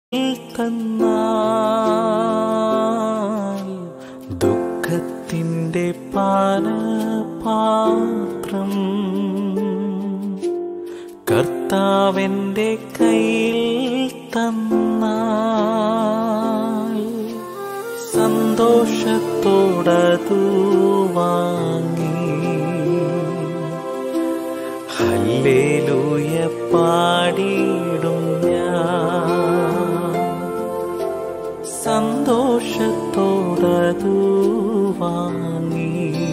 തന്നാൽ ദുഃഖത്തിൻ്റെ പാനപാത്രം കർത്താവെൻ്റെ കയ്യിൽ തന്നാൽ സന്തോഷത്തോടതു വാങ്ങി ഹല്ലേലൂയ പാടിയിടും ഞാൻ സന്തോഷത്തോടതു വാങ്ങി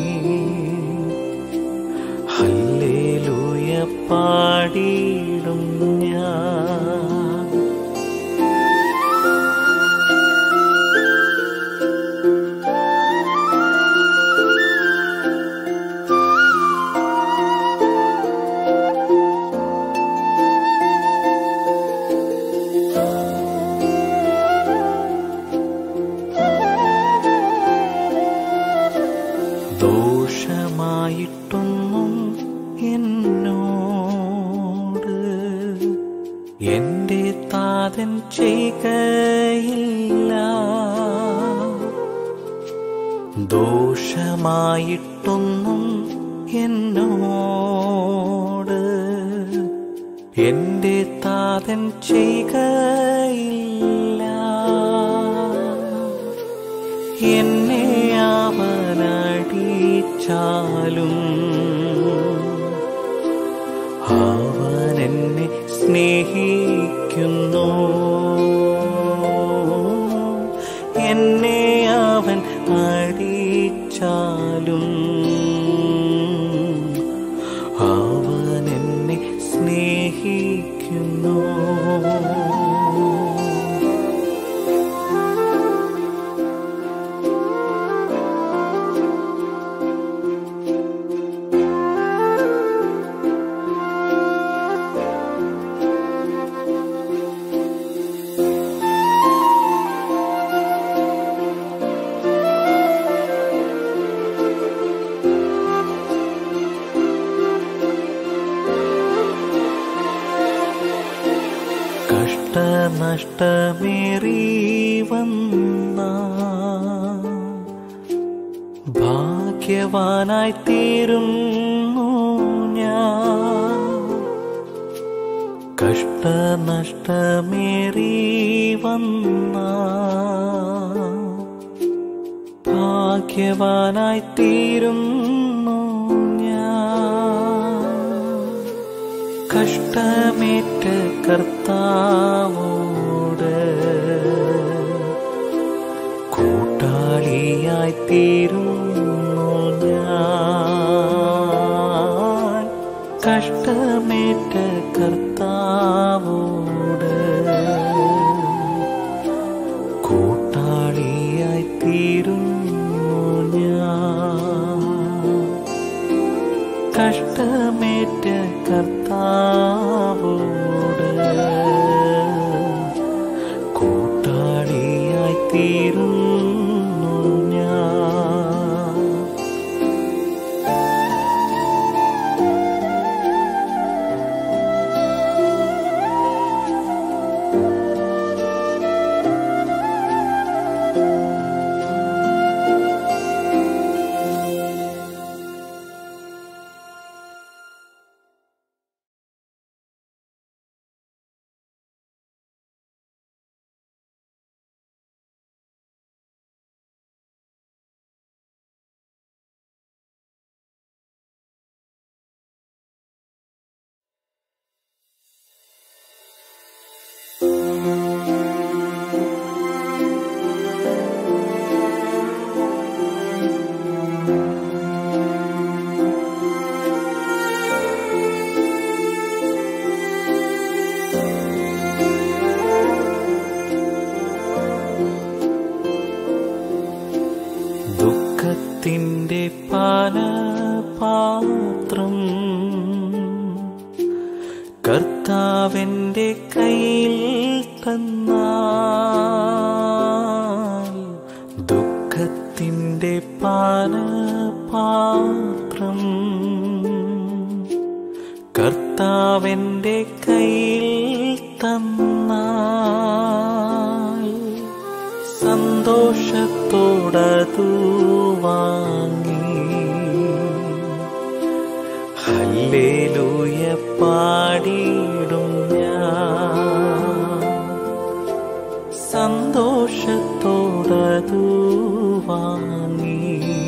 ഹല്ലേലൂയ പാടിയിടും ഞാൻ ദോഷമായിട്ടൊന്നും എന്നോട് എന്റെ താതൻ ചെയ്കയില്ല ദോഷമായിട്ടൊന്നും എന്നോട് എന്റെ താതൻ ചെയ്കയില്ല എന്നെ അവനടിച്ചാലും അവൻ എന്നെ സ്നേഹിക്കുന്നു എന്നെ അവൻ അടിച്ചാലും അവൻ എന്നെ സ്നേഹിക്കുന്നു കഷ്ടനഷ്ടമേറി വന്ന ഭാഗ്യവാനായി തീരുന്നു ഞാൻ കഷ്ടനഷ്ടമേറി വന്ന ഭാഗ്യവാനായി തീരുന്നു ഞാൻ കഷ്ടമേറ്റ കർത്താവോട് കൂട്ടാളിയായി തീരുന്നു ഞാൻ കഷ്ടമേറ്റ കർത്താവോട് കൂട്ടാളിയായി തീരുന്നു ഞാൻ കഷ്ടമേറ്റ കർത്താവോട് കൂട്ടാളിയായി തീരുന്നു ഞാൻ ദുഃഖത്തിൻ്റെ പാനപാത്രം കർത്താവിൻ്റെ കയ്യിൽ തന്നാൽ ദുഃഖത്തിൻ്റെ പാനപാത്രം കർത്താവിൻ്റെ കയ്യിൽ തന്നാൽ സന്തോഷത്തോടതു വാങ്ങി ഹല്ലേലൂയ പാടിയിടും ഞാൻ സന്തോഷത്തോടതു വാങ്ങി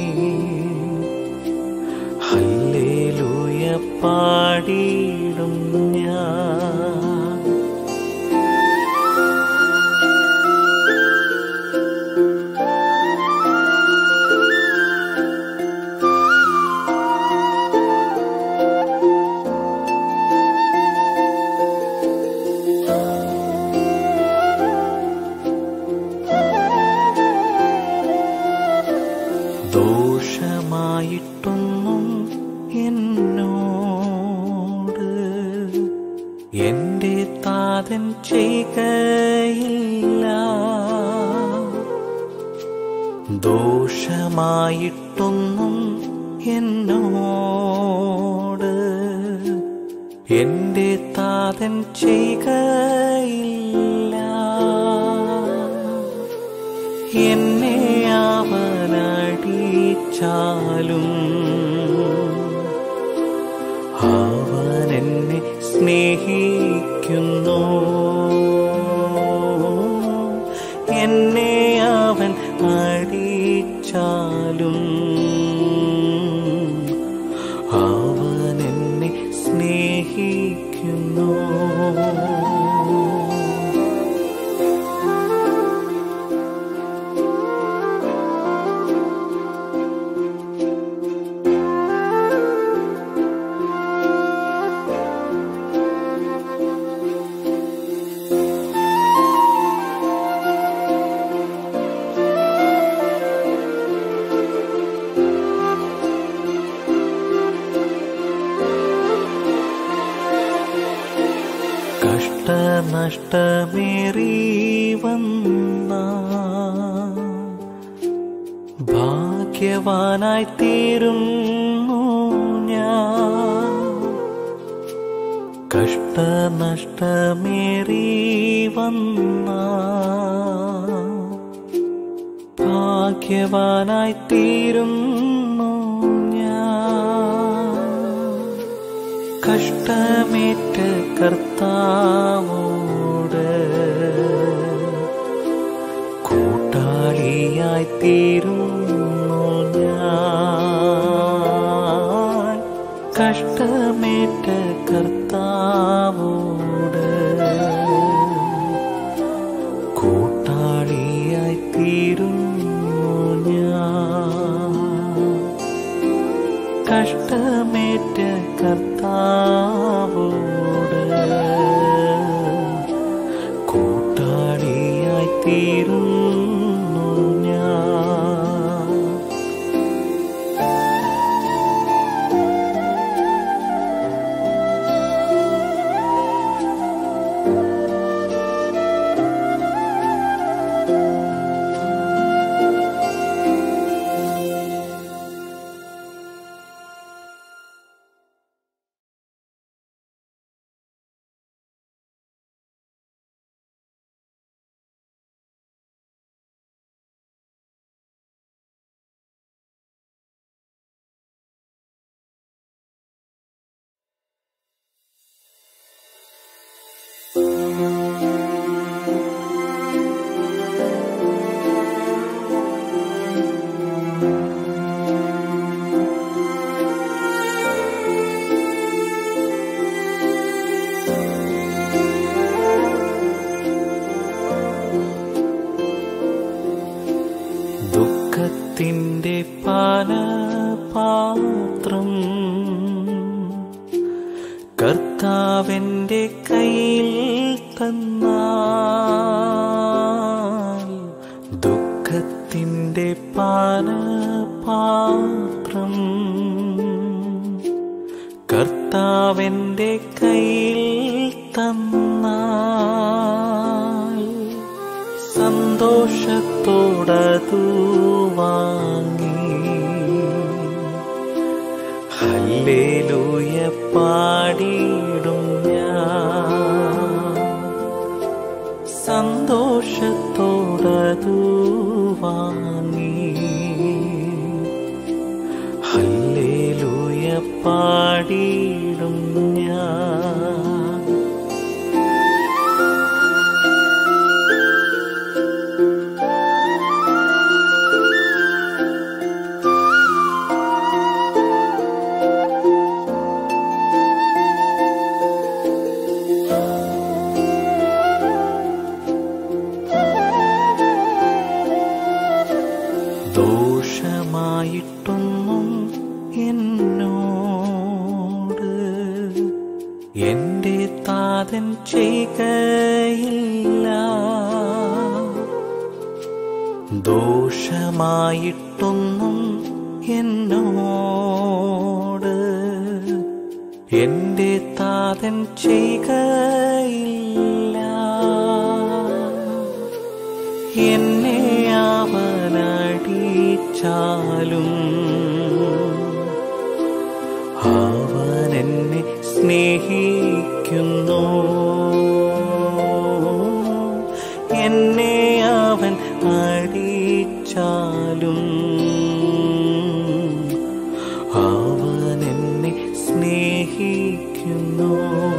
ഹല്ലേലൂയ പാടിയിടും ഞാൻ ദോഷമായിട്ടൊന്നും എന്നോട് എന്റെ താതൻ ചെയ്കയില്ല ദോഷമായിട്ടൊന്നും എന്നോട് എന്റെ താതൻ ചെയ്കയില്ല എന്നെ അവനടിച്ചാലും അവൻ എന്നെ സ്നേഹിക്കുന്നു എന്നെ അവൻ അടിച്ചാലും അവൻ എന്നെ സ്നേഹിക്കുന്നു കഷ്ടനഷ്ടമേറി വന്ന ഭാഗ്യവാനായി തീരുന്നു ഞാൻ കഷ്ടനഷ്ടമേറി വന്ന ഭാഗ്യവാനായി തീരുന്നു ഞാൻ കഷ്ടമേറ്റ കർത്താവോട് കൂട്ടാളിയായി തീരുന്നു ഞാൻ കഷ്ടമേറ്റ കർത്താവോട് കൂട്ടാളിയായി തീരുന്നു ഞാൻ കഷ്ടമേറ്റ കർത്താവോട് കൂട്ടാളിയായി തീരുന്നു ഞാൻ ദുഃഖത്തിൻ്റെ പാനപാത്രം കർത്താവിൻ്റെ കയ്യിൽ തന്നാൽ ദുഃഖത്തിൻ്റെ പാനപാത്രം കർത്താവിൻ്റെ കയ്യിൽ തന്നാൽ സന്തോഷത്തോടതു വാങ്ങി ഹല്ലേലൂയ പാടിയിടും ഞാൻ സന്തോഷത്തോടതു പാടിയിടും ഞാൻ ദോഷമായിട്ടൊന്നും എന്നോട് എന്റെ താതൻ ചെയ്കയില്ല ദോഷമായിട്ടൊന്നും എന്നോട് എന്റെ താതൻ ചെയ്കയില്ല എന്നെ അവനടിച്ചാലും അവൻ എന്നെ സ്നേഹിക്കുന്നു എന്നെ അവൻ അടിച്ചാലും അവൻ എന്നെ സ്നേഹിക്കുന്നു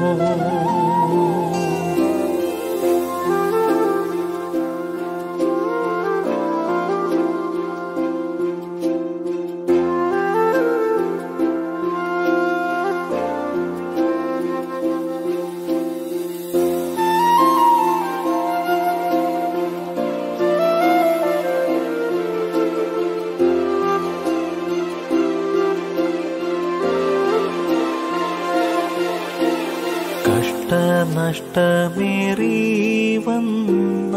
കഷ്ടനഷ്ടമേറി വന്ന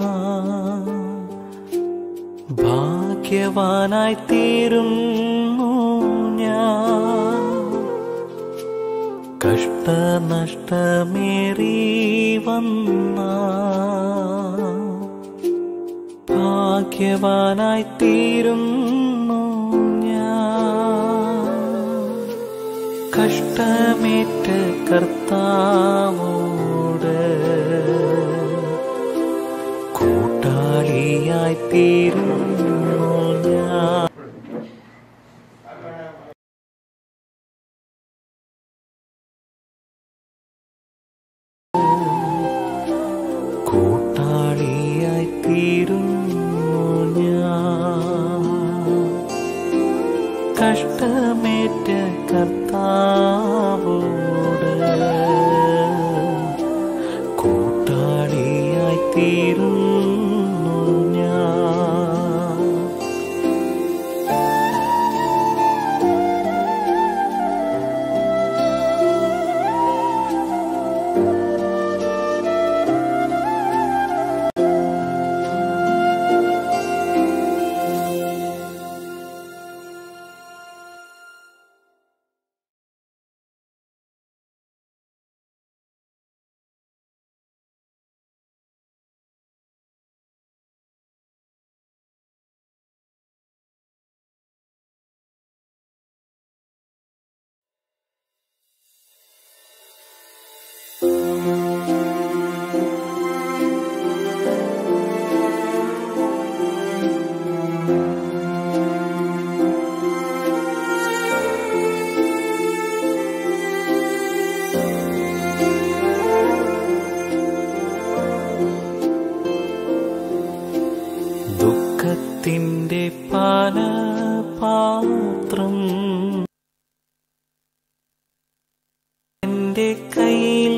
ഭാഗ്യവാനായി തീരുന്നു ഞാൻ കഷ്ടനഷ്ടമേറി വന്ന ഭാഗ്യവാനായി തീരുന്നു ഞാൻ കഷ്ടമേറ്റ കർത്താവോട് കൂട്ടാളിയായി തീരുന്നു ഞാൻ കൂട്ടാളിയായി തീരുന്നു ഞാൻ കഷ്ടമേറ്റ കർത്താവോട് കൂട്ടാളിയായി തീരുന്നു ഞാൻ ദുഃഖത്തിൻ്റെ പല പാത്രം എൻ്റെ കയ്യിൽ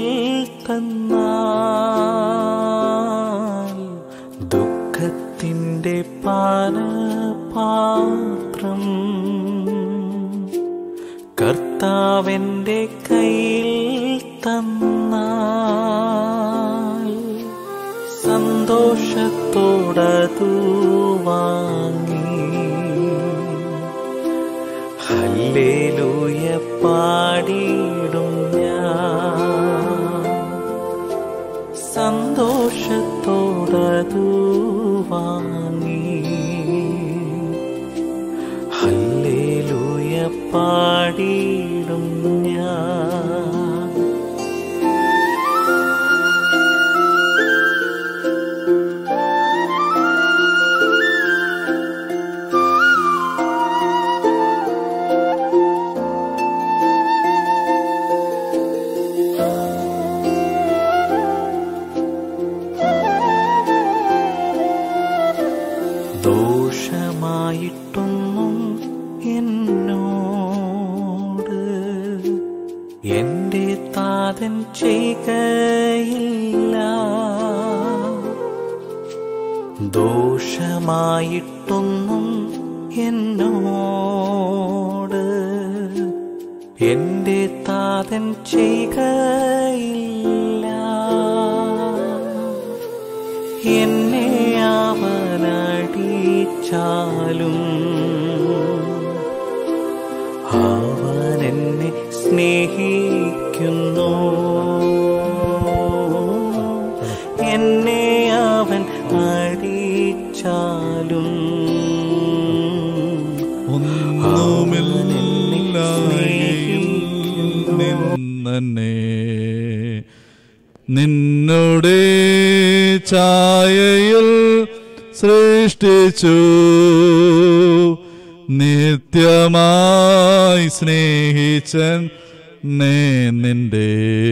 തന്നാൽ ദുഃഖത്തിൻ്റെ പല പാത്രം കർത്താവെൻ്റെ കയ്യിൽ തന്നാൽ സന്തോഷത്തോടതു വാങ്ങി ഹല്ലേലൂയ പാടിയിടും ഞാൻ സന്തോഷത്തോടതു വാങ്ങി ഹല്ലേലൂയ പാടിയിടും ഞാൻ ദോഷമായിട്ടൊന്നും എന്നോട് എന്റെ താതൻ ചെയ്കയില്ല എന്നെ അവനടിച്ചാലും അവൻ എന്നെ സ്നേഹിക്കുന്നു എന്നെ അവൻ അടിച്ചാലും ഒന്നുമില്ലായ്മയിൽ നിന്നെ നിന്നുടെ ഛായയിൽ സൃഷ്ടിച്ചു നിത്യമായി സ്നേഹിച്ചൻ നേ നിന്റെ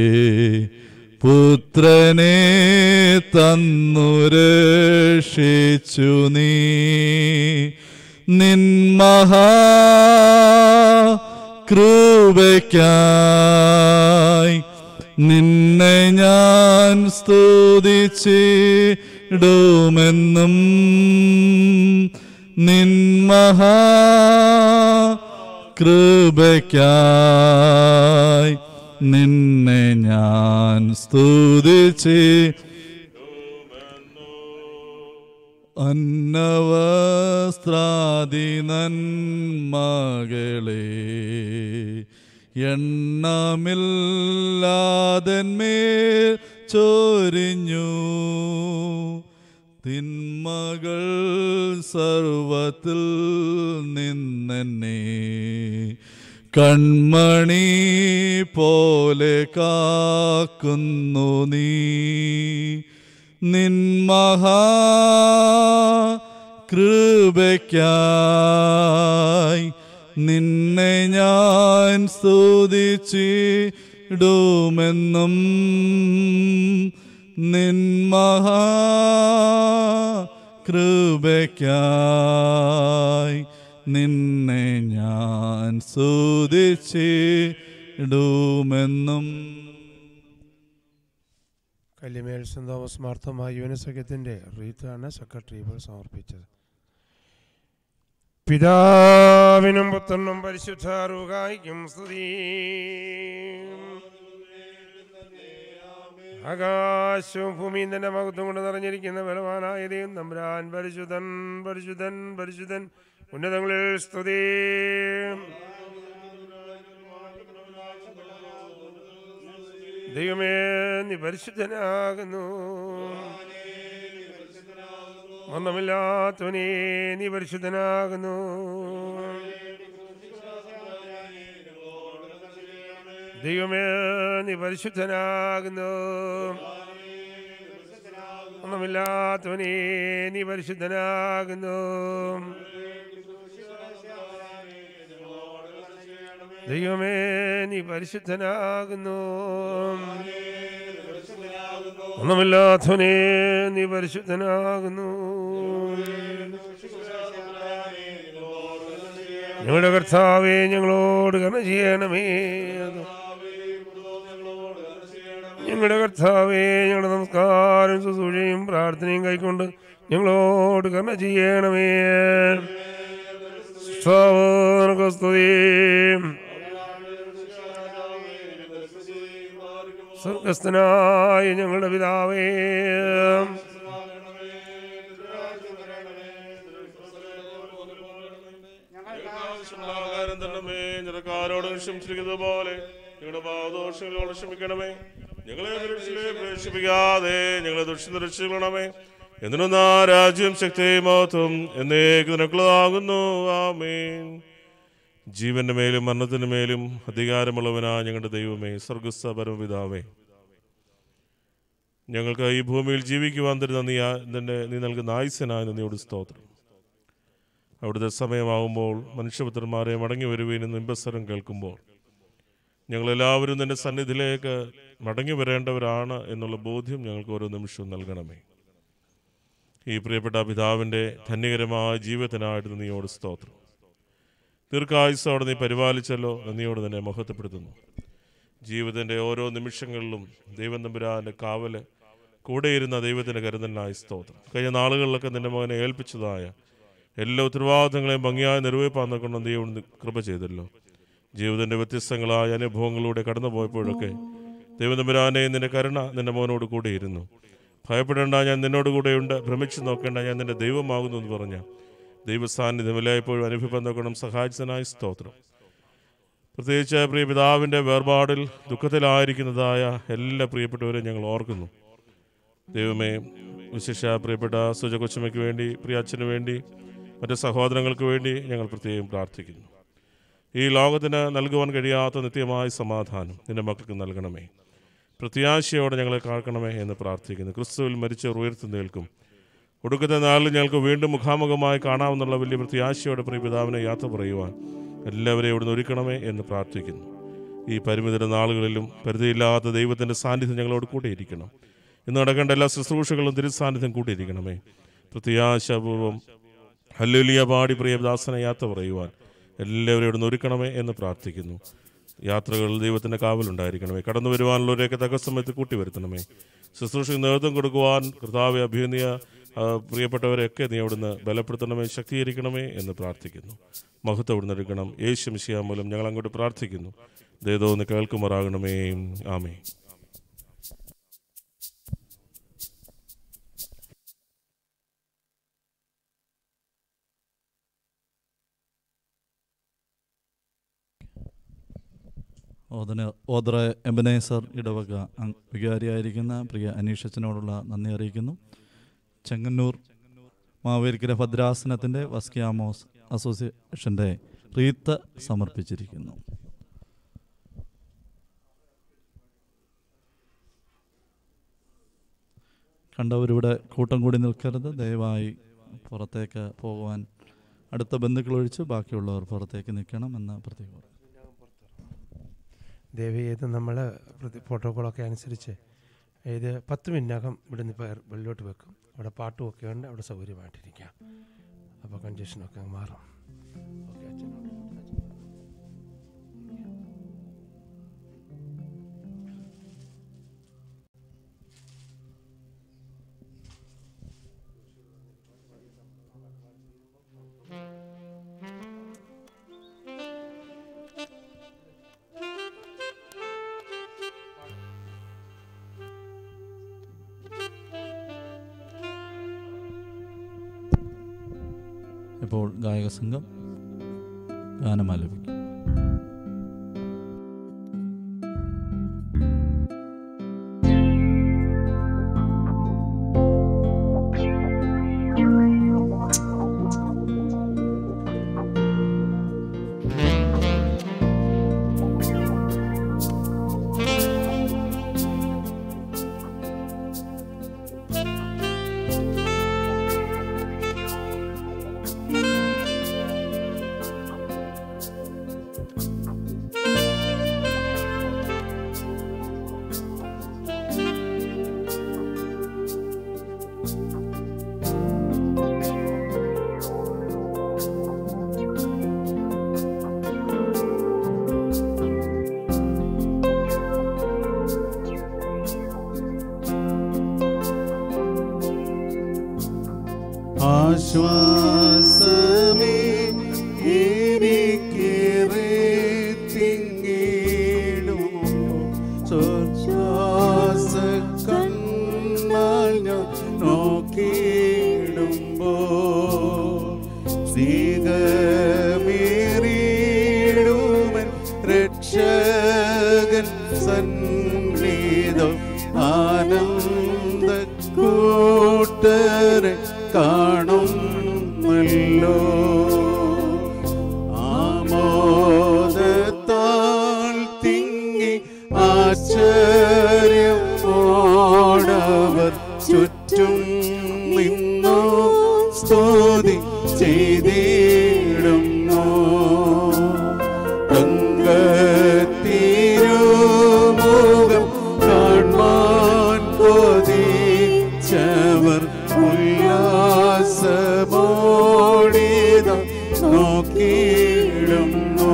പുത്രനെ തന്നു രക്ഷിച്ചു നീ നിൻ മഹാ കൃപയ്ക്കായി നിന്നെ ഞാൻ സ്തുതിച്ചിടുമെന്നും നിൻ മഹാ കൃപയ്ക്കായി നിന്നെ ഞാൻ സ്തുതിച്ച് അന്നവസ്ത്രാദി നന്മകളെ എണ്ണമില്ലാതന്മേൽ ചോരിഞ്ഞു തിന്മകൾ സർവത്തിൽ നിന്നെന്നെ കൺമണി പോലെ കാക്കുന്നു നീ നിൻ മഹാ കൃപയ്ക്കായി നിന്നെ ഞാൻ സ്തുതിച്ചിടുമെന്നും നിൻ മഹാ കൃപയ്ക്കായി നിന്നെ ഞാൻ സ്തുതിച്ചിടുമെന്നും കല്യമേൽ സെന്റ് തോമസ് മാർത്തോമ യുവനസഖ്യത്തിൻ്റെ റീത്താണ് സെക്രട്ടറി ഇപ്പോൾ സമർപ്പിച്ചത് പിതാവിനും പുത്രനും പരിശുദ്ധാറുകായിക്കും സ്തുതി ആകാശവും ഭൂമിയും തന്നെ മഹത്വം കൊണ്ട് നിറഞ്ഞിരിക്കുന്ന ബലവാനായ ദൈവം തമ്പുരാൻ പരിശുദ്ധൻ പരിശുദ്ധൻ പരിശുദ്ധൻ ഉന്നതങ്ങളിൽ സ്തുതി ദൈവമേ നീ പരിശുദ്ധനാകുന്നു ഒന്നുമില്ലാത്തവനേ നീ പരിശുദ്ധനാകുന്നു ദൈവമേ നീ പരിശുദ്ധനാകുന്നു ഒന്നുമില്ലാത്തവനേ നീ പരിശുദ്ധനാകുന്നു ദൈവമേ നീ പരിശുദ്ധനാകുന്നു ഒന്നുമില്ലാത്തവനേ നീ പരിശുദ്ധനാകുന്നു ഞങ്ങളുടെ കർത്താവേ ഞങ്ങളോട് കർണ ചെയ്യണമേ ഞങ്ങളുടെ കർത്താവേ ഞങ്ങളുടെ നമസ്കാരം ശുശ്രൂഷയും പ്രാർത്ഥനയും കൈക്കൊണ്ട് ഞങ്ങളോട് കർണ ചെയ്യണമേ സ്തുതി സ്വർഗസ്ഥനായ ഞങ്ങളുടെ പിതാവേ ആഹാരം തന്നമേ നിനക്കാരോട് ക്ഷമിച്ചിരിക്കുന്നത് പോലെ ഞങ്ങളുടെ പാവദോഷങ്ങളോട് ക്ഷമിക്കണമേ ഞങ്ങളെ ദുരിതത്തിലേക്ക് പ്രവേശിപ്പിക്കാതെ ഞങ്ങളെ ദുഷിത രക്ഷിക്കണമേ എന്തിനൊന്നാ രാജ്യം ശക്തിയും മഹത്വം എന്നേക്ക് നിനക്കുള്ളതാകുന്നു ആമേൻ ജീവന്റെ മേലും മരണത്തിന് മേലും അധികാരമുള്ളവനാ ഞങ്ങളുടെ ദൈവമേ സ്വർഗസ്ഥ പരമപിതാവേ ഞങ്ങൾക്ക് ഈ ഭൂമിയിൽ ജീവിക്കുവാൻ തരുന്ന നീ ആ- നിന്റെ നീ നൽകുന്ന ആയുസനായ നന്ദിയോട് സ്തോത്രം അവിടുത്തെ സമയമാകുമ്പോൾ മനുഷ്യപുത്രന്മാരെ മടങ്ങി വരുവീനും നിമ്പസ്വരം കേൾക്കുമ്പോൾ ഞങ്ങളെല്ലാവരും നിന്റെ സന്നിധിയിലേക്ക് മടങ്ങി വരേണ്ടവരാണ് എന്നുള്ള ബോധ്യം ഞങ്ങൾക്ക് ഓരോ നിമിഷവും നൽകണമേ ഈ പ്രിയപ്പെട്ട പിതാവിൻ്റെ ധന്യകരമായ ജീവിതത്തിനായിട്ട് നന്ദിയോട് സ്തോത്രം ദീർഘായുസോടെ നീ പരിപാലിച്ചല്ലോ നന്ദിയോട് തന്നെ മഹത്വപ്പെടുത്തുന്നു ജീവിതത്തിൻ്റെ ഓരോ നിമിഷങ്ങളിലും ദൈവം തമ്പുരാൻ്റെ കാവല് കൂടെയിരുന്ന ദൈവത്തിൻ്റെ കരുതലിനായി സ്തോത്രം കഴിഞ്ഞ നാളുകളിലൊക്കെ നിന്റെ മകനെ ഏൽപ്പിച്ചതായ എല്ലാ ഉത്തരവാദിത്തങ്ങളെയും ഭംഗിയായി നിറവേപ്പാൻ കൊണ്ട് ദൈവം കൃപ ചെയ്തല്ലോ ജീവിതത്തിൻ്റെ വ്യത്യസ്തങ്ങളായ അനുഭവങ്ങളിലൂടെ കടന്നു പോയപ്പോഴൊക്കെ ദൈവതമ്പുരാനെ നിന്റെ കരുണ നിന്റെ മോനോട് കൂടെയിരുന്നു ഭയപ്പെടേണ്ട ഞാൻ നിന്നോട് കൂടെയുണ്ട് ഭ്രമിച്ചു നോക്കേണ്ട ഞാൻ നിന്റെ ദൈവമാകുന്നു എന്ന് പറഞ്ഞ ദൈവസാന്നിധ്യം എല്ലായ്പ്പോഴും അനുഭവം നോക്കണം സഹായിച്ചതിനായി സ്തോത്രം പ്രത്യേകിച്ച് പ്രിയ പിതാവിൻ്റെ വേർപാടിൽ ദുഃഖത്തിലായിരിക്കുന്നതായ എല്ലാ പ്രിയപ്പെട്ടവരെയും ഞങ്ങൾ ഓർക്കുന്നു ദൈവമേ വിശേഷ പ്രിയപ്പെട്ട സുജ കൊച്ചുമയ്ക്ക് വേണ്ടി പ്രിയ അച്ഛന് വേണ്ടി മറ്റ് സഹോദരങ്ങൾക്ക് വേണ്ടി ഞങ്ങൾ പ്രത്യേകം പ്രാർത്ഥിക്കുന്നു ഈ ലോകത്തിന് നൽകുവാൻ കഴിയാത്ത നിത്യമായ സമാധാനം നിന്റെ മക്കൾക്ക് നൽകണമേ പ്രത്യാശയോടെ ഞങ്ങളെ കാക്കണമേ എന്ന് പ്രാർത്ഥിക്കുന്നു ക്രിസ്തുവിൽ മരിച്ചവർ ഉയർത്തി നിൽക്കും ഒടുക്കത്തെ നാളിൽ ഞങ്ങൾക്ക് വീണ്ടും മുഖാമുഖമായി കാണാമെന്നുള്ള വലിയ പ്രത്യാശയോടെ പ്രിയ പിതാവിനെ യാത്ര പറയുവാൻ എല്ലാവരെയും ഇവിടുന്ന് ഒരുക്കണമേ എന്ന് പ്രാർത്ഥിക്കുന്നു ഈ പരിമിത നാളുകളിലും പരിധിയില്ലാത്ത ദൈവത്തിൻ്റെ സാന്നിധ്യം ഞങ്ങളോട് കൂടെയിരിക്കണം ഇന്ന് നടക്കേണ്ട എല്ലാ ശുശ്രൂഷകളും തിരുസാന്നിധ്യം കൂട്ടിയിരിക്കണമേ പ്രത്യാശപൂർവം ഹല്ലുലിയ പാടി പ്രിയദാസനെ യാത്ര പറയുവാൻ എല്ലാവരും ഇവിടുന്ന് ഒരുക്കണമേ എന്ന് പ്രാർത്ഥിക്കുന്നു യാത്രകൾ ദൈവത്തിൻ്റെ കാവലുണ്ടായിരിക്കണമേ കടന്നു വരുവാനുള്ളവരെയൊക്കെ തക്ക സമയത്ത് കൂട്ടി വരുത്തണമേ ശുശ്രൂഷയ്ക്ക് നേതൃത്വം കൊടുക്കുവാൻ കർത്താവ് അഭിനന്ദിയ ആ, പ്രിയപ്പെട്ടവരെയൊക്കെ നീ അവിടുന്ന് ബലപ്പെടുത്തണമേ ശക്തീകരിക്കണമേ എന്ന് പ്രാർത്ഥിക്കുന്നു മഹത്വം അവിടുന്ന് എടുക്കണം യേശു മിശിയ മൂലം ഞങ്ങൾ അങ്ങോട്ട് പ്രാർത്ഥിക്കുന്നു ദേതോ ഒന്ന് കേൾക്കുമാറാകണമേ ആമേ ഓദന ഓദ്ര എബനേസർ ഇടവക അങ് വികാരിയായിരിക്കുന്ന പ്രിയ അനീഷച്ചനോടുള്ള നന്ദി അറിയിക്കുന്നു ചെങ്ങന്നൂർ മാവേലിക്കര ഭദ്രാസനത്തിൻ്റെ വസ്കിയാമോസ് അസോസിയേഷൻ്റെ റീത്ത് സമർപ്പിച്ചിരിക്കുന്നു കണ്ടവരിവിടെ കൂട്ടം കൂടി നിൽക്കരുത് ദയവായി പുറത്തേക്ക് പോകുവാൻ അടുത്ത ബന്ധുക്കൾ ഒഴിച്ച് ബാക്കിയുള്ളവർ പുറത്തേക്ക് നിൽക്കണം എന്ന് പ്രത്യേകം ദയവ് ചെയ്ത് നമ്മൾ പ്രോട്ടോക്കോളൊക്കെ അനുസരിച്ച് ഇത് പത്ത് മിനിറ്റിനകം ഇവിടുന്ന് ഇപ്പോൾ വെള്ളിലോട്ട് വെക്കും അവിടെ പാട്ടും ഒക്കെ ഉണ്ട് അവിടെ സൗകര്യമായിട്ടിരിക്കാം അപ്പോൾ കൺജഷനൊക്കെ അങ്ങ് മാറും ഓക്കെ അച്ഛനോട് അച്ഛൻ ഇപ്പോൾ ഗായക സംഘം ഗാനം ആലപിക്കും ആശ്വാസമേ എനിക്കേറെ തിങ്ങിടും ശ്വാസ കണ്ണാൽ ഞാൻ നോക്കിയിടുമ്പോ സീതമേറിയിടുമൻ രക്ഷകൻ സന്നിധം ആനന്ദ കൂട്ടരെ കാണുമല്ലോ ആമോദത്താൽ തിങ്ങി ആശ്ചര്യമോടവർ ചുറ്റും നിന്നു സ്തുതി ചെയ്തിടുന്നു തങ്കത്തിരുമുഖം കാണാൻ കൊതിച്ചവർ ഉല്ലാസമോടിത നോക്കിയിടുന്നു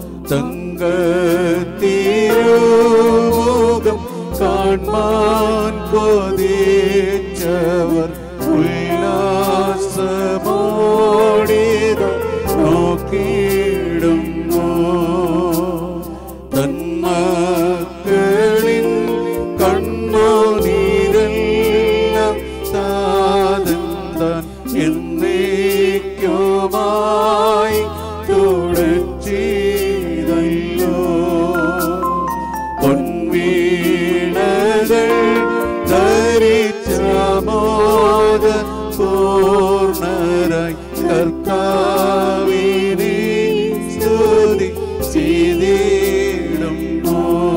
തങ്കത്തിരുമുഖം കാണാൻ ഉല്ലാസമോടിത നോക്കിയിടുന്നു തന്മക്കളിൻ കണ്ണുനീരെല്ലാം താതൻ താൻ എന്നേക്കുമായി തുടച്ചിതല്ലോ പൊൻവീണകൾ ധരിച്ച മോദ പൂർണരായി കർത്താവിനെ സ്തുതി ചെയ്തിടുന്നു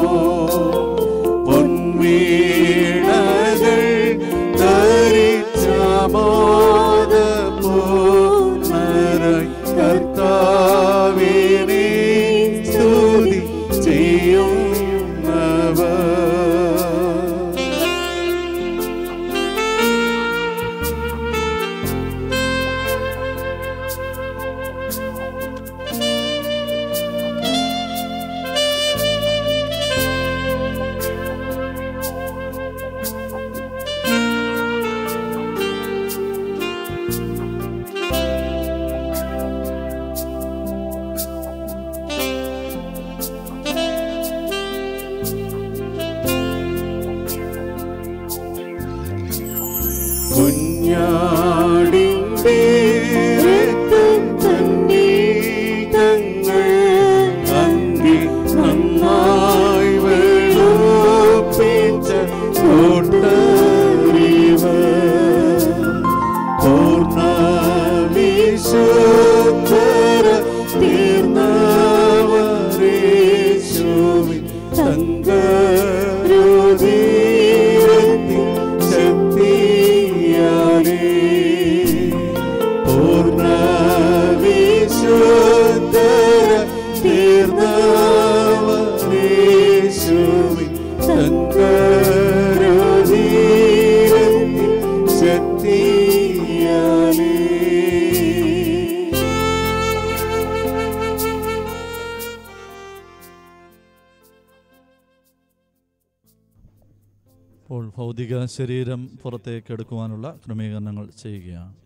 പൊൻവീണകൾ ധരിച്ച മോദ പൂർണരായി കർത്താവിനെ സ്തുതി ചെയ്യുന്നവർ കുഞ്ഞാടിന്റെ രക്തം തന്നീതങ്ങൾ അങ്കി നന്നായി വെളുപ്പിച്ച കൂട്ടറിവ പൂർണ്ണ വിശുദ്ധര തീർന്നവരേശുവിൻ തങ്കരുതീരത്തിൻ ശക്തിയാലേ പൂർണ്ണ വിശുദ്ധര തീർന്നവരേശുവിൻ തങ്കരുതീരത്തിൻ ശക്തിയാലേ ഇപ്പോൾ ഭൗതിക ശരീരം പുറത്തേക്ക് എടുക്കുവാനുള്ള ക്രമീകരണങ്ങൾ ചെയ്യുകയാണ്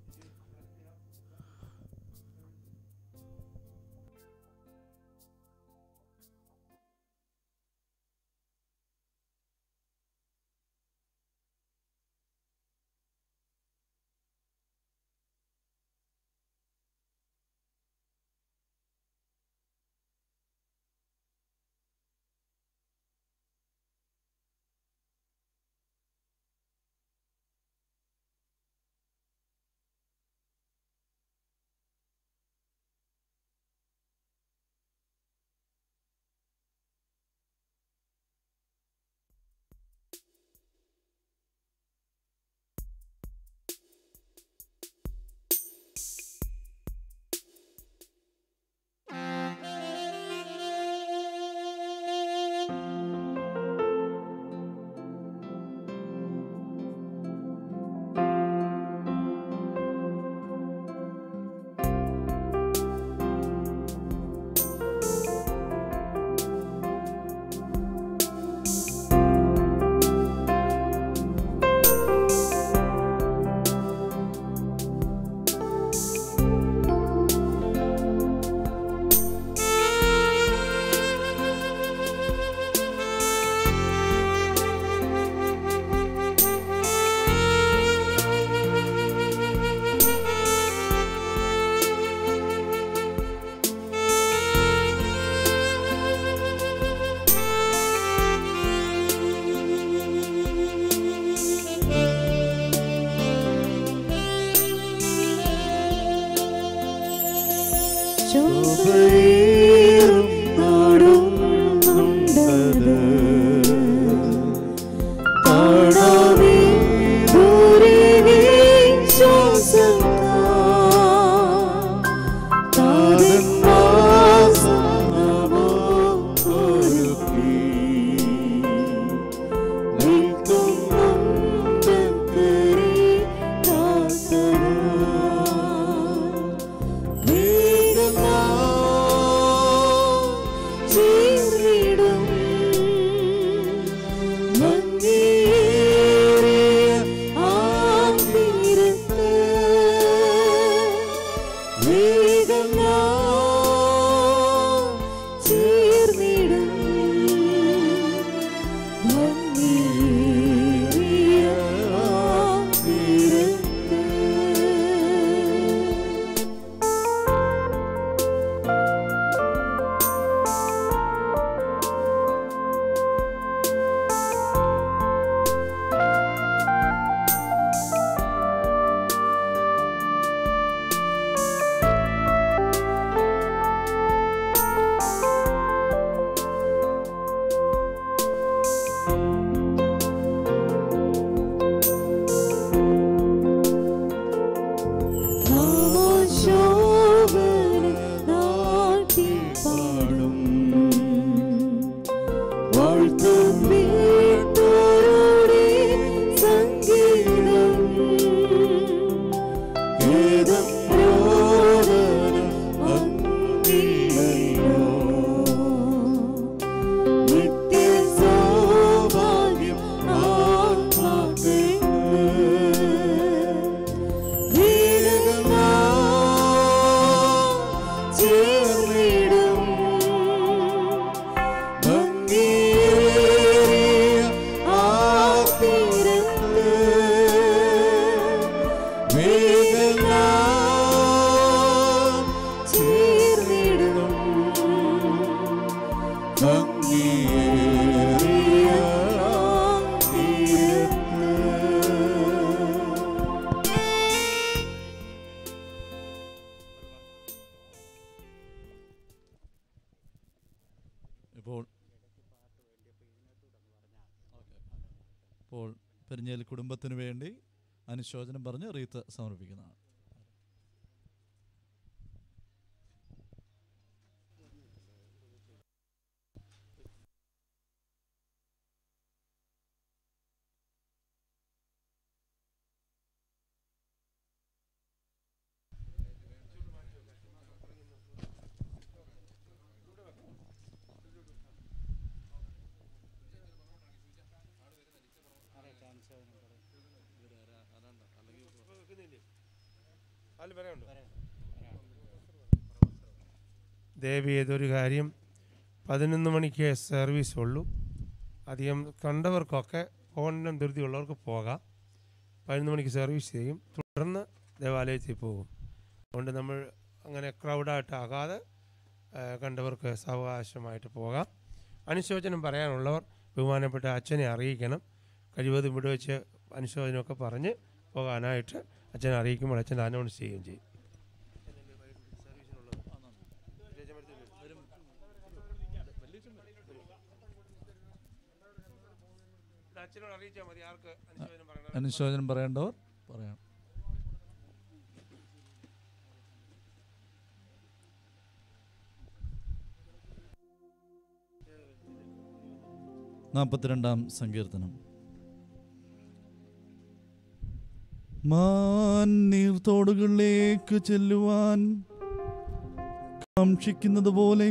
ശോഭയേറും നാടും നൊന്തത്. കാണാമേ ദൂരെ വിശ്വാസം താതൻ വാസം നമുക്കൊരുക്കി. നിൽക്കും നന്ദക്കരെ കാത്തവർ. വേഗമാ വേഗം ഞാൻ ചേർന്നിടും ഭംഗിയേറിയ തീരത്ത് ഇപ്പോൾ ഇപ്പോൾ പെരിഞ്ഞേൽ കുടുംബത്തിന് വേണ്ടി അനുശോചനം പറഞ്ഞ് റീത്ത് സമർപ്പിക്കുന്നതാണ് ദേവി ഏതൊരു കാര്യം പതിനൊന്ന് മണിക്ക് സർവീസ് ഉള്ളൂ അധികം കണ്ടവർക്കൊക്കെ പോകണം ധൃതിയുള്ളവർക്ക് പോകാം പതിനൊന്ന് മണിക്ക് സർവീസ് ചെയ്യും തുടർന്ന് ദേവാലയത്തിൽ പോകും അതുകൊണ്ട് നമ്മൾ അങ്ങനെ ക്രൗഡായിട്ടാകാതെ ആ, കണ്ടവർക്ക് സാവകാശമായിട്ട് പോകാം അനുശോചനം പറയാനുള്ളവർ ബഹുമാനപ്പെട്ട അച്ഛനെ അറിയിക്കണം കഴിവതും ഇവിടെ വെച്ച് അനുശോചനമൊക്കെ പറഞ്ഞ് പോകാനായിട്ട് അച്ഛനെ അറിയിക്കുമ്പോൾ അച്ഛൻ അനൗൺസ് ചെയ്യുകയും ചെയ്യും അച്ഛനോട് അറിയിച്ചാൽ മതി ആർക്ക് അനുശോചനം പറയണം അനുശോചനം പറയേണ്ടവർ പറയാം നാൽപ്പത്തിരണ്ടാം സങ്കീർത്തനം മാൻ നീർത്തോടുകളിലേക്ക് ചെല്ലുവാൻ കാക്ഷിക്കുന്നത് പോലെ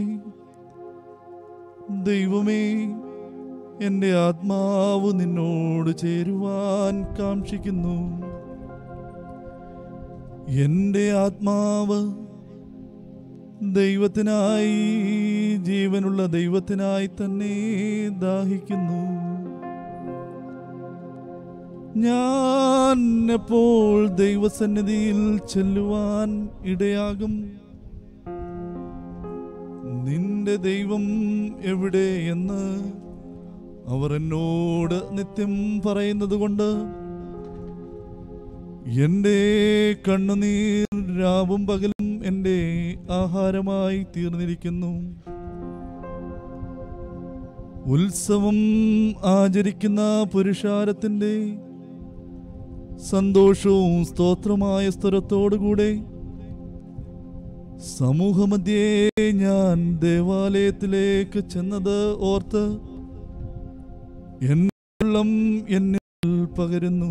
ദൈവമേ എൻ്റെ ആത്മാവ് നിന്നോട് ചേരുവാൻ കാക്ഷിക്കുന്നു എൻ്റെ ആത്മാവ് ദൈവത്തിനായി ജീവനുള്ള ദൈവത്തിനായി തന്നെ ദാഹിക്കുന്നു ഞാൻ എപ്പോൾ ദൈവസന്നിധിയിൽ ചെല്ലുവാൻ ഇടയാകും നിന്റെ ദൈവം എവിടെ എന്ന് അവർ എന്നോട് നിത്യം പറയുന്നത് കൊണ്ട് എൻ്റെ കണ്ണുനീർ രാവും പകലും എൻ്റെ ആഹാരമായി തീർന്നിരിക്കുന്നു ഉത്സവം ആചരിക്കുന്ന പുരുഷാരത്തിൻ്റെ സന്തോഷവും സ്തോത്രമായ സ്ഥലത്തോടുകൂടെ സമൂഹമധ്യേ ഞാൻ ദേവാലയത്തിലേക്ക് ചെന്നത് ഓർത്ത് എന്റെ ഉള്ളം എന്നിൽ പകരുന്നു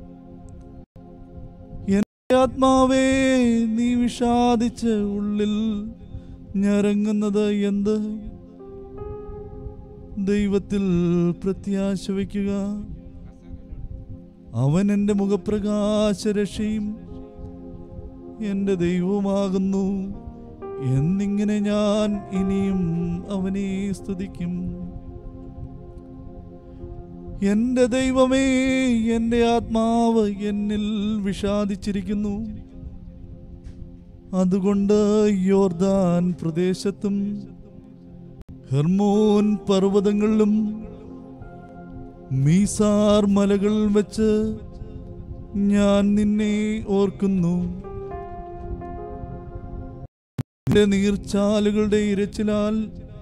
എന്റെ ആത്മാവേ നീ വിഷാദിച്ച് ഉള്ളിൽ ഞരങ്ങുന്നത് എന്ത് ദൈവത്തിൽ പ്രത്യാശ വയ്ക്കുക അവൻ എൻ്റെ മുഖപ്രകാശരക്ഷയും എൻ്റെ ദൈവമാകുന്നു എന്നിങ്ങനെ ഞാൻ ഇനിയും അവനെ സ്തുതിക്കും എന്റെ ദൈവമേ എന്റെ ആത്മാവ് എന്നിൽ വിഷാദിച്ചിരിക്കുന്നു അതുകൊണ്ട് യോർദാൻ പ്രദേശത്തും ഹെർമോൻ പർവ്വതങ്ങളിലും മീസാർ മലകൾ വെച്ച് ഞാൻ നിന്നെ ഓർക്കുന്നു നിന്റെ നീർച്ചാലുകളുടെ ഇരച്ചിലാൽ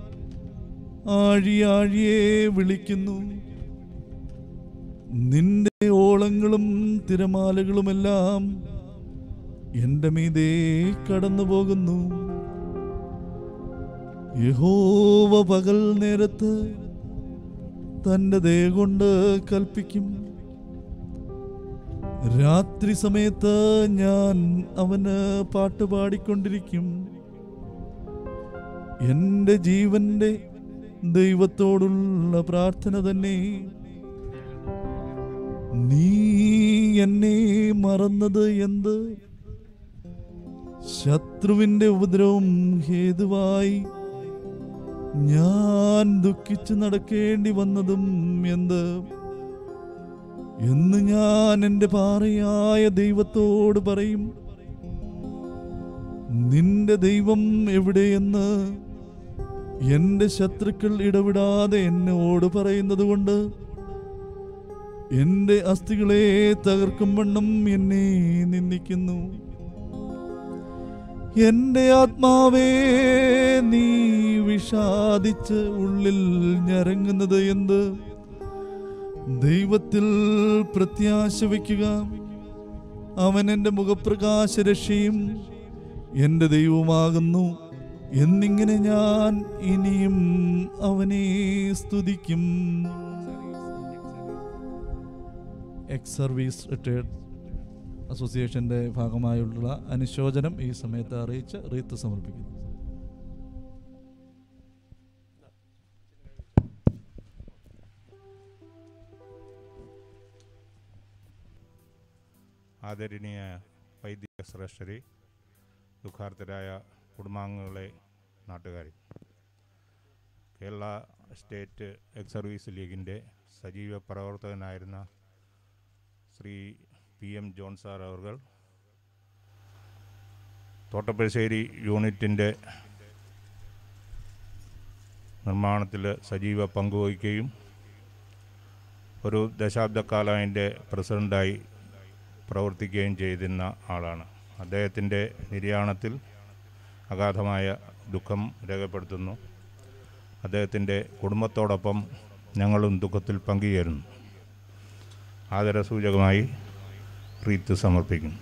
ആഴിയാഴിയെ വിളിക്കുന്നു നിന്റെ ഓളങ്ങളും തിരമാലകളുമെല്ലാം എന്റെ മീതേ കടന്നു പോകുന്നു യഹോവ പകൽ നേരത്ത് തന്റെ ദയ കൊണ്ട് കൽപ്പിക്കും രാത്രി സമയത്ത് ഞാൻ അവന് പാട്ട് പാടിക്കൊണ്ടിരിക്കും എന്റെ ജീവന്റെ ദൈവത്തോടുള്ള പ്രാർത്ഥന തന്നെ നീ എന്നെ മറന്നത് എന്ത് ശത്രുവിന്റെ ഉപദ്രവം ഹേതുവായി ഞാൻ ദുഃഖിച്ചു നടക്കേണ്ടി വന്നതും എന്ത് എന്ന് ഞാൻ എൻ്റെ പാറയായ ദൈവത്തോട് പറയും നിന്റെ ദൈവം എവിടെയെന്ന് എൻ്റെ ശത്രുക്കൾ ഇടവിടാതെ എന്നോട് പറയുന്നത് കൊണ്ട് എൻ്റെ അസ്ഥികളെ തകർക്കും വണ്ണം എന്നെ നിന്ദിക്കുന്നു എൻ്റെ ആത്മാവേ നീ വിഷാദിച്ച് ഉള്ളിൽ ഞരങ്ങുന്നത് എന്ത് ദൈവത്തിൽ പ്രത്യാശ വയ്ക്കുക അവൻ എൻ്റെ മുഖപ്രകാശ രക്ഷയും എൻ്റെ ദൈവമാകുന്നു എന്നിങ്ങനെ ഞാൻ ഇനിയും അവനെ സ്തുതിക്കും എക്സ് സർവീസ് റിട്ടയർഡ് അസോസിയേഷൻ്റെ ഭാഗമായുള്ള അനുശോചനം ഈ സമയത്ത് അറിയിച്ച് റീത്ത് സമർപ്പിക്കുന്നു ആദരണീയ വൈദിക ശ്രേഷ്ഠരെ ദുഃഖാർത്ഥരായ കുടുംബാംഗങ്ങളെ നാട്ടുകാരെ കേരള സ്റ്റേറ്റ് എക്സ് സർവീസ് ലീഗിൻ്റെ സജീവ പ്രവർത്തകനായിരുന്ന Shri P M John sir അവർ തോട്ടപ്പശ്ശേരി യൂണിറ്റിൻ്റെ നിർമ്മാണത്തിൽ സജീവ പങ്കുവഹിക്കുകയും ഒരു ദശാബ്ദക്കാലം അതിൻ്റെ പ്രസിഡൻ്റായി പ്രവർത്തിക്കുകയും ചെയ്തിരുന്ന ആളാണ് അദ്ദേഹത്തിൻ്റെ നിര്യാണത്തിൽ അഗാധമായ ദുഃഖം രേഖപ്പെടുത്തുന്നു അദ്ദേഹത്തിൻ്റെ കുടുംബത്തോടൊപ്പം ഞങ്ങളും ദുഃഖത്തിൽ പങ്കുചേരുന്നു ആദരസൂചകമായി റീത്ത് സമർപ്പിക്കുന്നു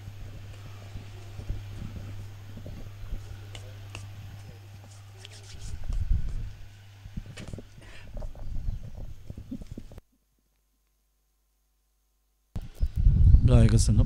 ഗായക സംഘം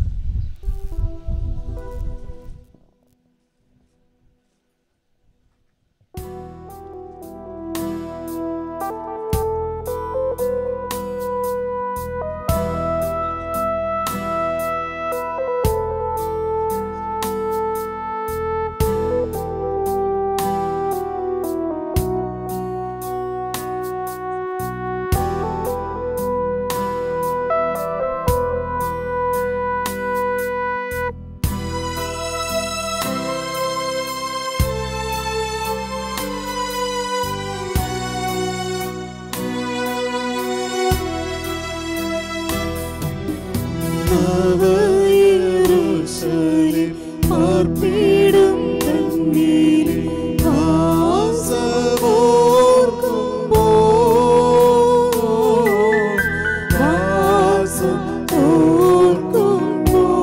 യെരൂശലേം പാർപ്പിടം തന്നിൽ വാസമോർക്കുമ്പോൾ വാസം ഓർക്കുമ്പോൾ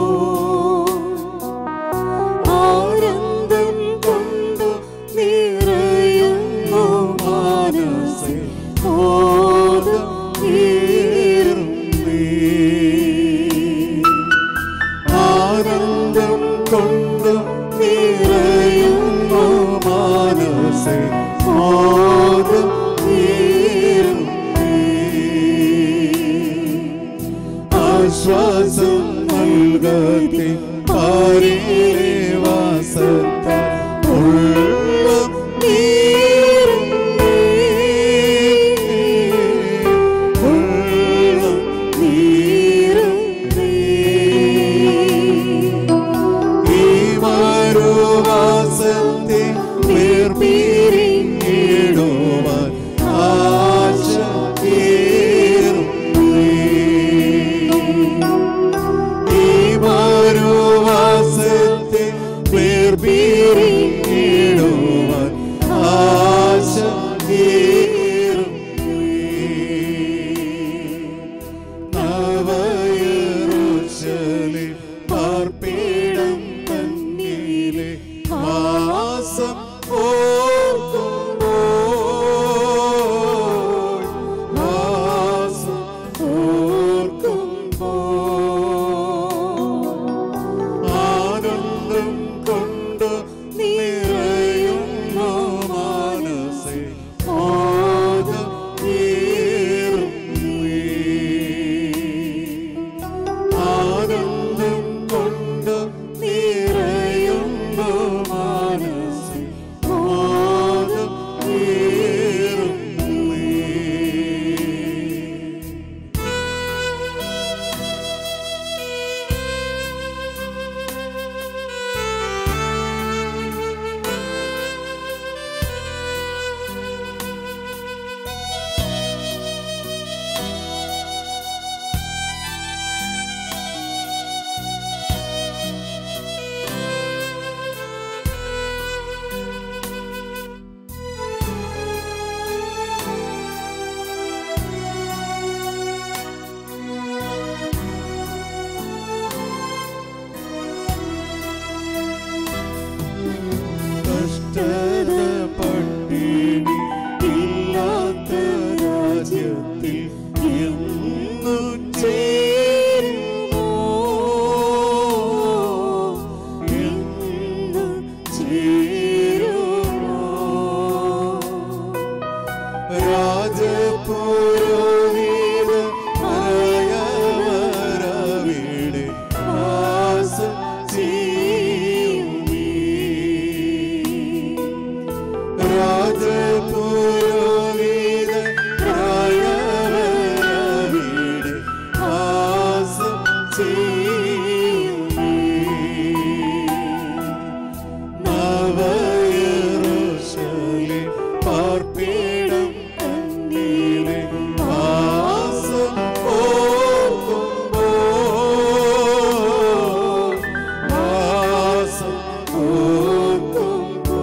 ആനന്ദം കൊണ്ടു നിറയുന്നു മനസ്സിൽ ഓതും തീർന്നേ ആനന്ദം കൊണ്ടു നിറയുന്നു മനസ്സിൽ ഓതും തീർന്നേ ആശ്വാസം നൽകത്തെ പാരിലെ വാസത്ത ഉള്ളം നീറുന്നേ ഉള്ളം നീറുന്നേ ഈ മരുവാസത്തെ വേർപിരിഞ്ഞിടുവാൻ ആശ തീർന്നേ ഈ മരുവാസത്തെ ചെയ്യുമേ നവയറുശലേം പാർപ്പിടം തന്നിലെ വാസം ഓർക്കുമ്പോൾ വാസം ഓർക്കുമ്പോൾ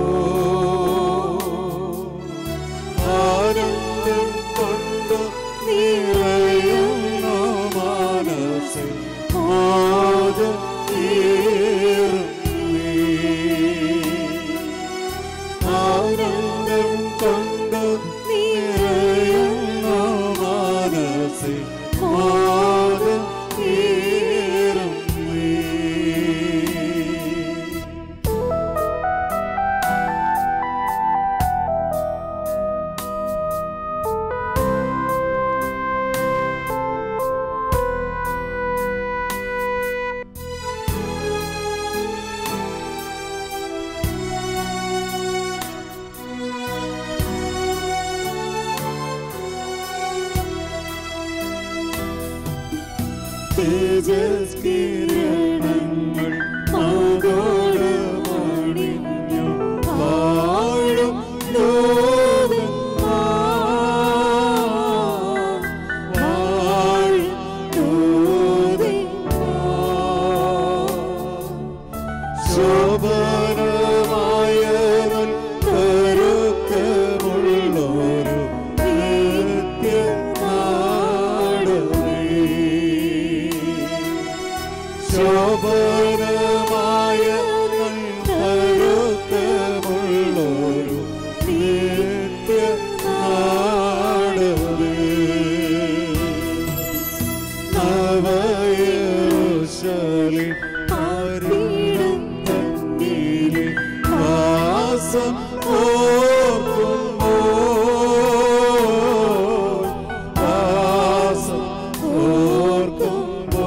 ആനന്ദം കൊണ്ട് നിറയുന്നു മനസ്സിൽ മോദം ഏറുന്നേ. ആനന്ദം കൊണ്ട് നിറയുന്നു മനസ്സിൽ മോദം ഏറുന്നേ. തേജസ്കിരണങ്ങൾ ആഗോളമണിഞ്ഞു വാഴും ലോകം വാഴും ലോകം ശോഭനമായവൻ കരുക്കമുള്ളൊരു നിത്യനാടമേ ശോഭനമായവൻ കരുക്കമുള്ളൊരു നിത്യനാടമേ നവയറുശലേം പാർപ്പിടം തന്നിലെ വാസം ഓർക്കുമ്പോൾ വാസം ഓർക്കുമ്പോൾ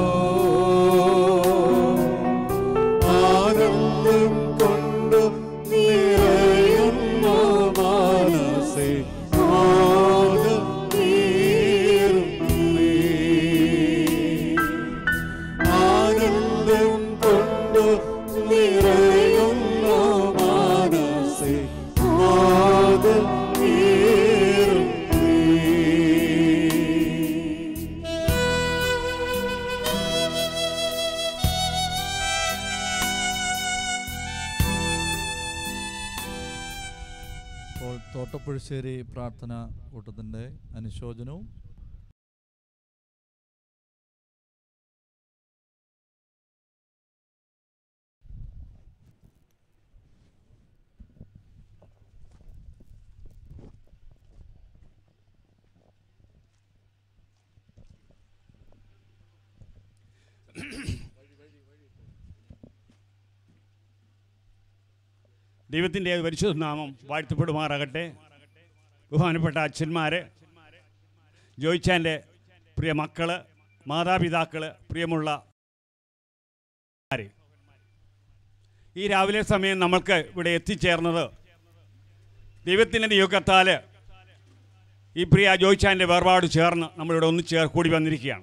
ആനന്ദം കൊണ്ട് നിറയുന്നു മനസ്സേ മോദം തീരുന്നേ ആനന്ദം കൊണ്ട് നിറയുന്നു മനസ്സേ മോദം തീരുന്നേ ഇപ്പോൾ തോട്ടപ്പുഴശ്ശേരി പ്രാർത്ഥന കൂട്ടത്തിൻ്റെ അനുശോചനവും ദൈവത്തിൻ്റെ പരിശുദ്ധ നാമം വാഴ്ത്തപ്പെടുമാറാകട്ടെ ബഹുമാനപ്പെട്ട അച്ഛന്മാർ ജോയിച്ചാൻ്റെ പ്രിയ മക്കള് മാതാപിതാക്കള് പ്രിയമുള്ള ആര്. ഈ രാവിലെ സമയം നമ്മൾക്ക് ഇവിടെ എത്തിച്ചേർന്നത് ദൈവത്തിൻ്റെ നിയോഗത്താൽ ഈ പ്രിയ ജോയിച്ചാൻ്റെ വേർപാട് ചേർന്ന് നമ്മളിവിടെ ഒന്ന് ചേർ കൂടി വന്നിരിക്കുകയാണ്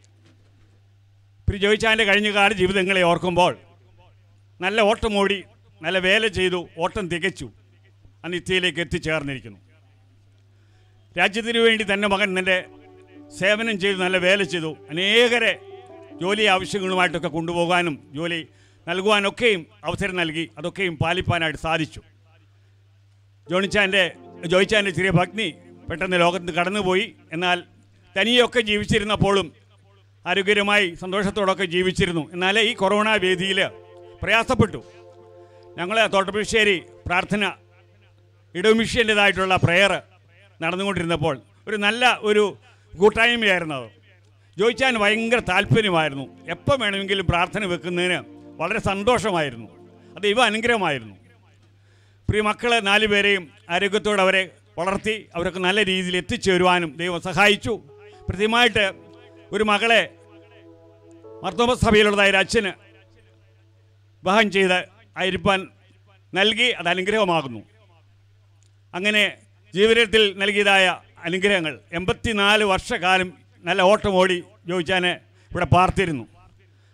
പ്രിയ ജോയിച്ചാൻ്റെ കഴിഞ്ഞകാല ജീവിതങ്ങളെ ഓർക്കുമ്പോൾ നല്ല ഓട്ടമോടി നല്ല വേല ചെയ്തു ഓട്ടം തികച്ചു അന്ന് ഇത്തിയിലേക്ക് എത്തിച്ചേർന്നിരിക്കുന്നു രാജ്യത്തിന് വേണ്ടി തൻ്റെ മകൻ തൻ്റെ സേവനം ചെയ്തു നല്ല വേല ചെയ്തു അനേകരെ ജോലി ആവശ്യങ്ങളുമായിട്ടൊക്കെ കൊണ്ടുപോകാനും ജോലി നൽകുവാനൊക്കെയും അവസരം നൽകി അതൊക്കെയും പാലിപ്പാനായിട്ട് സാധിച്ചു ജോണിച്ചാൻ്റെ ജോയിച്ചാൻ്റെ ചെറിയ ഭഗ്നി പെട്ടെന്ന് ലോകത്ത് കടന്നുപോയി എന്നാൽ തനിയൊക്കെ ജീവിച്ചിരുന്നപ്പോഴും ആരോഗ്യകരമായി സന്തോഷത്തോടൊക്കെ ജീവിച്ചിരുന്നു എന്നാൽ ഈ കൊറോണ വേദിയിൽ പ്രയാസപ്പെട്ടു ഞങ്ങൾ തോട്ടപ്പുശ്ശേരി പ്രാർത്ഥന ഇടമിഷ്യൻ്റെതായിട്ടുള്ള പ്രെയർ നടന്നുകൊണ്ടിരുന്നപ്പോൾ ഒരു നല്ല ഒരു കൂട്ടായ്മയായിരുന്നു അത് ജോയിച്ചാൻ ഭയങ്കര താല്പര്യമായിരുന്നു എപ്പോൾ വേണമെങ്കിലും പ്രാർത്ഥന വെക്കുന്നതിന് വളരെ സന്തോഷമായിരുന്നു അത് ഇവ അനുഗ്രഹമായിരുന്നു പ്രിയ മക്കളെ നാലുപേരെയും ആരോഗ്യത്തോടെ അവരെ വളർത്തി അവരൊക്കെ നല്ല രീതിയിൽ എത്തിച്ചേരുവാനും ദൈവം സഹായിച്ചു പ്രത്യേകമായിട്ട് ഒരു മകളെ മർത്തോമ സഭയിലുള്ളതായ ഒരു അച്ഛന് വിവാഹം ചെയ്ത് അയരിപ്പാൻ നൽകി അത് അനുഗ്രഹമാകുന്നു അങ്ങനെ ജീവിതത്തിൽ നൽകിയതായ അനുഗ്രഹങ്ങൾ എൺപത്തിനാല് വർഷക്കാലം നല്ല ഓട്ടം ഓടി ജോയിച്ചാനെ ഇവിടെ പാർത്തിരുന്നു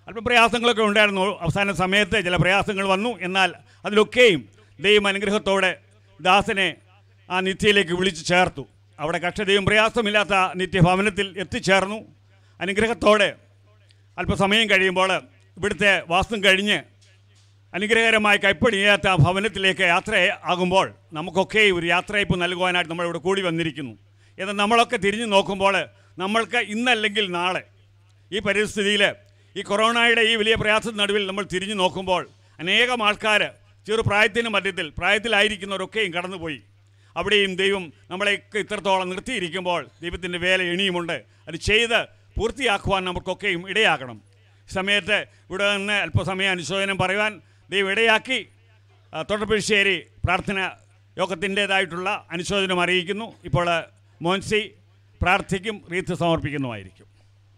അല്പം പ്രയാസങ്ങളൊക്കെ ഉണ്ടായിരുന്നു അവസാന സമയത്ത് ചില പ്രയാസങ്ങൾ വന്നു എന്നാൽ അതിലൊക്കെയും ദൈവം അനുഗ്രഹത്തോടെ ദാസനെ ആ നിത്യയിലേക്ക് വിളിച്ചു ചേർത്തു അവിടെ കഷ്ടതയും പ്രയാസമില്ലാത്ത നിത്യഭവനത്തിൽ എത്തിച്ചേർന്നു അനുഗ്രഹത്തോടെ അല്പസമയം കഴിയുമ്പോൾ ഇവിടുത്തെ വാസം കഴിഞ്ഞ് അനുഗ്രഹകരമായി കൈപ്പണിയാത്ത ആ ഭവനത്തിലേക്ക് യാത്ര ആകുമ്പോൾ നമുക്കൊക്കെ ഒരു യാത്രയപ്പ് നൽകുവാനായിട്ട് നമ്മളിവിടെ കൂടി വന്നിരിക്കുന്നു എന്നാൽ നമ്മളൊക്കെ തിരിഞ്ഞു നോക്കുമ്പോൾ നമ്മൾക്ക് ഇന്നല്ലെങ്കിൽ നാളെ ഈ പരിസ്ഥിതിയിൽ ഈ കൊറോണയുടെ ഈ വലിയ പ്രയാസത്തിന് നടുവിൽ നമ്മൾ തിരിഞ്ഞു നോക്കുമ്പോൾ അനേകം ആൾക്കാർ ചെറുപ്രായത്തിന് മധ്യത്തിൽ പ്രായത്തിലായിരിക്കുന്നവരൊക്കെയും കടന്നുപോയി അവിടെയും ദൈവം നമ്മളെയൊക്കെ ഇത്രത്തോളം നിർത്തിയിരിക്കുമ്പോൾ ദൈവത്തിൻ്റെ വേല ഇനിയുമുണ്ട് അത് ചെയ്ത് പൂർത്തിയാക്കുവാൻ നമുക്കൊക്കെയും ഇടയാക്കണം ഈ സമയത്ത് ഇവിടെ നിന്ന് അല്പസമയം അനുശോചനം പറയുവാൻ ദൈവം ഇടയാക്കി ആ, തൊട്ടപ്പുഴശ്ശേരി പ്രാർത്ഥന യോഗത്തിൻ്റേതായിട്ടുള്ള അനുശോചനം അറിയിക്കുന്നു ഇപ്പോൾ മോൻസി പ്രാർത്ഥിക്കും റീത്ത് സമർപ്പിക്കുന്നുമായിരിക്കും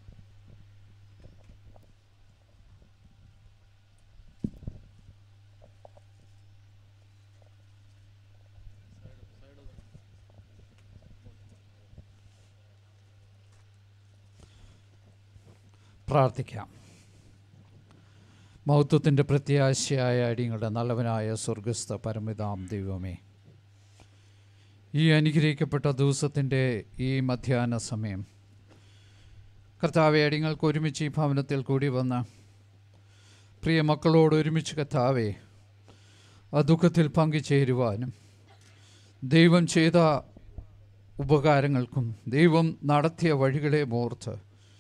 പ്രാർത്ഥിക്കാം മൗത്വത്തിൻ്റെ പ്രത്യാശയായ അടിങ്ങളുടെ നല്ലവനായ സ്വർഗസ്ഥ പരമിതാം ദൈവമേ ഈ അനുഗ്രഹിക്കപ്പെട്ട ദിവസത്തിൻ്റെ ഈ മധ്യാഹ്ന സമയം കർത്താവെ അടിങ്ങൾക്ക് ഒരുമിച്ച് ഈ ഭവനത്തിൽ കൂടി വന്ന് പ്രിയ മക്കളോട് ഒരുമിച്ച് കർത്താവെ ആ ദുഃഖത്തിൽ പങ്കുചേരുവാനും ദൈവം ചെയ്ത ഉപകാരങ്ങൾക്കും ദൈവം നടത്തിയ വഴികളെ ഓർത്ത്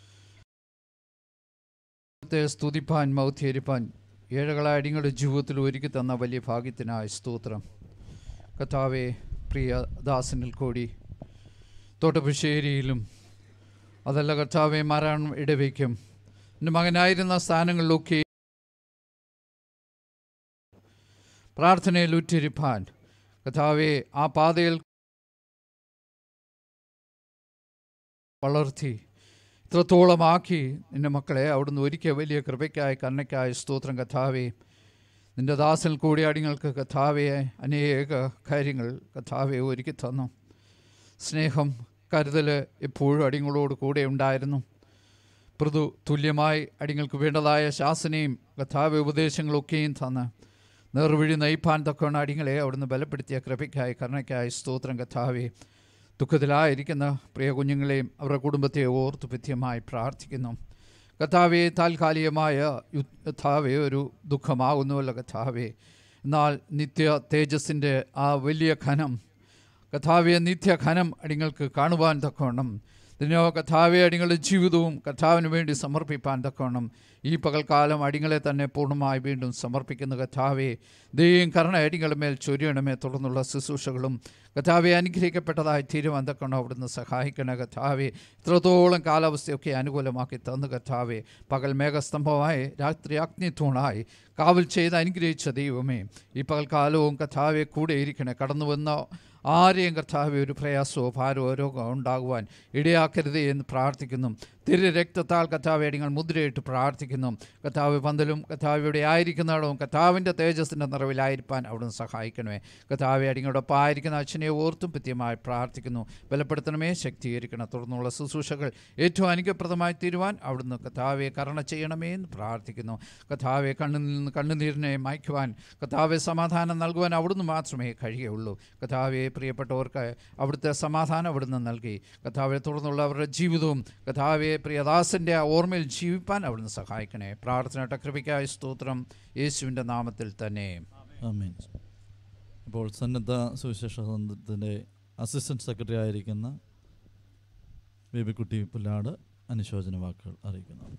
ദൈവത്തെ സ്തുതിപ്പാൻ മൗഥ്യരിപ്പാൻ ഏഴകളായ അടിങ്ങളുടെ ജീവിതത്തിൽ ഒരുക്കി തന്ന വലിയ ഭാഗ്യത്തിനായ സ്തോത്രം കഥാവെ പ്രിയ ദാസനിൽ കൂടി തോട്ടപ്പുശ്ശേരിയിലും അതല്ല കർത്താവെ മാറാണം ഇടവയ്ക്കും എൻ്റെ മകനായിരുന്ന സ്ഥാനങ്ങളിലൊക്കെ പ്രാർത്ഥനയിൽ ഉറ്റിരിപ്പാൻ കഥാവെ ആ പാതയിൽ വളർത്തി ഇത്രത്തോളമാക്കി നിൻ്റെ മക്കളെ അവിടുന്ന് ഒരിക്കൽ വലിയ കൃപയ്ക്കായി കരുണയ്ക്കായി സ്തോത്രം കഥാവേ നിൻ്റെ ദാസൽ കൂടി അടിങ്ങൾക്ക് കഥാവയെ അനേക കാര്യങ്ങൾ കഥാവെ ഒരുക്കി തന്നു സ്നേഹം കരുതൽ എപ്പോഴും അടിങ്ങളോട് കൂടെ ഉണ്ടായിരുന്നു മൃദു തുല്യമായി അടിങ്ങൾക്ക് വേണ്ടതായ ശാസനയും കഥാവ ഉപദേശങ്ങളൊക്കെയും തന്ന് നേർവഴി നയിപ്പാൻ തക്കവണ്ണ അടിങ്ങളെ അവിടുന്ന് ബലപ്പെടുത്തിയ കൃപയ്ക്കായി കരുണയ്ക്കായി സ്തോത്രം കഥാവേ ദുഃഖത്തിലായിരിക്കുന്ന പ്രിയ കുഞ്ഞുങ്ങളെയും അവരുടെ കുടുംബത്തെ ഓർത്ത് പഥ്യമായി പ്രാർത്ഥിക്കുന്നു കഥാവെ താൽക്കാലികമായ യു- കഥാവെ ഒരു ദുഃഖമാകുന്നുവല്ല കഥാവെ എന്നാൽ നിത്യ തേജസ്സിൻ്റെ ആ വലിയ ഘനം കഥാവെ നിത്യഘനം അടിങ്ങൾക്ക് കാണുവാൻ തക്കവണ്ണം ഇതിനോ കഥാവെ അടിങ്ങളുടെ ജീവിതവും കഥാവിന് വേണ്ടി സമർപ്പിപ്പാൻ തക്കവണ്ണം ഈ പകൽക്കാലം അടിങ്ങളെ തന്നെ പൂർണ്ണമായി വീണ്ടും സമർപ്പിക്കുന്ന കഥാവെ ദൈവം കരുണ അടിങ്ങളുടെ മേൽ ചൊരിയണമേ തുടർന്നുള്ള ശുശ്രൂഷകളും കഥാവെ അനുഗ്രഹിക്കപ്പെട്ടതായി തീരുമാൻ തക്കണം അവിടുന്ന് സഹായിക്കണ കഥാവെ ഇത്രത്തോളം കാലാവസ്ഥയൊക്കെ അനുകൂലമാക്കി തന്നു കഥാവെ പകൽ മേഘസ്തംഭമായി രാത്രി അഗ്നിത്തൂണായി കാവൽ ചെയ്ത് അനുഗ്രഹിച്ച ദൈവമേ ഈ പകൽക്കാലവും കഥാവെ കൂടെ ഇരിക്കണേ കടന്നു വന്ന ആരെയും കർത്താവെ ഒരു പ്രയാസമോ ഭാരമോ രോഗമോ ഉണ്ടാകുവാൻ ഇടയാക്കരുതേ എന്ന് പ്രാർത്ഥിക്കുന്നു തിരു രക്തത്താൽ കഥാവെ നിങ്ങൾ മുദ്രയിട്ട് പ്രാർത്ഥിക്കുന്നു കഥാവ് പന്തലും കഥാവിയുടെ ആയിരിക്കുന്നിടവും കഥാവിൻ്റെ തേജസ്സിൻ്റെ നിറവിലായിരിക്കാൻ അവിടുന്ന് സഹായിക്കണമേ കഥാവെ അടിങ്ങളോടൊപ്പം ആയിരിക്കുന്ന അച്ഛനെ ഓർത്തും കൃത്യമായി പ്രാർത്ഥിക്കുന്നു ബലപ്പെടുത്തണമേ ശക്തീകരിക്കണം തുടർന്നുള്ള ശുശ്രൂഷകൾ ഏറ്റവും അനുഗ്രഹപ്രദമായി തീരുവാൻ അവിടുന്ന് കഥാവെ കരുണ ചെയ്യണമേ എന്ന് പ്രാർത്ഥിക്കുന്നു കഥാവെ കണ്ണിൽ നിന്ന് കണ്ണുനീരിനെ മായ്ക്കുവാൻ കഥാവെ സമാധാനം നൽകുവാൻ അവിടുന്ന് മാത്രമേ കഴിയുള്ളൂ കഥാവെ പ്രിയപ്പെട്ടവർക്ക് അവിടുത്തെ സമാധാനം അവിടുന്ന് നൽകി കഥാവെ തുടർന്നുള്ള അവരുടെ ജീവിതവും കഥാവെ പ്രിയദാസൻ്റെ ആ ഓർമ്മയിൽ ജീവിപ്പാൻ അവിടുന്ന് സഹായിക്കണേ പ്രാർത്ഥനയുടെ കൃപയ്ക്കായ സ്തോത്രം യേശുവിൻ്റെ നാമത്തിൽ തന്നെ ആമീൻ അപ്പോൾ സന്നദ്ധ സുവിശേഷ സന്ധത്തിൻ്റെ അസിസ്റ്റൻറ്റ് സെക്രട്ടറി ആയിരിക്കുന്ന ബേബിക്കുട്ടി പുല്ലാട് അനുശോചന വാക്കുകൾ അറിയിക്കുന്നു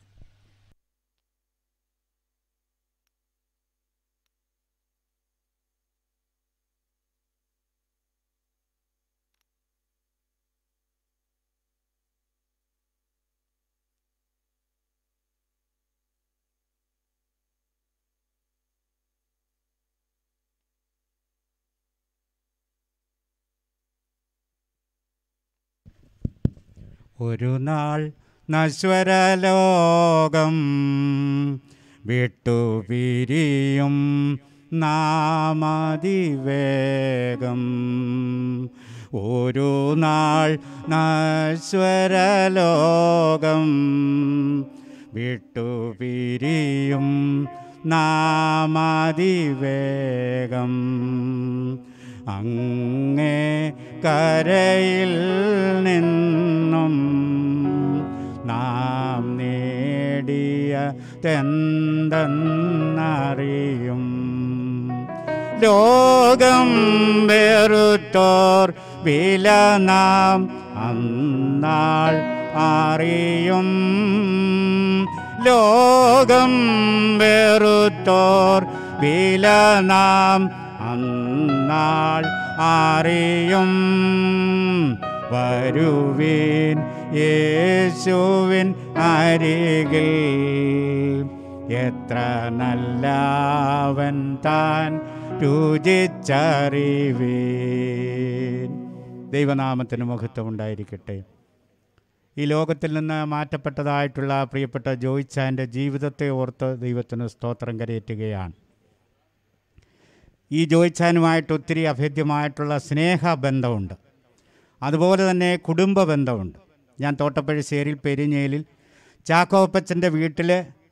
ഒരു നാൾ നശ്വരലോകം വിട്ടുപിരിയും നാമതിവേഗം ഒരു നാൾ നശ്വരലോകം വിട്ടുപിരിയും നാമതിവേഗം അങ്ങേ കരയിൽ നിന്നും നാം നേടിയ തെന്തെന്നറിയും ലോകം വെറുത്തോർ വില നാം അന്നാൾ അറിയും ലോകം വെറുത്തോർ വില നാം അന്നാൾ അറിയും വരുവീൻ യേശുവിൻ അരികിൽ എത്ര നല്ലവൻ താൻ രുചിച്ചറിവീൻ ദൈവനാമത്തിന് മഹത്വം ഉണ്ടായിരിക്കട്ടെ ഈ ലോകത്തിൽ നിന്ന് മാറ്റപ്പെട്ടതായിട്ടുള്ള പ്രിയപ്പെട്ട ജോയിച്ചാൻ്റെ ജീവിതത്തെ ഓർത്ത് ദൈവത്തിന് സ്തോത്രം കരയേറ്റുകയാണ് ഈ ജോയിച്ചാനുമായിട്ട് ഒത്തിരി അഭേദ്യമായിട്ടുള്ള സ്നേഹബന്ധമുണ്ട് അതുപോലെ തന്നെ കുടുംബ ബന്ധമുണ്ട് ഞാൻ തോട്ടപ്പഴശ്ശേരിയിൽ പെരിഞ്ഞേലിൽ ചാക്കോപ്പച്ചൻ്റെ വീട്ടിൽ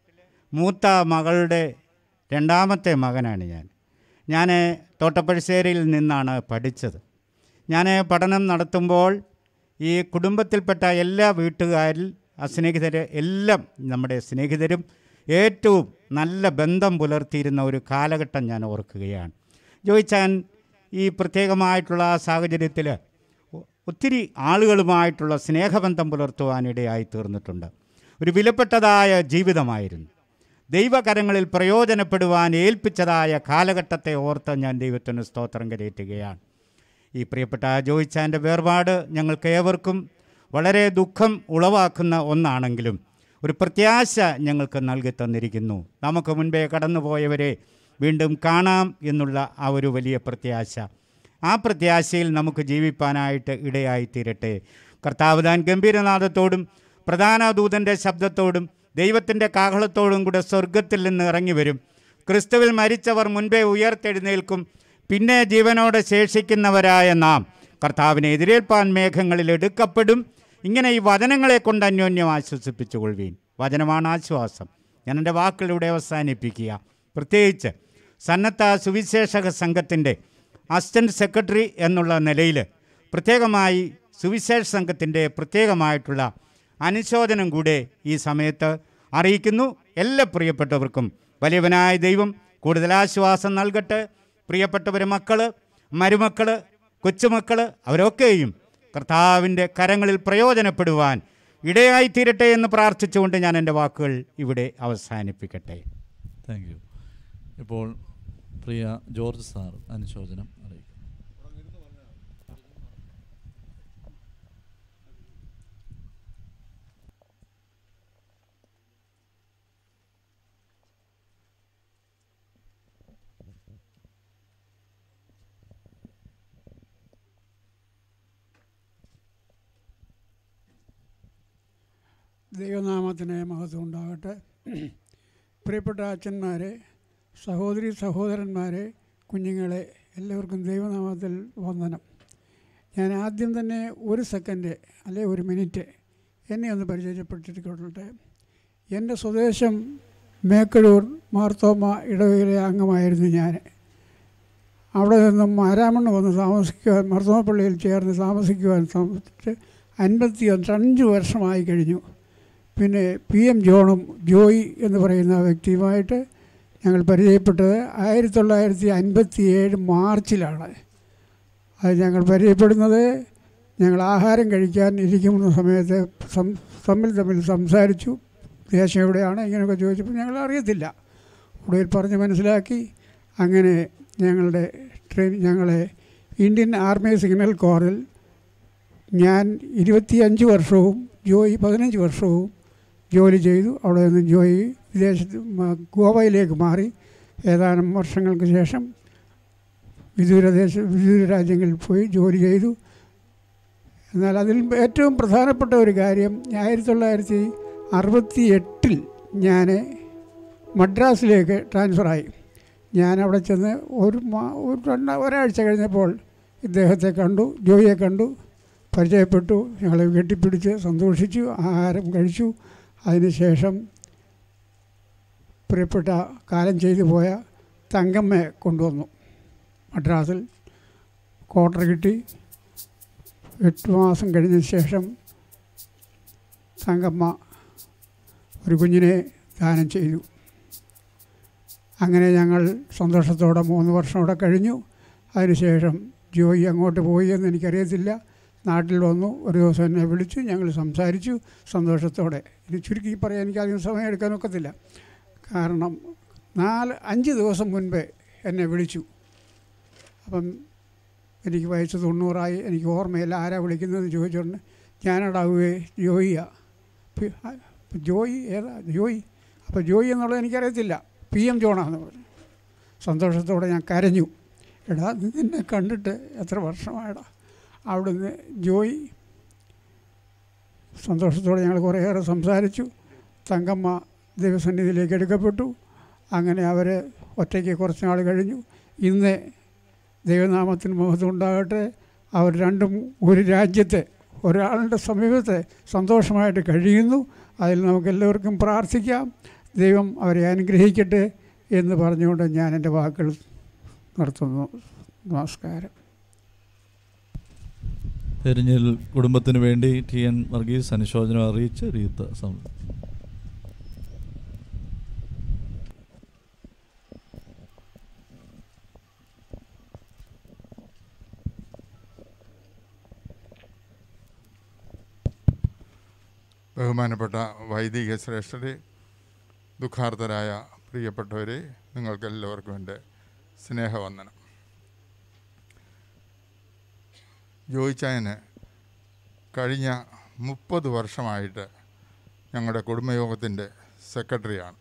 മൂത്ത മകളുടെ രണ്ടാമത്തെ മകനാണ് ഞാൻ ഞാൻ തോട്ടപ്പഴശ്ശേരിയിൽ നിന്നാണ് പഠിച്ചത് ഞാൻ പഠനം നടത്തുമ്പോൾ ഈ കുടുംബത്തിൽപ്പെട്ട എല്ലാ വീട്ടുകാരിൽ ആ സ്നേഹിതർ എല്ലാം നമ്മുടെ സ്നേഹിതരും ഏറ്റവും നല്ല ബന്ധം പുലർത്തിയിരുന്ന ഒരു കാലഘട്ടം ഞാൻ ഓർക്കുകയാണ് ജോയിച്ചാൻ ഈ പ്രത്യേകമായിട്ടുള്ള സാഹചര്യത്തിൽ ഒത്തിരി ആളുകളുമായിട്ടുള്ള സ്നേഹബന്ധം പുലർത്തുവാനിടയായി തീർന്നിട്ടുണ്ട് ഒരു വിലപ്പെട്ടതായ ജീവിതമായിരുന്നു ദൈവകരങ്ങളിൽ പ്രയോജനപ്പെടുവാൻ ഏൽപ്പിച്ചതായ കാലഘട്ടത്തെ ഓർത്ത് ഞാൻ ദൈവത്തിന് സ്തോത്രം കരയേറ്റുകയാണ് ഈ പ്രിയപ്പെട്ട ജോയിച്ചാൻ്റെ വേർപാട് ഞങ്ങൾക്ക് ഏവർക്കും വളരെ ദുഃഖം ഉളവാക്കുന്ന ഒന്നാണെങ്കിലും ഒരു പ്രത്യാശ ഞങ്ങൾക്ക് നൽകി തന്നിരിക്കുന്നു നമുക്ക് മുൻപേ കടന്നുപോയവരെ വീണ്ടും കാണാം എന്നുള്ള ആ ഒരു വലിയ പ്രത്യാശ ആ പ്രത്യാശയിൽ നമുക്ക് ജീവിപ്പാനായിട്ട് ഇടയായി തീരട്ടെ കർത്താവ് താൻ ഗംഭീരനാഥത്തോടും പ്രധാന ദൂതൻ്റെ ശബ്ദത്തോടും ദൈവത്തിൻ്റെ കാഹളത്തോടും കൂടെ സ്വർഗത്തിൽ നിന്ന് ഇറങ്ങി വരും ക്രിസ്തുവിൽ മരിച്ചവർ മുൻപേ ഉയർത്തെഴുന്നേൽക്കും പിന്നെ ജീവനോടെ ശേഷിക്കുന്നവരായ നാം കർത്താവിനെ എതിരേൽപ്പാൻ മേഘങ്ങളിൽ എടുക്കപ്പെടും ഇങ്ങനെ ഈ വചനങ്ങളെ കൊണ്ട് അന്യോന്യം ആശ്വസിപ്പിച്ചുകൊള്ളുവീൻ വചനമാണ് ആശ്വാസം ഞാൻ എൻ്റെ വാക്കുകളിലൂടെ അവസാനിപ്പിക്കുക പ്രത്യേകിച്ച് സന്നദ്ധ സുവിശേഷക സംഘത്തിൻ്റെ അസിസ്റ്റൻറ്റ് സെക്രട്ടറി എന്നുള്ള നിലയിൽ പ്രത്യേകമായി സുവിശേഷ സംഘത്തിൻ്റെ പ്രത്യേകമായിട്ടുള്ള അനുശോചനം കൂടെ ഈ സമയത്ത് അറിയിക്കുന്നു എല്ലാ പ്രിയപ്പെട്ടവർക്കും വലിയവനായ ദൈവം കൂടുതൽ ആശ്വാസം നൽകട്ടെ പ്രിയപ്പെട്ടവർ മക്കൾ മരുമക്കൾ കൊച്ചുമക്കൾ അവരൊക്കെയും കർത്താവിൻ്റെ കരങ്ങളിൽ പ്രയോജനപ്പെടുവാൻ ഇടയായി തീരട്ടെ എന്ന് പ്രാർത്ഥിച്ചുകൊണ്ട് ഞാൻ എൻ്റെ വാക്കുകൾ ഇവിടെ അവസാനിപ്പിക്കട്ടെ താങ്ക് യു ഇപ്പോൾ പ്രിയ ജോർജ് സാർ അനുശോചനം അറിയിക്കും ദൈവനാമത്തിന് മഹത്വം ഉണ്ടാകട്ടെ പ്രിയപ്പെട്ട അച്ഛന്മാരെ സഹോദരി സഹോദരന്മാരെ കുഞ്ഞുങ്ങളെ എല്ലാവർക്കും ദൈവനാമത്തിൽ വന്ദനം ഞാൻ ആദ്യം തന്നെ ഒരു സെക്കൻഡ് അല്ലെ ഒരു മിനിറ്റ് എന്നെ ഒന്ന് പരിചയപ്പെട്ടിരിക്കട്ടെ എൻ്റെ സ്വദേശം മേക്കഴൂർ മാർത്തോമ ഇടവകയിലെ അംഗമായിരുന്നു ഞാൻ അവിടെ നിന്നും മാരാമണ്ണ് വന്ന് താമസിക്കുവാൻ മർത്തോമപ്പള്ളിയിൽ ചേർന്ന് താമസിക്കുവാൻ താമസിച്ച് അൻപത്തി അഞ്ച് വർഷമായി കഴിഞ്ഞു പിന്നെ പി എം ജോണും ജോയി എന്ന് പറയുന്ന വ്യക്തിയുമായിട്ട് ഞങ്ങൾ പരിചയപ്പെട്ടത് ആയിരത്തി തൊള്ളായിരത്തി അൻപത്തി ഏഴ് മാർച്ചിലാണ് അത് ഞങ്ങൾ പരിചയപ്പെടുന്നത് ഞങ്ങൾ ആഹാരം കഴിക്കാൻ ഇരിക്കുന്ന സമയത്ത് സം തമ്മിൽ തമ്മിൽ സംസാരിച്ചു ദേശം എവിടെയാണ് ഇങ്ങനെയൊക്കെ ചോദിച്ചപ്പോൾ ഞങ്ങൾ അറിയത്തില്ല കൂടുതൽ പറഞ്ഞ് മനസ്സിലാക്കി അങ്ങനെ ഞങ്ങളുടെ ട്രെയിൻ ഞങ്ങളെ ഇന്ത്യൻ ആർമി സിഗ്നൽ കോറിൽ ഞാൻ ഇരുപത്തിയഞ്ച് വർഷവും ജോയി പതിനഞ്ച് വർഷവും ജോലി ചെയ്തു അവിടെ നിന്ന് ജോയി വിദേശത്ത് മ- ഗോവയിലേക്ക് മാറി ഏതാനും വർഷങ്ങൾക്ക് ശേഷം വിദൂര ദേശ വിദൂര രാജ്യങ്ങളിൽ പോയി ജോലി ചെയ്തു എന്നാൽ അതിൽ ഏറ്റവും പ്രധാനപ്പെട്ട ഒരു കാര്യം ആയിരത്തി തൊള്ളായിരത്തി അറുപത്തി എട്ടിൽ ഞാൻ മദ്രാസിലേക്ക് ട്രാൻസ്ഫറായി ഞാൻ അവിടെ ചെന്ന് ഒരു മാ ഒരു രണ്ട് ഒരാഴ്ച കഴിഞ്ഞപ്പോൾ ഇദ്ദേഹത്തെ കണ്ടു ജോയിയെ കണ്ടു പരിചയപ്പെട്ടു ഞങ്ങളെ കെട്ടിപ്പിടിച്ച് സന്തോഷിച്ചു ആഹാരം കഴിച്ചു അതിനുശേഷം പ്രിയപ്പെട്ട കാലം ചെയ്തു പോയ തങ്കമ്മയെ കൊണ്ടുവന്നു മദ്രാസിൽ ക്വാർട്ടർ കിട്ടി എട്ട് മാസം കഴിഞ്ഞ ശേഷം തങ്കമ്മ ഒരു കുഞ്ഞിനെ ദാനം ചെയ്തു അങ്ങനെ ഞങ്ങൾ സന്തോഷത്തോടെ മൂന്ന് വർഷം അവിടെ കഴിഞ്ഞു അതിനുശേഷം ജോയി അങ്ങോട്ട് പോയി എന്ന് എനിക്കറിയത്തില്ല നാട്ടിൽ വന്നു ഒരു ദിവസം എന്നെ വിളിച്ചു ഞങ്ങൾ സംസാരിച്ചു സന്തോഷത്തോടെ ഇനി ചുരുക്കി പറയാൻ എനിക്ക് അധികം സമയം എടുക്കാനൊക്കത്തില്ല കാരണം നാല് അഞ്ച് ദിവസം മുൻപേ എന്നെ വിളിച്ചു അപ്പം എനിക്ക് വയസ്സ് തൊണ്ണൂറായി എനിക്ക് ഓർമ്മയില്ല ആരാ വിളിക്കുന്നത് ചോദിച്ചോണ്ട് ഞാനടാവുകയെ ജോയിയാ പി- ആ, ജോയി ഏതാ ജോയി അപ്പോൾ ജോയി എന്നുള്ളത് എനിക്കറിയത്തില്ല പി എം ജോണാന്ന് പറഞ്ഞു സന്തോഷത്തോടെ ഞാൻ കരഞ്ഞു എടാ നിന്നെ കണ്ടിട്ട് എത്ര വർഷമായടാ അവിടുന്ന് ജോയി സന്തോഷത്തോടെ ഞങ്ങൾ കുറേയേറെ സംസാരിച്ചു തങ്കമ്മ ദൈവസന്നിധിയിലേക്ക് എടുക്കപ്പെട്ടു അങ്ങനെ അവർ ഒറ്റയ്ക്ക് കുറച്ച് നാൾ കഴിഞ്ഞു ഇന്ന് ദൈവനാമത്തിന് മഹത്വം ഉണ്ടാകട്ടെ അവർ രണ്ടും ഒരു രാജ്യത്തെ ഒരാളുടെ സമീപത്തെ സന്തോഷമായിട്ട് കഴിയുന്നു അതിൽ നമുക്ക് എല്ലാവർക്കും പ്രാർത്ഥിക്കാം ദൈവം അവരെ അനുഗ്രഹിക്കട്ടെ എന്ന് പറഞ്ഞുകൊണ്ട് ഞാൻ എൻ്റെ വാക്കുകൾ നിർത്തുന്നു നമസ്കാരം പെരിഞ്ഞിൽ കുടുംബത്തിന് വേണ്ടി ടി എൻ വർഗീസ് അനുശോചനം അറിയിച്ച് റീത്ത് സം ബഹുമാനപ്പെട്ട വൈദിക ശ്രേഷ്ഠരെ ദുഃഖാർത്തരായ പ്രിയപ്പെട്ടവരെ നിങ്ങൾക്കെല്ലാവർക്കും എൻ്റെ സ്നേഹവന്ദനം ജോയിച്ചായന് കഴിഞ്ഞ മുപ്പത് വർഷമായിട്ട് ഞങ്ങളുടെ കുടുംബയോഗത്തിൻ്റെ സെക്രട്ടറിയാണ്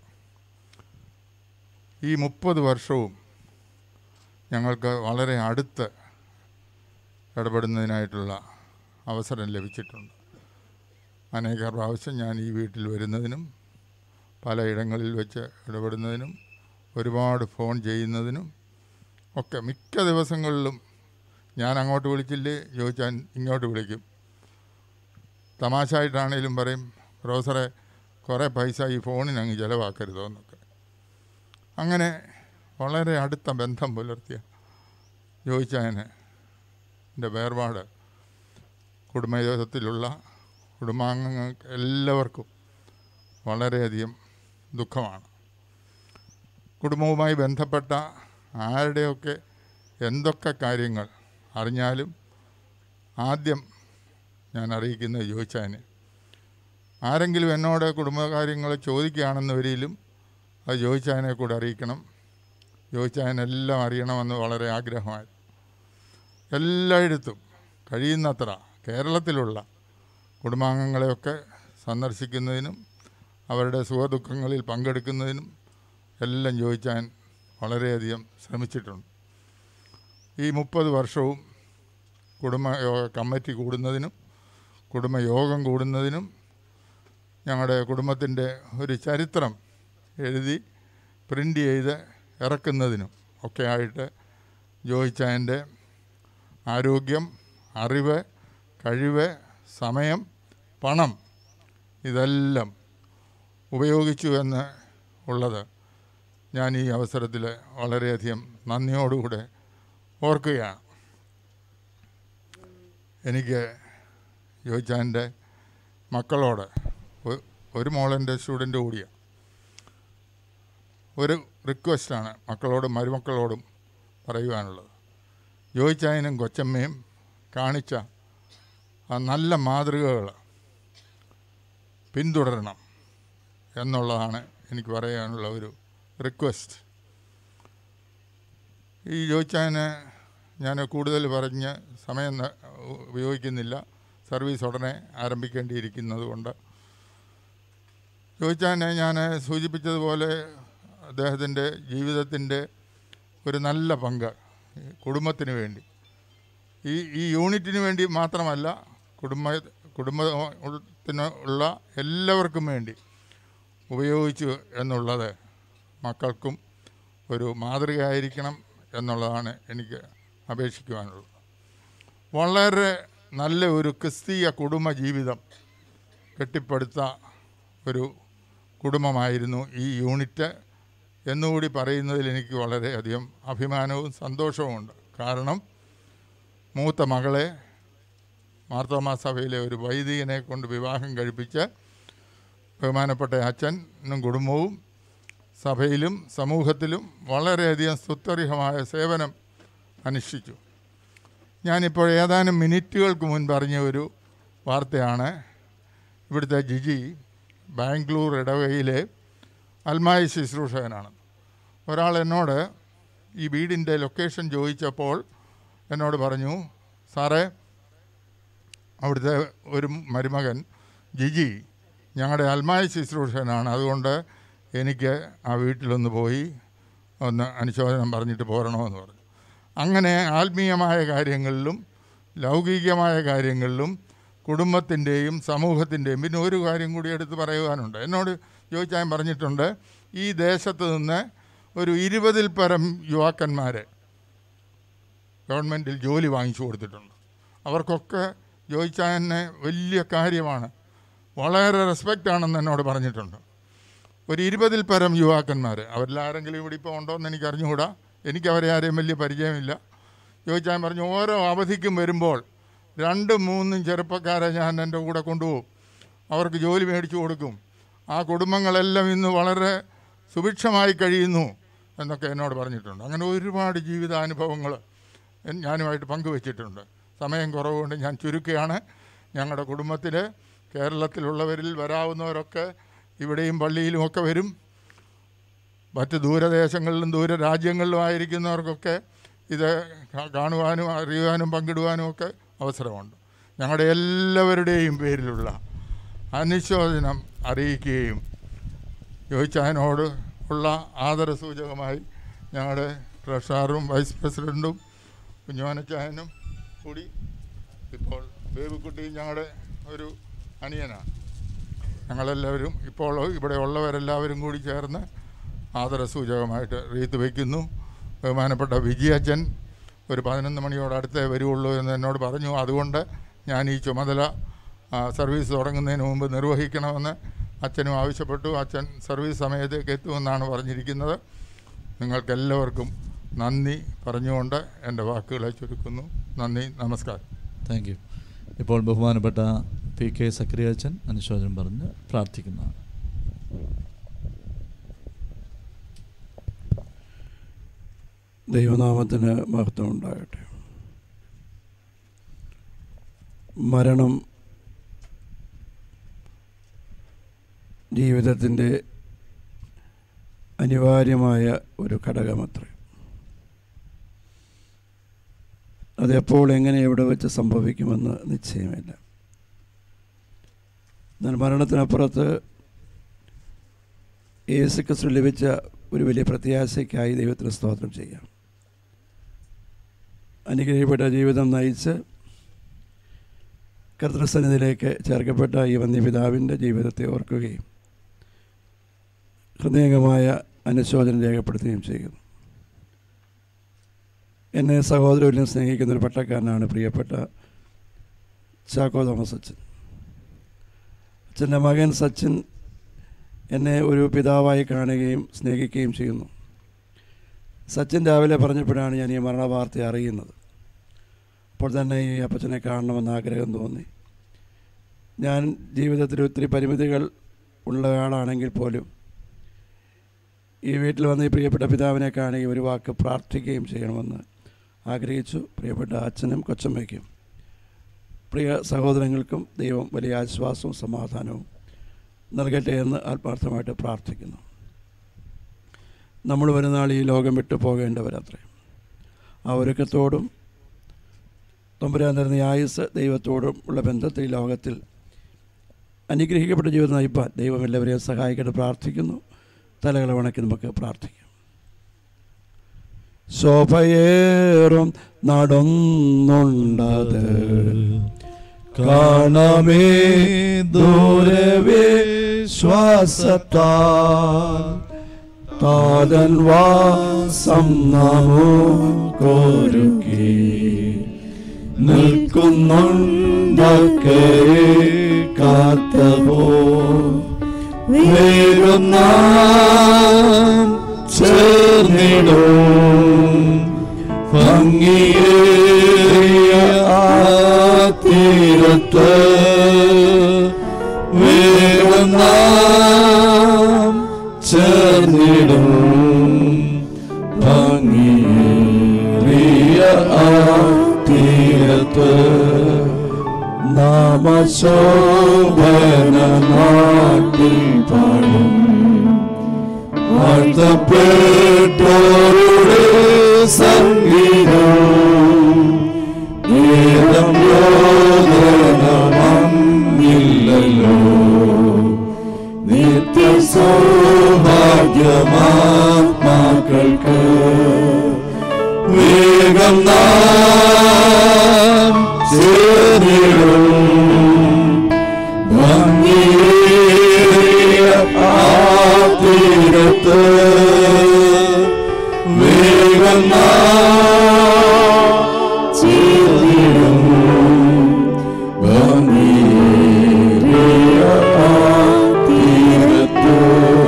ഈ മുപ്പത് വർഷവും ഞങ്ങൾക്ക് വളരെ അടുത്ത് ഇടപെടുന്നതിനായിട്ടുള്ള അവസരം ലഭിച്ചിട്ടുണ്ട് അനേക പ്രാവശ്യം ഞാൻ ഈ വീട്ടിൽ വരുന്നതിനും പലയിടങ്ങളിൽ വെച്ച് ഇടപെടുന്നതിനും ഒരുപാട് ഫോൺ ചെയ്യുന്നതിനും ഒക്കെ മിക്ക ദിവസങ്ങളിലും ഞാൻ അങ്ങോട്ട് വിളിച്ചില്ലേ ചോദിച്ചാൽ ഇങ്ങോട്ട് വിളിക്കും തമാശയായിട്ടാണേലും പറയും പ്രൊഫസറെ കുറേ പൈസ ഈ ഫോണിന് അങ്ങ് ചിലവാക്കരുതോ എന്നൊക്കെ അങ്ങനെ വളരെ അടുത്ത ബന്ധം പുലർത്തിയ ചോദിച്ചതിന് എൻ്റെ വേർപാട് കുടുംബജീവിതത്തിലുള്ള കുടുംബാംഗങ്ങൾക്ക് എല്ലാവർക്കും വളരെയധികം ദുഃഖമാണ് കുടുംബവുമായി ബന്ധപ്പെട്ട ആരുടെയൊക്കെ എന്തൊക്കെ കാര്യങ്ങൾ അറിഞ്ഞാലും ആദ്യം ഞാൻ അറിയിക്കുന്നത് ചോദിച്ചതിന് ആരെങ്കിലും എന്നോട് കുടുംബകാര്യങ്ങൾ ചോദിക്കുകയാണെന്ന് വരിയിലും അത് ചോദിച്ചതിനെ കൂടെ അറിയിക്കണം ചോദിച്ചതിനെല്ലാം അറിയണമെന്ന് വളരെ ആഗ്രഹമായി എല്ലായിടത്തും കഴിയുന്നത്ര കേരളത്തിലുള്ള കുടുംബാംഗങ്ങളെയൊക്കെ സന്ദർശിക്കുന്നതിനും അവരുടെ സുഖദുഃഖങ്ങളിൽ പങ്കെടുക്കുന്നതിനും എല്ലാം ചോദിച്ചാൻ വളരെയധികം ശ്രമിച്ചിട്ടുണ്ട് ഈ മുപ്പത് വർഷവും കുടുംബ യോഗ കമ്മിറ്റി കൂടുന്നതിനും കുടുംബയോഗം കൂടുന്നതിനും ഞങ്ങളുടെ കുടുംബത്തിൻ്റെ ഒരു ചരിത്രം എഴുതി പ്രിൻ്റ് ചെയ്ത് ഇറക്കുന്നതിനും ഒക്കെ ആയിട്ട് ജോയിച്ചായൻ്റെ ആരോഗ്യം അറിവ് കഴിവ് സമയം പണം ഇതെല്ലാം ഉപയോഗിച്ചു എന്ന് ഉള്ളത് ഞാൻ ഈ അവസരത്തിൽ വളരെയധികം നന്ദിയോടുകൂടെ ഓർക്കുകയാണ് എനിക്ക് ജോയിച്ചാൻ്റെ മക്കളോട് ഒ- ഒരു മോളെൻ്റെ സ്റ്റുഡൻ്റ് കൂടിയാണ് ഒരു റിക്വസ്റ്റാണ് മക്കളോടും മരുമക്കളോടും പറയുവാനുള്ളത് ജോയിച്ചായനും കൊച്ചമ്മയും കാണിച്ച ആ നല്ല മാതൃകകൾ പിന്തുടരണം എന്നുള്ളതാണ് എനിക്ക് പറയാനുള്ള ഒരു റിക്വസ്റ്റ് ഈ ജോയിച്ചായന് ഞാൻ കൂടുതൽ പറഞ്ഞ് സമയം ന- ഉപയോഗിക്കുന്നില്ല സർവീസ് ഉടനെ ആരംഭിക്കേണ്ടിയിരിക്കുന്നത് കൊണ്ട് ജോയിച്ചാനെ ഞാൻ സൂചിപ്പിച്ചതുപോലെ അദ്ദേഹത്തിൻ്റെ ജീവിതത്തിൻ്റെ ഒരു നല്ല പങ്ക് ഈ കുടുംബത്തിന് വേണ്ടി ഈ ഈ യൂണിറ്റിന് വേണ്ടി മാത്രമല്ല കുടുംബ കുടുംബത്തിന് ഉള്ള എല്ലാവർക്കും വേണ്ടി ഉപയോഗിച്ചു എന്നുള്ളത് മക്കൾക്കും ഒരു മാതൃകയായിരിക്കണം എന്നുള്ളതാണ് എനിക്ക് അപേക്ഷിക്കുവാനുള്ളത് വളരെ നല്ല ഒരു ക്രിസ്തീയ കുടുംബ ജീവിതം കെട്ടിപ്പടുത്ത ഒരു കുടുംബമായിരുന്നു ഈ യൂണിറ്റ് എന്നുകൂടി പറയുന്നതിൽ എനിക്ക് വളരെയധികം അഭിമാനവും സന്തോഷവുമുണ്ട് കാരണം മൂത്ത മകളെ മാർത്തോമാ സഭയിലെ ഒരു വൈദികനെ കൊണ്ട് വിവാഹം കഴിപ്പിച്ച് ബഹുമാനപ്പെട്ട അച്ഛനും കുടുംബവും സഭയിലും സമൂഹത്തിലും വളരെയധികം സ്തുത്യർഹമായ സേവനം അനുഷ്ഠിച്ചു ഞാനിപ്പോൾ ഏതാനും മിനിറ്റുകൾക്ക് മുൻപ് അറിഞ്ഞ ഒരു വാർത്തയാണ് ഇവിടുത്തെ ജിജി ബാംഗ്ലൂർ ഇടവകയിലെ അൽമായി ശുശ്രൂഷകനാണ് ഒരാൾ എന്നോട് ഈ വീടിൻ്റെ ലൊക്കേഷൻ ചോദിച്ചപ്പോൾ എന്നോട് പറഞ്ഞു സാറേ അവിടുത്തെ ഒരു മരുമകൻ ജിജി ഞങ്ങളുടെ അൽമായി ശുശ്രൂഷകനാണ് അതുകൊണ്ട് എനിക്ക് ആ വീട്ടിലൊന്ന് പോയി ഒന്ന് അനുശോചനം പറഞ്ഞിട്ട് പോരണമെന്ന് പറഞ്ഞു അങ്ങനെ ആത്മീയമായ കാര്യങ്ങളിലും ലൗകികമായ കാര്യങ്ങളിലും കുടുംബത്തിൻ്റെയും സമൂഹത്തിൻ്റെയും പിന്നെ ഒരു കാര്യം കൂടി എടുത്ത് പറയുവാനുണ്ട് എന്നോട് ചോദിച്ചാൽ പറഞ്ഞിട്ടുണ്ട് ഈ ദേശത്ത് നിന്ന് ഒരു ഇരുപതിൽ പരം യുവാക്കന്മാരെ ഗവൺമെൻറ്റിൽ ജോലി വാങ്ങിച്ചു കൊടുത്തിട്ടുണ്ട് അവർക്കൊക്കെ ജോയിച്ചായനെ വലിയ കാര്യമാണ് വളരെ റെസ്പെക്റ്റ് ആണെന്ന് എന്നോട് പറഞ്ഞിട്ടുണ്ട് ഒരു ഇരുപതിൽ പരം യുവാക്കന്മാർ അവരിൽ ആരെങ്കിലും ഇവിടെ ഇപ്പോൾ ഉണ്ടോ എന്ന് എനിക്ക് അറിഞ്ഞുകൂടാ എനിക്ക് അവരെ ആരെയും വലിയ പരിചയമില്ല ചോദിച്ചാൽ പറഞ്ഞു ഓരോ അവധിക്കും വരുമ്പോൾ രണ്ടും മൂന്നും ചെറുപ്പക്കാരെ ഞാൻ എൻ്റെ കൂടെ കൊണ്ടുപോകും അവർക്ക് ജോലി മേടിച്ചു കൊടുക്കും ആ കുടുംബങ്ങളെല്ലാം ഇന്ന് വളരെ സുഭിക്ഷമായി കഴിയുന്നു എന്നൊക്കെ എന്നോട് പറഞ്ഞിട്ടുണ്ട് അങ്ങനെ ഒരുപാട് ജീവിതാനുഭവങ്ങൾ എൻ- ഞാനുമായിട്ട് പങ്കുവച്ചിട്ടുണ്ട് സമയം കുറവുകൊണ്ട് ഞാൻ ചുരുക്കുകയാണ് ഞങ്ങളുടെ കുടുംബത്തിൽ കേരളത്തിലുള്ളവരിൽ വരാവുന്നവരൊക്കെ ഇവിടെയും പള്ളിയിലുമൊക്കെ വരും മറ്റ് ദൂരദേശങ്ങളിലും ദൂര രാജ്യങ്ങളിലും ആയിരിക്കുന്നവർക്കൊക്കെ ഇത് കാ- കാണുവാനും അറിയുവാനും പങ്കിടുവാനും ഒക്കെ അവസരമുണ്ട് ഞങ്ങളുടെ എല്ലാവരുടെയും പേരിലുള്ള അനുശോചനം അറിയിക്കുകയും യോയിച്ചായനോട് ഉള്ള ആദരസൂചകമായി ഞങ്ങളുടെ ട്രഷററും വൈസ് പ്രസിഡൻറ്റും കുഞ്ഞോനച്ചായനും കൂടി ഇപ്പോൾ ബേബിക്കുട്ടിയും ഞങ്ങളുടെ ഒരു അനിയനാണ് ഞങ്ങളെല്ലാവരും ഇപ്പോൾ ഇവിടെ ഉള്ളവരെല്ലാവരും കൂടി ചേർന്ന് ആദരസൂചകമായിട്ട് റീത്ത് വയ്ക്കുന്നു ബഹുമാനപ്പെട്ട വിജയച്ചൻ ഒരു പതിനൊന്ന് മണിയോടടുത്തേ വരുള്ളൂ എന്ന് എന്നോട് പറഞ്ഞു അതുകൊണ്ട് ഞാൻ ഈ ചുമതല ആ, സർവീസ് തുടങ്ങുന്നതിന് മുമ്പ് നിർവഹിക്കണമെന്ന് അച്ഛനും ആവശ്യപ്പെട്ടു അച്ഛൻ സർവീസ് സമയത്തേക്ക് എത്തുമെന്നാണ് പറഞ്ഞിരിക്കുന്നത് നിങ്ങൾക്കെല്ലാവർക്കും നന്ദി പറഞ്ഞുകൊണ്ട് എൻ്റെ വാക്കുകളെ ചുരുക്കുന്നു നന്ദി നമസ്കാരം താങ്ക് യു ഇപ്പോൾ ബഹുമാനപ്പെട്ട പി കെ സക്രിയച്ചൻ അനുശോചനം പറഞ്ഞ് പ്രാർത്ഥിക്കുന്നതാണ് ദൈവനാമത്തിന് മഹത്വം ഉണ്ടാകട്ടെ മരണം ജീവിതത്തിൻ്റെ അനിവാര്യമായ ഒരു ഘടകമത്രേ അതെപ്പോൾ എങ്ങനെ എവിടെ വെച്ച് സംഭവിക്കുമെന്ന് നിശ്ചയമില്ല എന്നാൽ മരണത്തിനപ്പുറത്ത് യേശുക്രിസ്തു ലഭിച്ച ഒരു വലിയ പ്രത്യാശയ്ക്കായി ദൈവത്തിന് സ്തോത്രം ചെയ്യാം അനുഗ്രഹിക്കപ്പെട്ട ജീവിതം നയിച്ച് കർത്തൃസന്നിധിയിലേക്ക് ചേർക്കപ്പെട്ട ഈ വന്യപിതാവിൻ്റെ ജീവിതത്തെ ഓർക്കുകയും ഹൃദയംഗമായ അനുശോചനം രേഖപ്പെടുത്തുകയും ചെയ്യുന്നു എന്നെ സഹോദരനും സ്നേഹിക്കുന്ന ഒരു പട്ടക്കാരനാണ് പ്രിയപ്പെട്ട ചാക്കോ തോമസ് അച്ഛൻ അച്ഛൻ്റെ മകൻ സച്ചിൻ എന്നെ ഒരു പിതാവായി കാണുകയും സ്നേഹിക്കുകയും ചെയ്യുന്നു സച്ചിൻ രാവിലെ പറഞ്ഞപ്പോഴാണ് ഞാൻ ഈ മരണവാർത്ത അറിയുന്നത് അപ്പോൾ തന്നെ ഈ അപ്പച്ചനെ കാണണമെന്ന് ആഗ്രഹം തോന്നി ഞാൻ ജീവിതത്തിൽ ഒത്തിരി പരിമിതികൾ ഉള്ള ആളാണെങ്കിൽ പോലും ഈ വീട്ടിൽ വന്ന് ഈ പ്രിയപ്പെട്ട പിതാവിനെ കാണുകയും ഒരു വാക്ക് പ്രാർത്ഥിക്കുകയും ചെയ്യണമെന്ന് ആഗ്രഹിച്ചു പ്രിയപ്പെട്ട അച്ഛനും കൊച്ചമ്മയ്ക്കും പ്രിയ സഹോദരങ്ങൾക്കും ദൈവം വലിയ ആശ്വാസവും സമാധാനവും നൽകട്ടെ എന്ന് ആത്മാർത്ഥമായിട്ട് പ്രാർത്ഥിക്കുന്നു നമ്മൾ ഒരു നാൾ ഈ ലോകം വിട്ടു പോകേണ്ടവരത്രേ ആ ഒരുക്കത്തോടും തമ്പുരാൻ തരുന്ന ഈ ആയുസ് ദൈവത്തോടും ഉള്ള ബന്ധത്തിൽ ഈ ലോകത്തിൽ അനുഗ്രഹിക്കപ്പെട്ട ജീവിതം നയിപ്പാൻ ദൈവം എല്ലാവരെയും സഹായിക്കട്ടെ പ്രാർത്ഥിക്കുന്നു തലകളെ വണക്കി നമുക്ക് പ്രാർത്ഥിക്കാം ശോഭയേറും നടന്നുണ്ടത് കാണമേ ദൂരവേ ശ്വാസത്താൽ താതൻ വാസം നമോ കോരുക്കി നിൽക്കുന്നുണ്ടൊക്കെ കാത്തപോ വേഗം നാം തീരത്ത് നാമശോഭന നാട്ടിൽ പാടും വാഴ്ത്തപ്പെട്ടോരുടെ സംഗീതം ഗീതം യോധനമങ്ങില്ലല്ലോ നിത്യ സൗഭാഗ്യമാത്മാക്കൾക്ക് വേഗം നാം ചേർന്നിടും ഭംഗിയേറിയ ആ തീരത്ത് വേഗം നാം ചേർന്നിടും ഭംഗിയേറിയ ആ തീരത്ത്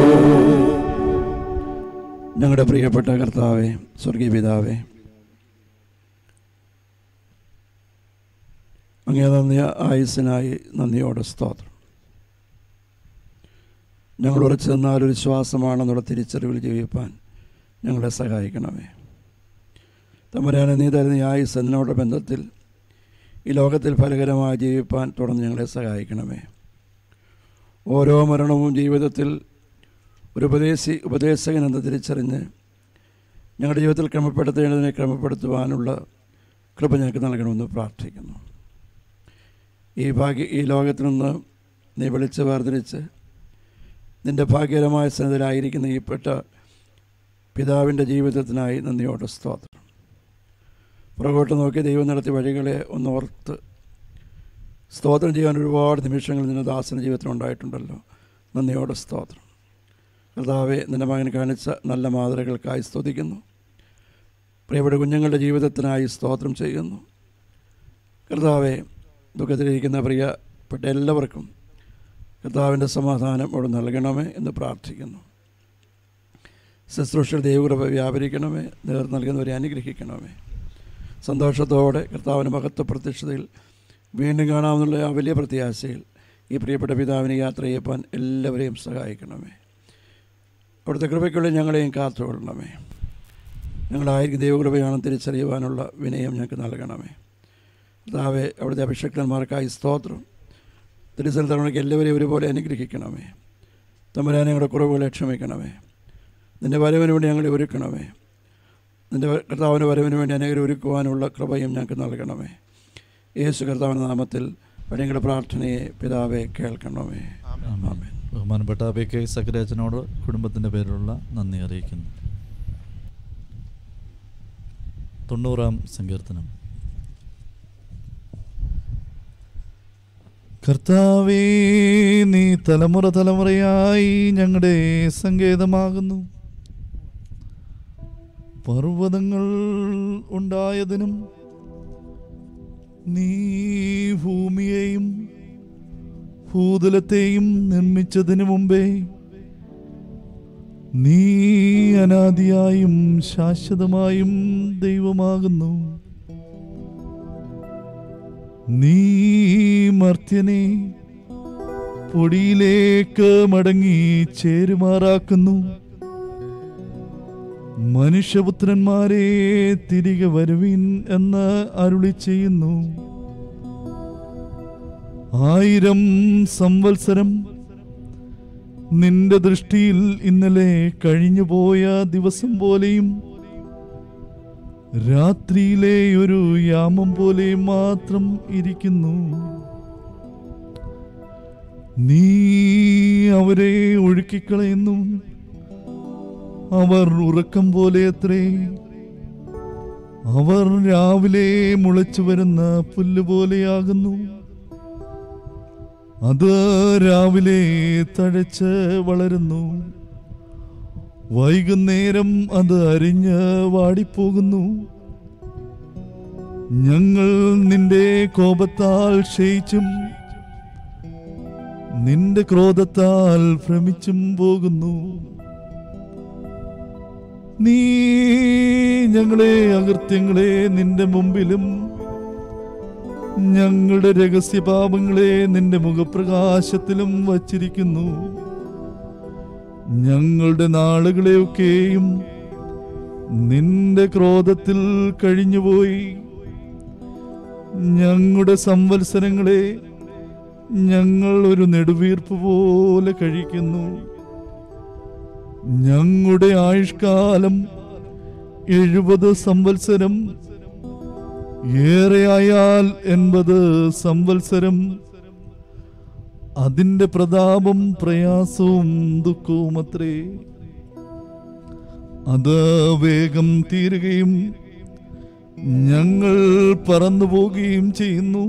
ഞങ്ങളുടെ പ്രിയപ്പെട്ട കർത്താവെ സ്വർഗീയ പിതാവേ അങ്ങേ നന്ദിയ ആയുസിനായി നന്ദിയോടെ സ്തോത്രം ഞങ്ങൾ ഉറച്ചു നിന്നാലൊരു ശ്വാസമാണെന്നുള്ള തിരിച്ചറിവിൽ ജീവിപ്പാൻ ഞങ്ങളെ സഹായിക്കണമേ തമ്പുരാനെ നീ തരുന്ന ഈ ആയുസ് എന്നോട് ബന്ധത്തിൽ ഈ ലോകത്തിൽ ഫലകരമായി ജീവിപ്പാൻ തുടർന്ന് ഞങ്ങളെ സഹായിക്കണമേ ഓരോ മരണവും ജീവിതത്തിൽ ഒരു ഉപദേശി ഉപദേശകൻ എന്ന് തിരിച്ചറിഞ്ഞ് ഞങ്ങളുടെ ജീവിതത്തിൽ ക്രമപ്പെടുത്തേണ്ടതിനെ ക്രമപ്പെടുത്തുവാനുള്ള കൃപ ഞങ്ങൾക്ക് നൽകണമെന്ന് പ്രാർത്ഥിക്കുന്നു ഈ ഭാഗ്യ ഈ ലോകത്തിൽ നിന്ന് നീ വിളിച്ച് വേർതിരിച്ച് നിൻ്റെ ഭാഗ്യകരമായ സന്നദ്ധരായിരിക്കുന്ന ഈ പെട്ട പിതാവിൻ്റെ ജീവിതത്തിനായി നന്ദിയോടെ സ്തോത്രം പുറകോട്ട് നോക്കി ദൈവം നടത്തിയ വഴികളെ ഒന്ന് ഓർത്ത് സ്തോത്രം ചെയ്യാൻ ഒരുപാട് നിമിഷങ്ങൾ നിന്റെ ദാസന ജീവിതത്തിൽ ഉണ്ടായിട്ടുണ്ടല്ലോ നന്ദിയോടെ സ്തോത്രം കർത്താവെ നിൻ്റെ മകൻ കാണിച്ച നല്ല മാതൃകകൾക്കായി സ്തുതിക്കുന്നു പ്രിയപ്പെട്ട കുഞ്ഞുങ്ങളുടെ ജീവിതത്തിനായി സ്തോത്രം ചെയ്യുന്നു കർത്താവെ ദുഃഖത്തിലിരിക്കുന്ന പ്രിയപ്പെട്ട എല്ലാവർക്കും കർത്താവിൻ്റെ സമാധാനം അവിടെ നൽകണമേ എന്ന് പ്രാർത്ഥിക്കുന്നു ശുശ്രൂഷ ദൈവകൃപ വ്യാപരിക്കണമേ നേർ നൽകുന്നവരെ അനുഗ്രഹിക്കണമേ സന്തോഷത്തോടെ കർത്താവിൻ്റെ മഹത്വ പ്രത്യക്ഷതയിൽ വീണ്ടും കാണാമെന്നുള്ള ആ വലിയ പ്രത്യാശയിൽ ഈ പ്രിയപ്പെട്ട പിതാവിനെ യാത്ര ചെയ്യപ്പാൻ എല്ലാവരെയും സഹായിക്കണമേ അവിടുത്തെ കൃപയ്ക്കുള്ളിൽ ഞങ്ങളെയും കാത്തുകൊള്ളണമേ ഞങ്ങളായിരിക്കും ദൈവകൃപയാണെന്ന് തിരിച്ചറിയുവാനുള്ള വിനയം ഞങ്ങൾക്ക് നൽകണമേ കർത്താവെ അവിടുത്തെ അഭിഷക്തന്മാർക്കായി സ്തോത്രം തിരുസൽ തവണയ്ക്ക് എല്ലാവരെയും ഒരുപോലെ അനുഗ്രഹിക്കണമേ തമ്പുരാനെ ഞങ്ങളുടെ കുറവുകളെ ക്ഷമിക്കണമേ നിൻ്റെ വരവിന് വേണ്ടി ഞങ്ങളെ ഒരുക്കണമേ നിൻ്റെ കർത്താവിൻ്റെ വരവിന് വേണ്ടി അനേകരെ ഒരുക്കുവാനുള്ള കൃപയും ഞങ്ങൾക്ക് നൽകണമേ യേശു കർത്താവിൻ്റെ നാമത്തിൽ ഞങ്ങളുടെ പ്രാർത്ഥനയെ പിതാവെ കേൾക്കണമേ ആമേൻ ബഹുമാനപ്പെട്ട പി കെ സക്കരാജനോട് കുടുംബത്തിൻ്റെ പേരിലുള്ള നന്ദി അറിയിക്കുന്നു തൊണ്ണൂറാം സങ്കീർത്തനം കർത്താവേ നീ തലമുറ തലമുറയായി ഞങ്ങളുടെ സങ്കേതമാകുന്നു പർവ്വതങ്ങൾ ഉണ്ടായതിനും നീ ഭൂമിയെയും ഭൂതലത്തെയും നിർമ്മിച്ചതിനു മുമ്പേ നീ അനാദിയായും ശാശ്വതമായും ദൈവമാകുന്നു നീ മർത്യനെ പൊടിയിലേക്ക് മടങ്ങി ചേരുമാറാക്കുന്നു മനുഷ്യപുത്രന്മാരെ തിരികെ വരുവിൻ എന്ന് അരുളി ചെയ്യുന്നു ആയിരം സംവത്സരം നിന്റെ ദൃഷ്ടിയിൽ ഇന്നലെ കഴിഞ്ഞുപോയ ദിവസം പോലെയും രാത്രിയിലെ ഒരു യാമം പോലെ മാത്രം ഇരിക്കുന്നു നീ അവരെ ഒഴുക്കിക്കളയുന്നു അവർ ഉറക്കം പോലെ അത്രേ അവർ രാവിലെ മുളച്ചു വരുന്ന പുല്ല് പോലെയാകുന്നു അത് രാവിലെ തഴച്ച് വളരുന്നു വൈകുന്നേരം അത് അരിഞ്ഞ് വാടിപ്പോകുന്നു ഞങ്ങൾ നിന്റെ കോപത്താൽ ക്ഷയിച്ചും നിന്റെ ക്രോധത്താൽ ഭ്രമിച്ചും പോകുന്നു നീ ഞങ്ങളെ അകൃത്യങ്ങളെ നിന്റെ മുമ്പിലും ഞങ്ങളുടെ രഹസ്യപാപങ്ങളെ നിന്റെ മുഖപ്രകാശത്തിലും വച്ചിരിക്കുന്നു ഞങ്ങളുടെ നാളുകളെയൊക്കെയും നിന്റെ ക്രോധത്തിൽ കഴിഞ്ഞുപോയി ഞങ്ങളുടെ സംവത്സരങ്ങളെ ഞങ്ങൾ ഒരു നെടുവീർപ്പ് പോലെ കഴിക്കുന്നു ഞങ്ങളുടെ ആയുഷ്കാലം എഴുപത് സംവത്സരം ഏറെയായാൽ എൺപത് സംവത്സരം അതിൻ്റെ പ്രതാപം പ്രയാസവും ദുഃഖവുമത്രേ അത് വേഗം തീരുകയും ഞങ്ങൾ പറന്നു പോവുകയും ചെയ്യുന്നു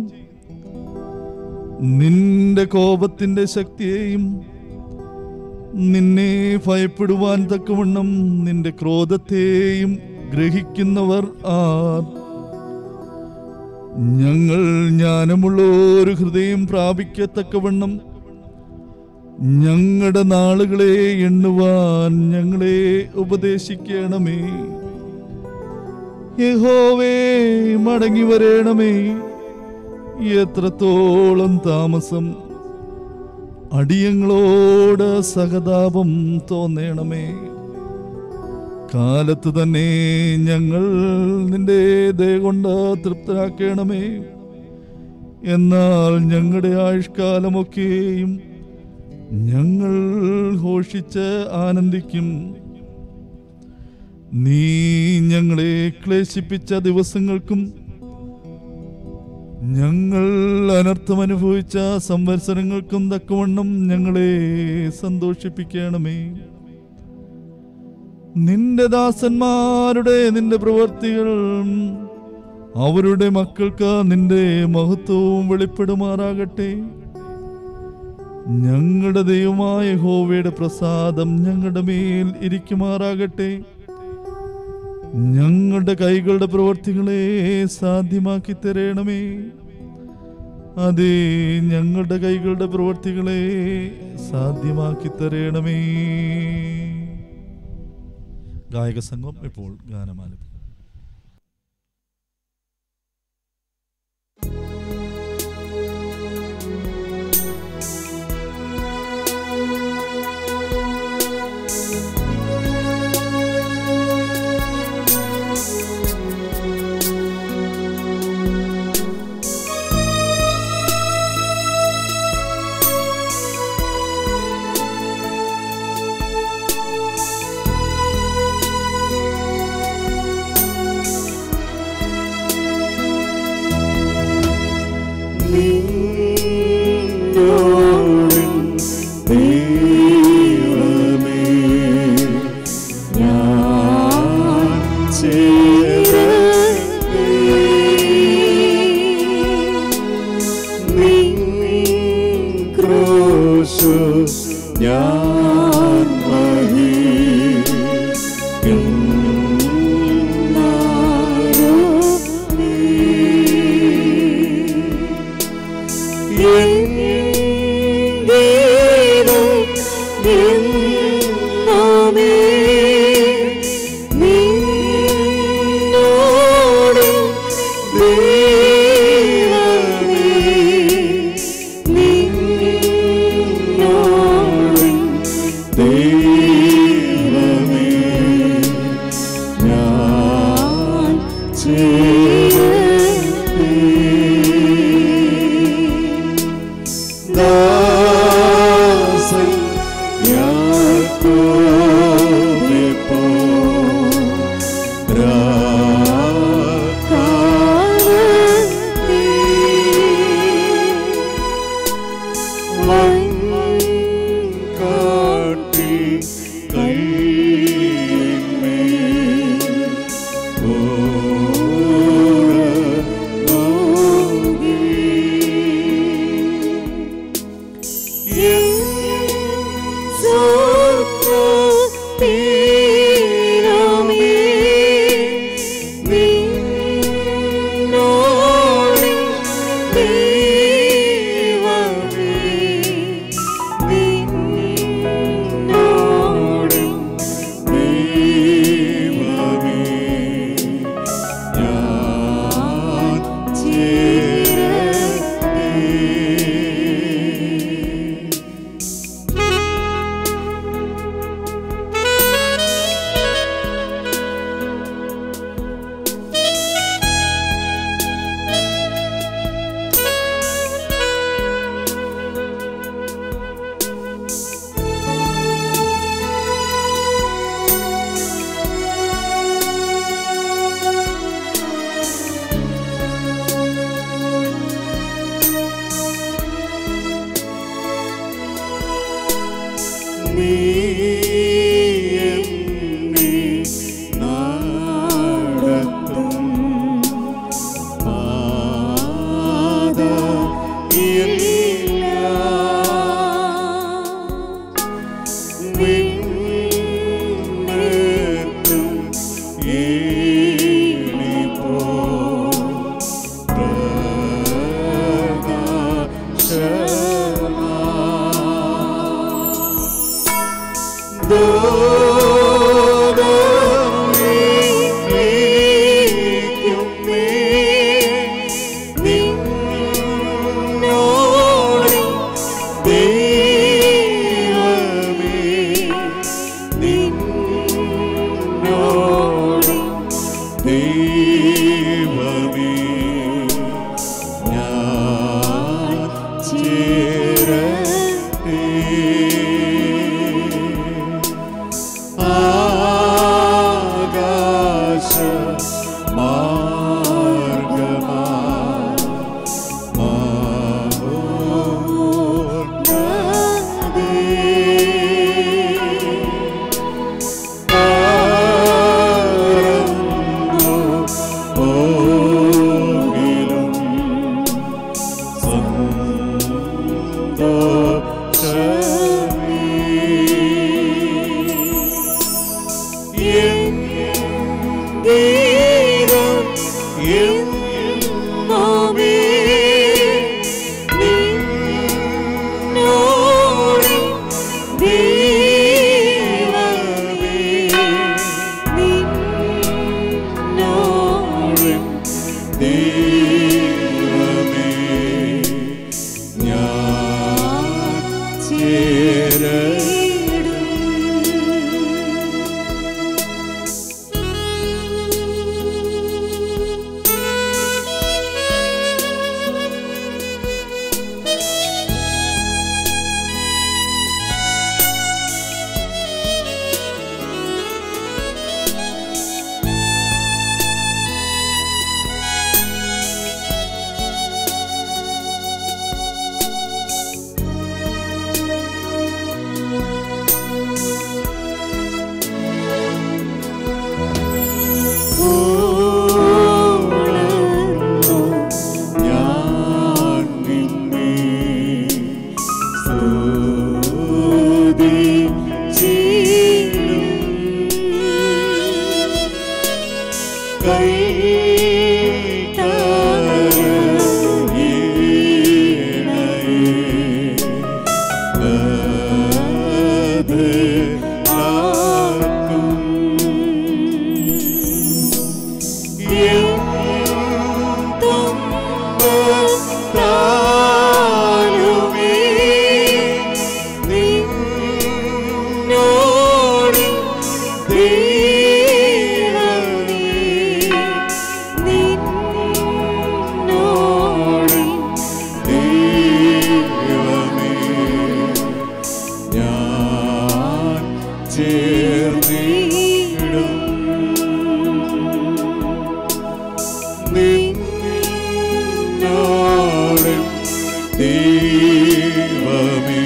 നിന്റെ കോപത്തിന്റെ ശക്തിയെയും നിന്നെ ഭയപ്പെടുവാൻ തക്കവണ്ണം നിന്റെ ക്രോധത്തെയും ഗ്രഹിക്കുന്നവർ ആർ ഞങ്ങൾ ജ്ഞാനമുള്ള ഒരു ഹൃദയം പ്രാപിക്കത്തക്കവണ്ണം ഞങ്ങളുടെ നാളുകളെ എണ്ണുവാൻ ഞങ്ങളെ ഉപദേശിക്കണമേ യഹോവേ മടങ്ങി വരേണമേ എത്രത്തോളം താമസം അടിയങ്ങളോട് സഹതാപം തോന്നണമേ കാലത്ത് തന്നെ ഞങ്ങൾ നിന്റെ ദയ കൊണ്ട് തൃപ്തരാക്കണമേ എന്നാൽ ഞങ്ങളുടെ ആയുഷ്കാലമൊക്കെയും ഞങ്ങൾ ഘോഷിച്ച് ആനന്ദിക്കും നീ ഞങ്ങളെ ക്ലേശിപ്പിച്ച ദിവസങ്ങൾക്കും ഞങ്ങൾ അനർത്ഥം അനുഭവിച്ച സംവത്സരങ്ങൾക്കും തക്കവണ്ണം ഞങ്ങളെ സന്തോഷിപ്പിക്കണമേ നിന്റെ ദാസന്മാരുടെ നിന്റെ പ്രവർത്തികൾ അവരുടെ മക്കൾക്ക് നിന്റെ മഹത്വവും വെളിപ്പെടുമാറാകട്ടെ ഞങ്ങളുടെ ദൈവമായ ഹോവയുടെ പ്രസാദം ഞങ്ങളുടെ മേൽ ഇരിക്കുമാറാകട്ടെ ഞങ്ങളുടെ കൈകളുടെ പ്രവർത്തികളെ സാധ്യമാക്കി തരണമേ അതെ ഞങ്ങളുടെ കൈകളുടെ പ്രവർത്തികളെ സാധ്യമാക്കി തരണമേ ഗായക സംഘം ഇപ്പോൾ ഗാനമാലപി ും ദൈവമേ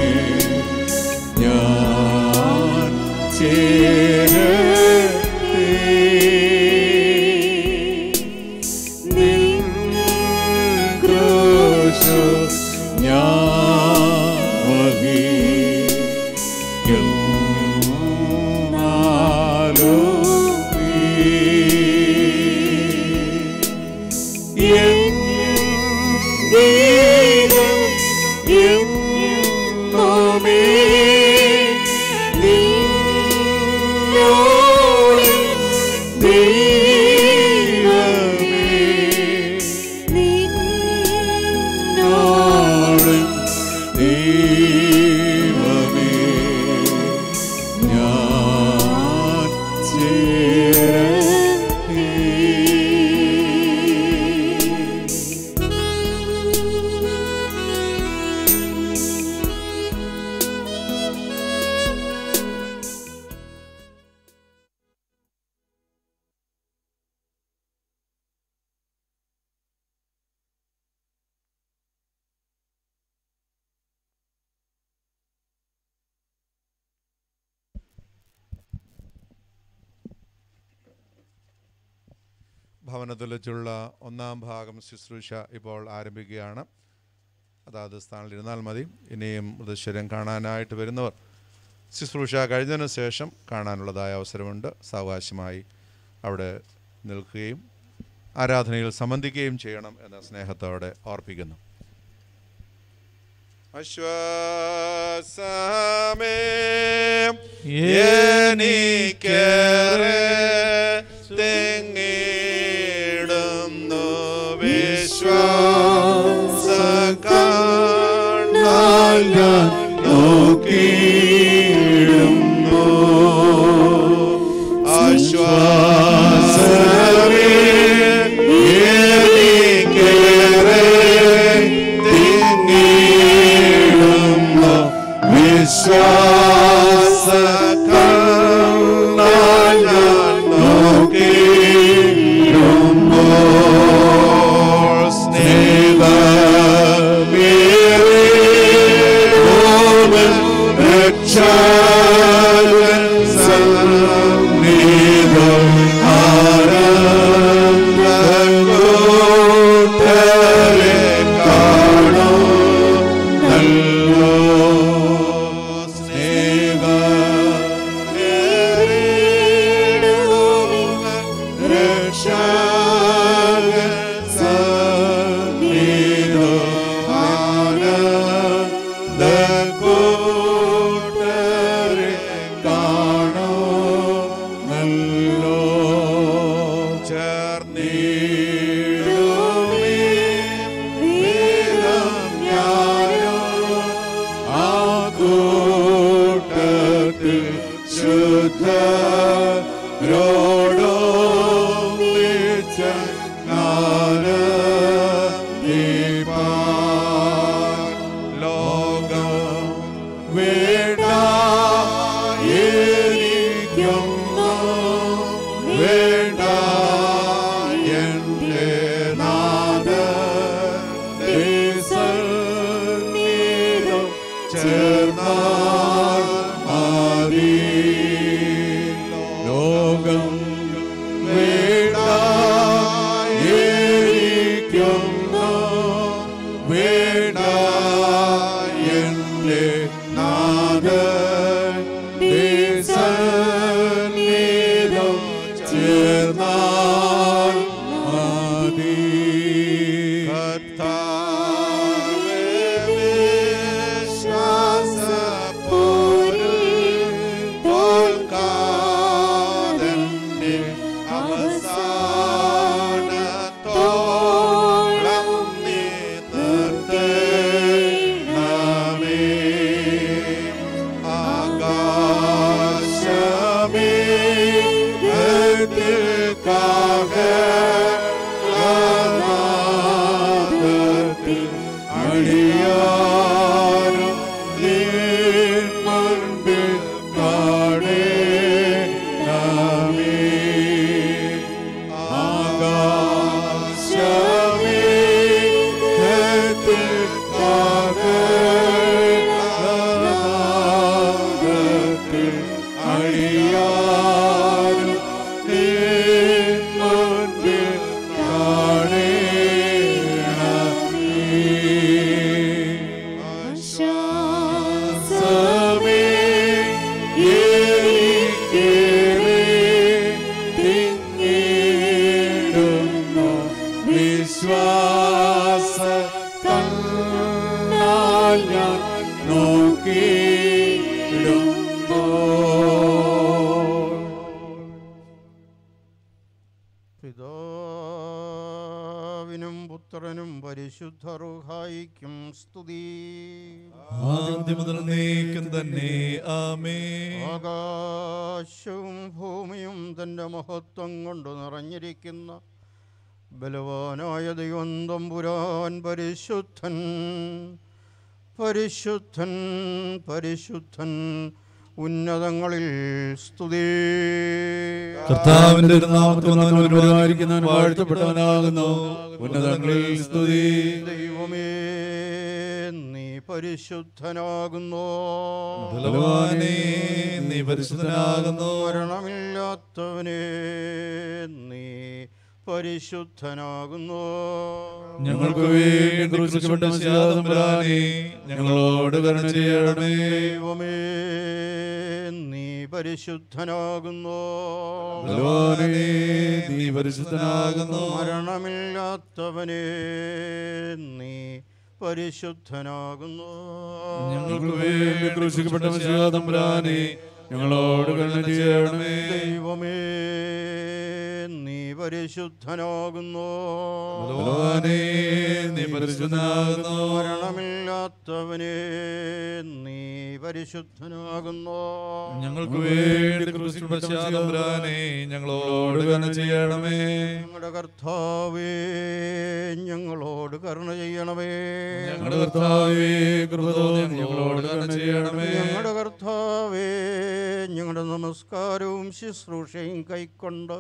ഞാൻ ചേരട്ടെ നിൻ ക്രൂശു ഞാൻ വഹിക്കുന്നാലും നീ എൻ ഗീതം എന്നുമേ നിന്നോട് ദൈവമേ നിന്നോട് ദൈവമേ ഞാൻ ചേരട്ടെ ഭവനത്തിൽ വെച്ചുള്ള ഒന്നാം ഭാഗം ശുശ്രൂഷ ഇപ്പോൾ ആരംഭിക്കുകയാണ് അതാത് സ്ഥാനത്തിൽ ഇരുന്നാൽ മതി ഇനിയും മൃതശരീരം കാണാനായിട്ട് വരുന്നവർ ശുശ്രൂഷ കഴിഞ്ഞതിന് ശേഷം കാണാനുള്ളതായ അവസരമുണ്ട് സാവകാശമായി അവിടെ നിൽക്കുകയും ആരാധനയിൽ സംബന്ധിക്കുകയും ചെയ്യണം എന്ന സ്നേഹത്തോടെ ഓർപ്പിക്കുന്നു അശ്വാസമേ എനിക്കേറെ തെങ്ങിടുന്നു വിശ്വാസ കണ്ണാൽ ഞാൻ നോക്കിയിടുന്നു ആശ്വാസമേ എനിക്കേറെ തിങ്ങിടുന്നു വിശ്വാസ കണ്ണാൽ ഞാൻ നോക്കിയിടുമ്പോൾ സ്നേഹമേറിയോവൻ രക്ഷകൻ സന്നിധം ആനന്ദകൂട്ടരെ കാണുന്നല്ലോ സ്നേഹമേറിയോവൻ രക്ഷകൻ സന്നിധം ആനന്ദകൂട്ടരെ കാണുന്നല്ലോ ചേർന്നിടുമേ വേഗം ഞാനോ ആ കൂട്ടത്തിൽ ശുദ്ധരോടോ ലോകം വേണ്ട എനിക്കൊന്നു വേണ്ട എൻ്റെ നാഥന്റെ സന്നിധം ചേർന്നാൽ മതി ലോകം വേണ്ട എനിക്കൊന്നു വേണ്ട എൻ്റെ നാഥന്റെ സന്നിധം ചേർന്നാൽ മതി അടിയാനും നീർ മുൻപിൽ കാണേണമേ ആകാശമേ ഹൃത്തിൽ പകരണത്തിൽ അടിയാനും നീർ മുൻപിൽ കാണേണമേ സമേ എനിക്കേറെ തിങ്ങിടുന്നു വിശ്വാസ തന്നാൽ ഞാൻ നോക്കിയിടുമ്പോൾ പിതാവിനും പുത്രനും പരിശുദ്ധ റുഹായിക്കും സ്തുതി ആദ്യം മുതൽ നീക്കും തന്നെ ആമേ ആകാശവും ഭൂമിയും തൻ്റെ മഹത്വം കൊണ്ട് നിറഞ്ഞിരിക്കുന്ന ബലവാനായ ദൈവം തമ്പുരാൻ പരിശുദ്ധൻ പരിശുദ്ധൻ പരിശുദ്ധൻ ഉന്നതങ്ങളിൽ സ്തുതി കർത്താവിന്റെ നാമത്തിൽ ഒരുവനായിരിക്കുന്നവൻ വാഴ്ത്തപ്പെട്ടവനാകുന്നു ഉന്നതങ്ങളിൽ സ്തുതി ദൈവമേ നീ പരിശുദ്ധനാകുന്നു ബലവാനേ, നീ പരിശുദ്ധനാകുന്നു. മരണമില്ലാത്തവനെ നീ പരിശുദ്ധനാകുന്നു ഞങ്ങൾക്ക് വേണ്ടി ക്രൂശിക്കപ്പെട്ട മിശിഹാതമ്പുരാനേ, ഞങ്ങളോട് കരുണ ചെയ്യണമേ ദൈവമേ നീ പരിശുദ്ധനാകുന്നു ബലവാനേ, നീ പരിശുദ്ധനാകുന്നു. മരണമില്ലാത്തവനെ നീ പരിശുദ്ധനാകുന്നു ഞങ്ങൾക്ക് വേണ്ടി ക്രൂശിക്കപ്പെട്ട മിശിഹാതമ്പുരാനേ, ഞങ്ങളോട് കരുണ ചെയ്യണമേ ദൈവമേ നീ പരിശുദ്ധനാകുന്നു ബലവാനേ, നീ പരിശുദ്ധനാകുന്നു. മരണമില്ലാത്തവനെ നീ പരിശുദ്ധനാകുന്നു ഞങ്ങൾക്ക് വേണ്ടി ക്രൂശിക്കപ്പെട്ട മിശിഹാതമ്പുരാനേ, ഞങ്ങളോട് കരുണ ചെയ്യണമേ ഞങ്ങളുടെ കർത്താവേ ഞങ്ങളോട് കരുണ ചെയ്യണമേ ഞങ്ങളുടെ കർത്താവേ, കൃപ തോന്നി ഞങ്ങളോട് കരുണ ചെയ്യണമേ. ഞങ്ങളുടെ കർത്താവേ ഞങ്ങളുടെ നമസ്കാരവും ശുശ്രൂഷയും കൈക്കൊണ്ട്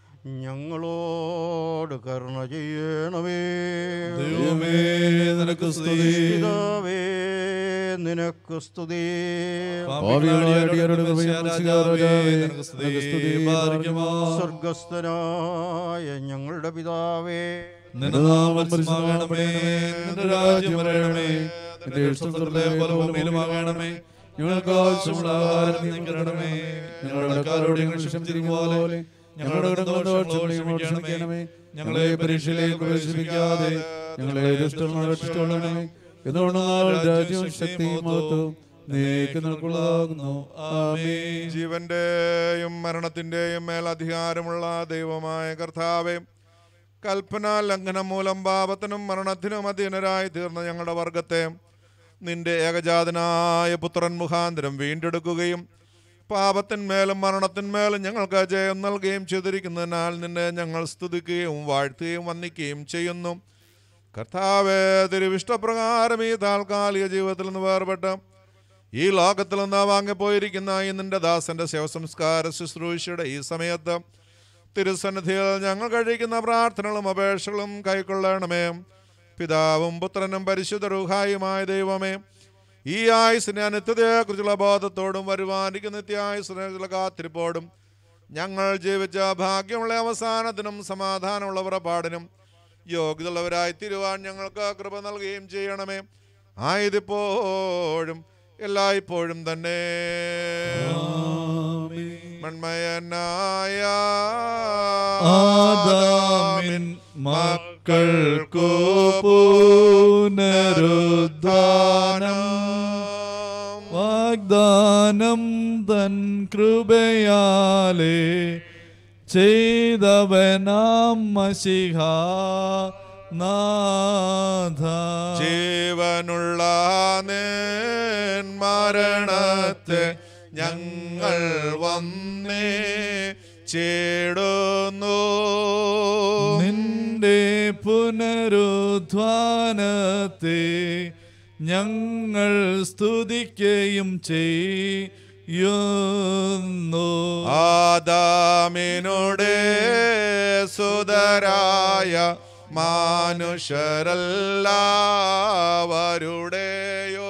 ഞങ്ങളോട് കരുണ ചെയ്യണമേ ദൈവമേ, നിനക്ക് സ്തുതി. പിതാവേ നിനക്ക് സ്തുതി പാപികളായ അടിയരുടെ കൃപയും രക്ഷിതാവേ, നിനക്ക് സ്തുതി. പാലിക്കുമോ? സ്വർഗസ്ഥനായ ഞങ്ങളുടെ പിതാവേ നിന്റെ നാമം പരിശുദ്ധമാകണമേ നിന്റെ രാജ്യം വരണമേ നിന്റെ ഇഷ്ടം സ്വർഗ്ഗത്തിലെ പോലെ ഭൂമിയിലുമാകണമേ ഞങ്ങൾക്ക് ആവശ്യമുള്ള ആഹാരം നീ തരണമേ ഞങ്ങളുടെ കടക്കാരോട് ഞങ്ങൾ ക്ഷമിച്ചിരിക്കും പോലെ ഞങ്ങളുടെ കടങ്ങളോട് ക്ഷമിക്കണമേ ഞങ്ങളെ പരീക്ഷയിലേക്ക് പ്രവേശിപ്പിക്കാതെ ഞങ്ങളെ ദുഷ്ടങ്ങളോട് രക്ഷിച്ചുകൊള്ളണമേ എന്തുകൊണ്ട് രാജ്യവും ശക്തിയും മഹത്വവും നീക്ക് നിൽക്കുള്ളതാകുന്നു ആമേ ജീവന്റെയും മരണത്തിന്റെയും മേൽ അധികാരമുള്ള ദൈവമായ കർത്താവേ കൽപ്പന ലംഘനം മൂലം പാപത്തിനും മരണത്തിനും അധീനരായി തീർന്ന ഞങ്ങളുടെ വർഗത്തെ നിന്റെ ഏകജാതനായ പുത്രൻ മുഖാന്തരം വീണ്ടെടുക്കുകയും പാപത്തിന്മേലും മരണത്തിന്മേലും ഞങ്ങൾക്ക് ജയം നൽകുകയും ചെയ്തിരിക്കുന്നതിനാൽ നിന്നെ ഞങ്ങൾ സ്തുതിക്കുകയും വാഴ്ത്തുകയും വന്ദിക്കുകയും ചെയ്യുന്നു കർത്താവേ തിരുവിഷ്ടപ്രകാരം ഈ താൽക്കാലിക ജീവിതത്തിൽ നിന്ന് വേർപെട്ട് ഈ ലോകത്തിൽ നിന്ന് വാങ്ങിപ്പോയിരിക്കുന്ന ഈ നിന്റെ ദാസന്റെ ശവസംസ്കാര ശുശ്രൂഷയുടെ ഈ സമയത്ത് തിരുസന്നിധിയിൽ ഞങ്ങൾ കഴിക്കുന്ന പ്രാർത്ഥനകളും അപേക്ഷകളും കൈക്കൊള്ളണമേ പിതാവും പുത്രനും പരിശുദ്ധ റുഹായുമായ ദൈവമേ ഈ ആയുസിനെ അനിത്യതയെക്കുറിച്ചുള്ള ബോധത്തോടും വരുവാനിക്കുന്ന നിത്യായുസിനെക്കുറിച്ചുള്ള കാത്തിരിപ്പോടും ഞങ്ങൾ ജീവിച്ച ഭാഗ്യമുള്ള അവസാനത്തിനും സമാധാനമുള്ള പുറപ്പാടിനും യോഗ്യതയുള്ളവരായി തീരുവാൻ ഞങ്ങൾക്ക് കൃപ നൽകുകയും ചെയ്യണമേ ആയതിപ്പോഴും എല്ലായ്പ്പോഴും തന്നെ മൺമയനായ ആദാമിൻ മക്കൾക്കു പുനരുദ്ധാനം വാഗ്ദാനം തൻ കൃപയാലേ ചെയ്തവനാം മഷിഹ നാഥ ജീവനുള്ള നിൻ മരണത്തെ ഞങ്ങൾ വന്നേ ചേടുന്നു നിന്റെ പുനരുദ്ധാനത്തെ ഞങ്ങൾ സ്തുതിക്കുകയും ചെയ്യുന്നു ആദാമിനുടെ സുതരായ മാനുഷരെല്ലാവരുടെയോ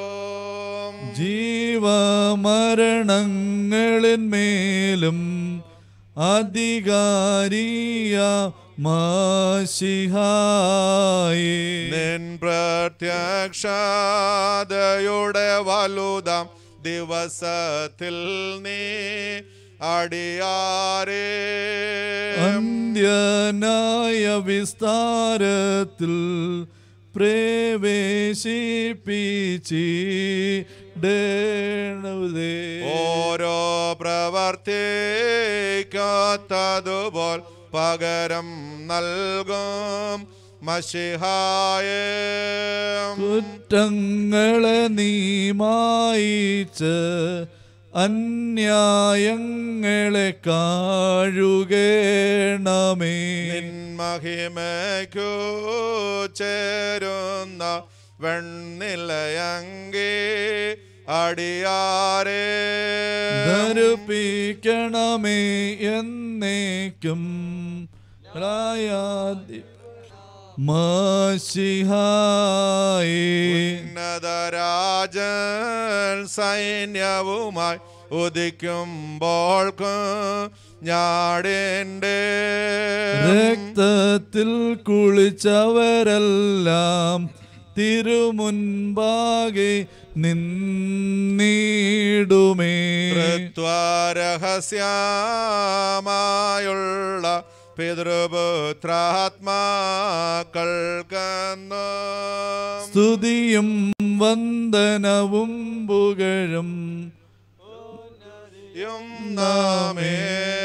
ജീവമരണങ്ങളിന്മേലും അധികാരിയ മാശിഹായി നിൻ പ്രത്യക്ഷതയുടെ വലുതാം ദിവസത്തിൽ നീ അടിയാരേ അന്ത്യനായ വിസ്താരത്തിൽ പ്രവേശിപ്പിച്ചിടേണതേ ഓരോ പ്രവർത്തിക്കാത്തതുപോൽ പകരം നൽകും മഷിഹായേ കുറ്റങ്ങളെ നീ മായിച്ച് അന്യായങ്ങളെ കാഴുകേണമേ മഹിമയ്ക്കു ചേരുന്ന വെണ്ണിലയങ്കി അടിയാരേ ധരിപ്പിക്കണമേ എന്നേക്കും റായാതി മാശിഹായി ഉന്നതരാജൻ സൈന്യവുമായി ഉദിക്കുമ്പോൾ ഞാടിൻ്റെ രക്തത്തിൽ കുളിച്ചവരെല്ലാം തിരുമുൻപാകെ നിന്നിടുമേ രഹസ്യമായുള്ള പിതൃപുത്രാത്മാക്കൾക്കെന്ന് സ്തുതിയും വന്ദനവും പുകഴും നാമേ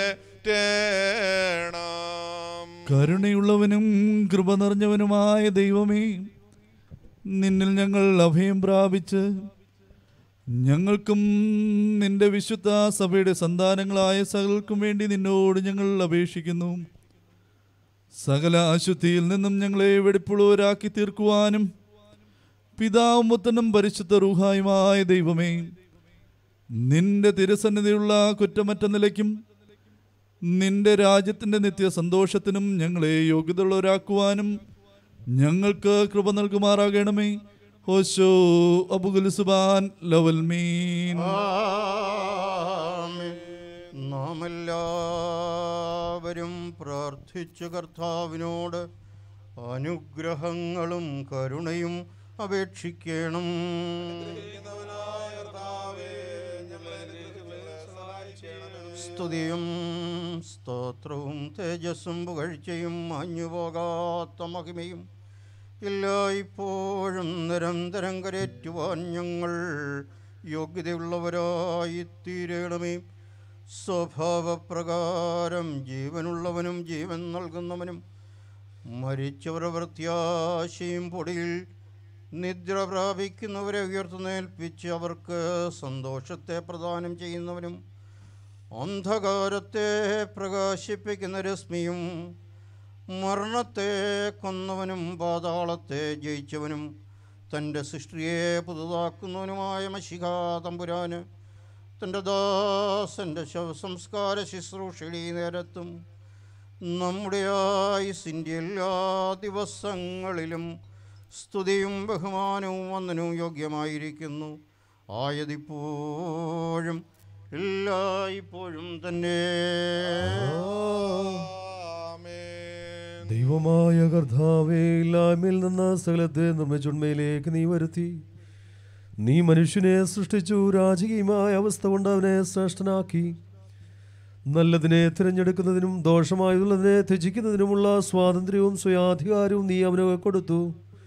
കരുണയുള്ളവനും കൃപ നിറഞ്ഞവനുമായ ദൈവമേ നിന്നിൽ ഞങ്ങൾ അഭയം പ്രാപിച്ച് ഞങ്ങൾക്കും നിന്റെ വിശുദ്ധ സഭയുടെ സന്താനങ്ങളായ സകൽക്കും വേണ്ടി നിന്നോട് ഞങ്ങൾ അപേക്ഷിക്കുന്നു സകല അശുദ്ധിയിൽ നിന്നും ഞങ്ങളെ വെടിപ്പുള്ളവരാക്കി തീർക്കുവാനും പിതാവും പുത്തനും പരിശുദ്ധ റൂഹായുമായ ദൈവമേ നിന്റെ തിരുസന്നിധിയുള്ള കുറ്റമറ്റ നിലയ്ക്കും നിന്റെ രാജ്യത്തിൻ്റെ നിത്യ സന്തോഷത്തിനും ഞങ്ങളെ യോഗ്യതയുള്ളവരാക്കുവാനും ഞങ്ങൾക്ക് കൃപ നൽകുമാറാകണമേ ഹോശോ അബുഗുൽ സുബാൻ ലവൽ മീൻ നാം എല്ലാവരും പ്രാർത്ഥിച്ചു കർത്താവിനോട് അനുഗ്രഹങ്ങളും കരുണയും അപേക്ഷിക്കണം സ്തുതിയും സ്തോത്രവും തേജസ്സും പുകഴ്ചയും മാഞ്ഞുപോകാത്ത മഹിമയും എല്ലായ്പ്പോഴും നിരന്തരം കരേറ്റുവാൻ ഞങ്ങൾ യോഗ്യതയുള്ളവരായി തീരണമേ സ്വഭാവപ്രകാരം ജീവനുള്ളവനും ജീവൻ നൽകുന്നവനും മരിച്ചവരുടെ പ്രത്യാശയും പൊടിയിൽ നിദ്ര പ്രാപിക്കുന്നവരെ ഉയർത്തുന്നേൽപ്പിച്ച് അവർക്ക് സന്തോഷത്തെ പ്രദാനം ചെയ്യുന്നവനും അന്ധകാരത്തെ പ്രകാശിപ്പിക്കുന്ന രശ്മിയും മരണത്തെ കൊന്നവനും പാതാളത്തെ ജയിച്ചവനും തൻ്റെ സൃഷ്ടിയെ പുതുതാക്കുന്നവനുമായ മഷികാ തമ്പുരാന് തൻ്റെ ദാസൻ്റെ ശവസംസ്കാര ശുശ്രൂഷയിൽ ഈ നേരത്തും നമ്മുടെ ആയുസിൻ്റെ എല്ലാ ദിവസങ്ങളിലും സ്തുതിയും ബഹുമാനവും വന്ദനവും യോഗ്യമായിരിക്കുന്നു ആയതിപ്പോഴും എല്ലായ്പ്പോഴും തന്നെ ദൈവമായ കർത്താവേ ഇല്ലായ്മയിൽ നിന്ന് സകലത്തെ നിർമ്മിച്ചുണ്മയിലേക്ക് നീ വരുത്തി നീ മനുഷ്യനെ സൃഷ്ടിച്ചു രാജകീയമായ അവസ്ഥ കൊണ്ട് അവനെ ശ്രേഷ്ഠനാക്കി നല്ലതിനെ തിരഞ്ഞെടുക്കുന്നതിനും ദോഷമായുള്ളതിനെ ത്യജിക്കുന്നതിനുമുള്ള സ്വാതന്ത്ര്യവും സ്വയാധികാരവും നീ അവന് കൊടുത്തു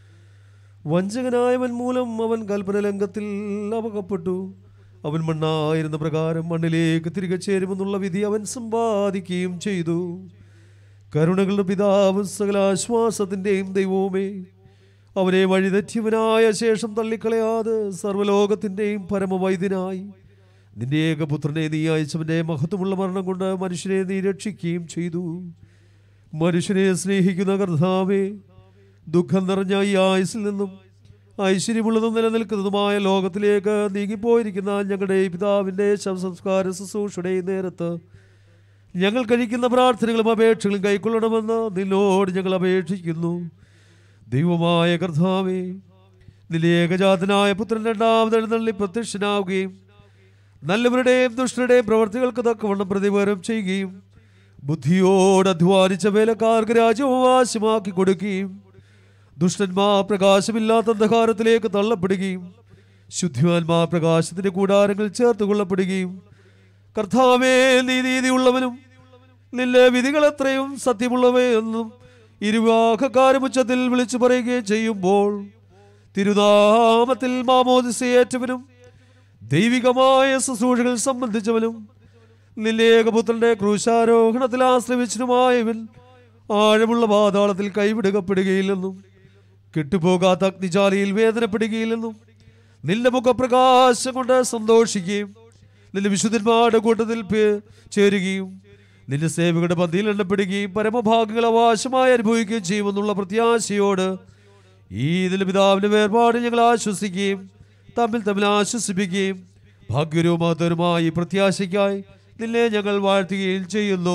വഞ്ചകനായവൻ മൂലം അവൻ കൽപ്പന ലംഘത്തിൽ അപകപ്പെട്ടു അവൻ മണ്ണായിരുന്ന പ്രകാരം മണ്ണിലേക്ക് തിരികെ ചേരുമെന്നുള്ള വിധി അവൻ സമ്പാദിക്കുകയും ചെയ്തു കരുണകളുടെ പിതാവും സകല ആശ്വാസത്തിൻ്റെയും ദൈവവുമേ അവനെ വഴിതെറ്റിയവനായ ശേഷം തള്ളിക്കളയാതെ സർവ്വലോകത്തിൻ്റെയും പരമവൈദ്യനായി നിന്റെ ഏകപുത്രനെ നീ അയച്ചവൻ്റെ മഹത്വമുള്ള മരണം കൊണ്ട് മനുഷ്യനെ നീ രക്ഷിക്കുകയും ചെയ്തു മനുഷ്യനെ സ്നേഹിക്കുന്ന കർത്താവേ ദുഃഖം നിറഞ്ഞ ഈ ആയുസിൽ നിന്നും ഐശ്വര്യമുള്ളതും നിലനിൽക്കുന്നതുമായ ലോകത്തിലേക്ക് നീങ്ങിപ്പോയിരിക്കുന്ന ഞങ്ങളുടെ പിതാവിൻ്റെ ശവസംസ്കാര ശുശ്രൂഷയുടെ ഈ നേരത്ത് ഞങ്ങൾ കഴിക്കുന്ന പ്രാർത്ഥനകളും അപേക്ഷകളും കൈക്കൊള്ളണമെന്ന് നിന്നോട് ഞങ്ങൾ അപേക്ഷിക്കുന്നു ദൈവമായ കർത്താവേ നിന്റെ ഏകജാതനായ പുത്രൻ രണ്ടാമത് എഴുന്നള്ളി പ്രത്യക്ഷനാവുകയും നല്ലവരുടെയും ദുഷ്ടരുടെയും പ്രവർത്തികൾക്ക് തക്കവണ്ണം പ്രതികാരം ചെയ്യുകയും ബുദ്ധിയോട് അധ്വാനിച്ച വേലക്കാർക്ക് രാജ്യവകാശമാക്കി കൊടുക്കുകയും ദുഷ്ടന്മാർ പ്രകാശമില്ലാത്ത അന്ധകാരത്തിലേക്ക് തള്ളപ്പെടുകയും ശുദ്ധിവാന്മാർ പ്രകാശത്തിന്റെ കൂടാരങ്ങൾ ചേർത്ത് കൊള്ളപ്പെടുകയും കർത്താവേ നീ നീതിയുള്ളവനും നിന്റെ വിധികൾ എത്രയും സത്യമുള്ളവയെന്നും ഇരുവാഹക്കാരും ഉച്ചത്തിൽ വിളിച്ചു പറയുകയും ചെയ്യുമ്പോൾ തിരുനാമത്തിൽ മാമോദിസയേറ്റവനും ദൈവികമായ ശുശ്രൂഷകൾ സംബന്ധിച്ചവനും നിന്റെ ഏകപുത്രന്റെ ക്രൂശാരോഹണത്തിൽ ആശ്രയിച്ചനുമായവൻ ആഴമുള്ള പാതാളത്തിൽ കൈവിടുകപ്പെടുകയില്ലെന്നും കെട്ടുപോകാത്ത അഗ്നിജാലിയിൽ വേദനപ്പെടുകയില്ലെന്നും നിന്റെ മുഖപ്രകാശം കൊണ്ട് സന്തോഷിക്കുകയും നിന്റെ വിശുദ്ധന്മാരുടെ കൂട്ടത്തിൽ പേ- ചേരുകയും നിന്റെ സേവകരുടെ പന്തിയിൽ എണ്ണപ്പെടുകയും പരമഭാഗങ്ങൾ അവകാശമായി അനുഭവിക്കുകയും ചെയ്യുമെന്നുള്ള പ്രത്യാശയോട് ഈ ഇതിലെ പിതാവിന്റെ വേർപാട് ഞങ്ങൾ ആശ്വസിക്കുകയും തമ്മിൽ തമ്മിൽ ആശ്വസിപ്പിക്കുകയും ഭാഗ്യരവും മഹത്തരവുമായ ഈ പ്രത്യാശയ്ക്കായി നിന്നെ ഞങ്ങൾ വാഴ്ത്തുകയും ചെയ്യുന്നു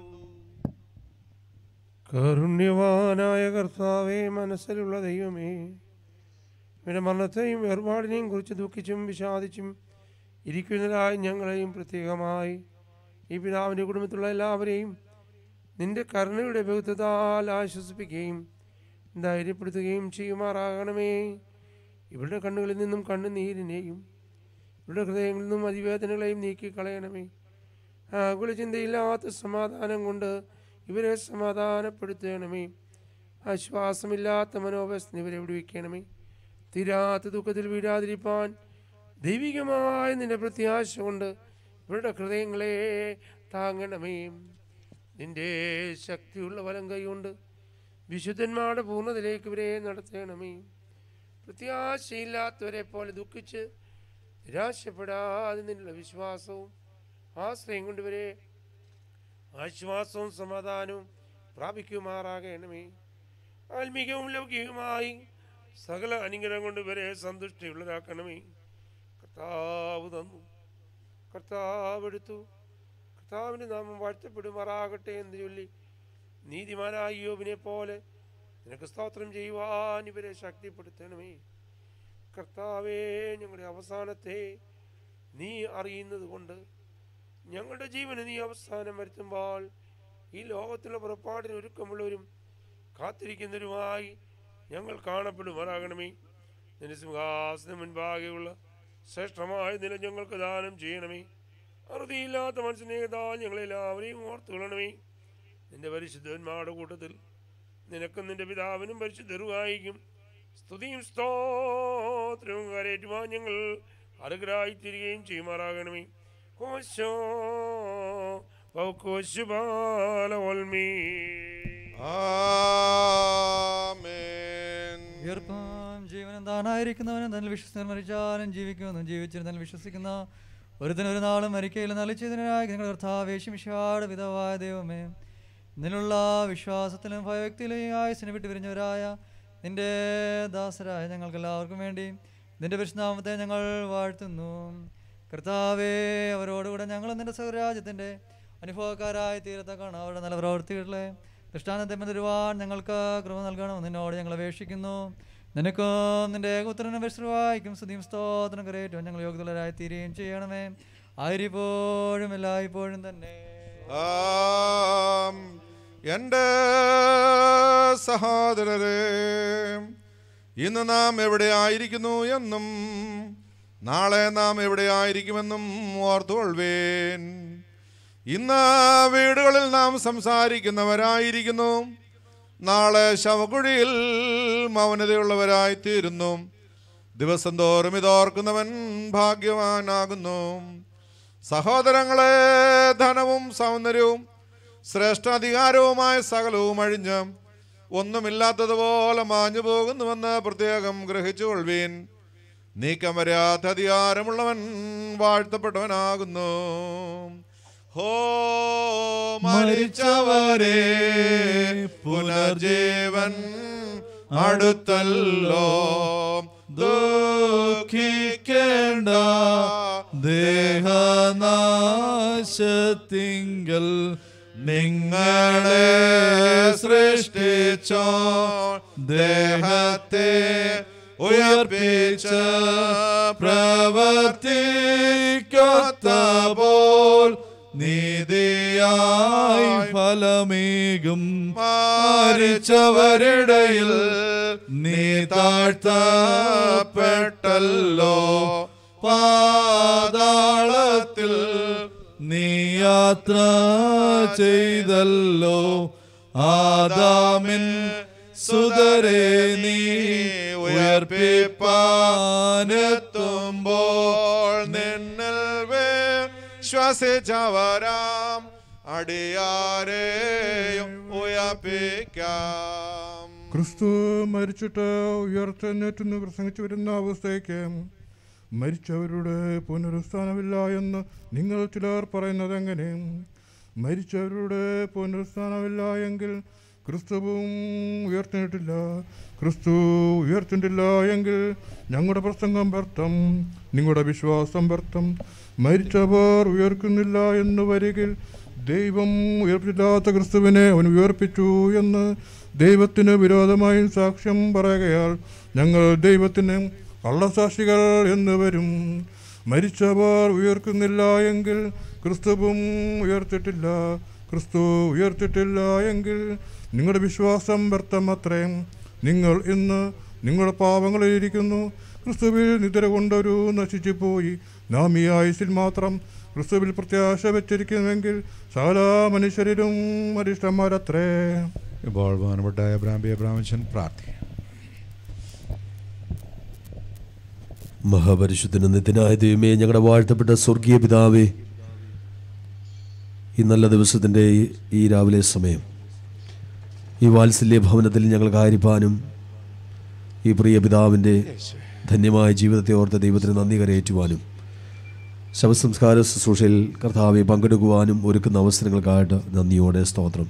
കാരുണ്യവാനായ കർത്താവേ മനസ്സിലുള്ള ദൈവമേ ഇവരുടെ മരണത്തെയും വേർപാടിനെയും കുറിച്ച് ദുഃഖിച്ചും വിഷാദിച്ചും ഇരിക്കുന്നതായി ഞങ്ങളെയും പ്രത്യേകമായി ഈ പിതാവിൻ്റെ കുടുംബത്തിലുള്ള എല്ലാവരെയും നിന്റെ കരുണയുടെ ബഹുത്വത്താൽ ആശ്വസിപ്പിക്കുകയും ധൈര്യപ്പെടുത്തുകയും ചെയ്യുമാറാകണമേ ഇവരുടെ കണ്ണുകളിൽ നിന്നും കണ്ണുനീരിനെയും ഇവരുടെ ഹൃദയങ്ങളിൽ നിന്നും അതിവേദനകളെയും നീക്കിക്കളയണമേ ആകുല ചിന്തയില്ലാത്ത സമാധാനം കൊണ്ട് ഇവരെ സമാധാനപ്പെടുത്തണമേ ആശ്വാസമില്ലാത്ത മനോവസ്ഥ ഇവരെ വിടുവിക്കണമേ തീരാത്ത ദുഃഖത്തിൽ വീഴാതിരിപ്പാൻ ദൈവികമായ നിന്റെ പ്രത്യാശ കൊണ്ട് ഇവരുടെ ഹൃദയങ്ങളെ താങ്ങണമേ നിന്റെ ശക്തിയുള്ള വലം കൈകൊണ്ട് വിശുദ്ധന്മാരുടെ പൂർണ്ണതയിലേക്ക് ഇവരെ നടത്തണമേ പ്രത്യാശയില്ലാത്തവരെ പോലെ ദുഃഖിച്ച് നിരാശപ്പെടാതെ നിന്നുള്ള വിശ്വാസവും ആശ്രയം കൊണ്ടിവരെ ആശ്വാസവും സമാധാനവും പ്രാപിക്കുമാറാകണമേ ആത്മീകവും ലൗകികവുമായി സകല അനുഗ്രഹം കൊണ്ട് ഇവരെ സന്തുഷ്ടിയുള്ളതാക്കണമേ കർത്താവ് തന്നു കർത്താവ് എടുത്തു കർത്താവിൻ്റെ നാമം വാഴ്ത്തപ്പെടുമാറാകട്ടെ എന്ന് ചൊല്ലി നീതിമാനായ യോബിനെ പോലെ നിനക്ക് സ്തോത്രം ചെയ്യുവാൻ ഇവരെ ശക്തിപ്പെടുത്തണമേ കർത്താവേ ഞങ്ങളുടെ അവസാനത്തെ നീ അറിയുന്നത് കൊണ്ട് ഞങ്ങളുടെ ജീവന് നീ അവസാനം വരുത്തുമ്പോൾ ഈ ലോകത്തിലുള്ള പുറപ്പാടിന് ഒരുക്കമുള്ളവരും കാത്തിരിക്കുന്നവരുമായി ഞങ്ങൾ കാണപ്പെടുമാറാകണമേ നിന്റെ സിംഹാസനം മുൻപാകെയുള്ള ശ്രേഷ്ഠമായ നില ഞങ്ങൾക്ക് ദാനം ചെയ്യണമേ അറുതിയില്ലാത്ത മനസ്സിനേതാൽ ഞങ്ങളെല്ലാവരെയും ഓർത്തുകൊള്ളണമേ നിന്റെ പരിശുദ്ധന്മാരുടെ കൂട്ടത്തിൽ നിനക്കും നിന്റെ പിതാവിനും പരിശുദ്ധരുമായിരിക്കും സ്തുതിയും സ്തോത്രവും കരേറ്റുവാൻ ഞങ്ങൾ അർഹരായി തീരുകയും ചെയ്യുമാറാകണമേ കോശോ കോശുപാല ഒൽമീ ഉയർപ്പം ജീവനും താനായിരിക്കുന്നവനും തന്നെ വിശ്വസിക്കാൻ മരിച്ചാലും ജീവിക്കുമെന്നും ജീവിച്ചിരുന്ന തന്നെ വിശ്വസിക്കുന്ന ഒരുത്തനും ഒരു നാളും മരിക്കയില്ല നലിച്ചതിനായി നിങ്ങൾ കർത്താവേശമിഷാട് പിതാവായ ദൈവമേ നിന്നുള്ള വിശ്വാസത്തിലും ഭയഭക്തിയിലും ഈ ആയുസിനെ വിട്ടു പിരിഞ്ഞവരായ നിന്റെ ദാസരായ ഞങ്ങൾക്ക് എല്ലാവർക്കും വേണ്ടി നിന്റെ പരിശുനാമത്തെ ഞങ്ങൾ വാഴ്ത്തുന്നു കർത്താവേ അവരോടുകൂടെ ഞങ്ങൾ നിന്റെ സ്വരാജ്യത്തിൻ്റെ അനുഭവക്കാരായി തീരത്തക്കാണ് അവരുടെ നല്ല പ്രവൃത്തികളിലെ ദൃഷ്ടാന്തത്തെ തരുവാൻ ഞങ്ങൾക്ക് കൃപ നൽകണമെന്ന് നിന്നോട് ഞങ്ങൾ അപേക്ഷിക്കുന്നു നിനക്കും നിന്റെ ഏകോത്തരനും വിശ്രവായിക്കും സ്തുതിയും സ്തോത്രം കരയേറ്റും ഞങ്ങൾ യോഗ്യതരായി തീരുകയും ചെയ്യണമേ ആയിരിപ്പോഴും എല്ലായ്പ്പോഴും തന്നെ ആം. എൻ്റെ സഹോദരരെ ഇന്ന് നാം എവിടെ ആയിരിക്കുന്നു എന്നും നാളെ നാം എവിടെ ആയിരിക്കുമെന്നും ഓർത്തുകൊള്ളുവേൻ ഇന്ന് വീടുകളിൽ നാം സംസാരിക്കുന്നവരായിരിക്കുന്നു നാളെ ശവകുഴിയിൽ മൗനതയുള്ളവരായി തീരുന്നു ദിവസം തോറും ഇതോർക്കുന്നവൻ ഭാഗ്യവാനാകുന്നു സഹോദരങ്ങളെ ധനവും സൗന്ദര്യവും ശ്രേഷ്ഠാധികാരവുമായ സകലവും അഴിഞ്ഞ് ഒന്നുമില്ലാത്തതുപോലെ മാഞ്ഞു പോകുന്നുവെന്ന് പ്രത്യേകം ഗ്രഹിച്ചുകൊള്ളുവീൻ നീക്കം വരാത്ത അധികാരമുള്ളവൻ വാഴ്ത്തപ്പെട്ടവനാകുന്നു ഹോ മരിച്ചവരെ പുനർജീവൻ അടുത്തല്ലോ ദുഃഖിക്കേണ്ട ദേഹനാശത്തിങ്കൽ നിങ്ങളെ സൃഷ്ടിച്ചോ ദേഹത്തെ ഉയർപ്പിച്ച പ്രവർത്തിക്കൊത്തപോൽ നീതിയായി ഫലമേകും മരിച്ചവരിടയിൽ നീ താഴ്ത്തപ്പെട്ടല്ലോ പാതാളത്തിൽ നീ യാത്ര ചെയ്തല്ലോ ആദാമിൻ സുതരെ നീ ഉയർപ്പിപ്പാനെത്തുമ്പോൾ നിന്നിൽ ശ്വസിച്ചവരാം അടിയാരെയും ഉയർപ്പിക്കാം ക്രിസ്തു മരിച്ചിട്ട് ഉയർത്തെഴുന്നേറ്റെന്ന് പ്രസംഗിച്ചു വരുന്ന അവസ്ഥയ്ക്ക് മരിച്ചവരുടെ പുനരുത്ഥാനമില്ല എന്ന് നിങ്ങൾ ചിലർ പറയുന്നത് എങ്ങനെ മരിച്ചവരുടെ പുനരുത്ഥാനമില്ല എങ്കിൽ ക്രിസ്തുവും ഉയർത്തിയിട്ടില്ല ക്രിസ്തു ഉയർത്തിയിട്ടില്ല എങ്കിൽ ഞങ്ങളുടെ പ്രസംഗം വ്യർത്ഥം നിങ്ങളുടെ വിശ്വാസം വ്യർത്ഥം മരിച്ചവർ ഉയർക്കുന്നില്ല എന്ന് വരികിൽ ദൈവം ഉയർപ്പില്ലാത്ത ക്രിസ്തുവിനെ അവൻ ഉയർപ്പിച്ചു എന്ന് ദൈവത്തിന് വിരോധമായും സാക്ഷ്യം പറയുകയാൽ ഞങ്ങൾ ദൈവത്തിന് കള്ളസാക്ഷികൾ എന്ന് വരും മരിച്ചവർ ഉയർക്കുന്നില്ല എങ്കിൽ ക്രിസ്തുവും ഉയർത്തിട്ടില്ല ക്രിസ്തു ഉയർത്തിട്ടില്ല എങ്കിൽ നിങ്ങളുടെ വിശ്വാസം വ്യർത്ഥമത്രയും നിങ്ങൾ ഇന്ന് നിങ്ങളുടെ പാവങ്ങളിലിരിക്കുന്നു ക്രിസ്തുവിൽ നിദ്ര കൊണ്ടൊരു നശിച്ചു പോയി നാം ഈ ആയുസിൽ മാത്രം ക്രിസ്തുവിൽ പ്രത്യാശ വെച്ചിരിക്കുന്നുവെങ്കിൽ സകല മനുഷ്യരിലും അരിഷ്ടന്മാരത്രേ ഇപ്പോൾ ബഹുമാനപ്പെട്ട എബ്രാം ബി എബ്രാമച്ചൻ പ്രാർത്ഥിക്കും മഹാപരിശുദ്ധന നിത്യനായ ദൈവമേ ഞങ്ങളുടെ വാഴ്ത്തപ്പെട്ട സ്വർഗീയ പിതാവേ ഈ നല്ല ദിവസത്തിൻ്റെ ഈ- ഈ രാവിലെ സമയം ഈ വാത്സല്യ ഭവനത്തിൽ ഞങ്ങൾക്ക് ആയിരിക്കാനും ഈ പ്രിയ പിതാവിൻ്റെ ധന്യമായ ജീവിതത്തെ ഓർത്ത് ദൈവത്തിന് നന്ദി കരയേറ്റുവാനും ശവസംസ്കാര ശുശ്രൂഷയിൽ കർത്താവെ പങ്കെടുക്കുവാനും ഒരുക്കുന്ന അവസരങ്ങൾക്കായിട്ട് നന്ദിയോടെ സ്തോത്രം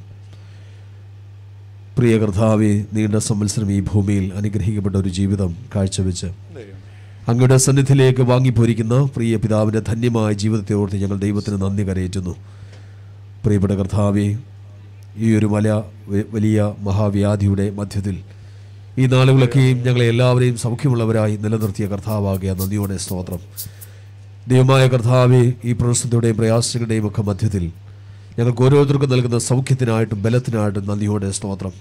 പ്രിയ കർത്താവെ നീണ്ട സംവത്സരം ഈ ഭൂമിയിൽ അനുഗ്രഹിക്കപ്പെട്ട ഒരു ജീവിതം കാഴ്ചവെച്ച് അങ്ങയുടെ സന്നിധിയിലേക്ക് വാങ്ങിപ്പോരിക്കുന്ന പ്രിയ പിതാവിൻ്റെ ധന്യമായ ജീവിതത്തെ ഓർത്ത് ഞങ്ങൾ ദൈവത്തിന് നന്ദി കരയേറ്റുന്നു പ്രിയപ്പെട്ട കർത്താവെ ഈ ഒരു മല വ- വലിയ മഹാവ്യാധിയുടെ മധ്യത്തിൽ ഈ നാളുകളൊക്കെയും ഞങ്ങളെ എല്ലാവരെയും സൗഖ്യമുള്ളവരായി നിലനിർത്തിയ കർത്താവാകിയ നന്ദിയോടെ സ്തോത്രം ദൈവമായ കർത്താവെ ഈ പ്രശ്നത്തിൻ്റെയും പ്രയാസങ്ങളുടെയും ഒക്കെ മധ്യത്തിൽ ഞങ്ങൾക്ക് ഓരോരുത്തർക്കും നൽകുന്ന സൗഖ്യത്തിനായിട്ടും ബലത്തിനായിട്ടും നന്ദിയോടെ സ്തോത്രം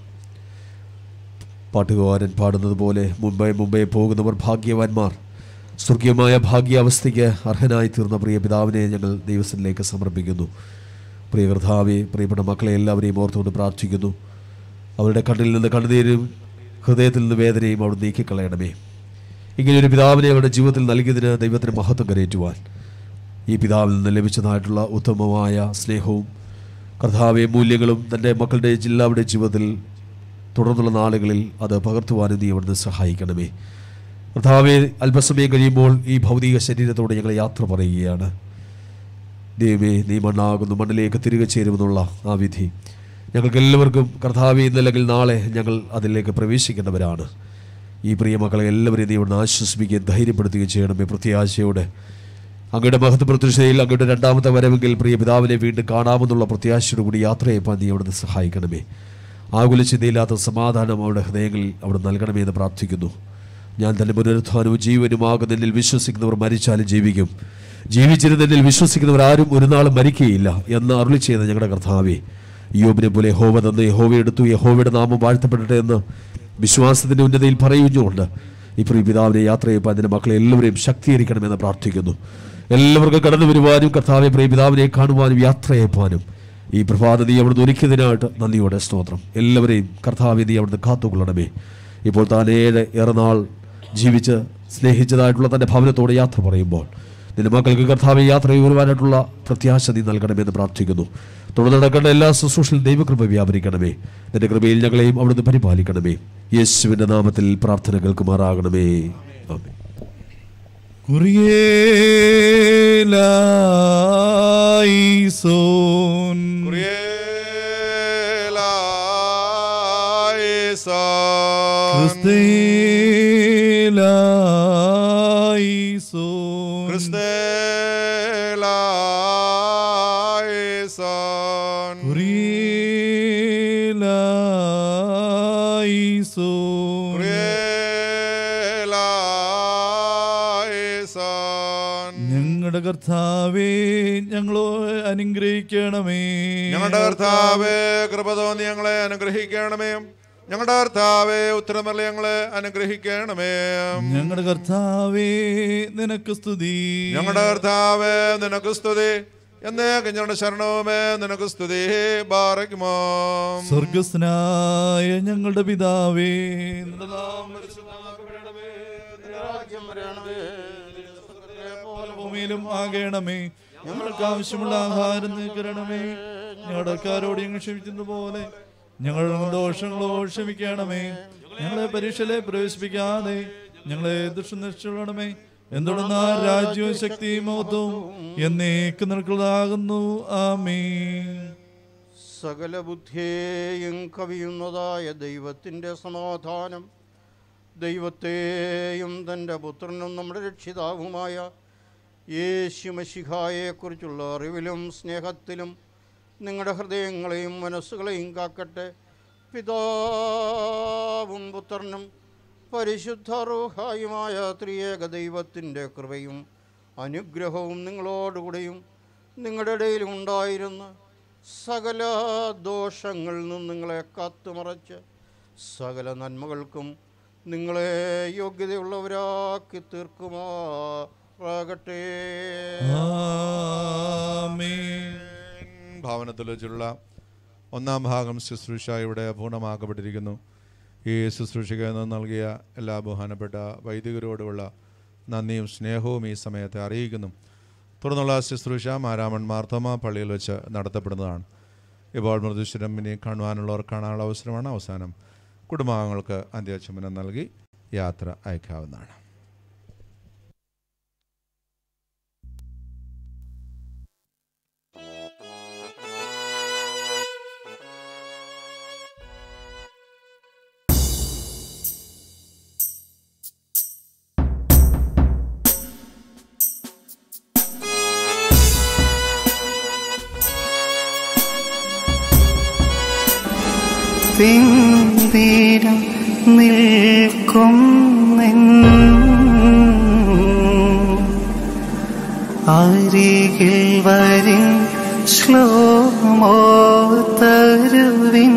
പാട്ടുകാരൻ പാടുന്നത് പോലെ മുംബൈ മുംബൈ പോകുന്നവർ ഭാഗ്യവാന്മാർ സ്വർഗീയമായ ഭാഗ്യാവസ്ഥയ്ക്ക് അർഹനായി തീർന്ന പ്രിയ പിതാവിനെ ഞങ്ങൾ ദൈവത്തിലേക്ക് സമർപ്പിക്കുന്നു പ്രിയ കർത്താവെ പ്രിയപ്പെട്ട മക്കളെ എല്ലാവരെയും ഓർത്തുകൊണ്ട് പ്രാർത്ഥിക്കുന്നു അവരുടെ കണ്ണിൽ നിന്ന് കണ്ണുനീരും ഹൃദയത്തിൽ നിന്ന് വേദനയും അവിടെ നീക്കിക്കളയണമേ ഇങ്ങനെയൊരു പിതാവിനെ അവരുടെ ജീവിതത്തിൽ നൽകിയതിന് ദൈവത്തിന് മഹത്വം കരയേറ്റുവാൻ ഈ പിതാവിൽ നിന്ന് ലഭിച്ചതായിട്ടുള്ള ഉത്തമമായ സ്നേഹവും കർത്താവെ മൂല്യങ്ങളും തൻ്റെ മക്കളുടെ എല്ലാവരുടെ ജീവിതത്തിൽ തുടർന്നുള്ള നാളുകളിൽ അത് പകർത്തുവാനും നീ അവിടുന്ന് സഹായിക്കണമേ കർത്താവെ അല്പസമയം കഴിയുമ്പോൾ ഈ ഭൗതിക ശരീരത്തോട് ഞങ്ങൾ യാത്ര പറയുകയാണ് ദൈവമേ നീ മണ്ണാകുന്നു മണ്ണിലേക്ക് തിരികെ ചേരുമെന്നുള്ള ആ വിധി ഞങ്ങൾക്ക് എല്ലാവർക്കും കർത്താവെ ഇന്നല്ലെങ്കിൽ നാളെ ഞങ്ങൾ അതിലേക്ക് പ്രവേശിക്കേണ്ടവരാണ് ഈ പ്രിയ മക്കളെ എല്ലാവരെയും നീ ഇവിടുന്ന് ആശ്വസിപ്പിക്കുകയും ധൈര്യപ്പെടുത്തുകയും ചെയ്യണമേ പ്രത്യാശയോടെ അങ്ങയുടെ മഹത്വ പ്രത്യക്ഷതയിൽ അങ്ങയുടെ രണ്ടാമത്തെ വരവെങ്കിൽ പ്രിയ പിതാവിനെ വീണ്ടും കാണാമെന്നുള്ള പ്രത്യാശയോട് കൂടി യാത്ര ചെയ്യപ്പാൻ നീ അവിടുന്ന് സഹായിക്കണമേ ആകുല ചിന്തയില്ലാത്ത സമാധാനം അവരുടെ ഹൃദയങ്ങളിൽ അവിടെ നൽകണമേ എന്ന് പ്രാർത്ഥിക്കുന്നു ഞാൻ തന്നെ പുനരുത്ഥാനവും ജീവനുമാകുന്നതിൽ വിശ്വസിക്കുന്നവർ മരിച്ചാലും ജീവിക്കും ജീവിച്ചിരുന്നതിൽ വിശ്വസിക്കുന്നവർ ആരും ഒരു നാളും മരിക്കുകയില്ല എന്ന് അരുളി ചെയ്ത ഞങ്ങളുടെ കർത്താവേ യോബിനെ പോലെ യഹോവ തന്ന് യഹോവ എടുത്തു യഹോവയുടെ നാമം വാഴ്ത്തപ്പെടട്ടെ എന്ന് വിശ്വാസത്തിൻ്റെ ഉന്നതയിൽ പറയുന്നുകൊണ്ട് ഈ പ്രിയ പിതാവിനെ യാത്ര ചെയ്യപ്പോൾ അതിൻ്റെ മക്കളെ എല്ലാവരെയും ശക്തീകരിക്കണമെന്ന് പ്രാർത്ഥിക്കുന്നു എല്ലാവർക്കും കടന്നു വരുവാനും കർത്താവെ പ്രിയ പിതാവിനെ കാണുവാനും യാത്രയപ്പാനും ഈ പ്രഭാത നീ അവിടുന്ന് ഒരുക്കിയതിനായിട്ട് നന്ദിയോടെ സ്തോത്രം എല്ലാവരെയും കർത്താവെ നീ അവിടുന്ന് കാത്തുകൊള്ളണമേ ഇപ്പോൾ താൻ ഏഴ് ഏറെ നാൾ ജീവിച്ച് സ്നേഹിച്ചതായിട്ടുള്ള തൻ്റെ ഭവനത്തോട് യാത്ര പറയുമ്പോൾ നിന്റെ മക്കൾക്ക് കർത്താവെ യാത്ര ചെയ്യുവാനായിട്ടുള്ള പ്രത്യാശ നീ നൽകണമെന്ന് പ്രാർത്ഥിക്കുന്നു തുടർന്ന് നടക്കേണ്ട എല്ലാ ശുശ്രൂഷയിലും ദൈവകൃപ വ്യാപരിക്കണമേ നിന്റെ കൃപയിൽ ഞങ്ങളെയും അവിടുന്ന് പരിപാലിക്കണമേ യേശുവിൻ്റെ നാമത്തിൽ പ്രാർത്ഥന കേൾക്കുമാറാകണമേ ആമേൻ കുറിയേലായിസോൻ ക്രിസ്തേലായിസോൻ കുറിയേലായിസോൻ ഞങ്ങളുടെ കർത്താവേ ഞങ്ങളോ അനുഗ്രഹിക്കണമേ ഞങ്ങളുടെ കർത്താവേ കൃപ തോന്നി ഞങ്ങളെ അനുഗ്രഹിക്കണമേ ഞങ്ങളുടെ കർത്താവേ ഉത്തരമല്ല ഞങ്ങളെ അനുഗ്രഹിക്കണമേ ഞങ്ങളുടെ കർത്താവേ നിനക്ക് സ്തുതി ഞങ്ങളുടെ കർത്താവേ നിനക്ക് സ്തുതി എന്നേക്കും ഞങ്ങളുടെ ശരണവുമേ നിനക്ക് സ്തുതി ബാറയ്ക്കുമോ സ്വർഗസ്നായ ഞങ്ങളുടെ പിതാവേ നിന്റെ ഭൂമിയിലും ആകണമേ ഞങ്ങൾക്ക് ആവശ്യമുള്ള ആഹാരം നീക്കണമേ ഞങ്ങളുടെ കാരോട് ഞങ്ങൾ ക്ഷമിക്കുന്ന പോലെ ഞങ്ങളുടെ ദോഷങ്ങളോ ക്ഷമിക്കണമേ ഞങ്ങളെ പരീക്ഷയിലെ പ്രവേശിപ്പിക്കാതെ ഞങ്ങളെ ദുഷ്ടനിഷ്ഠണമേ എന്തുടർന്ന രാജ്യവും ശക്തിയും മഹത്വവും എന്നേക്ക് നിൽക്കുന്നതാകുന്നു ആമേ സകല ബുദ്ധിയെയും കവിയുന്നതായ ദൈവത്തിൻ്റെ സമാധാനം ദൈവത്തെയും തൻ്റെ പുത്രനും നമ്മുടെ രക്ഷിതാവുമായ യേശുമശിഹായെക്കുറിച്ചുള്ള അറിവിലും സ്നേഹത്തിലും നിങ്ങളുടെ ഹൃദയങ്ങളെയും മനസ്സുകളെയും കാക്കട്ടെ പിതാവും പുത്രനും പരിശുദ്ധറുഹായുമായ ത്രിയേക ദൈവത്തിൻ്റെ കൃപയും അനുഗ്രഹവും നിങ്ങളോടുകൂടെയും നിങ്ങളുടെ ഇടയിലും ഉണ്ടായിരുന്ന സകല ദോഷങ്ങളിൽ നിന്നും നിങ്ങളെ കാത്തുമറച്ച് സകല നന്മകൾക്കും നിങ്ങളെ യോഗ്യതയുള്ളവരാക്കി തീർക്കുമാറാകട്ടെ ഭാവനത്തിൽ വെച്ചുള്ള ഒന്നാം ഭാഗം ശുശ്രൂഷ ഇവിടെ പൂർണ്ണമാക്കപ്പെട്ടിരിക്കുന്നു ഈ ശുശ്രൂഷയ്ക്ക് നിന്ന് നൽകിയ എല്ലാ ബഹുമാനപ്പെട്ട വൈദികരോടുള്ള നന്ദിയും സ്നേഹവും ഈ സമയത്തെ അറിയിക്കുന്നു തുടർന്നുള്ള ശുശ്രൂഷ മാരാമൺ മാർത്തോമ പള്ളിയിൽ വെച്ച് നടത്തപ്പെടുന്നതാണ് ഇപ്പോൾ മൃദുശ്വരമ്മിനെ കാണുവാനുള്ളവർ കാണാനുള്ള അവസരമാണ് അവസാനം കുടുംബാംഗങ്ങൾക്ക് അന്ത്യചുമനം നൽകി യാത്ര അയക്കാവുന്നതാണ് പിന്തിരം നിൽക്കും അരികിൽ വരിൻ ശ്ലോമോ തരുവിൻ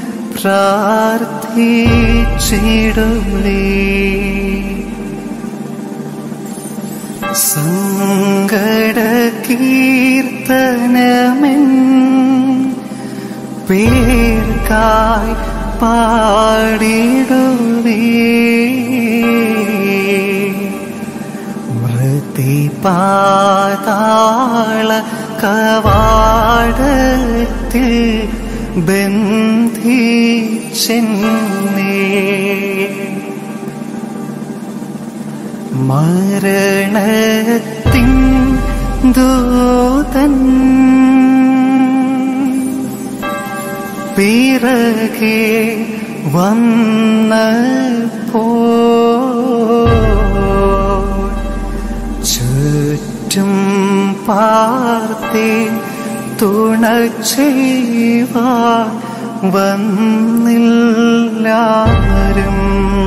പ്രാർത്ഥിച്ചിടുവേ സങ്കട കീർത്തനമെൻ പേർക്കായി പാടിടുവേ മൃതിപാതാള കവാടത്തിൽ ബന്ധിച്ചെന്നേ മരണത്തിൻ ദൂതൻ പിറകെ വന്നപ്പോ ചുറ്റും പാർത്തേ തുണ ചെയ്യുവാൻ വന്നില്ലാരും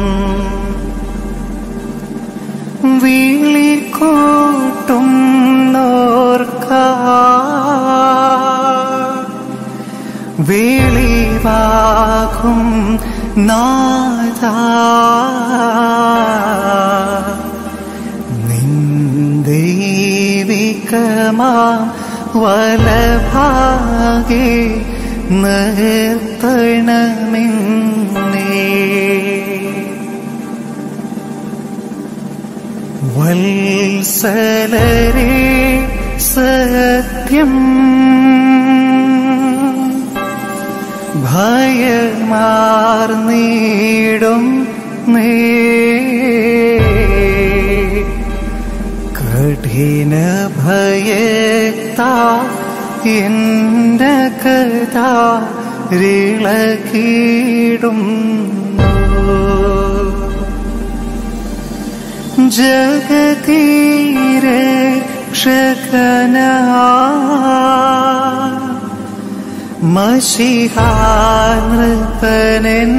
വിളിക്കൂട്ടും നോർക്ക വെളിവാകും നാഥ നിന്ദൈവീ വലഭാഗെ നിർത്തണമെന്നേ വത്സലരേ സത്യം ഭയമാർന്നീടും നേ കഠിന ഭയത്താ എന്റെ കഥ റിളകീടും ജഗതീരെ ക്ഷകന മഷിഹാനൃപനൻ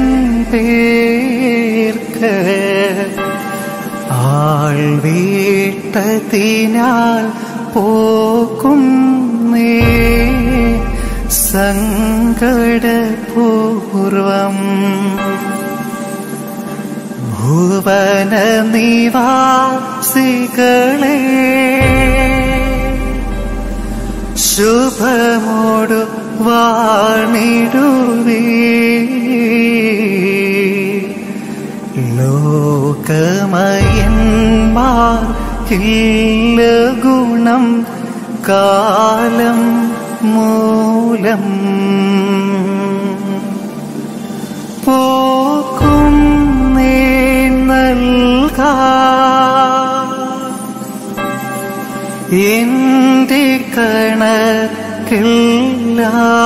പേർക്ക് ആൾ വീട്ടതിനാൽ പോക്കും നേ സങ്കടപൂർവം ഭുവന നിവാസികളെ ശുഭമോടു വാണിടുവേ ലോകമയന്മാർ ഇല്ല ഗുണം കാലം മൂലം പോക്കും നേ നൽകാ എന്റെ കണക്കില്ല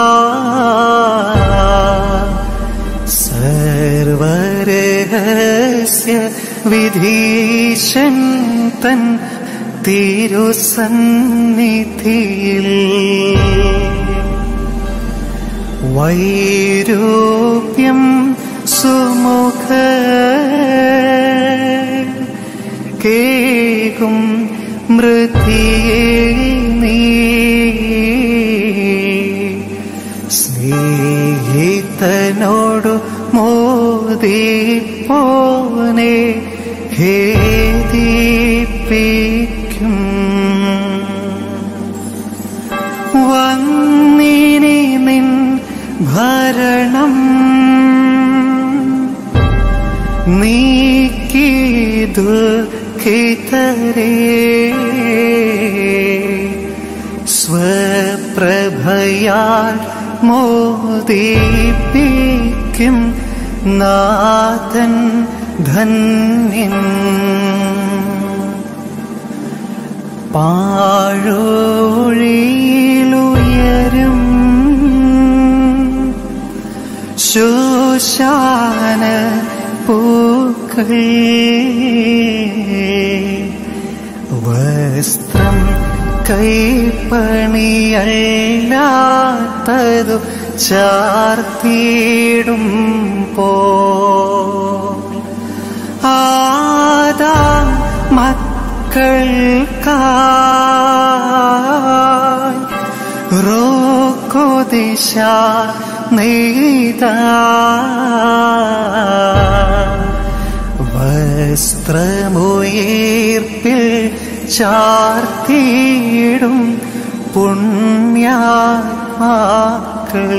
സർവരഹസ്യ വിധീശൻ തൻ തിരുസന്നിധിയിൽ വൈരൂപ്യം സുമുഖ കേകും മൃതിയെ നീ സ്നേഹിതനോടു മോദിപ്പോനെ ഹേദിപ്പിക്കും വന്നിനി നിൻ ഭരണം നീക്കിതു ഖിതരേ സ്വപ്രഭയാൽ മോദിപ്പിക്കും നാഥൻ ധന്യൻ പാഴോഴിയിലുയരും ശോശാന പൂക്കൾ വസ്ത്രം കൈപ്പണിയല്ലാത്തതു ചാർത്തിയിടും പോ ആദാം മക്കൾക്കായി റോക്കോ ദിശ നെയ്ത വസ്ത്രമുയർപ്പിൽ ചാർത്തിയിടും പുണ്യാത്മാക്കൾ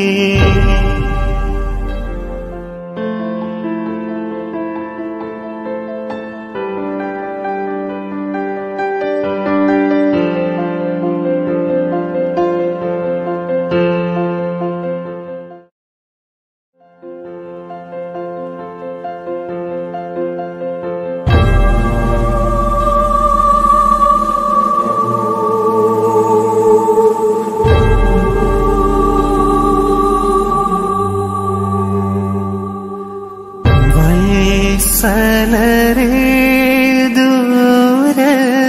വത്സലരേ ദൂര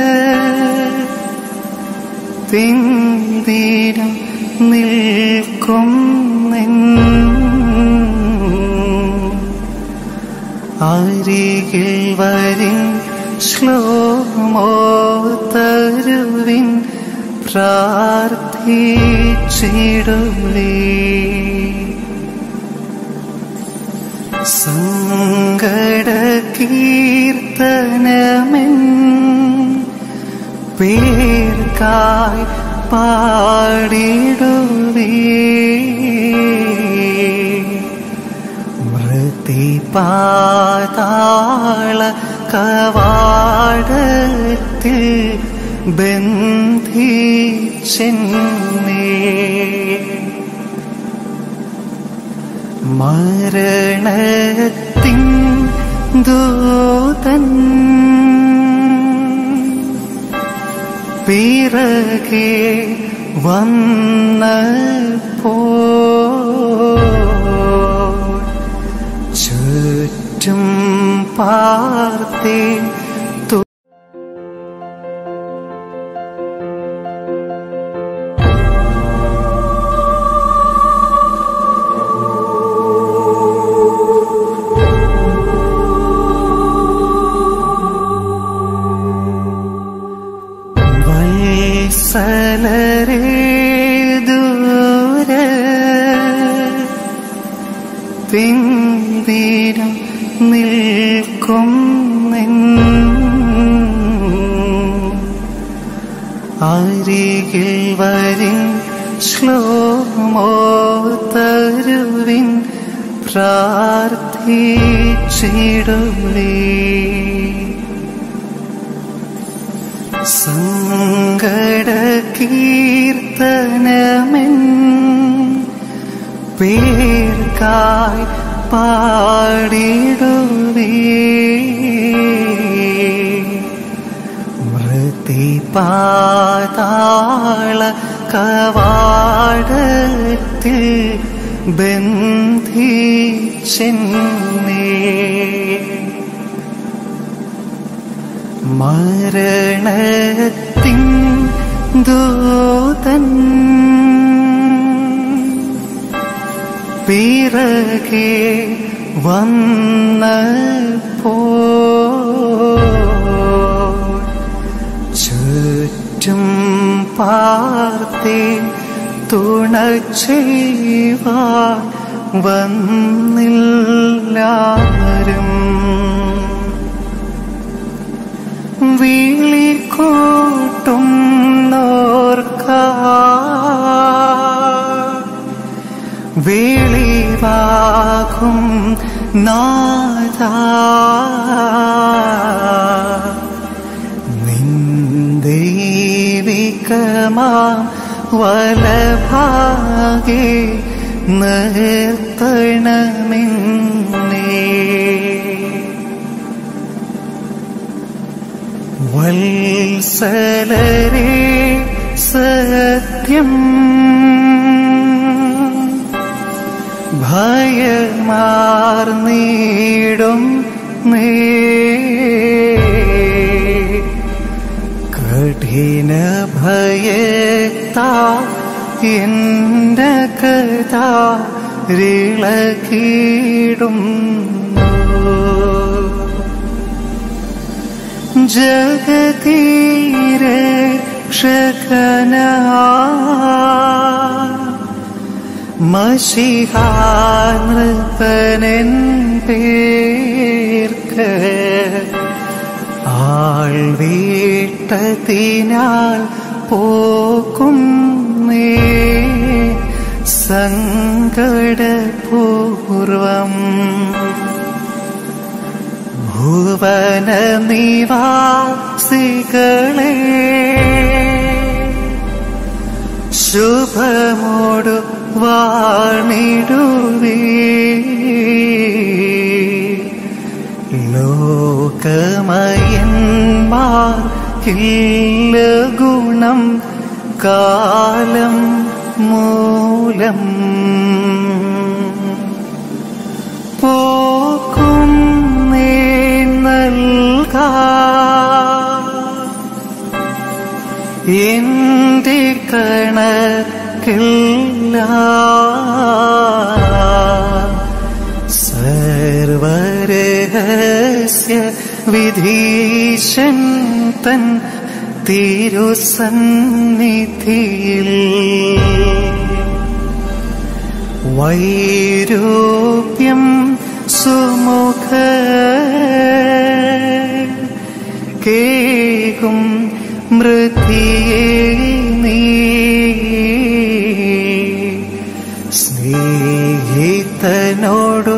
തിന്തിരം നിൽക്കും നിൻ അരികിൽ വരിൻ ശ്ലോമോ തരുവിൻ പ്രാർത്ഥിച്ചിടുവേ സങ്കട കീർത്തനമെൻ പേർക്ക പേർക്കായി പാടിടുവേ മൃതിപാതാള കവാടത്തിൽ ബന്ധിച്ചെന്നേ മരണത്തിൻ ദൂതൻ പിറകെ വന്നപ്പോ ചുറ്റും പാർത്തേ വത്സലരേ ദൂര പിന്തിരം നിൽക്കും അരികിൽ വരിൻ ശ്ലോമോ തരുവിൻ പ്രാർത്ഥിച്ചിടുവേ സങ്കട കീർത്തനമെൻ പേർക്കായി പാടിടുവേ മൃതിപാതാള കവാടത്തിൽ ബന്ധിച്ചെന്നേ മരണത്തിൻ ദൂതൻ പിറകെ വന്നപ്പോ ചുറ്റും പാർത്തേ തുണ ചെയ്യുവാൻ വന്നില്ലാരും വിളിക്കൂട്ടും നോർക്ക വെളിവാകും നാഥ നിന്ദൈവികമാം വലഭാഗേ നിർത്തണമെന്നേ വത്സലരേ സത്യം ഭയമാർന്നീടും നേ കഠിന ഭയത്താ എന്റെ കഥ റിളകീടും ജഗതീരെ ക്ഷകന മഷിഹാനൃപനൻ പേർക്ക് ആൾ വീട്ടത്തിനാൽ പോക്കും നേ സങ്കടപൂർവം ഭുവന നിവാസികളെ ശുഭമോടു വാണിടുവേ ലോകമയന്മാർ ഇല്ല ഗുണം കാലം മൂലം പോക്കും നേ നൽകാ എന്റെ കണക്കില്ല സർവരഹസ്യ വിധീശൻ തൻ തിരുസന്നിധിയിൽ വൈരൂപ്യം സുമുഖ കേകും മൃതിയെ സുതനോടു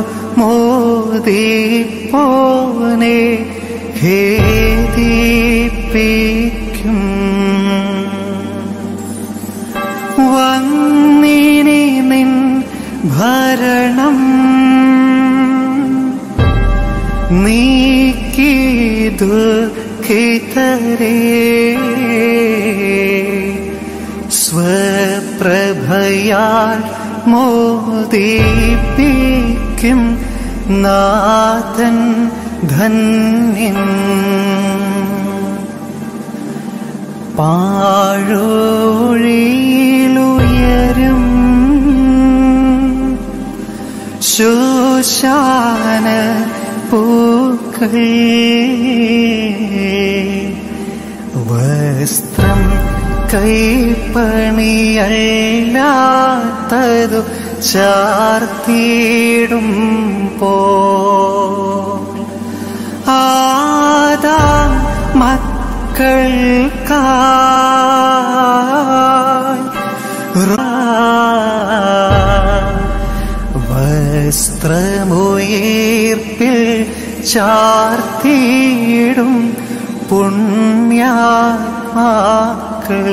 മോദിപ്പോനെ ഖേദിപ്പിക്കും വന്നിനി നിൻ ഭരണം നീക്കിതു ഖിതരേ സ്വപ്രഭയാൽ മോദിപ്പിക്കും നാഥൻ ധന്യൻ പാഴൊഴിയിലുയരും ശോശാന പൂക്കൾ വസ്ത്രം കൈപ്പണിയല്ലാത്തതു ചാർത്തിയിടും പോ ആദാ മക്കൾക്കായി വസ്ത്രമുയർപ്പിൽ ചാർത്തിയിടും പുണ്യാത്മാക്കൾ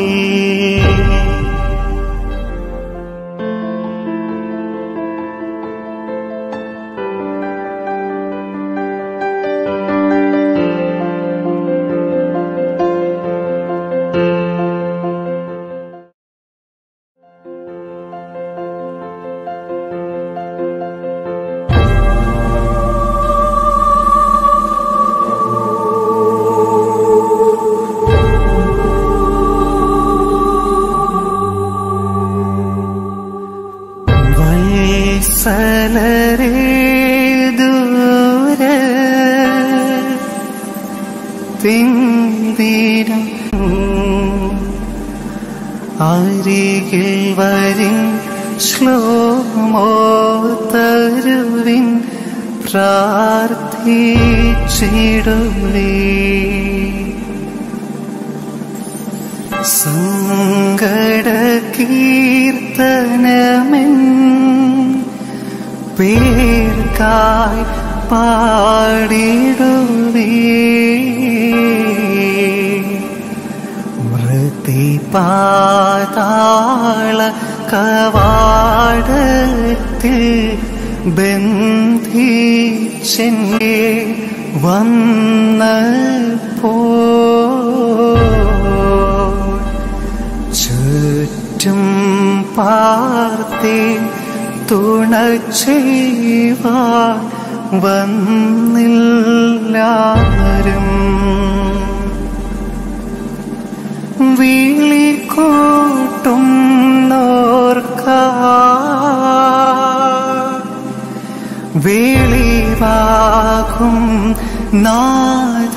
വത്സലരേ ദൂര തിന്തിരം അരികിൽ വരിൻ ശ്ലോമോ തരുവിൻ പ്രാർത്ഥിച്ചിടുവേ സങ്കട കീർത്തനമെൻ പേർക്കായി പാടിടുവേ മൃതിപാതാള കവാടത്തിൽ ബന്ധിച്ചെന്നെ വന്നപ്പോ ചുറ്റും പാർത്തേ തുണ ചെയ്യുവാൻ വന്നില്ലാരും വിളി കൂട്ടും നോർക്ക വെളിവാകും നാദ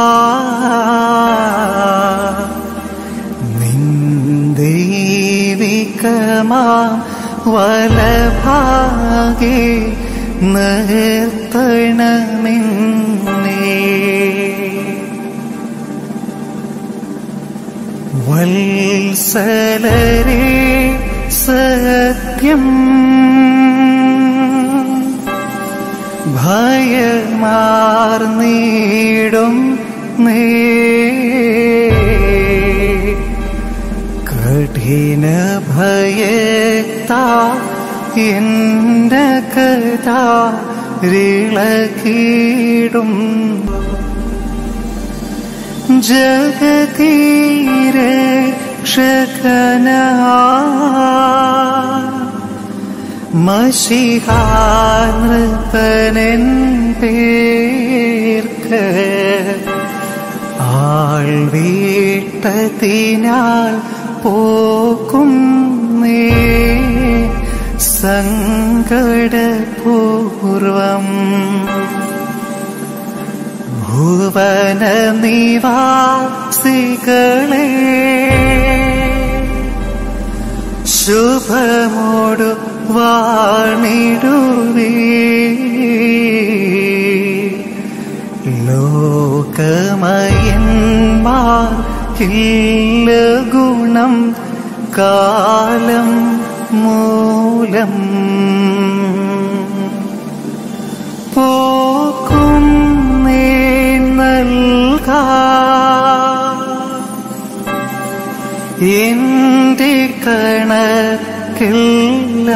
നിന്ദൈവികമാം വലഭാഗേ നിർത്തണമെന്നേ വത്സലരേ സത്യം ഭയമാർന്നീടും നേ കഠിന ഭയത്താ എന്റെ കഥ റിളകീടും ജഗതീരെ ക്ഷകന മഷിഹാനൃപനൻ പേർക്ക് ആൾ വീട്ടതിനാൽ പോക്കും നേ സങ്കടപൂർവം ഭുവന നിവാസികളെ ശുഭമോടു വാണിടുവേ ലോകമയന്മാർ ഇല്ല ഗുണം കാലം മൂലം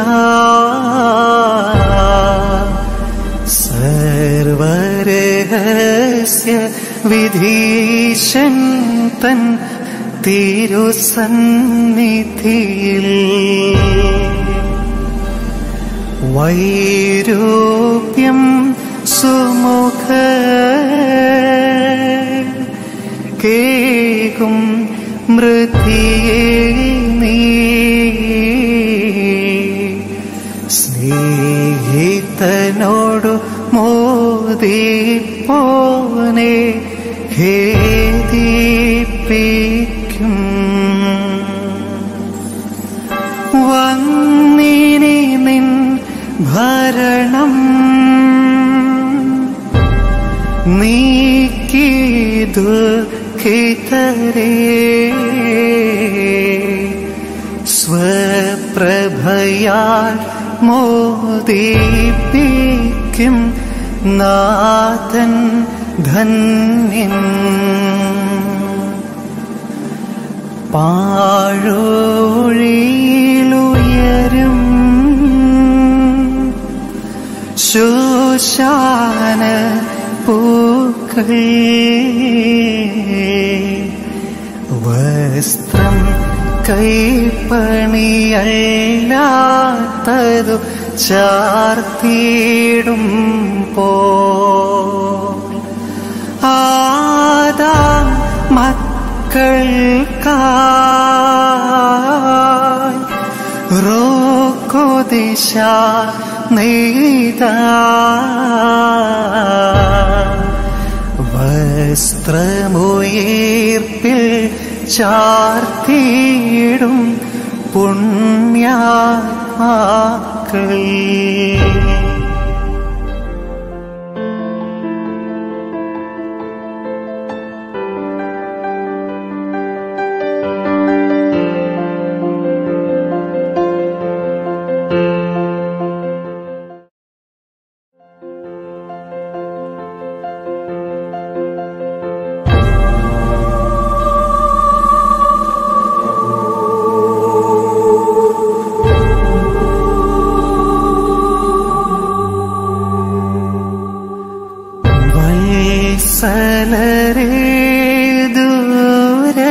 സർവരഹസ്യ വിധീശൻ തൻ തിരുസന്നിധിയിൽ വൈരൂപ്യം സുമുഖ കേകും മൃതിയെ നീ സ്നേഹിതനോടു മോദിപ്പോനെ ഖേദിപ്പിക്കും വന്നിനി നിൻ ഭരണം നീക്കിതു ഖിതരേ സ്വപ്രഭയാൽ മോദിപ്പിക്കും നാഥൻ ധന്യൻ പാഴോഴിയിലുയരും ശോശാന പൂക്കൾ വസ്ത്രം കൈപ്പണിയല്ലാത്തതു ചാർത്തിയിടും പോ ആദാം മക്കൾക്കായി റോക്കോ ദിശ നെയ്ത വസ്ത്രമുയർപ്പിൽ ചാർത്തിയിടും പുണ്യാത്മാക്കൾ വത്സലരേ ദൂര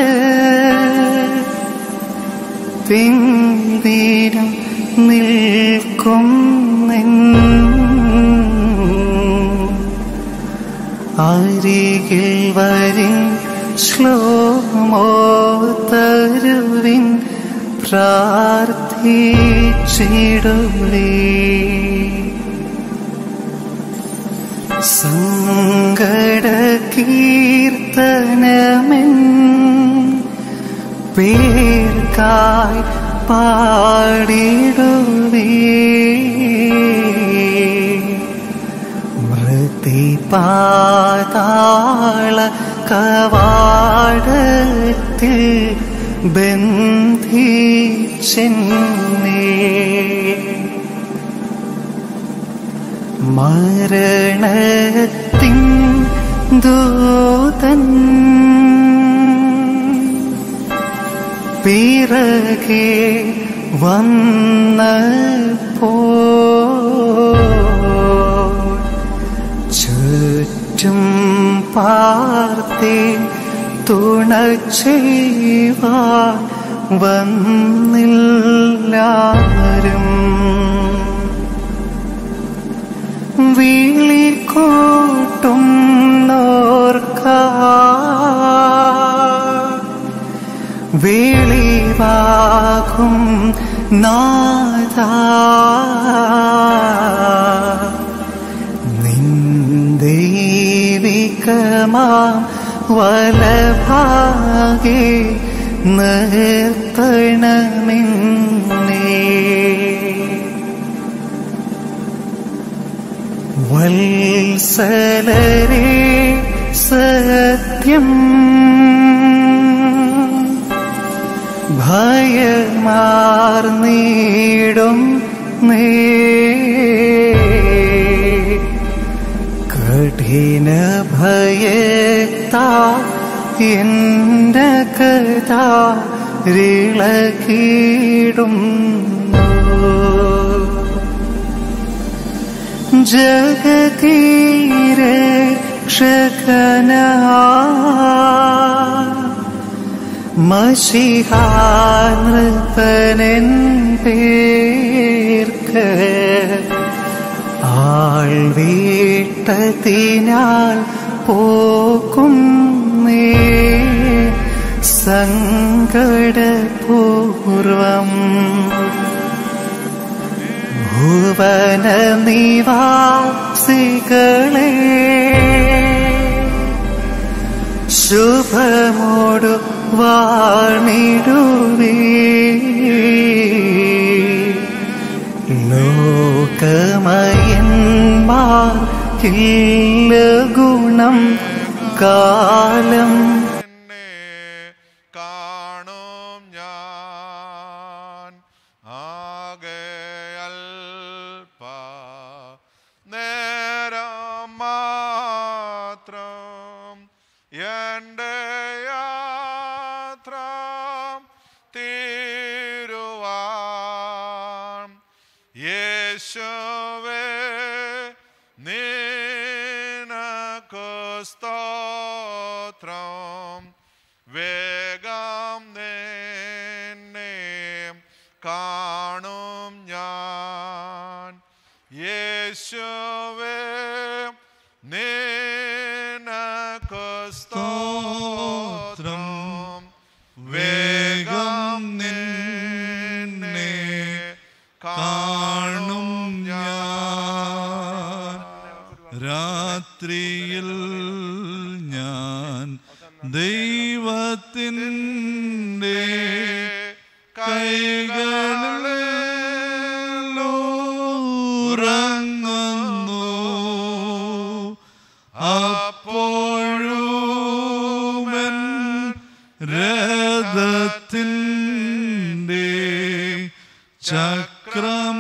പിന്തിരം നിൽക്കും അരികിൽ വരിൻ ശ്ലോമോ തരുവിൻ പ്രാർത്ഥിച്ചിടുവേ സങ്കട കീർത്തനമെൻ പേർക്കായി പാടിടുവേ മൃതിപാതാള കവാടത്തിൽ ബന്ധിച്ചെന്നേ മരണത്തിൻ ദൂതൻ പിറകെ വന്നപ്പോ ചുറ്റും പാർത്തേ തുണ ചെയ്യുവാൻ വന്നില്ലാരും വിളിക്കൂട്ടും നോർക്ക വെളിവാകും നാഥ നിന്ദൈവികമാം വലഭാഗേ നിർത്തണമെന്നേ വത്സലരേ സത്യം ഭയമാർന്നീടും നേ കഠിന ഭയത്താ എന്റെ കഥ റിളകീടും ജഗതീരെ ക്ഷകനാ മഷിഹാനൃപനൻ പേർക്ക് ആൾ വീട്ടതിനാൽ പോക്കും നേ സങ്കടപൂർവം ഭുവന നിവാസികളെ ശുഭമോടു വാണിടുവേ ലോകമയന്മാർ ഇല്ല ഗുണം കാലം കാണും ഞാൻ ആകെ അൽപ നേരം മാത്രം എൻ്റെ യാത്ര തീരുവാൻ യേശുവേ നിനക്ക് സ്തോത്രം വേഗം നിന്നെ കാണും ഞാൻ യേശുവേ നിനക്ക് സ്തോത്രം വേഗം നിന്നെ കാണും ഞാൻ രാത്രിയിൽ ഞാൻ ദൈവത്തിൻ്റെ കൈകളിൽ ഉറങ്ങുന്നു അപ്പോഴുമൻ രഥത്തിൻ്റെ ചക്രം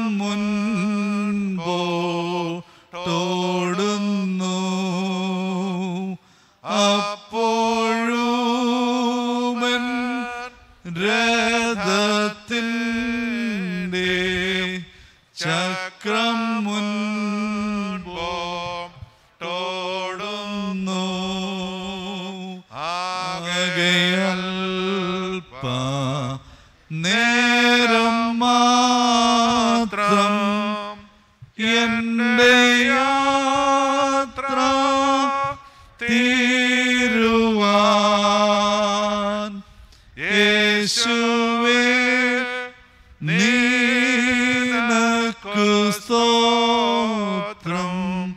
മുൻപോട്ടോടുന്നു അപ്പോഴുമൻ രഥത്തിൻ്റെ ചക്രം മുൻപോട്ടോടുന്നു ആകെയൽപ്പ നേരം മാത്രം എൻ്റെ യാത്ര തീരുവാൻ യേശുവേ നീനക്കു സ്തോത്രം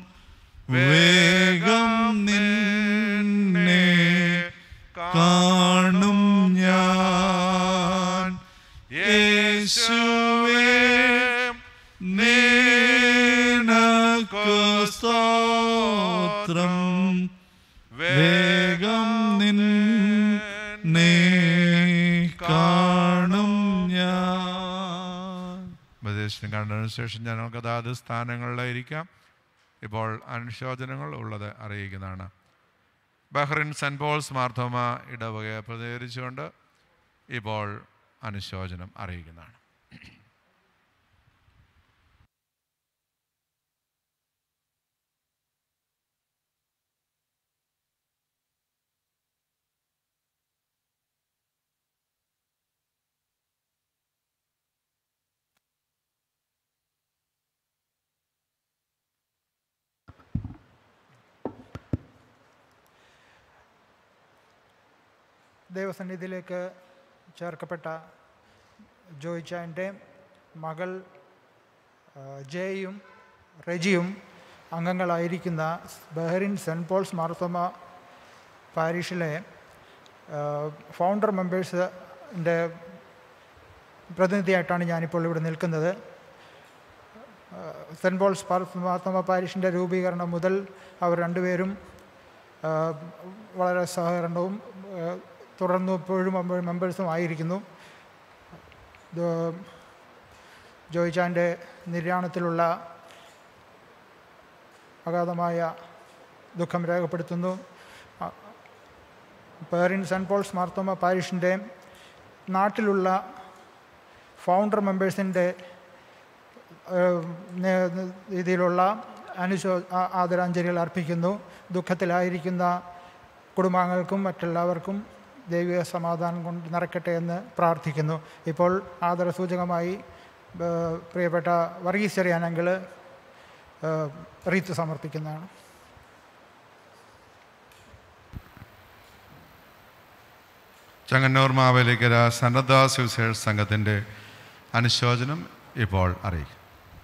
വേഗം നിന്നെ കാണും ഞാൻ യേശുവേ നീനക്കു സ്തോത്രം വേഗം നിന്നെ കാണും ഞാൻ ഉപദേശത്തിന് കണ്ടതിനു ശേഷം ഞങ്ങൾക്ക് അതാത് സ്ഥാനങ്ങളിലായിരിക്കാം ഇപ്പോൾ അനുശോചനങ്ങൾ ഉള്ളത് അറിയിക്കുന്നതാണ് ബഹ്റിൻ സെൻറ്റ് പോൾസ് മാർത്തോമ ഇടവകയെ പ്രതികരിച്ചുകൊണ്ട് ഇപ്പോൾ അനുശോചനം അറിയിക്കുന്നതാണ് ദൈവസന്നിധിയിലേക്ക് ചേർക്കപ്പെട്ട ജോയിച്ചാൻ്റെ മകൾ ആ, ജയയും റെജിയും അംഗങ്ങളായിരിക്കുന്ന ബഹറിൻ സെൻറ്റ് പോൾസ് മാർത്തോമ പാരീഷിലെ ആ, ഫൗണ്ടർ മെമ്പേഴ്സിൻ്റെ പ്രതിനിധിയായിട്ടാണ് ഞാനിപ്പോൾ ഇവിടെ നിൽക്കുന്നത് ആ, സെൻറ്റ് പോൾസ് പാർ- മാർത്തോമ പാരീഷിൻ്റെ രൂപീകരണം മുതൽ അവർ രണ്ടുപേരും ആ, വളരെ സഹകരണവും ആ, തുടർന്ന് ഇപ്പോഴും മെമ്പ- മെമ്പേഴ്സും ആയിരിക്കുന്നു ഇത് ജോയിച്ചാൻ്റെ നിര്യാണത്തിലുള്ള അഗാധമായ ദുഃഖം രേഖപ്പെടുത്തുന്നു ആ, പേരിൻ സെൻറ്റ് പോൾസ് മാർത്തോമ പാരിഷിൻ്റെ നാട്ടിലുള്ള ഫൗണ്ടർ മെമ്പേഴ്സിൻ്റെ രീതിയിലുള്ള അനുശോ ആ- ആദരാഞ്ജലികൾ അർപ്പിക്കുന്നു ദുഃഖത്തിലായിരിക്കുന്ന കുടുംബാംഗങ്ങൾക്കും മറ്റെല്ലാവർക്കും ദൈവിക സമാധാനം കൊണ്ട് നിറയ്ക്കട്ടെ എന്ന് പ്രാർത്ഥിക്കുന്നു ഇപ്പോൾ ആദരസൂചകമായി ഏഹ്, പ്രിയപ്പെട്ട വർഗീസ് ചെറിയാനെങ്കിൽ റീത്ത് സമർപ്പിക്കുന്നതാണ് ചങ്ങന്നൂർ മാവേലിക്കര സന്നദ്ധ സുവിശേഷ സംഘത്തിൻ്റെ അനുശോചനം ഇപ്പോൾ അറിയിക്കും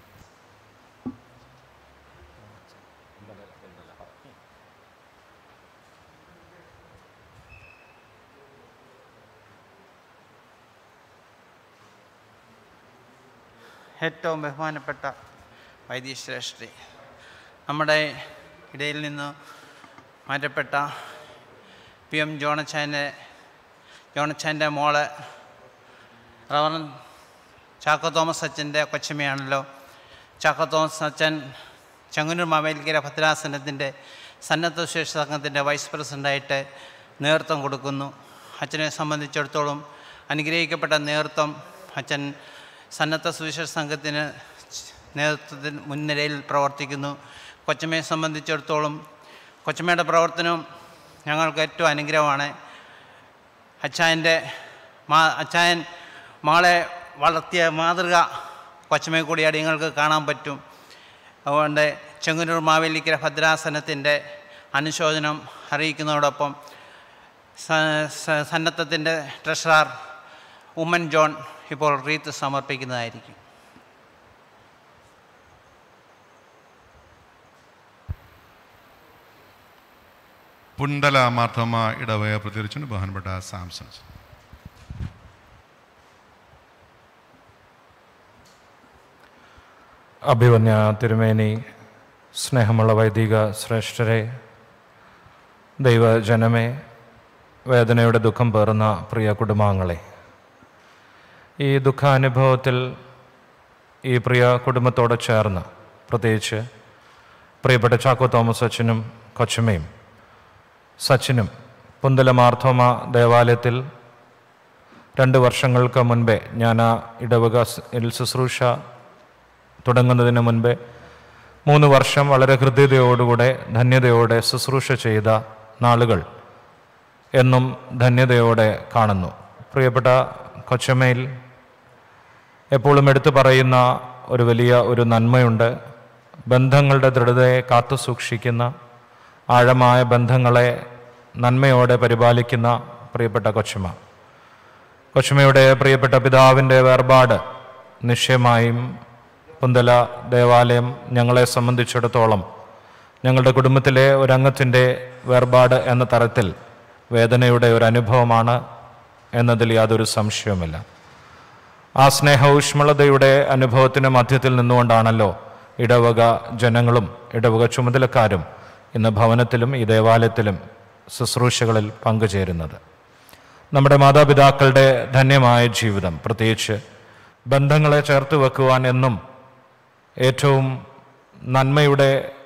ഏറ്റവും ബഹുമാനപ്പെട്ട വൈദ്യശ്രേഷ്ഠി നമ്മുടെ ഇടയിൽ നിന്ന് മാറ്റപ്പെട്ട പി എം ജോണച്ചാൻ്റെ ജോണച്ചാൻ്റെ മോള് റവറൻ ചാക്കോ തോമസ് അച്ഛൻ്റെ കൊച്ചമ്മയാണല്ലോ ചാക്കോ തോമസ് അച്ഛൻ ചെങ്ങന്നൂർ മാവേലിക്കര ഭദ്രാസനത്തിൻ്റെ സന്നദ്ധ സുശേഷ സംഘത്തിൻ്റെ വൈസ് പ്രസിഡൻ്റായിട്ട് നേതൃത്വം കൊടുക്കുന്നു അച്ഛനെ സംബന്ധിച്ചിടത്തോളം അനുഗ്രഹിക്കപ്പെട്ട നേതൃത്വം അച്ഛൻ സന്നദ്ധ സുവിശേഷ സംഘത്തിന് നേതൃത്വത്തിന് മുൻനിരയിൽ പ്രവർത്തിക്കുന്നു കൊച്ചമ്മയെ സംബന്ധിച്ചിടത്തോളം കൊച്ചമ്മയുടെ പ്രവർത്തനം ഞങ്ങൾക്ക് ഏറ്റവും അനുഗ്രഹമാണ് അച്ചായൻ്റെ മാ അച്ചായൻ മകളെ വളർത്തിയ മാതൃക കൊച്ചമ്മയെ കൂടി അടിയങ്ങൾക്ക് കാണാൻ പറ്റും അതുകൊണ്ട് ചെങ്ങന്നൂർ മാവേലിക്കര ഭദ്രാസനത്തിൻ്റെ അനുശോചനം അറിയിക്കുന്നതോടൊപ്പം സ- സ- സന്നദ്ധത്തിൻ്റെ ട്രഷറർ ഉമ്മൻ ജോൺ ഇപ്പോൾ റീത്ത് സമർപ്പിക്കുന്നതായിരിക്കും പുണ്ടല മാർത്തോമ ഇടവക പ്രതികരിച്ചുകൊണ്ട് ബഹുമാനപ്പെട്ട സാംസൺ അഭിവന്യ തിരുമേനി സ്നേഹമുള്ള വൈദിക ശ്രേഷ്ഠരെ ദൈവജനമേ വേദനയുടെ ദുഃഖം പേറുന്ന പ്രിയ കുടുംബാംഗങ്ങളെ ഈ ദുഃഖാനുഭവത്തിൽ ഈ പ്രിയ കുടുംബത്തോട് ചേർന്ന് പ്രത്യേകിച്ച് പ്രിയപ്പെട്ട ചാക്കോ തോമസ് അച്ഛനും കൊച്ചമ്മയും സച്ചിനും പുന്തല മാർത്തോമ ദേവാലയത്തിൽ രണ്ട് വർഷങ്ങൾക്ക് മുൻപേ ഞാൻ ആ ഇടവക സ്- ൽ ശുശ്രൂഷ തുടങ്ങുന്നതിന് മുൻപേ മൂന്ന് വർഷം വളരെ ഹൃദ്യതയോടുകൂടെ ധന്യതയോടെ ശുശ്രൂഷ ചെയ്ത നാളുകൾ എന്നും ധന്യതയോടെ കാണുന്നു പ്രിയപ്പെട്ട കൊച്ചമ്മയിൽ എപ്പോഴും എടുത്തു പറയുന്ന ഒരു വലിയ ഒരു നന്മയുണ്ട് ബന്ധങ്ങളുടെ ദൃഢതയെ കാത്തു സൂക്ഷിക്കുന്ന ആഴമായ ബന്ധങ്ങളെ നന്മയോടെ പരിപാലിക്കുന്ന പ്രിയപ്പെട്ട കൊച്ചമ്മ കൊച്ചമ്മയുടെ പ്രിയപ്പെട്ട പിതാവിൻ്റെ വേർപാട് നിശ്ചയമായും പുന്തല ദേവാലയം ഞങ്ങളെ സംബന്ധിച്ചിടത്തോളം ഞങ്ങളുടെ കുടുംബത്തിലെ ഒരംഗത്തിൻ്റെ വേർപാട് എന്ന തരത്തിൽ വേദനയുടെ ഒരു അനുഭവമാണ് എന്നതിൽ യാതൊരു സംശയവുമില്ല ആ സ്നേഹ ഊഷ്മളതയുടെ അനുഭവത്തിന് മധ്യത്തിൽ നിന്നുകൊണ്ടാണല്ലോ ഇടവക ജനങ്ങളും ഇടവക ചുമതലക്കാരും ഇന്ന് ഭവനത്തിലും ഈ ദേവാലയത്തിലും ശുശ്രൂഷകളിൽ പങ്കുചേരുന്നത് നമ്മുടെ മാതാപിതാക്കളുടെ ധന്യമായ ജീവിതം പ്രത്യേകിച്ച് ബന്ധങ്ങളെ ചേർത്ത് വെക്കുവാൻ എന്നും ഏറ്റവും നന്മയുടെ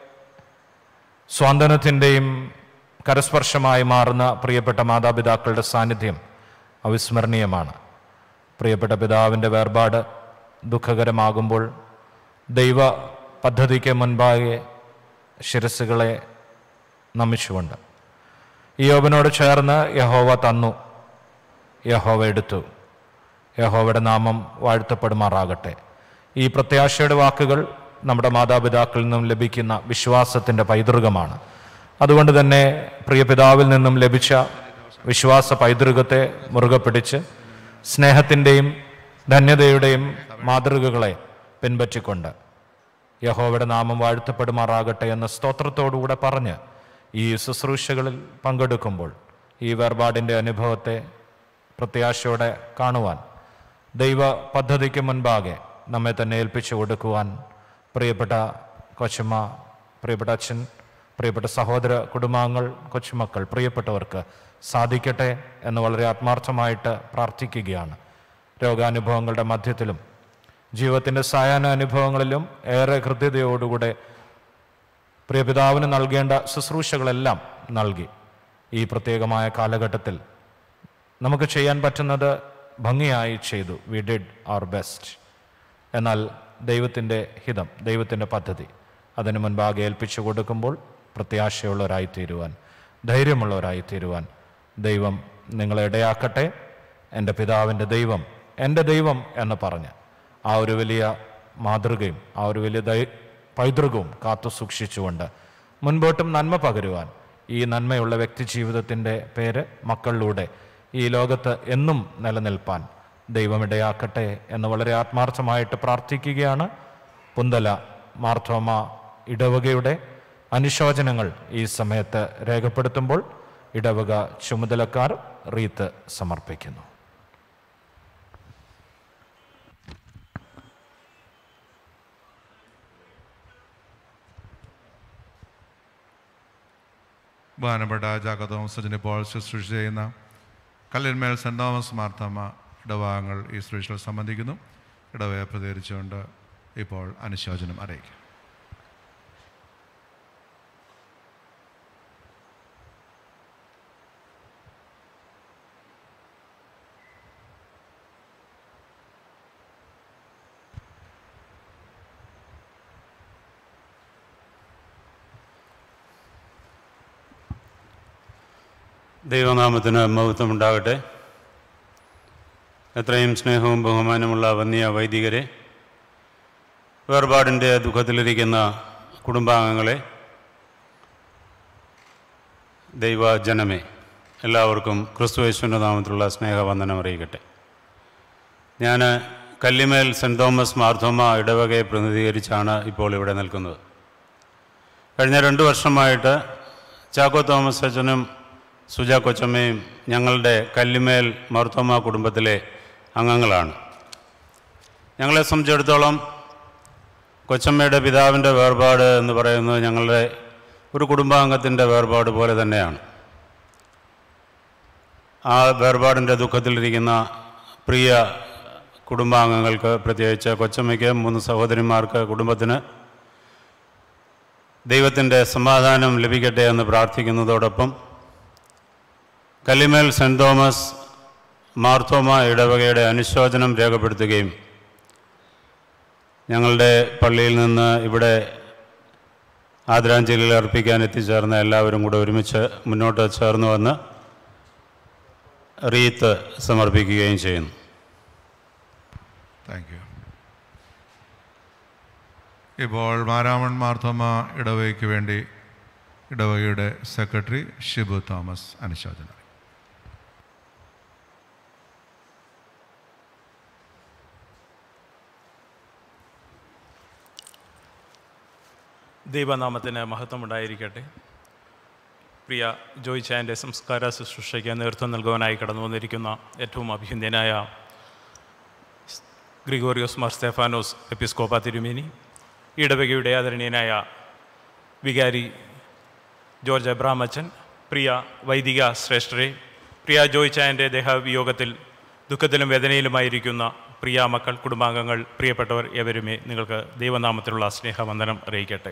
സ്വാന്തനത്തിൻ്റെയും കരസ്പർശമായി മാറുന്ന പ്രിയപ്പെട്ട മാതാപിതാക്കളുടെ സാന്നിധ്യം അവിസ്മരണീയമാണ് പ്രിയപ്പെട്ട പിതാവിൻ്റെ വേർപാട് ദുഃഖകരമാകുമ്പോൾ ദൈവ പദ്ധതിക്ക് മുൻപാകെ ശിരസ്സുകളെ നമിച്ചുകൊണ്ട് ഈ യോബനോട് ചേർന്ന് യഹോവ തന്നു യഹോവ എടുത്തു യഹോവയുടെ നാമം വാഴ്ത്തപ്പെടുമാറാകട്ടെ ഈ പ്രത്യാശയുടെ വാക്കുകൾ നമ്മുടെ മാതാപിതാക്കളിൽ നിന്നും ലഭിക്കുന്ന വിശ്വാസത്തിൻ്റെ പൈതൃകമാണ് അതുകൊണ്ട് തന്നെ പ്രിയ പിതാവിൽ നിന്നും ലഭിച്ച വിശ്വാസ പൈതൃകത്തെ മുറുകെ പിടിച്ച് സ്നേഹത്തിൻ്റെയും ധന്യതയുടെയും മാതൃകകളെ പിൻപറ്റിക്കൊണ്ട് യഹോവയുടെ നാമം വാഴ്ത്തപ്പെടുമാറാകട്ടെ എന്ന സ്തോത്രത്തോടുകൂടെ പറഞ്ഞ് ഈ ശുശ്രൂഷകളിൽ പങ്കെടുക്കുമ്പോൾ ഈ വേർപാടിൻ്റെ അനുഭവത്തെ പ്രത്യാശയോടെ കാണുവാൻ ദൈവ പദ്ധതിക്ക് മുൻപാകെ നമ്മെ തന്നെ ഏൽപ്പിച്ചു കൊടുക്കുവാൻ പ്രിയപ്പെട്ട കൊച്ചുമ്മ പ്രിയപ്പെട്ട അച്ഛൻ പ്രിയപ്പെട്ട സഹോദര കുടുംബാംഗങ്ങൾ കൊച്ചുമക്കൾ പ്രിയപ്പെട്ടവർക്ക് സാധിക്കട്ടെ എന്ന് വളരെ ആത്മാർത്ഥമായിട്ട് പ്രാർത്ഥിക്കുകയാണ് രോഗാനുഭവങ്ങളുടെ മധ്യത്തിലും ജീവിതത്തിൻ്റെ സായാഹ്ന അനുഭവങ്ങളിലും ഏറെ കൃത്യതയോടുകൂടെ പ്രിയപിതാവിന് നൽകേണ്ട ശുശ്രൂഷകളെല്ലാം നൽകി ഈ പ്രത്യേകമായ കാലഘട്ടത്തിൽ നമുക്ക് ചെയ്യാൻ പറ്റുന്നത് ഭംഗിയായി ചെയ്തു വി ഡിഡ് അവർ ബെസ്റ്റ് എന്നാൽ ദൈവത്തിൻ്റെ ഹിതം ദൈവത്തിൻ്റെ പദ്ധതി അതിന് മുൻപാകെ ഏൽപ്പിച്ചു കൊടുക്കുമ്പോൾ പ്രത്യാശയുള്ളവരായി തീരുവാൻ ധൈര്യമുള്ളവരായി തീരുവാൻ ദൈവം നിങ്ങളെ ഇടയാക്കട്ടെ എൻ്റെ പിതാവിൻ്റെ ദൈവം എൻ്റെ ദൈവം എന്ന് പറഞ്ഞ് ആ ഒരു വലിയ മാതൃകയും ആ ഒരു വലിയ ദൈ പൈതൃകവും കാത്തു സൂക്ഷിച്ചുകൊണ്ട് മുൻപോട്ടും നന്മ പകരുവാൻ ഈ നന്മയുള്ള വ്യക്തി ജീവിതത്തിൻ്റെ പേര് മക്കളിലൂടെ ഈ ലോകത്ത് എന്നും നിലനിൽപ്പാൻ ദൈവം ഇടയാക്കട്ടെ എന്ന് വളരെ ആത്മാർത്ഥമായിട്ട് പ്രാർത്ഥിക്കുകയാണ് പുന്തല മാർത്തോമ ഇടവകയുടെ അനുശോചനങ്ങൾ ഈ സമയത്ത് രേഖപ്പെടുത്തുമ്പോൾ ഇടവക ചുമതലക്കാർ റീത്ത് സമർപ്പിക്കുന്നു ബഹുമാനപ്പെട്ട ജാക്ക തോമസിന് ഇപ്പോൾ ശുശ്രൂഷ ചെയ്യുന്ന കല്ലിന്മേൽ സെൻറ് തോമസ് മാർത്തമ്മ ഇടഭാഗങ്ങൾ ഈ ശുശ്രൂഷയിൽ സംബന്ധിക്കുന്നു ഇടവയെ പ്രതികരിച്ചുകൊണ്ട് ഇപ്പോൾ അനുശോചനം അറിയിക്കും ദൈവനാമത്തിന് മഹത്വം ഉണ്ടാകട്ടെ എത്രയും സ്നേഹവും ബഹുമാനമുള്ള വന്യ വൈദികരെ വേർപാടിൻ്റെ ദുഃഖത്തിലിരിക്കുന്ന കുടുംബാംഗങ്ങളെ ദൈവജനമേ എല്ലാവർക്കും ക്രിസ്തുവേശ്വരൻ്റെ നാമത്തിലുള്ള സ്നേഹവന്ദനം അറിയിക്കട്ടെ ഞാൻ കല്ലിമേൽ സെൻറ് തോമസ് മാർത്തോമ ഇടവകയെ പ്രതിനിധീകരിച്ചാണ് ഇപ്പോൾ ഇവിടെ നിൽക്കുന്നത് കഴിഞ്ഞ രണ്ട് വർഷമായിട്ട് ചാക്കോ തോമസ് അച്ഛനും സുജ കൊച്ചമ്മയും ഞങ്ങളുടെ കല്ലിമേൽ മാർത്തോമ കുടുംബത്തിലെ അംഗങ്ങളാണ് ഞങ്ങളെ സംബന്ധിച്ചിടത്തോളം കൊച്ചമ്മയുടെ പിതാവിൻ്റെ വേർപാട് എന്ന് പറയുന്നത് ഞങ്ങളുടെ ഒരു കുടുംബാംഗത്തിൻ്റെ വേർപാട് പോലെ തന്നെയാണ് ആ വേർപാടിൻ്റെ ദുഃഖത്തിലിരിക്കുന്ന പ്രിയ കുടുംബാംഗങ്ങൾക്ക് പ്രത്യേകിച്ച് കൊച്ചമ്മയ്ക്ക് മൂന്ന് സഹോദരിമാർക്ക് കുടുംബത്തിന് ദൈവത്തിൻ്റെ സമാധാനം ലഭിക്കട്ടെ എന്ന് പ്രാർത്ഥിക്കുന്നതോടൊപ്പം കല്ലിമേൽ സെൻറ് തോമസ് മാർത്തോമ ഇടവകയുടെ അനുശോചനം രേഖപ്പെടുത്തുകയും ഞങ്ങളുടെ പള്ളിയിൽ നിന്ന് ഇവിടെ ആദരാഞ്ജലികൾ അർപ്പിക്കാൻ എത്തിച്ചേർന്ന എല്ലാവരും കൂടെ ഒരുമിച്ച് മുന്നോട്ട് ചേർന്ന് വന്ന് റീത്ത് സമർപ്പിക്കുകയും ചെയ്യുന്നു താങ്ക് യു ഇപ്പോൾ മാരാമൺ മാർത്തോമ ഇടവകയ്ക്ക് വേണ്ടി ഇടവകയുടെ സെക്രട്ടറി ഷിബു തോമസ് അനുശോചനം ദൈവനാമത്തിന് മഹത്വമുണ്ടായിരിക്കട്ടെ പ്രിയ ജോയ് ചായൻ്റെ സംസ്കാര ശുശ്രൂഷയ്ക്ക് നേതൃത്വം നൽകുവാനായി കടന്നു വന്നിരിക്കുന്ന ഏറ്റവും അഭിഹിന്ദനായ ഗ്രിഗോറിയോസ് മാർ സ്തേഫാനോസ് എപ്പിസ്കോപ്പ തിരുമേനി ഇടവകയുടെ ആദരണീയനായ വികാരി ജോർജ് അബ്രാമച്ചൻ പ്രിയ വൈദിക ശ്രേഷ്ഠരെ പ്രിയ ജോയ് ചായൻ്റെ ദേഹവിയോഗത്തിൽ ദുഃഖത്തിലും വേദനയിലുമായിരിക്കുന്ന പ്രിയ മക്കൾ കുടുംബാംഗങ്ങൾ പ്രിയപ്പെട്ടവർ ഏവരുമേ നിങ്ങൾക്ക് ദൈവനാമത്തിലുള്ള സ്നേഹവന്ദനം അറിയിക്കട്ടെ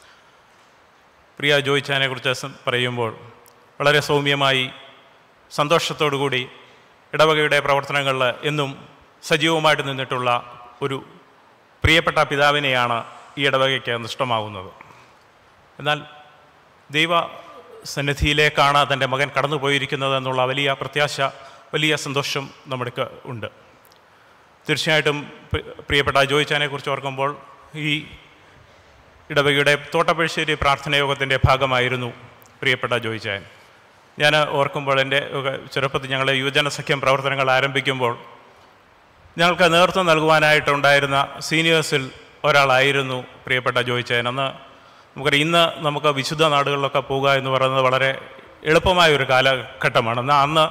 പ്രിയ ജോയ് ചായനെക്കുറിച്ച് സം- പറയുമ്പോൾ വളരെ സൗമ്യമായി സന്തോഷത്തോടുകൂടി ഇടവകയുടെ പ്രവർത്തനങ്ങളിൽ എന്നും സജീവമായിട്ട് നിന്നിട്ടുള്ള ഒരു പ്രിയപ്പെട്ട പിതാവിനെയാണ് ഈ ഇടവകയ്ക്ക് നഷ്ടമാകുന്നത് എന്നാൽ ദൈവ സന്നിധിയിലേക്കാണ് തൻ്റെ മകൻ കടന്നു പോയിരിക്കുന്നത് എന്നുള്ള വലിയ പ്രത്യാശ വലിയ സന്തോഷം നമ്മുടെ ഉണ്ട് തീർച്ചയായിട്ടും പ്രി- പ്രിയപ്പെട്ട ജോയിച്ചാനെ കുറിച്ച് ഓർക്കുമ്പോൾ ഈ ഇടവകയുടെ തോട്ടപ്പഴിശ്ശേരി പ്രാർത്ഥന യോഗത്തിൻ്റെ ഭാഗമായിരുന്നു പ്രിയപ്പെട്ട ജോയിച്ചാൻ ഞാൻ ഓർക്കുമ്പോൾ എൻ്റെ ഒക്കെ ചെറുപ്പത്തിൽ ഞങ്ങളുടെ യുവജന സഖ്യം പ്രവർത്തനങ്ങൾ ആരംഭിക്കുമ്പോൾ ഞങ്ങൾക്ക് നേതൃത്വം നൽകുവാനായിട്ടുണ്ടായിരുന്ന സീനിയേഴ്സിൽ ഒരാളായിരുന്നു പ്രിയപ്പെട്ട ജോയിച്ചാൻ അന്ന് നമുക്കറിയാം ഇന്ന് നമുക്ക് വിശുദ്ധ നാടുകളിലൊക്കെ പോകുക എന്ന് പറയുന്നത് വളരെ എളുപ്പമായ ഒരു കാലഘട്ടമാണ് എന്നാൽ അന്ന്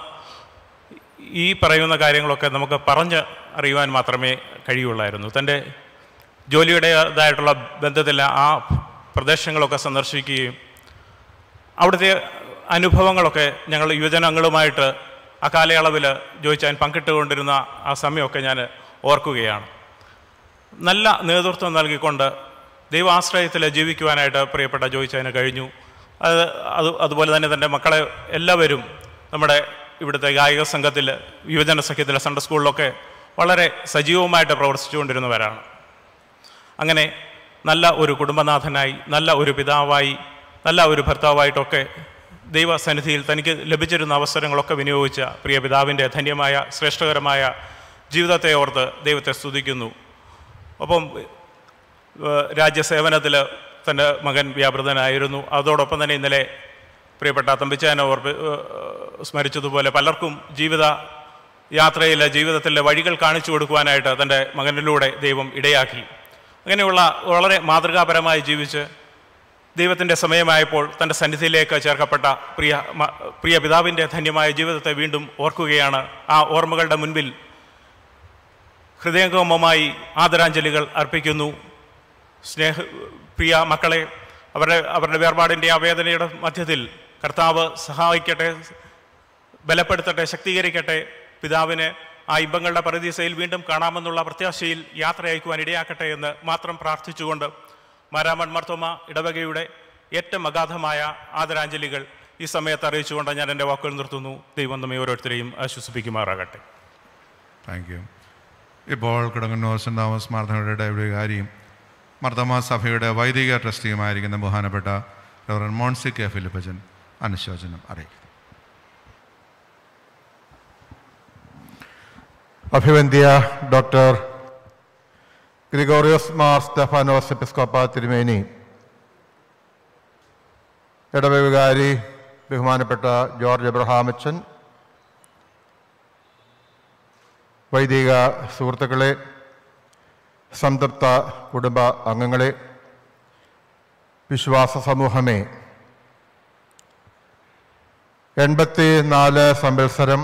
ഈ പറയുന്ന കാര്യങ്ങളൊക്കെ നമുക്ക് പറഞ്ഞ് അറിയുവാൻ മാത്രമേ കഴിയുള്ളായിരുന്നു തൻ്റെ ജോലിയുടേതായിട്ടുള്ള ബന്ധത്തിൽ ആ പ്രദേശങ്ങളൊക്കെ സന്ദർശിക്കുകയും അവിടുത്തെ അനുഭവങ്ങളൊക്കെ ഞങ്ങൾ യുവജനങ്ങളുമായിട്ട് ആ കാലയളവിൽ ജോയിച്ചാൻ പങ്കിട്ടുകൊണ്ടിരുന്ന ആ സമയമൊക്കെ ഞാൻ ഓർക്കുകയാണ് നല്ല നേതൃത്വം നൽകിക്കൊണ്ട് ദൈവാശ്രയത്തിൽ ജീവിക്കുവാനായിട്ട് പ്രിയപ്പെട്ട ജോയിച്ചാന് കഴിഞ്ഞു അത് അത് അതുപോലെ തന്നെ തൻ്റെ മക്കളെ എല്ലാവരും നമ്മുടെ ഇവിടുത്തെ ഗായിക സംഘത്തിൽ യുവജന സഖ്യത്തിലെ സൺഡേ സ്കൂളിലൊക്കെ വളരെ സജീവമായിട്ട് പ്രവർത്തിച്ചുകൊണ്ടിരുന്നവരാണ് അങ്ങനെ നല്ല ഒരു കുടുംബനാഥനായി നല്ല ഒരു പിതാവായി നല്ല ഒരു ഭർത്താവായിട്ടൊക്കെ ദൈവസന്നിധിയിൽ തനിക്ക് ലഭിച്ചിരുന്ന അവസരങ്ങളൊക്കെ വിനിയോഗിച്ച പ്രിയ പിതാവിൻ്റെ ധന്യമായ ശ്രേഷ്ഠകരമായ ജീവിതത്തെ ഓർത്ത് ദൈവത്തെ സ്തുതിക്കുന്നു ഒപ്പം ഏഹ്, രാജ്യസേവനത്തിൽ തൻ്റെ മകൻ വ്യാപൃതനായിരുന്നു അതോടൊപ്പം തന്നെ ഇന്നലെ പ്രിയപ്പെട്ട തമ്പിച്ചാനെ ഓർപ്പി ഏഹ്, സ്മരിച്ചതുപോലെ പലർക്കും ജീവിത യാത്രയിലെ ജീവിതത്തിലെ വഴികൾ കാണിച്ചു കൊടുക്കുവാനായിട്ട് തൻ്റെ മകനിലൂടെ ദൈവം ഇടയാക്കി അങ്ങനെയുള്ള വളരെ മാതൃകാപരമായി ജീവിച്ച് ദൈവത്തിൻ്റെ സമയമായപ്പോൾ തൻ്റെ സന്നിധിയിലേക്ക് ചേർക്കപ്പെട്ട പ്രിയ മ- പ്രിയ പിതാവിൻ്റെ ധന്യമായ ജീവിതത്തെ വീണ്ടും ഓർക്കുകയാണ് ആ ഓർമ്മകളുടെ മുൻപിൽ ഹൃദയംഗമമായി ആദരാഞ്ജലികൾ അർപ്പിക്കുന്നു സ്നേഹ പ്രിയ മക്കളെ അവരുടെ അവരുടെ വേർപാടിൻ്റെ ആ വേദനയുടെ മധ്യത്തിൽ കർത്താവ് സഹായിക്കട്ടെ ബലപ്പെടുത്തട്ടെ ശക്തീകരിക്കട്ടെ പിതാവിന് ആ ഇമ്പങ്ങളുടെ പരദീസയിൽ വീണ്ടും കാണാമെന്നുള്ള പ്രത്യാശയിൽ യാത്ര അയക്കുവാൻ ഇടയാക്കട്ടെ എന്ന് മാത്രം പ്രാർത്ഥിച്ചുകൊണ്ട് മാരാമൺ മർത്തോമ ഇടവകയുടെ ഏറ്റവും അഗാധമായ ആദരാഞ്ജലികൾ ഈ സമയത്ത് അറിയിച്ചുകൊണ്ട് ഞാൻ എൻ്റെ വാക്കുകൾ നിർത്തുന്നു ദൈവം നമ്മെ ഓരോരുത്തരെയും ആശ്വസിപ്പിക്കുമാറാകട്ടെ താങ്ക് യു ഇപ്പോൾ കിടങ്ങുന്ന സെൻറ് തോമസ് മാർത്തമയുടെ വികാരിയും മർദ്ദമ സഭയുടെ വൈദിക ട്രസ്റ്റിയുമായിരിക്കുന്ന ബഹുമാനപ്പെട്ട ഡോക്ടർ മോൺസി കെ ഫിലിപ്പച്ചൻ അനുശോചനം അറിയിക്കുന്നു അഭിവന്ധ്യ doctor Gregorios Mar Stephanos Episcopa തിരുമേനി ഇടവവികാരി ബഹുമാനപ്പെട്ട ജോർജ് എബ്രഹാമച്ചൻ വൈദിക സുഹൃത്തുക്കളെ സംതൃപ്ത കുടുംബ അംഗങ്ങളെ വിശ്വാസ സമൂഹമേ എൺപത്തി നാല് സംവത്സരം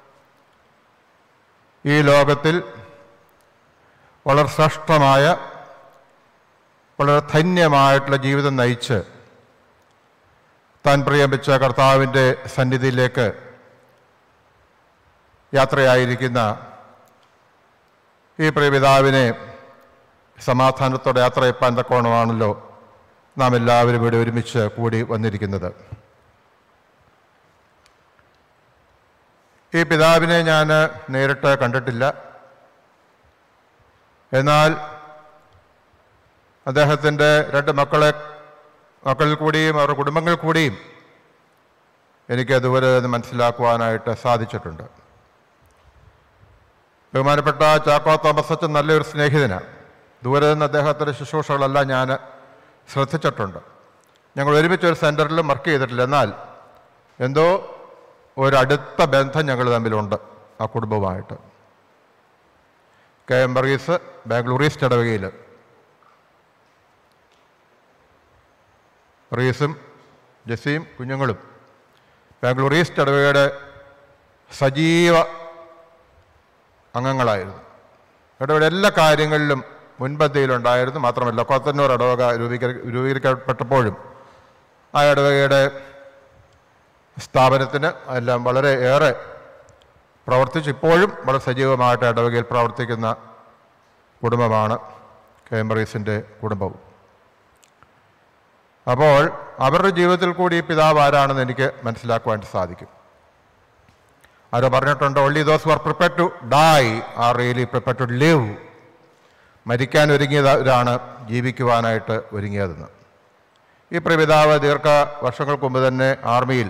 ഈ ലോകത്തിൽ വളരെ ശ്രേഷ്ഠമായ വളരെ ധന്യമായിട്ടുള്ള ജീവിതം നയിച്ച് താൻ പ്രിയമിച്ച കർത്താവിൻ്റെ സന്നിധിയിലേക്ക് യാത്രയായിരിക്കുന്ന ഈ പ്രിയപിതാവിനെ സമാധാനത്തോടെ യാത്ര ചെയ്പ്പാൻ തക്കോണമാണല്ലോ നാം എല്ലാവരും ഇവിടെ ഒരുമിച്ച് കൂടി വന്നിരിക്കുന്നത് ഈ പിതാവിനെ ഞാൻ നേരിട്ട് കണ്ടിട്ടില്ല എന്നാൽ അദ്ദേഹത്തിൻ്റെ രണ്ട് മക്കളെ മക്കളിൽ കൂടിയും അവരുടെ കുടുംബങ്ങളിൽ കൂടിയും എനിക്ക് അതുവരെ ഒന്ന് മനസ്സിലാക്കുവാനായിട്ട് സാധിച്ചിട്ടുണ്ട് ബഹുമാനപ്പെട്ട ചാക്കോ തോമസ് അച്ഛൻ നല്ലൊരു സ്നേഹിതനാണ് ദൂരെ നിന്ന് അദ്ദേഹത്തിൻ്റെ ശുശ്രൂഷകളെല്ലാം ഞാൻ ശ്രദ്ധിച്ചിട്ടുണ്ട് ഞങ്ങൾ ഒരുമിച്ച് ഒരു സെൻറ്ററിലും വർക്ക് ചെയ്തിട്ടില്ല എന്നാൽ എന്തോ ഒരടുത്ത ബന്ധം ഞങ്ങൾ തമ്മിലുണ്ട് ആ കുടുംബവുമായിട്ട് K M Varghese Bangalore east ഇടവകയിൽ വർഗീസും ജസീം കുഞ്ഞുങ്ങളും ബാംഗ്ലൂർ ഈസ്റ്റ് ഇടവകയുടെ സജീവ അംഗങ്ങളായിരുന്നു ഇടവയുടെ എല്ലാ കാര്യങ്ങളിലും മുൻപന്തിയിലുണ്ടായിരുന്നു മാത്രമല്ല കൊത്തന്നൂർ ഇടവക രൂപീകരി രൂപീകരിക്കപ്പെട്ടപ്പോഴും ആ ഇടവകയുടെ സ്ഥാപനത്തിന് എല്ലാം വളരെ ഏറെ പ്രവർത്തിച്ച് ഇപ്പോഴും വളരെ സജീവമായിട്ട് ഇടവകയിൽ പ്രവർത്തിക്കുന്ന കുടുംബമാണ് കേംബ്രീസിൻ്റെ കുടുംബവും അപ്പോൾ അവരുടെ ജീവിതത്തിൽ കൂടി ഈ പിതാവ് ആരാണെന്ന് എനിക്ക് മനസ്സിലാക്കുവാൻ സാധിക്കും ആരോ പറഞ്ഞിട്ടുണ്ട് only those were prepare to die are really prepare to live മരിക്കാൻ ഒരുങ്ങിയവരാണ് ജീവിക്കുവാനായിട്ട് ഒരുങ്ങിയതെന്ന് ഈ പ്രപിതാവ് ദീർഘ വർഷങ്ങൾക്ക് മുമ്പ് തന്നെ ആർമിയിൽ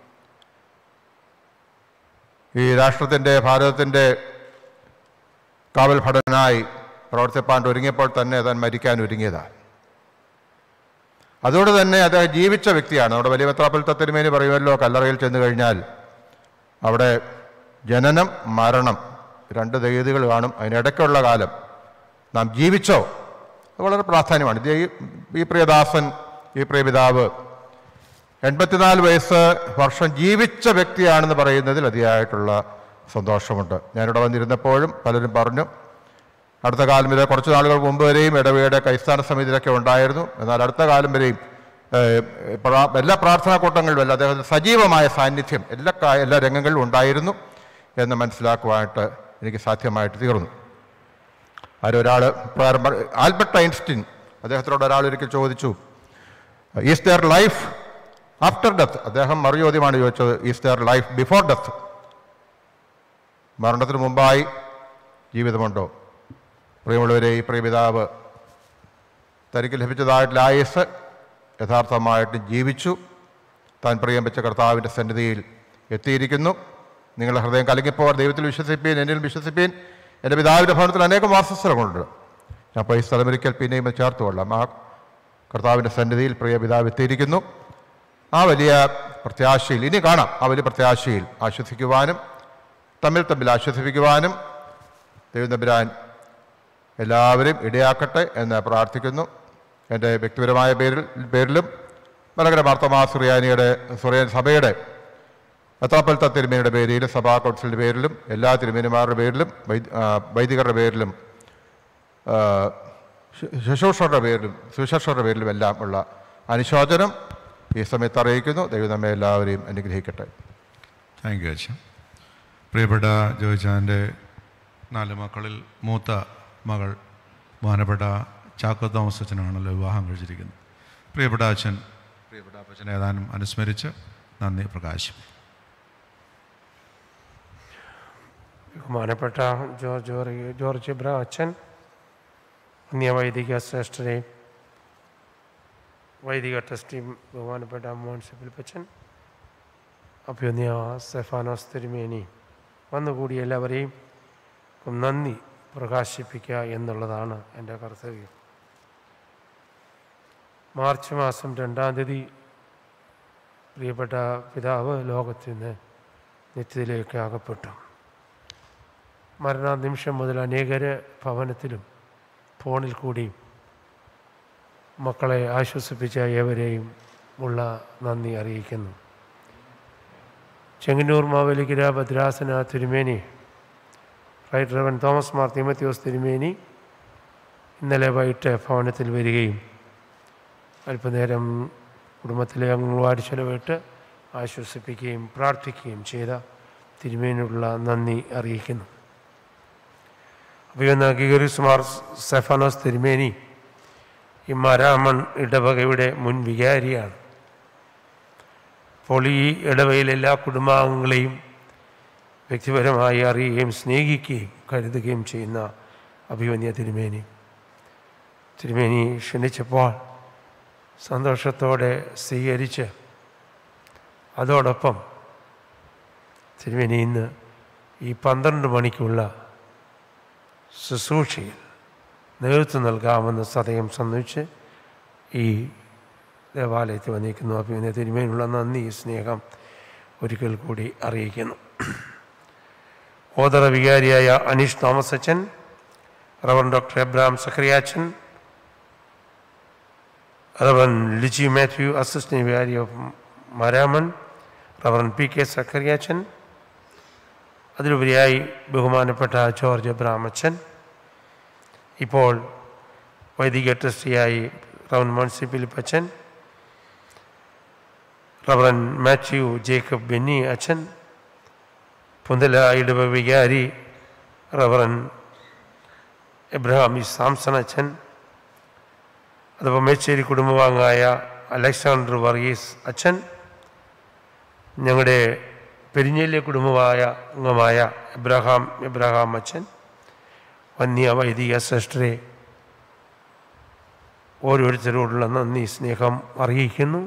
ഈ രാഷ്ട്രത്തിൻ്റെ ഭാരതത്തിൻ്റെ കാവൽ ഭടനായി പ്രവർത്തിപ്പാൻ ഒരുങ്ങിയപ്പോൾ തന്നെ താൻ മരിക്കാൻ ഒരുങ്ങിയതാണ് അതുകൊണ്ട് തന്നെ അദ്ദേഹം ജീവിച്ച വ്യക്തിയാണ് നമ്മുടെ വലിയ മെത്രാപ്പൊലിത്ത തിരുമേനി പറയുമല്ലോ കല്ലറയിൽ ചെന്ന് കഴിഞ്ഞാൽ അവിടെ ജനനം മരണം രണ്ട് തീയതികൾ കാണും അതിനിടയ്ക്കുള്ള കാലം നാം ജീവിച്ചോ അത് വളരെ പ്രാധാന്യമാണ് ഇത് ഈ ഈ പ്രിയദാസൻ ഈ പ്രിയപിതാവ് എൺപത്തിനാല് വയസ്സ് വർഷം ജീവിച്ച വ്യക്തിയാണെന്ന് പറയുന്നതിൽ അതിയായിട്ടുള്ള സന്തോഷമുണ്ട് ഞാനിവിടെ വന്നിരുന്നപ്പോഴും പലരും പറഞ്ഞു അടുത്ത കാലം വരെ കുറച്ച് നാളുകൾക്ക് മുമ്പ് വരെയും ഇടവയുടെ കൈസ്ഥാന സമിതിയിലൊക്കെ ഉണ്ടായിരുന്നു എന്നാൽ അടുത്ത കാലം വരെയും ഏഹ്, പ്രാ- എല്ലാ പ്രാർത്ഥനാ കൂട്ടങ്ങളിലും അദ്ദേഹത്തിന് സജീവമായ സാന്നിധ്യം എല്ലാ കാ- എല്ലാ രംഗങ്ങളിലും ഉണ്ടായിരുന്നു എന്ന് മനസ്സിലാക്കുവാനായിട്ട് എനിക്ക് സാധ്യമായിട്ട് തീർന്നു ആരൊരാൾ ആൽബർട്ട് ഐൻസ്റ്റീൻ അദ്ദേഹത്തിനോട് ഒരാൾ ഒരിക്കൽ ചോദിച്ചു is there life after death അദ്ദേഹം മറുചോദ്യമാണ് ചോദിച്ചത് is there life before death മരണത്തിന് മുമ്പായി ജീവിതമുണ്ടോ പ്രിയമുള്ളവരെ ഈ പ്രിയപിതാവ് തനിക്ക് ലഭിച്ചതായിട്ടുള്ള ആയുസ് യഥാർത്ഥമായിട്ട് ജീവിച്ചു താൻ പ്രിയം വെച്ച കർത്താവിൻ്റെ സന്നിധിയിൽ എത്തിയിരിക്കുന്നു നിങ്ങളുടെ ഹൃദയം കലങ്ങിപ്പോവാൻ ദൈവത്തിൽ വിശ്വസിപ്പീൻ എന്നിൽ വിശ്വസിപ്പീൻ എൻ്റെ പിതാവിൻ്റെ ഭവനത്തിൽ അനേകം വാസസ്ഥലങ്ങളുണ്ട് ഞാൻ അപ്പോൾ ഈ സ്ഥലമൊരിക്കൽ പിന്നെയും ഇത് ചേർത്ത് കൊള്ളാം ആ കർത്താവിൻ്റെ സന്നിധിയിൽ പ്രിയ പിതാവ് എത്തിയിരിക്കുന്നു ആ വലിയ പ്രത്യാശയിൽ ഇനി കാണാം ആ വലിയ പ്രത്യാശയിൽ ആശ്വസിക്കുവാനും തമ്മിൽ തമ്മിൽ ആശ്വസിപ്പിക്കുവാനും ദൈവം തമ്പുരാൻ എല്ലാവരും ഇടയാക്കട്ടെ എന്ന് പ്രാർത്ഥിക്കുന്നു എൻ്റെ വ്യക്തിപരമായ പേരിൽ പേരിലും മലകര മാർത്തമാ സുറിയാനിയുടെ സുറിയാൻ സഭയുടെ എത്രാപ്പലത്ത തിരുമേനിയുടെ പേരിലും സഭാ കൗൺസിലിൻ്റെ പേരിലും എല്ലാ തിരുമേനിമാരുടെ പേരിലും വൈദ് ആ, വൈദികരുടെ പേരിലും ആ, ശു- ശുശ്രൂഷകരുടെ പേരിലും സുശേഷരുടെ പേരിലും എല്ലാം ഉള്ള അനുശോചനം ഈ സമയത്ത് അറിയിക്കുന്നു ദൈവം നമ്മെ എല്ലാവരെയും അനുഗ്രഹിക്കട്ടെ താങ്ക് യു അച്ഛൻ പ്രിയപ്പെട്ട ജോയിച്ചാൻ്റെ നാല് മക്കളിൽ മൂത്ത മകൾ ബഹുമാനപ്പെട്ട ചാക്കോ തോമസ് അച്ഛനാണല്ലോ വിവാഹം കഴിച്ചിരിക്കുന്നത് പ്രിയപ്പെട്ട അച്ഛൻ പ്രിയപ്പെട്ട അപ്പച്ചനെ ഏതാനും അനുസ്മരിച്ച് നന്ദി പ്രകാശിപ്പിക്കും ബഹുമാനപ്പെട്ട ജോർജ് ജോറി- ജോർജ് ഇബ്രാഹിം അച്ഛൻ അന്യവൈദിക ശ്രേഷ്ഠരെ വൈദിക ട്രസ്റ്റിയും ബഹുമാനപ്പെട്ട മുനിസിപ്പൽ പച്ചൻ അഭ്യുന്യ സെഫാനോസ് തിരുമേനി വന്നുകൂടി എല്ലാവരെയും നന്ദി പ്രകാശിപ്പിക്കുക എന്നുള്ളതാണ് എൻ്റെ കർത്തവ്യം മാർച്ച് മാസം രണ്ടാം തീയതി പ്രിയപ്പെട്ട പിതാവ് ലോകത്തിൽ നിന്ന് നിത്യത്തിലേക്ക് അകപ്പെട്ടു മരണനിമിഷം മുതൽ അനേകർ ഭവനത്തിലും ഫോണിൽ കൂടിയും മക്കളെ ആശ്വസിപ്പിച്ച ഏവരെയും ഉള്ള നന്ദി അറിയിക്കുന്നു ചെങ്ങന്നൂർ മാവേലിക്കര ഭദ്രാസന തിരുമേനി right reverend Thomas Mar Timotheos തിരുമേനി ഇന്നലെ വൈകിട്ട് ഭവനത്തിൽ വരികയും അല്പനേരം കുടുംബത്തിലെ അംഗങ്ങളായിട്ട് ചെലവിട്ട് ആശ്വസിപ്പിക്കുകയും പ്രാർത്ഥിക്കുകയും ചെയ്ത തിരുമേനിയുള്ള നന്ദി അറിയിക്കുന്നു അഭിയുന്ന ഗിഗറിസ് മാർ സെഫാനോസ് തിരുമേനി ഈ മരാമൺ ഇടവകയുടെ മുൻ വികാരിയാണ് അപ്പോൾ ഈ ഇടവയിലെ എല്ലാ കുടുംബാംഗങ്ങളെയും വ്യക്തിപരമായി അറിയുകയും സ്നേഹിക്കുകയും കരുതുകയും ചെയ്യുന്ന അഭിമന്യ തിരുമേനി തിരുമേനി ക്ഷണിച്ചപ്പോൾ സന്തോഷത്തോടെ സ്വീകരിച്ച് അതോടൊപ്പം തിരുമേനി ഇന്ന് ഈ പന്ത്രണ്ട് മണിക്കുള്ള ശുശ്രൂഷയിൽ നേതൃത്വം നൽകാമെന്ന് സതയം സന്ദിച്ച് ഈ ദേവാലയത്തിൽ വന്നിരിക്കുന്നു അപ്പോൾ ഇതിനെ തിരുമേനുള്ള നന്ദി സ്നേഹം ഒരിക്കൽ കൂടി അറിയിക്കുന്നു ഓതറ വികാരിയായ അനീഷ് തോമസ് അച്ഛൻ റവൻ ഡോക്ടർ എബ്രാം സഖറിയാച്ചൻ റവൻ ലിജി മാത്യു അസിസ്റ്റന്റ് വികാരി of Maramon reverend P K സഖറിയാച്ചൻ അതിലുപരിയായി ബഹുമാനപ്പെട്ട ജോർജ് എബ്രാം അച്ഛൻ ഇപ്പോൾ വൈദിക ട്രസ്റ്റിയായി റവൻ മുനിസിപ്പൽ അച്ഛൻ റവറൻ മാത്യു ജേക്കബ് ബെന്നി അച്ഛൻ പുന്തല ഇടവ വികാരി റവറൻ എബ്രഹാം ഇ സാംസൺ അച്ഛൻ അതുപോലെ മേച്ചേരി കുടുംബാംഗമായ അലക്സാണ്ടർ വർഗീസ് അച്ഛൻ ഞങ്ങളുടെ പെരിഞ്ഞേലിയ കുടുംബമായ അംഗമായ എബ്രഹാം എബ്രഹാം അച്ഛൻ വന്യ വൈദിക ശ്രേഷ്ഠരെ ഓരോരുത്തരോടുള്ള നന്ദി സ്നേഹം അറിയിക്കുന്നു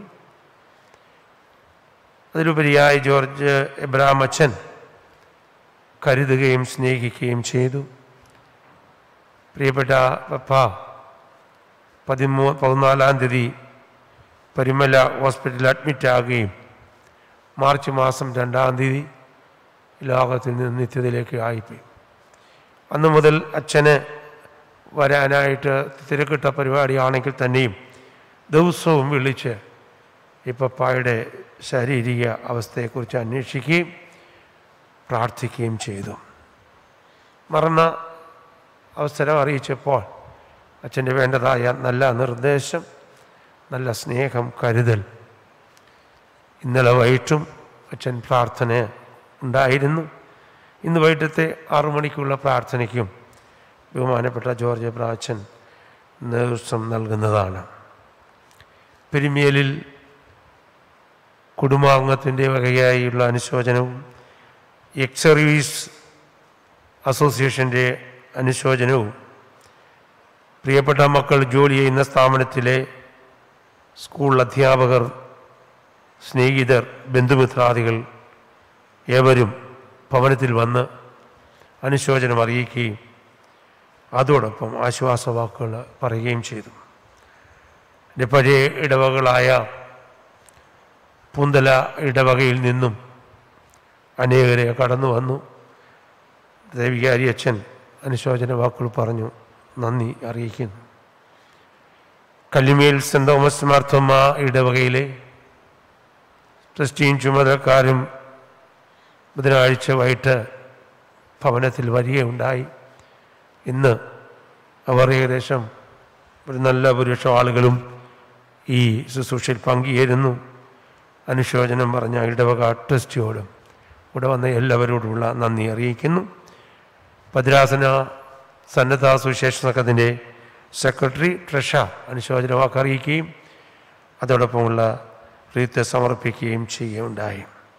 അതിലുപരിയായി ജോർജ് എബ്രഹാം അച്ഛൻ കരുതുകയും സ്നേഹിക്കുകയും ചെയ്തു പ്രിയപ്പെട്ട പപ്പ പതിമൂ പതിനാലാം തീയതി പരിമല ഹോസ്പിറ്റലിൽ അഡ്മിറ്റ് ആകുകയും മാർച്ച് മാസം രണ്ടാം തീയതി ലോകത്തിൽ നിന്ന് നിത്യതയിലേക്ക് ആയിപ്പോയി അന്ന് മുതൽ അച്ഛന് വരാനായിട്ട് തിരക്കിട്ട പരിപാടിയാണെങ്കിൽ തന്നെയും ദിവസവും വിളിച്ച് ഈ പപ്പായുടെ ശാരീരിക അവസ്ഥയെക്കുറിച്ച് അന്വേഷിക്കുകയും പ്രാർത്ഥിക്കുകയും ചെയ്തു മറന്ന അവസരം അറിയിച്ചപ്പോൾ അച്ഛൻ്റെ വേണ്ടതായ നല്ല നിർദ്ദേശം നല്ല സ്നേഹം കരുതൽ ഇന്നലെ വൈകിട്ടും അച്ഛൻ പ്രാർത്ഥന ഉണ്ടായിരുന്നു ഇന്ന് വൈകിട്ടത്തെ ആറു മണിക്കുള്ള പ്രാർത്ഥനയ്ക്കും ബഹുമാനപ്പെട്ട ജോർജ് പ്രാച്ചൻ നേതൃത്വം നൽകുന്നതാണ് പെരുമിയലിൽ കുടുംബാംഗത്തിൻ്റെ വകയായുള്ള അനുശോചനവും എക്സ് സർവീസ് അസോസിയേഷൻ്റെ അനുശോചനവും പ്രിയപ്പെട്ട മക്കൾ ജോലി ചെയ്യുന്ന സ്ഥാപനത്തിലെ സ്കൂൾ അധ്യാപകർ സ്നേഹിതർ ബന്ധുമിത്രാദികൾ ഏവരും ഭവനത്തിൽ വന്ന് അനുശോചനം അറിയിക്കുകയും അതോടൊപ്പം ആശ്വാസവാക്കുകൾ പറയുകയും ചെയ്തു എൻ്റെ പഴയ ഇടവകളായ പൂന്തല ഇടവകയിൽ നിന്നും അനേകരെ കടന്നു വന്നു ദേവികാരി അച്ഛൻ അനുശോചന വാക്കുകൾ പറഞ്ഞു നന്ദി അറിയിക്കുന്നു കല്ലിമേൽ സെൻറ് തോമസ് മാർത്തോമ ഇടവകയിലെ ട്രസ്റ്റിയും ചുമതലക്കാരും ബുധനാഴ്ച വൈകിട്ട് ഭവനത്തിൽ വരികയുണ്ടായി ഇന്ന് അവർ ഏകദേശം ഒരു നല്ല ഭൂരിപക്ഷം ആളുകളും ഈ ശുശ്രൂഷയിൽ പങ്കുചേരുന്നു അനുശോചനം പറഞ്ഞ ഇടവക ട്രസ്റ്റിയോടും ഇവിടെ വന്ന എല്ലാവരോടുമുള്ള നന്ദി അറിയിക്കുന്നു ഭദ്രാസന സന്നദ്ധ സുവിശേഷ സംഘത്തിൻ്റെ സെക്രട്ടറി ട്രഷ അനുശോചന വാക്ക് അറിയിക്കുകയും അതോടൊപ്പമുള്ള റീത്ത് സമർപ്പിക്കുകയും ചെയ്യുകയുണ്ടായി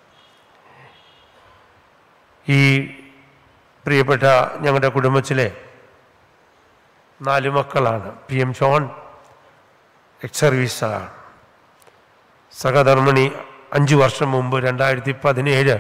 ഈ പ്രിയപ്പെട്ട ഞങ്ങളുടെ കുടുംബത്തിലെ നാല് മക്കളാണ് പി എം ജോൺ എക്സ് സർവീസാണ് സഹധർമ്മിണി അഞ്ച് വർഷം മുമ്പ് രണ്ടായിരത്തി പതിനേഴ്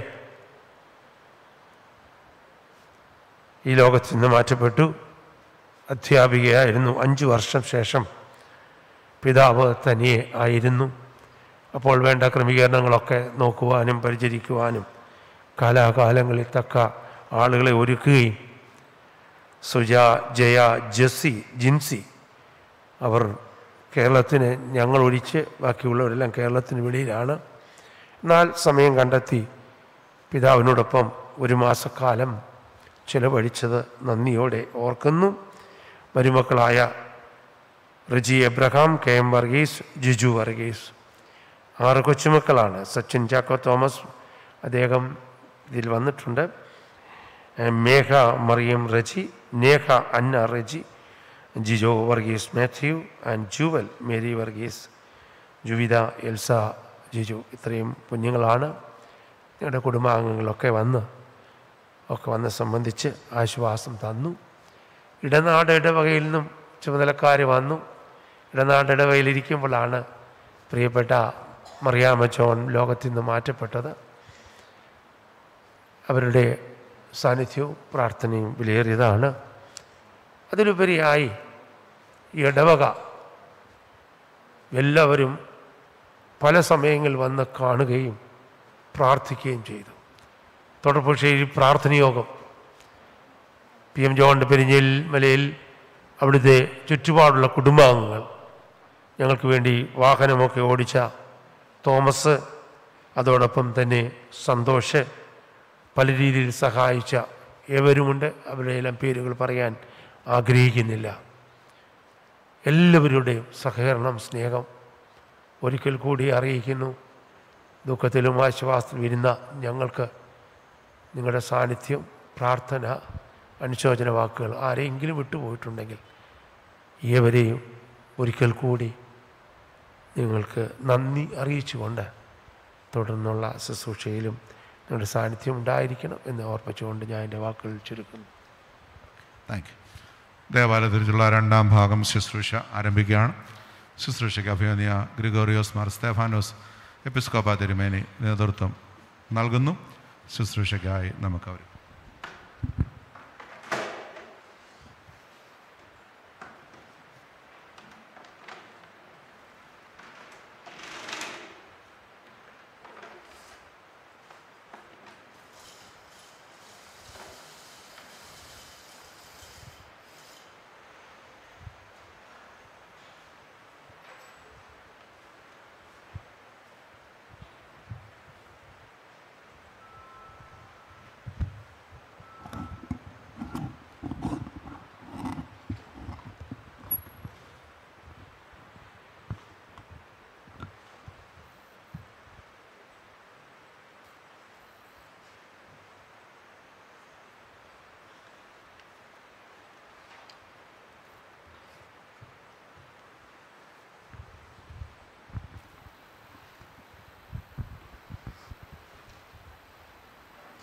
ഈ ലോകത്ത് നിന്ന് മാറ്റപ്പെട്ടു അധ്യാപികയായിരുന്നു അഞ്ച് വർഷം ശേഷം പിതാവ് തനിയെ ആയിരുന്നു അപ്പോൾ വേണ്ട ക്രമീകരണങ്ങളൊക്കെ നോക്കുവാനും പരിചരിക്കുവാനും കാലാകാലങ്ങളിൽ തക്ക ആളുകളെ ഒരുക്കുകയും സുജ ജയ ജസ്സി ജിൻസി അവർ കേരളത്തിന് ഞങ്ങൾ ഒഴിച്ച് ബാക്കിയുള്ളവരെല്ലാം കേരളത്തിന് വെളിയിലാണ് എന്നാൽ സമയം കണ്ടെത്തി പിതാവിനോടൊപ്പം ഒരു മാസക്കാലം ചിലവഴിച്ചത് നന്ദിയോടെ ഓർക്കുന്നു മരുമക്കളായ Riji Abraham K M Varghese Jiju Varghese ആറ് കൊച്ചുമക്കളാണ് സച്ചിൻ ചാക്കോ തോമസ് അദ്ദേഹം ഇതിൽ വന്നിട്ടുണ്ട് ഏഹ് Megha Mariam Reji Neha Anna Reji Jijo Varghese Mathew and Jewel Mary Varghese Juvitha Elsa Jiju ഇത്രയും കുഞ്ഞുങ്ങളാണ് ഞങ്ങളുടെ കുടുംബാംഗങ്ങളൊക്കെ വന്ന് ഒക്കെ വന്ന് സംബന്ധിച്ച് ആശ്വാസം തന്നു ഇടനാട് ഇടവകയിൽ നിന്നും ചുമതലക്കാർ വന്നു ഇടനാട് ഇടവകയിലിരിക്കുമ്പോഴാണ് പ്രിയപ്പെട്ട മറിയാമ്മ ജോൺ ലോകത്തിൽ നിന്ന് മാറ്റപ്പെട്ടത് അവരുടെ സാന്നിധ്യവും പ്രാർത്ഥനയും വിലയേറിയതാണ് അതിലുപരിയായി ഈ ഇടവക എല്ലാവരും പല സമയങ്ങളിൽ വന്ന് കാണുകയും പ്രാർത്ഥിക്കുകയും ചെയ്തു തൊട്ടപ്പുഴയിൽ പ്രാർത്ഥനയോഗം പി എം ജോണിൻ്റെ പെരിഞ്ഞേൽ മലയിൽ അവിടുത്തെ ചുറ്റുപാടുള്ള കുടുംബാംഗങ്ങൾ ഞങ്ങൾക്ക് വേണ്ടി വാഹനമൊക്കെ ഓടിച്ച തോമസ് അതോടൊപ്പം തന്നെ സന്തോഷ് പല രീതിയിൽ സഹായിച്ച ഏവരുമുണ്ട് അവരുടെ എല്ലാം പേരുകൾ പറയാൻ ആഗ്രഹിക്കുന്നില്ല എല്ലാവരുടെയും സഹകരണം സ്നേഹം ഒരിക്കൽ കൂടി അറിയിക്കുന്നു ദുഃഖത്തിലും ആശ്വാസത്തിലും ഇരുന്ന ഞങ്ങൾക്ക് നിങ്ങളുടെ സാന്നിധ്യം പ്രാർത്ഥന അനുശോചന വാക്കുകൾ ആരെങ്കിലും വിട്ടുപോയിട്ടുണ്ടെങ്കിൽ ഏവരെയും ഒരിക്കൽ കൂടി നിങ്ങൾക്ക് നന്ദി അറിയിച്ചുകൊണ്ട് തുടർന്നുള്ള ശുശ്രൂഷയിലും നിങ്ങളുടെ സാന്നിധ്യം ഉണ്ടായിരിക്കണം എന്ന് ഓർപ്പിച്ചുകൊണ്ട് ഞാൻ എൻ്റെ വാക്കുകൾ ചുരുക്കുന്നു താങ്ക് യു ദേവാലയത്തിലുള്ള രണ്ടാം ഭാഗം ശുശ്രൂഷ ആരംഭിക്കുകയാണ് ശുശ്രൂഷയ്ക്ക് അഭിമന്യ ഗ്രിഗോറിയോസ് മാർ സ്തേഫാനോസ് എപ്പിസ്കോപ്പ തിരുമേനി നേതൃത്വം നൽകുന്നു ശുശ്രൂഷയ്ക്കായി നമുക്ക് അവർ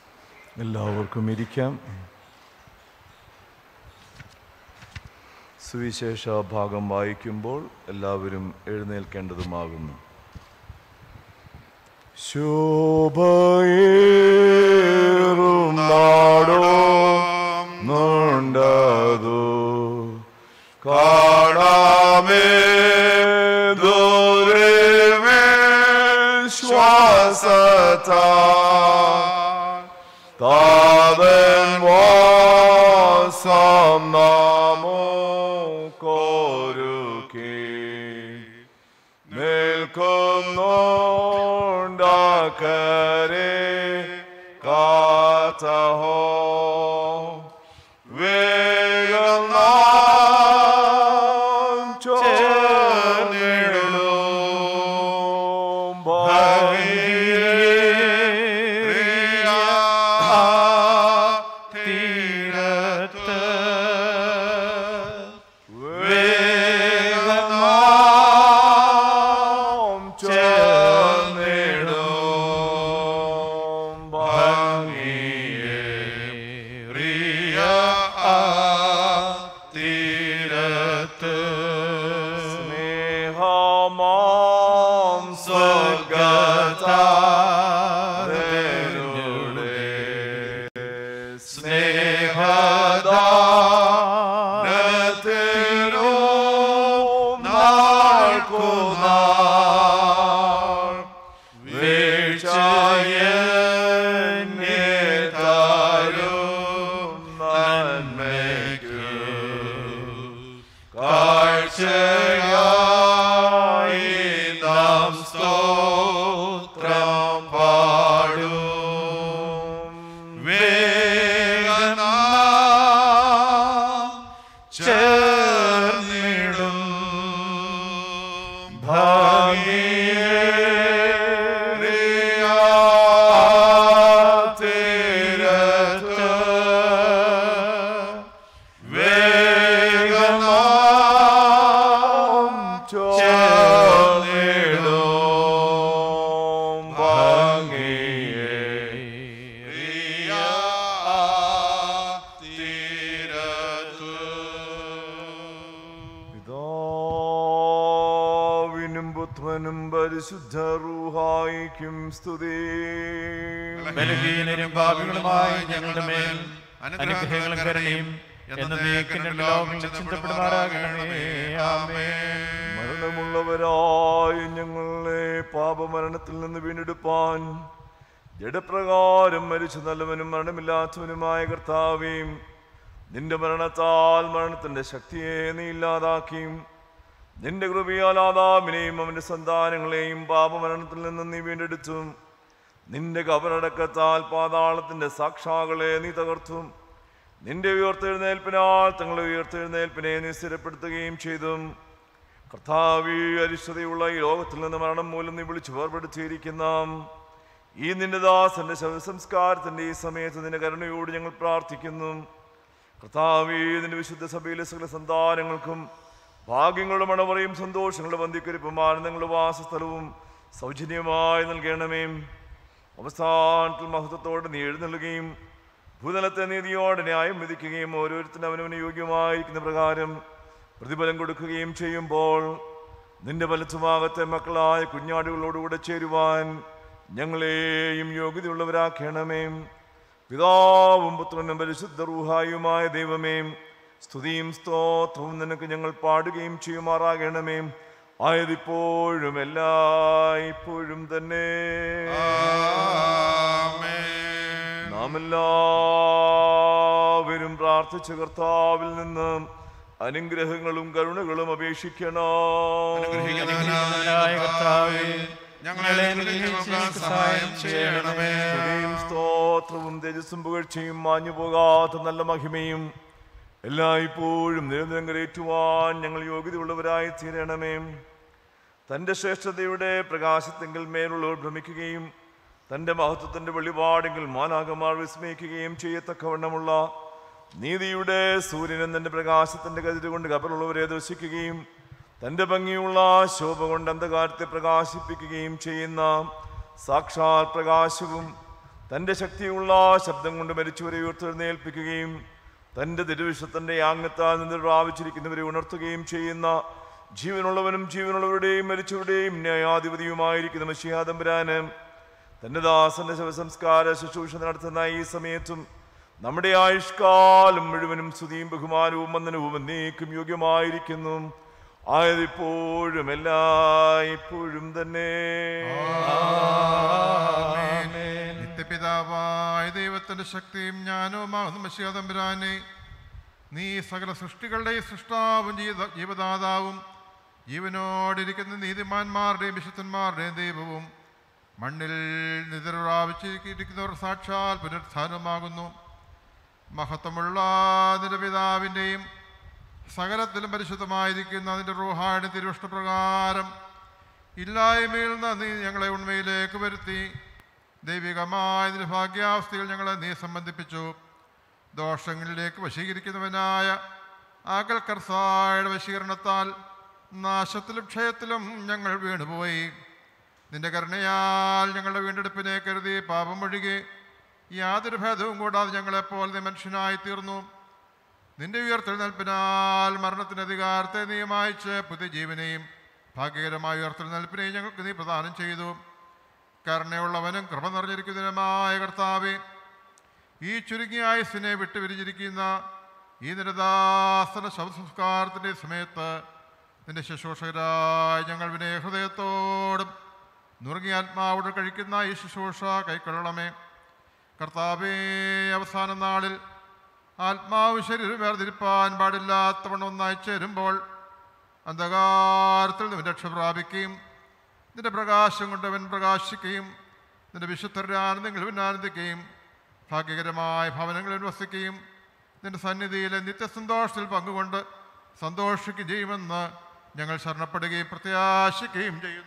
എല്ലാവർക്കും ഇരിക്കാം സുവിശേഷ ഭാഗം വായിക്കുമ്പോൾ എല്ലാവരും എഴുന്നേൽക്കേണ്ടതുമാകുന്നു ശോഭയേറും നാടോ നുണ്ടതു കാണാമേ ദൂരമേ ശ്വാസത്താ താതൻ വാസം നാമോ കോരുക്കി നിൽക്കുന്നോണ്ടാക്കരെ കാത്തഹോ വേഗം നാം ചേർന്നിടും തീരത്ത് വേഗം നാം ചേർന്നിടും ഭംഗിയേറിയ ആ തീരത്ത് സ്നേഹമാം സ്വർഗത്താരുടെ സ്നേഹദാനത്തിനോ നാൾക്കുനാൾ വീഴ്ചയെന്നെ താരും നന്മയ്ക്കു കാഴ്ചയായി നാം സ്തോത്രം പാടും വേഗന ചേർന്നിടും ഭാഗിയേറിയ തീരത്ത് വേഗം നാം ചേർന്നിടും ഭംഗിയേറിയ തീരത്ത് പിതാവിനും പുത്രനും പരിശുദ്ധ റൂഹായിക്കും സ്തുതി ബലഹീനരും പാപികളുമായി ഞങ്ങളുടെ മേൽ അനുഗ്രഹങ്ങളും കരുണയും എന്നേക്കും ലോകങ്ങളിൽ ചിന്തപ്പെടുമാറാകണമേ ആമേൻ മരണമുള്ളവരായ ഞങ്ങളെ പാപമരണത്തിൽ നിന്ന് വീണ്ടെടുപ്പാൻ ജഡപ്രകാരം മരിച്ച നല്ലവനും മരണമില്ലാത്തവനുമായ കർത്താവേയും നിന്റെ മരണത്താൽ മരണത്തിന്റെ ശക്തിയെ നീ ഇല്ലാതാക്കിയും നിന്റെ കൃപയാൽ ആദാമിനെയും അവന്റെ സന്താനങ്ങളെയും പാപമരണത്തിൽ നിന്ന് നീ വീണ്ടെടുത്തും നിന്റെ കബറടക്കത്താൽ പാതാളത്തിന്റെ സാക്ഷാകളെ നീ തകർത്തും നിന്റെ ഉയർത്തെഴുന്നേൽപ്പിനാൽ തങ്ങളുടെ ഉയർത്തെഴുന്നേൽപ്പിനെ നീ സ്ഥിരപ്പെടുത്തുകയും ചെയ്തും കർത്താവി അരിഷ്ടതയുള്ള ഈ ലോകത്തിൽ നിന്ന് മരണം മൂലം നീ വിളിച്ചു വേർപെടുത്തിയിരിക്കുന്ന ഈ നിന്റെ ദാസന്റെ ശവസംസ്കാരത്തിന്റെ ഈ സമയത്ത് നിന്റെ കരുണയോട് ഞങ്ങൾ പ്രാർത്ഥിക്കുന്നു കർത്താവി നിന്റെ വിശുദ്ധ സഭയിലെ സകല സന്താനങ്ങൾക്കും ഭാഗ്യങ്ങളുടെ മണവറയും സന്തോഷങ്ങളുടെ ബന്ധിക്കരിപ്പും ആനന്ദങ്ങളുടെ വാസസ്ഥലവും സൗജന്യമായി നൽകണമേ അവസാനത്തിൽ മഹത്വത്തോടെ നീ എഴുന്നള്ളുകയും ഭൂതലത്തെ നീതിയോടെ ന്യായം വിധിക്കുകയും ഓരോരുത്തരും അവനവന് യോഗ്യമായിരിക്കുന്ന പ്രകാരം പ്രതിഫലം കൊടുക്കുകയും ചെയ്യുമ്പോൾ നിന്റെ വലത്തുഭാഗത്തെ മക്കളായ കുഞ്ഞാടുകളോടുകൂടെ ചേരുവാൻ ഞങ്ങളെയും യോഗ്യതയുള്ളവരാക്കണമേ പിതാവും പുത്രനും പരിശുദ്ധ റൂഹായുമായ ദൈവമേ സ്തുതിയും സ്തോത്രവും നിനക്ക് ഞങ്ങൾ പാടുകയും ചെയ്യുമാറാകണമേ ആയതിപ്പോഴും എല്ലായ്പ്പോഴും തന്നെ നാം എല്ലാവരും പ്രാർത്ഥിച്ച കർത്താവിൽ നിന്ന് അനുഗ്രഹങ്ങളും കരുണകളും അപേക്ഷിക്കണം ഞങ്ങളെ അനുഗ്രഹിച്ച് സഹായം ചെയ്യണമേ. സ്തുതിയും സ്തോത്രവും തേജസ്സും പുകഴ്ചയും മാഞ്ഞു പോകാത്ത നല്ല മഹിമയും എല്ലായ്പ്പോഴും നിരന്തരം കരയേറ്റുവാൻ ഞങ്ങൾ യോഗ്യതയുള്ളവരായി തീരണമേ തൻ്റെ ശ്രേഷ്ഠതയുടെ പ്രകാശത്തെങ്കിൽ മേലുള്ളവർ ഭ്രമിക്കുകയും തൻ്റെ മഹത്വത്തിൻ്റെ വെളിപാടെങ്കിൽ മാനാകമാർ വിസ്മയിക്കുകയും ചെയ്യത്തക്കവണ്ണമുള്ള നീതിയുടെ സൂര്യൻ തൻ്റെ പ്രകാശത്തിൻ്റെ കതിര് കൊണ്ട് കബറുള്ളവരെ ദർശിക്കുകയും തൻ്റെ ഭംഗിയുള്ള ശോഭ കൊണ്ട് അന്ധകാരത്തെ പ്രകാശിപ്പിക്കുകയും ചെയ്യുന്ന സാക്ഷാൽ പ്രകാശവും തൻ്റെ ശക്തിയുള്ള ശബ്ദം കൊണ്ട് മരിച്ചവരെ ഉയർത്തെഴുന്നേൽപ്പിക്കുകയും തൻ്റെ തിരുവിഷത്തിൻ്റെ യാങ്ങത്താൽ നിന്ന് പ്രാപിച്ചിരിക്കുന്നവരെ ഉണർത്തുകയും ചെയ്യുന്ന ജീവനുള്ളവനും ജീവനുള്ളവരുടെയും മരിച്ചവരുടെയും ന്യായാധിപതിയുമായിരിക്കുന്ന മഷിയാദംബരാന് തൻ്റെ ദാസന്റെ ശവസംസ്കാര ശുശ്രൂഷ നടത്തുന്ന ഈ സമയത്തും നമ്മുടെ ആയുഷ്കാലം മുഴുവനും സ്തുതിയും ബഹുമാനവും വന്ദനവും എന്നേക്കും യോഗ്യമായിരിക്കുന്നു ആയതിപ്പോഴും എല്ലായ്പ്പോഴും തന്നെ നിത്യപിതാവായ ദൈവത്തിന്റെ ശക്തിയും ജ്ഞാനവുമാകുന്ന മഷിയാതമ്പുരാനെ നീ സകല സൃഷ്ടികളുടെയും സൃഷ്ടാവും ജീവ ജീവദാതാവും ജീവനോടിരിക്കുന്ന നീതിമാന്മാരുടെയും വിശുദ്ധന്മാരുടെയും ദൈവവും മണ്ണിൽ നിതരാവിച്ചിരിക്കുന്നവർ സാക്ഷാൽ പുനരുത്ഥാനമാകുന്നു മഹത്വമുള്ള നിന്റെ പിതാവിൻ്റെയും സകലത്തിലും പരിശുദ്ധമായിരിക്കുന്ന അതിൻ്റെ റൂഹായുടെ തിരുവിഷ്ടപ്രകാരം ഇല്ലായ്മയിൽ നിന്ന് നീ ഞങ്ങളെ ഉണ്മയിലേക്ക് വരുത്തി ദൈവികമായ നിന്റെ ഭാഗ്യാവസ്ഥയിൽ ഞങ്ങളെ നീ സംബന്ധിപ്പിച്ചു ദോഷങ്ങളിലേക്ക് വശീകരിക്കുന്നവനായ ആകൽ കർസായുടെ വശീകരണത്താൽ നാശത്തിലും ക്ഷയത്തിലും ഞങ്ങൾ വീണുപോയി നിന്റെ കരുണയാൽ ഞങ്ങളുടെ വീണ്ടെടുപ്പിനെ കരുതി പാപം ഒഴികെ യാതൊരു ഭേദവും കൂടാതെ ഞങ്ങളെപ്പോലെ നീ മനുഷ്യനായി തീർന്നു നിന്റെ ഉയർത്തെഴുന്നേൽപ്പിനാൽ മരണത്തിന് അധികാരത്തെ നീ മായിച്ച് പുതിയ ജീവനെയും ഭാഗ്യകരമായ ഉയർത്തെഴുന്നേൽപ്പിനെയും ഞങ്ങൾക്ക് നീ പ്രദാനം ചെയ്തു കരുണയുള്ളവനും കൃപ നിറഞ്ഞിരിക്കുന്നതിനുമായ കർത്താവെ ഈ ചുരുങ്ങിയ ആയുസിനെ വിട്ടുപിരിഞ്ഞിരിക്കുന്ന ഈ നിരദാസന ശവസംസ്കാരത്തിൻ്റെ സമയത്ത് നിന്റെ ശുശ്രൂഷകരായ ഞങ്ങൾ വിനയ ഹൃദയത്തോടും നുറുങ്ങിയ ആത്മാവോട് കഴിക്കുന്ന ഈ ശുശ്രൂഷ കൈക്കൊള്ളണമേ കർത്താവേ അവസാന നാളിൽ ആത്മാവ് ശരീരം വേർതിരിപ്പാൻ പാടില്ലാത്തവണ്ണം ഒന്നായി ചേരുമ്പോൾ അന്ധകാരത്തിൽ നിന്ന് രക്ഷ പ്രാപിക്കുകയും നിന്റെ പ്രകാശം കൊണ്ട് അവൻ പ്രകാശിക്കുകയും നിന്റെ വിശുദ്ധരുടെ ആനന്ദങ്ങളിൽ അവൻ ആനന്ദിക്കുകയും ഭാഗ്യകരമായ ഭവനങ്ങളിൽ വസിക്കുകയും നിന്റെ സന്നിധിയിലെ നിത്യസന്തോഷത്തിൽ പങ്കുകൊണ്ട് സന്തോഷിക്കുകയും ചെയ്യുമെന്ന് ഞങ്ങൾ ശരണപ്പെടുകയും പ്രത്യാശിക്കുകയും ചെയ്യുന്നു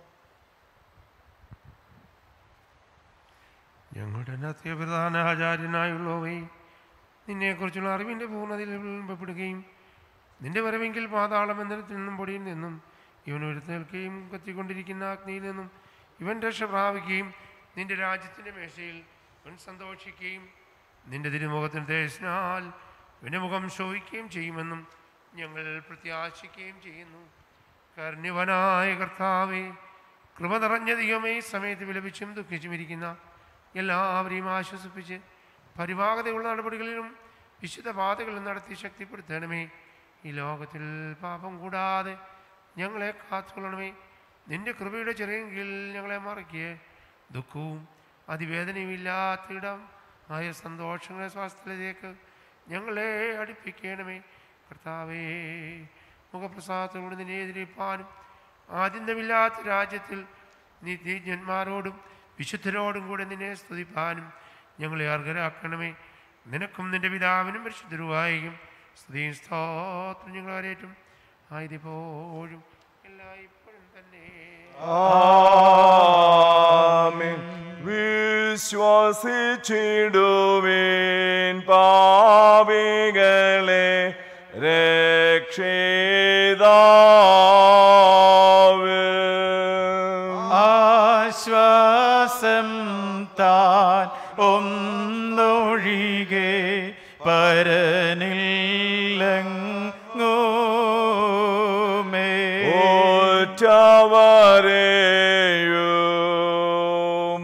ഞങ്ങളുടെ നത്യ പ്രധാന ആചാര്യനായുള്ളവേ നിന്നെക്കുറിച്ചുള്ള അറിവിൻ്റെ പൂർണ്ണതയിൽ വിളമ്പപ്പെടുകയും നിന്റെ വരവെങ്കിൽ പാതാളം എന്നതിൽ നിന്നും പൊടിയിൽ നിന്നും ഇവൻ ഉയർത്തേൽക്കുകയും കത്തിക്കൊണ്ടിരിക്കുന്ന അഗ്നിയിൽ നിന്നും ഇവൻ രക്ഷ പ്രാപിക്കുകയും നിന്റെ രാജ്യത്തിൻ്റെ മേശയിൽ ഇവൻ സന്തോഷിക്കുകയും നിന്റെ തിരുമുഖത്തിന് തേജസ്സിനാൽ ഇവൻ്റെ മുഖം ശോഭിക്കുകയും ചെയ്യുമെന്നും ഞങ്ങൾ പ്രത്യാശിക്കുകയും ചെയ്യുന്നു കർണ്യവനായ കർത്താവേ കൃപ നിറഞ്ഞ ദൈവമേ ഈ സമയത്ത് വിലപിച്ചും ദുഃഖിച്ചും ഇരിക്കുന്ന എല്ലാവരെയും ആശ്വസിപ്പിച്ച് പരിവാഹതയുള്ള നടപടികളിലും വിശുദ്ധ പാതകളിലും നടത്തി ശക്തിപ്പെടുത്തണമേ ഈ ലോകത്തിൽ പാപം കൂടാതെ ഞങ്ങളെ കാത്തുകൊള്ളണമേ നിന്റെ കൃപയുടെ ചെറിയ കീഴിൽ ഞങ്ങളെ മറയ്ക്കുക ദുഃഖവും അതിവേദനയും ഇല്ലാത്ത ഇടം ആയ സന്തോഷങ്ങളെ സ്വാസ്ഥ്യത്തിലേക്ക് ഞങ്ങളെ അടുപ്പിക്കണമേ കർത്താവേ മുഖപ്രസാദത്തോട് നിന്നെ എതിരിപ്പാനും ആദ്യന്തമില്ലാത്ത രാജ്യത്തിൽ നീതിജ്ഞന്മാരോടും വിശുദ്ധരോടും കൂടെ നിന്നെ സ്തുതിപ്പാനും ഞങ്ങളെ അർഹരാക്കണമേ നിനക്കും നിന്റെ പിതാവിനും പരിശുദ്ധരുവായും സ്തുതിയും സ്തോത്രം ഞങ്ങൾ വരേറ്റും ആയതിപ്പോഴും എല്ലായ്പ്പോഴും തന്നെ ആമേൻ വിശ്വസിച്ചിടുവേൻ പാപികളെ രക്ഷിതാവ് ആശ്വാസം താൻ ഒന്നൊഴികെ പരനില്ലങ്ങോമേ ഒറ്റവരെയും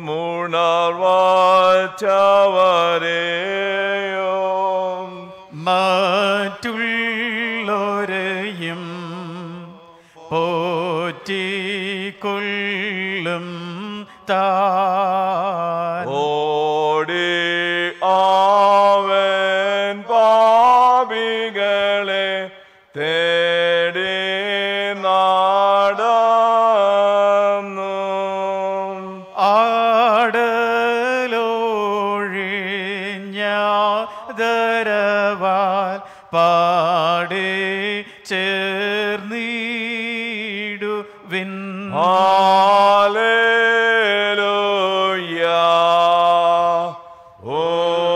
ഉണർവാറ്റവരെയും മറ്റുള്ളവരെയും പോറ്റിക്കൊള്ളും താൻ ഓടി അവൻ പാപികളെ തേടി നടന്നു ആടലോഴിഞ്ഞാതരവാൽ പാടി ചേർന്നിടുവിൻ ഹല്ലേലൂയ ഓ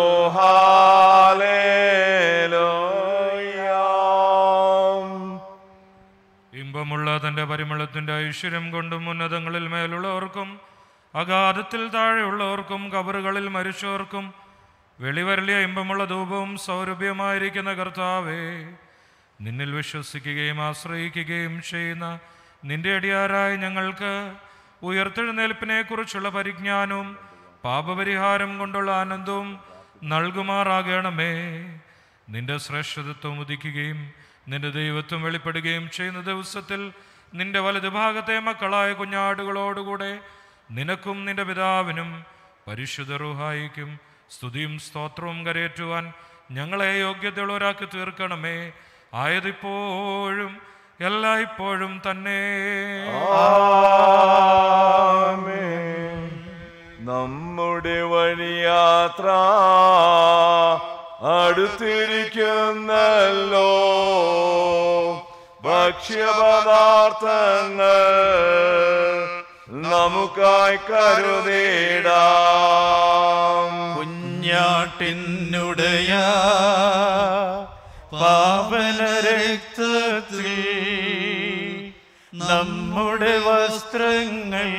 ഹല്ലേലൂയ ഇമ്പമുള്ള തൻ്റെ പരിമളത്തിൻ്റെ ഐശ്വര്യം കൊണ്ടും ഉന്നതങ്ങളിൽ മേലുള്ളവർക്കും അഗാധത്തിൽ താഴെയുള്ളവർക്കും കബറുകളിൽ മരിച്ചവർക്കും വെളിവരലിയ ഇമ്പമുള്ള ധൂപവും സൗരഭ്യമായിരിക്കുന്ന കർത്താവേ നിന്നിൽ വിശ്വസിക്കുകയും ആശ്രയിക്കുകയും ചെയ്യുന്ന നിന്റെ അടിയാരായ ഞങ്ങൾക്ക് ഉയർത്തെഴുന്നേൽപ്പിനെ കുറിച്ചുള്ള പരിജ്ഞാനവും പാപപരിഹാരം കൊണ്ടുള്ള ആനന്ദവും നൽകുമാറാകണമേ നിന്റെ ശ്രേഷ്ഠതത്വം ഉദിക്കുകയും നിന്റെ ദൈവത്വം വെളിപ്പെടുകയും ചെയ്യുന്ന ദിവസത്തിൽ നിന്റെ വലതുഭാഗത്തെ മക്കളായ കുഞ്ഞാടുകളോടുകൂടെ നിനക്കും നിന്റെ പിതാവിനും പരിശുദ്ധ റുഹായിക്കും സ്തുതിയും സ്തോത്രവും കരയേറ്റുവാൻ ഞങ്ങളെ യോഗ്യതയുള്ളവരാക്കി തീർക്കണമേ ആയതിപ്പോഴും എല്ലായ്പ്പോഴും തന്നെ നമ്മുടെ വഴിയാത്ര അടുത്തിരിക്കുന്നല്ലോ ഭക്ഷ്യപദാർത്ഥങ്ങൾ നമുക്കായി കരുതിടാം കുഞ്ഞാട്ടിനുടയ പാവന രക്തത്തിൽ നമ്മുടെ വസ്ത്രങ്ങൾ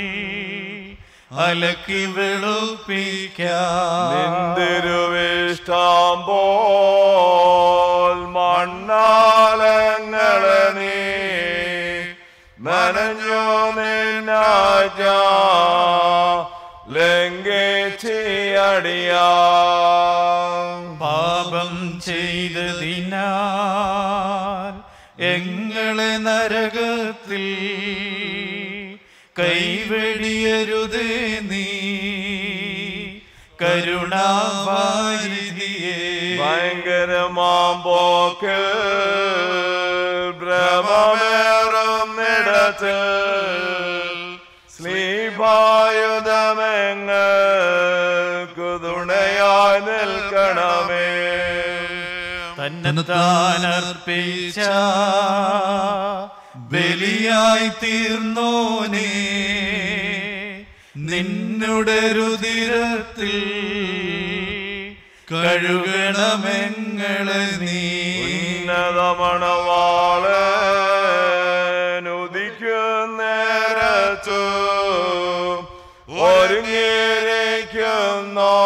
അലക്കി വെളുപ്പിക്കാം നിന്തിരുവിഷ്ടം പോൽ മണ്ണാലങ്ങളെ നീ നനഞ്ഞു നിന്നാജ ലംഘിച്ചിയടിയാ പാപം ചെയ്തതിനാൽ എങ്ങളെ നരകത്തിൽ കൈവെടിയരുതേ നീ കരുണാവാരിധിയേ ഭയങ്കരമാം പോക്ക് ഭ്രമമേറുന്നിടത്ത് സ്ലീപായുധമെങ്ങൾക്ക് തുണയായി നിൽക്കണമേ തന്നെത്താൻ അർപ്പിച്ച ബലിയായി തീർന്നോനേ നിന്നുടെ രുതിരത്തിൽ കഴുകണമെങ്ങളെ നീ ഉന്നതമണവാളനുദിക്കുന്നേരത്തു ഒരുങ്ങിയിരിക്കുന്നു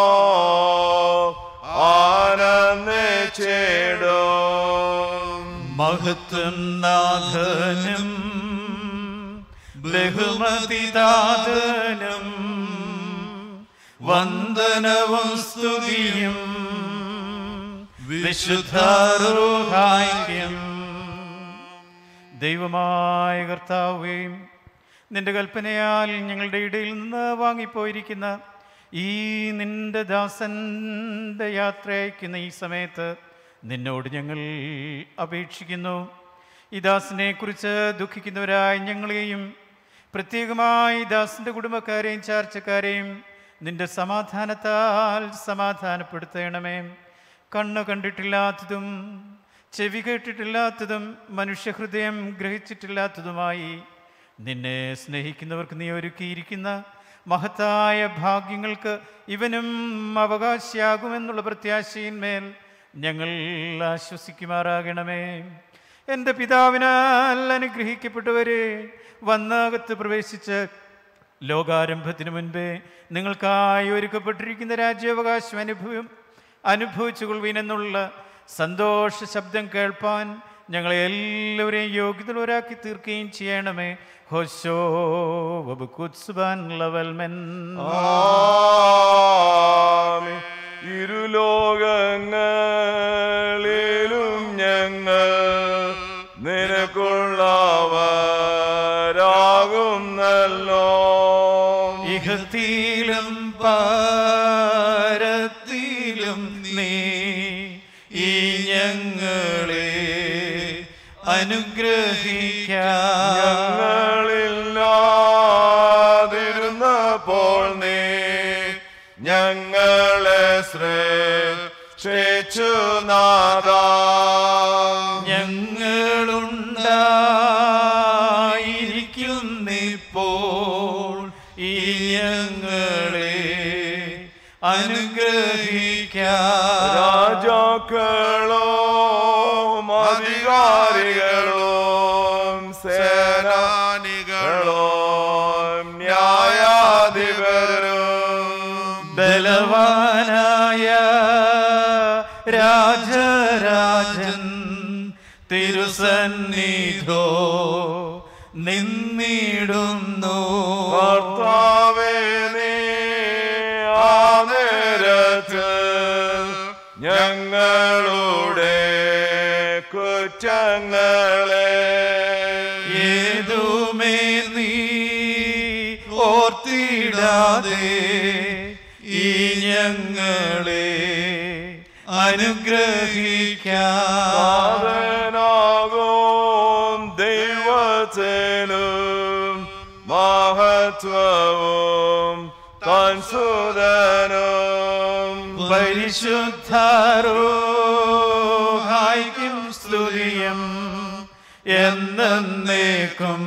ആനന്ദിച്ചിടും മഹത്വം നാഥനും ബഹുമതിദാതനും വന്ദനവും സ്തുതിയും വിശുദ്ധാരൂഹായിക്കും ദൈവമായ കർത്താവേയും നിന്റെ കൽപ്പനയാൽ ഞങ്ങളുടെ ഇടയിൽ നിന്ന് വാങ്ങിപ്പോയിരിക്കുന്ന ഈ നിന്റെ ദാസന്റെ യാത്ര അയക്കുന്ന ഈ സമയത്ത് നിന്നോട് ഞങ്ങൾ അപേക്ഷിക്കുന്നു ഈ ദാസനെ കുറിച്ച് ദുഃഖിക്കുന്നവരായ ഞങ്ങളെയും പ്രത്യേകമായി ദാസിൻ്റെ കുടുംബക്കാരെയും ചാർച്ചക്കാരെയും നിന്റെ സമാധാനത്താൽ സമാധാനപ്പെടുത്തണമേ കണ്ണു കണ്ടിട്ടില്ലാത്തതും ചെവി കേട്ടിട്ടില്ലാത്തതും മനുഷ്യഹൃദയം ഗ്രഹിച്ചിട്ടില്ലാത്തതുമായി നിന്നെ സ്നേഹിക്കുന്നവർക്ക് നീ ഒരുക്കിയിരിക്കുന്ന മഹത്തായ ഭാഗ്യങ്ങൾക്ക് ഇവനും അവകാശിയാകുമെന്നുള്ള പ്രത്യാശയിന്മേൽ ഞങ്ങൾ ആശ്വസിക്കുമാറാകണമേ എൻ്റെ പിതാവിനാൽ അനുഗ്രഹിക്കപ്പെട്ടവരെ വന്നാകത്ത് പ്രവേശിച്ച് ലോകാരംഭത്തിന് മുൻപേ നിങ്ങൾക്കായി ഒരുക്കപ്പെട്ടിരിക്കുന്ന രാജ്യാവകാശം അനുഭവം അനുഭവിച്ചു കൊള്ളുവീനെന്നുള്ള സന്തോഷ ശബ്ദം കേൾപ്പാൻ ഞങ്ങളെ എല്ലാവരെയും യോഗ്യതയുള്ളവരാക്കി തീർക്കുകയും ചെയ്യണമേ ഹോശോ വബുക്കുത്സുബാൻ ലവൽമെൻ ആമേൻ. ഇരുലോകങ്ങളിലും ഞങ്ങൾ നിനക്കുള്ളവരാകുന്നല്ലോ ഇഹത്തിലും പാരത്തിലും നീ ഈ ഞങ്ങളെ അനുഗ്രഹിക്കാം ഞങ്ങളില്ലാതിരുന്നപ്പോൾ നീ ഞങ്ങളെ ശ്രേഷ്ഠിച്ചു നാദാ ഞങ്ങളുണ്ടായിരിക്കുന്നിപ്പോൾ ഈ ഞങ്ങളെ അനുഗ്രഹിക്കാം രാജാക്കളും അധികാരികളും സേനാനികളും ന്യായാധിപരും ബലവാനായ ഈശോ നിന്നിടുന്നു കർത്താവേ നീ ആ നേരത്ത് ഞങ്ങളുടെ കുറ്റങ്ങളെ ഏതുമേ നീ ഓർത്തിടാതെ ഈ ഞങ്ങളെ അനുഗ്രഹിക്കാം പാവനാകും ദൈവത്തിനും മഹത്വവും താൻ സുതനും പരിശുദ്ധാരോഹായിക്കും സ്തുതിയം എന്നേക്കും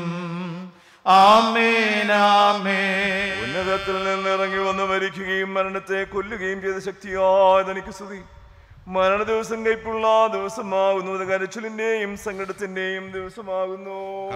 ആമേനാമേ ഉന്നതത്തിൽ നിന്ന് ഇറങ്ങി വന്ന് മരിക്കുകയും മരണത്തെ കൊല്ലുകയും ചെയ്ത ശക്തിയായ തനിക്ക് സ്തുതി മരണ ദിവസം കൈപ്പുള്ള ദിവസമാകുന്നു അത് കരച്ചിലിന്റെയും സങ്കടത്തിന്റെയും ദിവസമാകുന്നു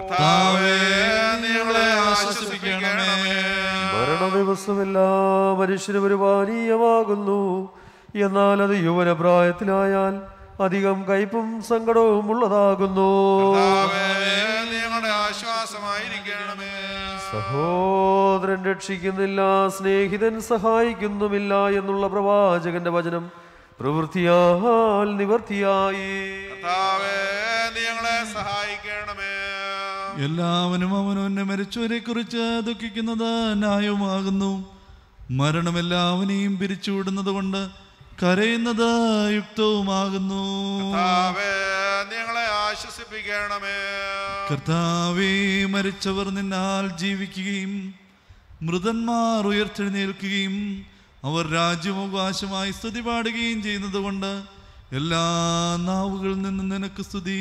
മരണദിവസമെല്ലാ മനുഷ്യനും ഒരു പാനീയമാകുന്നു എന്നാൽ അത് യൗവനപ്രായത്തിലായാൽ അധികം കയ്പും സങ്കടവും ഉള്ളതാകുന്നു ഞങ്ങളുടെ ആശ്വാസമായിരിക്കണമേ സഹോദരൻ രക്ഷിക്കുന്നില്ല സ്നേഹിതൻ സഹായിക്കുന്നുമില്ല എന്നുള്ള പ്രവാചകന്റെ വചനം പ്രവൃത്തിയാൽ നിവർത്തിയായി കർത്താവേ നീ ഞങ്ങളെ സഹായിക്കണമേ എല്ലാവനും അവനവന്റെ മരിച്ചവരെ കുറിച്ച് ദുഃഖിക്കുന്നത് ന്യായവുമാകുന്നു മരണം എല്ലാവനെയും പിരിച്ചുവിടുന്നത് കൊണ്ട് കരയുന്നത് യുക്തവുമാകുന്നു കർത്താവേ നീ ഞങ്ങളെ ആശ്വസിപ്പിക്കണമേ കർത്താവേ മരിച്ചവർ നിന്നാൽ ജീവിക്കുകയും മൃതന്മാർ ഉയർത്തെഴുന്നേൽക്കുകയും അവർ രാജ്യമവകാശമായി സ്തുതി പാടുകയും ചെയ്യുന്നത് കൊണ്ട് എല്ലാ നാവുകളിൽ നിന്നും നിനക്ക് സ്തുതി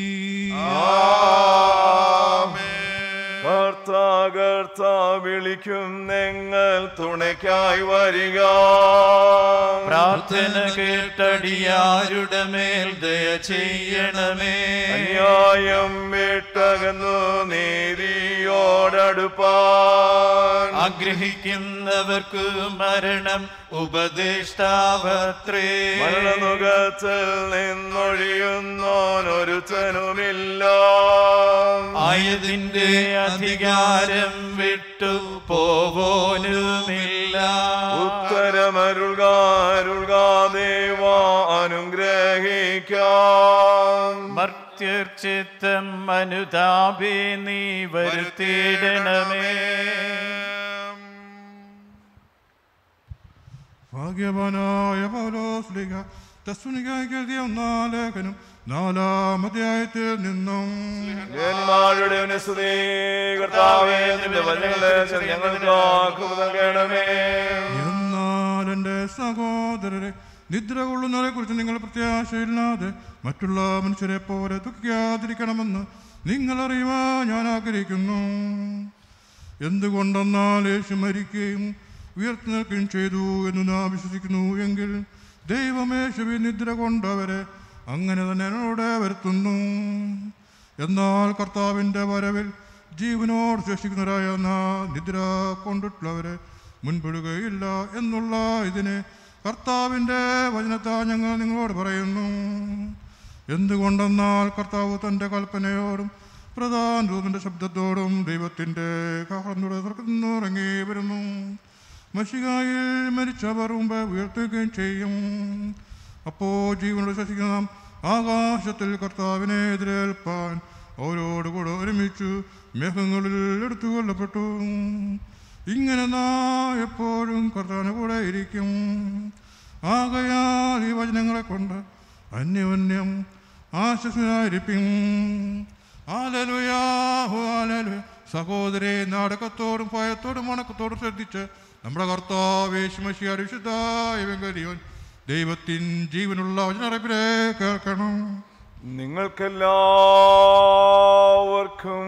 കർത്താ കർത്താ വിളിക്കും നിങ്ങൾ തുണയ്ക്കായി വരിക പ്രാർത്ഥന കേട്ടടിയാരുടെ മേൽ ദയ ചെയ്യണമേ അന്യായം വിട്ടകന്നു നീതിയോടടുപ്പാൻ ആഗ്രഹിക്കുന്നവർക്ക് മരണം ഉപദേഷ്ടാവത്രേ മരണമുഖത്തിൽ നിന്നൊഴിയുന്നോനൊരുത്തനുമില്ല ആയതിന്റെ അധികാരം വിട്ടു പോവോനുമില്ല ഉത്തരമരുൾകാരുൾകാദേവ അനുഗ്രഹിക്കാം മർത്യർച്ചിത്തം അനുതാപി നീ വരുത്തിയിടണമേ ഭാഗ്യവാനായ പൗലോസ്ലിക തസ്സുനികായി കരുതിയ ഒന്നാം ലേഖനം നാലാം അധ്യായത്തിൽ നിന്നും ലേന്മാരുടെ ഉന്നസ്തുതി കർത്താവേ നിന്റെ വചനങ്ങളെ ഞങ്ങൾക്ക് ആക്കുമ നൽകണമേ എന്നാൽ എൻ്റെ സഹോദരരെ നിദ്ര കൊള്ളുന്നവരെ കുറിച്ച് നിങ്ങൾ പ്രത്യാശയില്ലാതെ മറ്റുള്ള മനുഷ്യരെ പോലെ ദുഃഖിക്കാതിരിക്കണമെന്ന് നിങ്ങൾ അറിയുവാൻ ഞാൻ ആഗ്രഹിക്കുന്നു എന്തുകൊണ്ടെന്നാൽ യേശു മരിക്കുകയും ഉയർത്തി നിൽക്കുകയും ചെയ്തു എന്ന് നാം വിശ്വസിക്കുന്നു എങ്കിൽ ദൈവമേശുവിൻ നിദ്ര കൊണ്ടവരെ അങ്ങനെ തന്നെ എന്നോട് വരുത്തുന്നു എന്നാൽ കർത്താവിൻ്റെ വരവിൽ ജീവനോട് ശേഷിക്കുന്നവരായ നാം നിദ്ര കൊണ്ടിട്ടുള്ളവരെ മുൻപിടുകയില്ല എന്നുള്ള ഇതിനെ കർത്താവിൻ്റെ വചനത്താൽ ഞങ്ങൾ നിങ്ങളോട് പറയുന്നു എന്തുകൊണ്ടെന്നാൽ കർത്താവ് തൻ്റെ കൽപ്പനയോടും പ്രധാന ദൂതൻ്റെ ശബ്ദത്തോടും ദൈവത്തിൻ്റെ കാഹളങ്ങളുടെ സ്വർഗത്തിൽ ഇറങ്ങി വരുന്നു മഷികായിൽ മരിച്ചവർ മുമ്പ് ഉയർത്തുകയും ചെയ്യും അപ്പോൾ ജീവനോട് ശസിക്കുന്ന നാം ആകാശത്തിൽ കർത്താവിനെ എതിരേൽപ്പാൻ അവരോടുകൂടെ ഒരുമിച്ച് മേഘങ്ങളിൽ എടുത്തു കൊല്ലപ്പെട്ടു ഇങ്ങനെ നാ എപ്പോഴും കർത്താവിനെ കൂടെ ഇരിക്കും ആകയാൽ ഈ വചനങ്ങളെ കൊണ്ട് അന്യോന്യം ആശ്വസനായിരിക്കും ആലലുയാഹു ആലലുയ സഹോദരെ നാടകത്തോടും ഭയത്തോടും വണക്കത്തോടും ശ്രദ്ധിച്ച് നമ്മുടെ കർത്താവേശുമശിയാർ വിശുദ്ധായ വെങ്കരിയോൻ ദൈവത്തിൻ ജീവനുള്ള വചനറപ്പിലെ കേൾക്കണം നിങ്ങൾക്കെല്ലാവർക്കും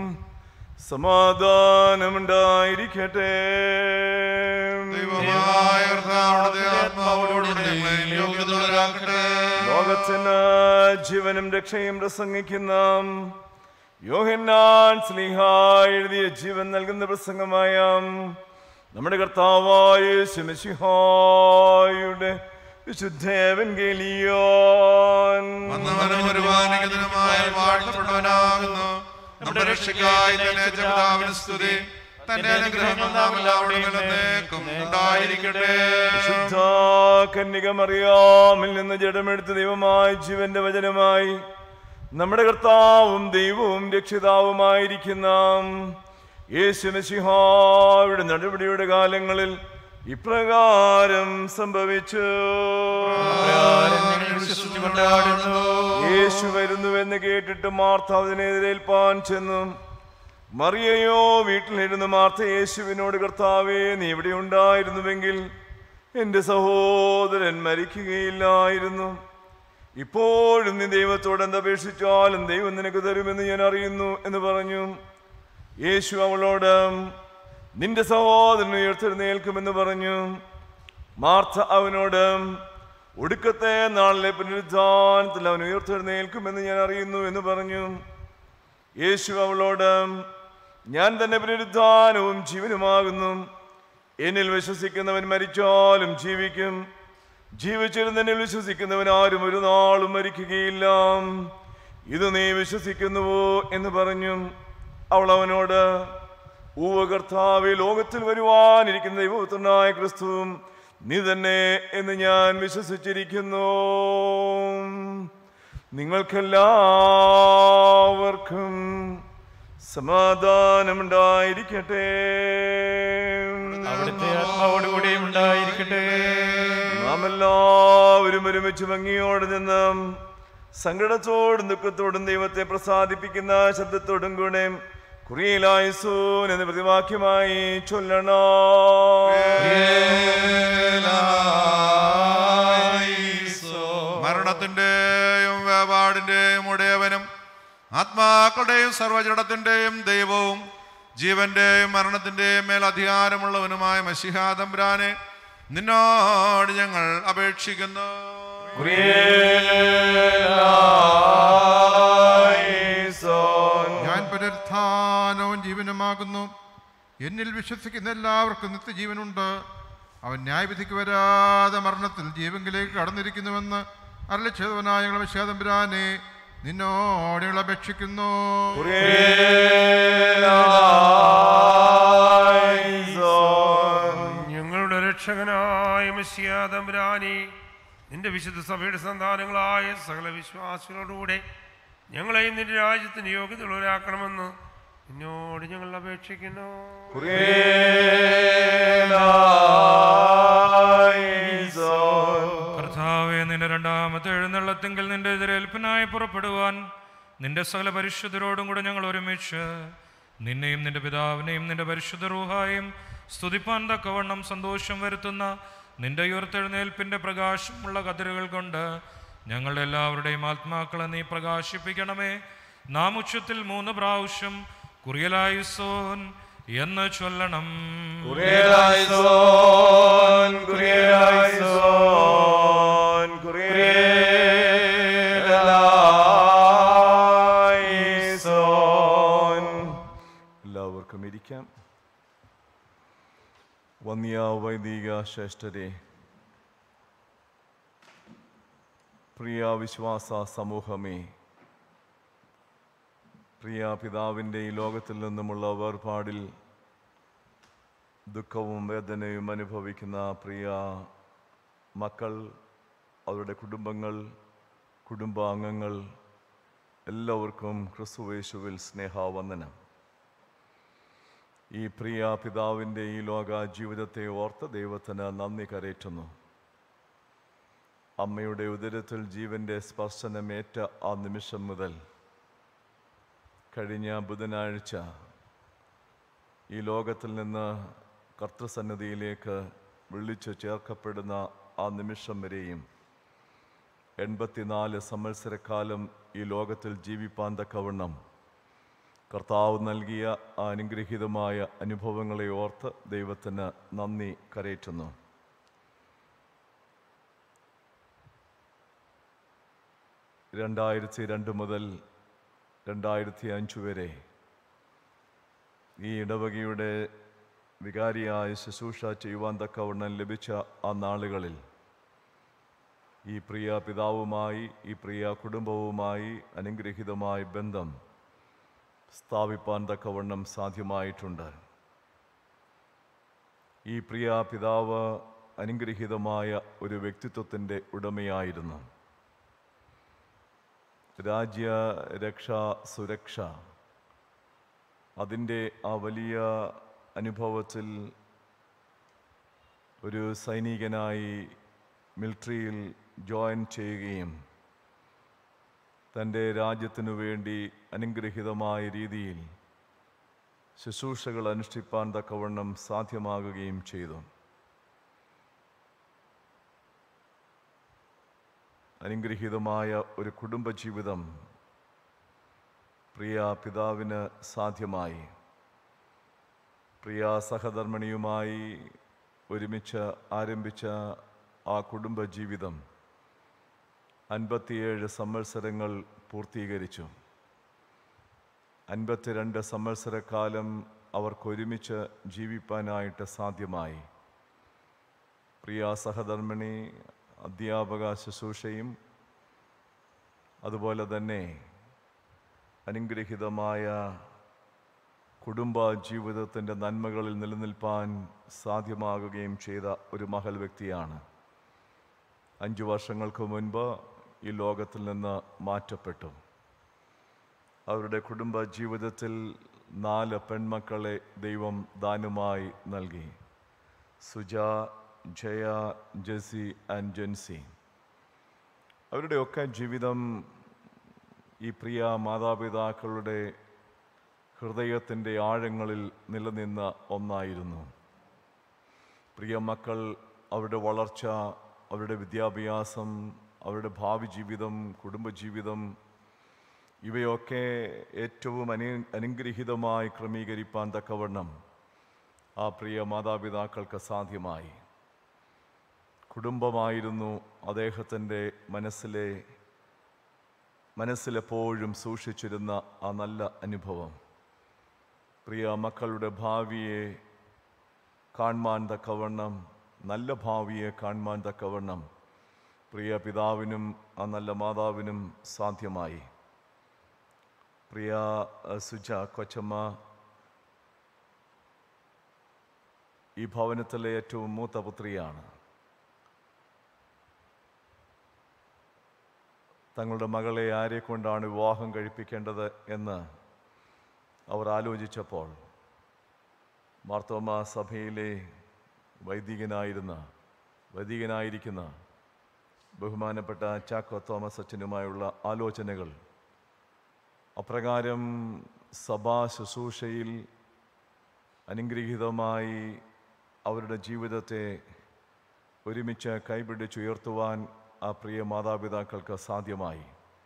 സമാധാനമുണ്ടായിരിക്കട്ടെ ലോകത്തിന് ജീവനും രക്ഷയും പ്രസംഗിക്കുന്ന യോഹന്നാൻ സ്ലിഹ എഴുതിയ ജീവൻ നൽകുന്ന പ്രസംഗമായ നമ്മുടെ കർത്താവായ ശിമശിഹായുടെ വിശുദ്ധേവൻ ഗലിയോൻ വന്നവനും ഒരുപാനികതനുമായ വാഴ്ത്തപ്പെട്ടവനാകുന്നു നമ്മുടെ രക്ഷയ്ക്കായി തന്നെ പിതാവിന് സ്തുതി തന്റെ അനുഗ്രഹങ്ങൾ നാം എല്ലാവരുടെയും എന്നേക്കും ഉണ്ടായിരിക്കട്ടെ ശുദ്ധ കന്യകമറിയാമിൽ നിന്ന് ജഡമെടുത്ത് ദൈവമായി ജീവന്റെ വചനമായി നമ്മുടെ കർത്താവും ദൈവവും രക്ഷിതാവുമായിരിക്കുന്ന യേശുനശിഹായുടെ നടപടിയുടെ കാലങ്ങളിൽ ഇപ്രകാരം സംഭവിച്ചു യേശു വരുന്നുവെന്ന് കേട്ടിട്ട് മാർത്ത അതിനെതിരേൽപ്പാൻ ചെന്നു മറിയയോ വീട്ടിലിരുന്ന് മാർത്ത യേശുവിനോട് കർത്താവേ നീ ഇവിടെ ഉണ്ടായിരുന്നുവെങ്കിൽ എൻ്റെ സഹോദരൻ മരിക്കുകയില്ലായിരുന്നു ഇപ്പോഴും നീ ദൈവത്തോട് എന്തപേക്ഷിച്ചാലും ദൈവം നിനക്ക് തരുമെന്ന് ഞാൻ അറിയുന്നു എന്ന് പറഞ്ഞു യേശു അവളോട് നിന്റെ സഹോദരൻ ഉയർത്തെഴുന്നേൽക്കുമെന്ന് പറഞ്ഞു മാർത്ത അവനോട് ഒടുക്കത്തെ നാളിലെ പുനരുദ്ധാനത്തിൽ അവൻ ഉയർത്തെഴുന്നേൽക്കുമെന്ന് ഞാൻ അറിയുന്നു എന്ന് പറഞ്ഞു യേശു അവളോട് ഞാൻ തന്നെ പുനരുദ്ധാനവും ജീവനുമാകുന്നു എന്നിൽ വിശ്വസിക്കുന്നവൻ മരിച്ചാലും ജീവിക്കും ജീവിച്ചിരുന്നെന്നിൽ വിശ്വസിക്കുന്നവൻ ആരും ഒരു നാളും മരിക്കുകയില്ല ഇത് നീ വിശ്വസിക്കുന്നുവോ എന്ന് പറഞ്ഞു അവൾ അവനോട് ഊവ കർത്താവ് ലോകത്തിൽ വരുവാനിരിക്കുന്ന ദൈവപുത്രനായ ക്രിസ്തുവും നീ തന്നെ എന്ന് ഞാൻ വിശ്വസിച്ചിരിക്കുന്നു നിങ്ങൾക്കെല്ലാവർക്കും സമാധാനമുണ്ടായിരിക്കട്ടെ അവിടുത്തെ ആത്മാവോടുകൂടിയും ഉണ്ടായിരിക്കട്ടെ നാം എല്ലാവരും ഒരുമിച്ച് ഭംഗിയോടെ നിന്ന് സങ്കടത്തോടും ദുഃഖത്തോടും ദൈവത്തെ പ്രസാദിപ്പിക്കുന്ന ശബ്ദത്തോടും കൂടെ കുറിയിലായുസൂൻ എന്ന പ്രതിവാക്യമായി ചൊല്ലണോ മരണത്തിന്റെയും വേപാടിന്റെയും ഉടയവനും ആത്മാക്കളുടെയും സർവജടത്തിന്റെയും ദൈവവും ജീവന്റെയും മരണത്തിന്റെയും മേൽ അധികാരമുള്ളവനുമായ മഷിഹാദംബ്രാനെ നിന്നോട് ഞങ്ങൾ അപേക്ഷിക്കുന്നു ഞാൻ പുനരുത്ഥാനവും ജീവനുമാകുന്നു എന്നിൽ വിശ്വസിക്കുന്ന എല്ലാവർക്കും നിത്യജീവനുണ്ട് അവൻ ന്യായവിധിക്ക് വരാതെ മരണത്തിൽ ജീവങ്കിലേക്ക് കടന്നിരിക്കുന്നുവെന്ന് അരളി ചെയ്തവനായ ഞങ്ങളെ വിശ്വാതമ്പുരാനെ നിന്നോട് ഞങ്ങൾ അപേക്ഷിക്കുന്നു ഞങ്ങളുടെ രക്ഷകനായ മസിയാതമ്പുരാനെ നിന്റെ വിശുദ്ധ സഭയുടെ സന്താനങ്ങളായ സകല വിശ്വാസികളോടുകൂടെ ഞങ്ങളെ നിന്റെ രാജ്യത്തിന് യോഗ്യതയുള്ളവരാക്കണമെന്ന് നിന്നോട് ഞങ്ങൾ അപേക്ഷിക്കുന്നു കർത്താവെ നിന്റെ രണ്ടാമത്തെ എഴുന്നള്ളത്തെങ്കിൽ നിന്റെ എതിരേൽപ്പിനായി പുറപ്പെടുവാൻ നിന്റെ സകല പരിശുദ്ധരോടും കൂടെ ഞങ്ങൾ ഒരുമിച്ച് നിന്നെയും നിന്റെ പിതാവിനെയും നിന്റെ പരിശുദ്ധ റൂഹായും സ്തുതിപ്പാൻ തക്കവണ്ണം സന്തോഷം വരുത്തുന്ന നിന്റെ ഉയർത്തെഴുന്നേൽപ്പിന്റെ പ്രകാശമുള്ള കതിരുകൾ കൊണ്ട് ഞങ്ങളുടെ എല്ലാവരുടെയും ആത്മാക്കളെ നീ പ്രകാശിപ്പിക്കണമേ നാം ഉച്ചത്തിൽ മൂന്ന് പ്രാവശ്യം കുറിയലായുസോൻ എന്ന് ചൊല്ലണം കുറിയലായുസോൻ, കുറിയലായുസോൻ, കുറിയലായുസോൻ. എല്ലാവർക്കും ഇരിക്കാം വന്യ വൈദിക ശ്രേഷ്ഠരെ പ്രിയ വിശ്വാസ സമൂഹമേ പ്രിയ പിതാവിൻ്റെ ഈ ലോകത്തിൽ നിന്നുമുള്ള വേർപാടിൽ ദുഃഖവും വേദനയും അനുഭവിക്കുന്ന പ്രിയ മക്കൾ അവരുടെ കുടുംബങ്ങൾ കുടുംബാംഗങ്ങൾ എല്ലാവർക്കും ക്രിസ്തുവേശുവിൽ സ്നേഹാവന്ദനം ഈ പ്രിയ പിതാവിൻ്റെ ഈ ലോക ജീവിതത്തെ ഓർത്ത് ദൈവത്തിന് നന്ദി കരേറ്റുന്നു അമ്മയുടെ ഉദരത്തിൽ ജീവൻ്റെ സ്പർശനമേറ്റ ആ നിമിഷം മുതൽ കഴിഞ്ഞ ബുധനാഴ്ച ഈ ലോകത്തിൽ നിന്ന് കർത്തൃസന്നിധിയിലേക്ക് വിളിച്ചു ചേർക്കപ്പെടുന്ന ആ നിമിഷം വരെയും എൺപത്തിനാല് സംവത്സരക്കാലം ഈ ലോകത്തിൽ ജീവിപ്പാൻ തക്കവണ്ണം കർത്താവ് നൽകിയ ആ അനുഗ്രഹീതമായ അനുഭവങ്ങളെ ഓർത്ത് ദൈവത്തിന് നന്ദി കരയറ്റുന്നു രണ്ടായിരത്തി രണ്ട് മുതൽ രണ്ടായിരത്തി അഞ്ച് വരെ ഈ ഇടവകയുടെ വികാരിയായ ശുശ്രൂഷ ചെയ്യുവാൻ തക്കവണ്ണം ലഭിച്ച ആ നാളുകളിൽ ഈ പ്രിയ പിതാവുമായി ഈ പ്രിയ കുടുംബവുമായി അനുഗ്രഹീതമായ ബന്ധം സ്ഥാപിപ്പാൻ തക്കവണ്ണം സാധ്യമായിട്ടുണ്ട് ഈ പ്രിയ പിതാവ് അനുഗ്രഹീതമായ ഒരു വ്യക്തിത്വത്തിൻ്റെ ഉടമയായിരുന്നു രാജ്യ രക്ഷ സുരക്ഷ അതിൻ്റെ ആ വലിയ അനുഭവത്തിൽ ഒരു സൈനികനായി മിലിറ്ററിയിൽ ജോയിൻ ചെയ്യുകയും തൻ്റെ രാജ്യത്തിനു വേണ്ടി അനുഗ്രഹീതമായ രീതിയിൽ ശുശ്രൂഷകൾ അനുഷ്ഠിപ്പാൻ തക്കവണ്ണം സാധ്യമാകുകയും ചെയ്തു അനുഗ്രഹീതമായ ഒരു കുടുംബജീവിതം പ്രിയ പിതാവിന് സാധ്യമായി പ്രിയ സഹധർമ്മിണിയുമായി ഒരുമിച്ച് ആരംഭിച്ച ആ കുടുംബജീവിതം അൻപത്തിയേഴ് സംവത്സരങ്ങൾ പൂർത്തീകരിച്ചു അൻപത്തിരണ്ട് സംവത്സരക്കാലം അവർക്കൊരുമിച്ച് ജീവിപ്പാനായിട്ട് സാധ്യമായി പ്രിയ സഹധർമ്മിണി അധ്യാപക ശുശ്രൂഷയും അതുപോലെ തന്നെ അനുഗ്രഹീതമായ കുടുംബ ജീവിതത്തിൻ്റെ നന്മകളിൽ നിലനിൽപ്പാൻ സാധ്യമാകുകയും ചെയ്ത ഒരു മഹൽ വ്യക്തിയാണ് അഞ്ചു വർഷങ്ങൾക്ക് മുൻപ് ഈ ലോകത്തിൽ നിന്ന് മാറ്റപ്പെട്ടു അവരുടെ കുടുംബ ജീവിതത്തിൽ നാല് പെൺമക്കളെ ദൈവം ദാനമായി നൽകി സുജ ജയ ജെസി ആൻഡ് ജെൻസി അവരുടെയൊക്കെ ജീവിതം ഈ പ്രിയ മാതാപിതാക്കളുടെ ഹൃദയത്തിൻ്റെ ആഴങ്ങളിൽ നിലനിന്ന ഒന്നായിരുന്നു പ്രിയ മക്കൾ അവരുടെ വളർച്ച അവരുടെ വിദ്യാഭ്യാസം അവരുടെ ഭാവി ജീവിതം കുടുംബജീവിതം ഇവയൊക്കെ ഏറ്റവും അനു അനുഗ്രഹീതമായി ക്രമീകരിപ്പാൻ തക്കവണ്ണം ആ പ്രിയ മാതാപിതാക്കൾക്ക് സാധ്യമായി കുടുംബമായിരുന്നു അദ്ദേഹത്തിൻ്റെ മനസ്സിലെ മനസ്സിലെപ്പോഴും സൂക്ഷിച്ചിരുന്ന ആ നല്ല അനുഭവം പ്രിയ മക്കളുടെ ഭാവിയെ കാണുവാൻ തക്കവണ്ണം നല്ല ഭാവിയെ കാണുവാൻ തക്കവണ്ണം പ്രിയ പിതാവിനും ആ നല്ല മാതാവിനും സാധ്യമായി പ്രിയ അഹ്, സുജ കൊച്ചമ്മ ഈ ഭവനത്തിലെ ഏറ്റവും മൂത്ത പുത്രിയാണ് തങ്ങളുടെ മകളെ ആരെ കൊണ്ടാണ് വിവാഹം കഴിപ്പിക്കേണ്ടത് എന്ന് അവർ ആലോചിച്ചപ്പോൾ മാർത്തോമ സഭയിലെ വൈദികനായിരുന്ന വൈദികനായിരിക്കുന്ന ബഹുമാനപ്പെട്ട ചാക്കോ തോമസ് അച്ഛനുമായുള്ള ആലോചനകൾ അപ്രകാരം സഭാ ശുശ്രൂഷയിൽ അനുഗ്രഹീതമായി അവരുടെ ജീവിതത്തെ ഒരുമിച്ച് കൈപിടിച്ചുയർത്തുവാൻ ആ പ്രിയ മാതാപിതാക്കൾക്ക് സാധ്യമായി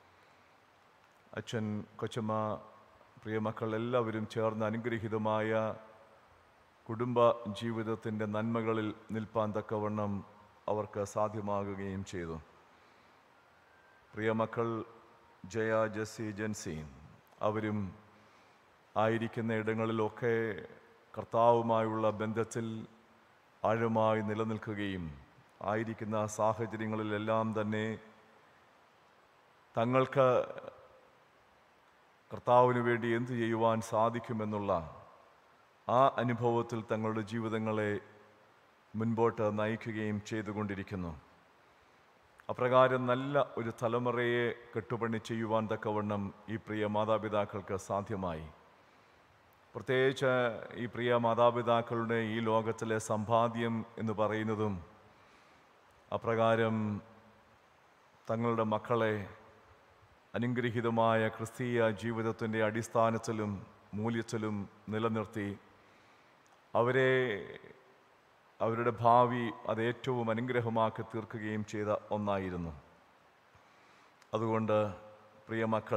അച്ഛൻ കൊച്ചമ്മ പ്രിയ മക്കൾ എല്ലാവരും ചേർന്ന് അനുഗ്രഹീതമായ കുടുംബ ജീവിതത്തിൻ്റെ നന്മകളിൽ നിൽപ്പാൻ തക്കവണ്ണം അവർക്ക് സാധ്യമാകുകയും ചെയ്തു പ്രിയ മക്കൾ ജയ ജെസ്സി ജെൻസി അവരും ആയിരിക്കുന്ന ഇടങ്ങളിലൊക്കെ കർത്താവുമായുള്ള ബന്ധത്തിൽ ആഴമായി നിലനിൽക്കുകയും ആയിരിക്കുന്ന സാഹചര്യങ്ങളിലെല്ലാം തന്നെ തങ്ങൾക്ക് കർത്താവിന് വേണ്ടി എന്തു ചെയ്യുവാൻ സാധിക്കുമെന്നുള്ള ആ അനുഭവത്തിൽ തങ്ങളുടെ ജീവിതങ്ങളെ മുൻപോട്ട് നയിക്കുകയും ചെയ്തുകൊണ്ടിരിക്കുന്നു അപ്രകാരം നല്ല ഒരു തലമുറയെ കെട്ടുപണി ചെയ്യുവാൻ തക്കവണ്ണം ഈ പ്രിയ മാതാപിതാക്കൾക്ക് സാധ്യമായി പ്രത്യേകിച്ച് ഈ പ്രിയ മാതാപിതാക്കളുടെ ഈ ലോകത്തിലെ സമ്പാദ്യം എന്ന് പറയുന്നതും അപ്രകാരം തങ്ങളുടെ മക്കളെ അനുഗ്രഹീതമായ ക്രിസ്തീയ ജീവിതത്തിൻ്റെ അടിസ്ഥാനത്തിലും മൂല്യത്തിലും നിലനിർത്തി അവരെ അവരുടെ ഭാവി അത് ഏറ്റവും അനുഗ്രഹമാക്കി തീർക്കുകയും ചെയ്ത ഒന്നായിരുന്നു അതുകൊണ്ട് പ്രിയ മക്കൾ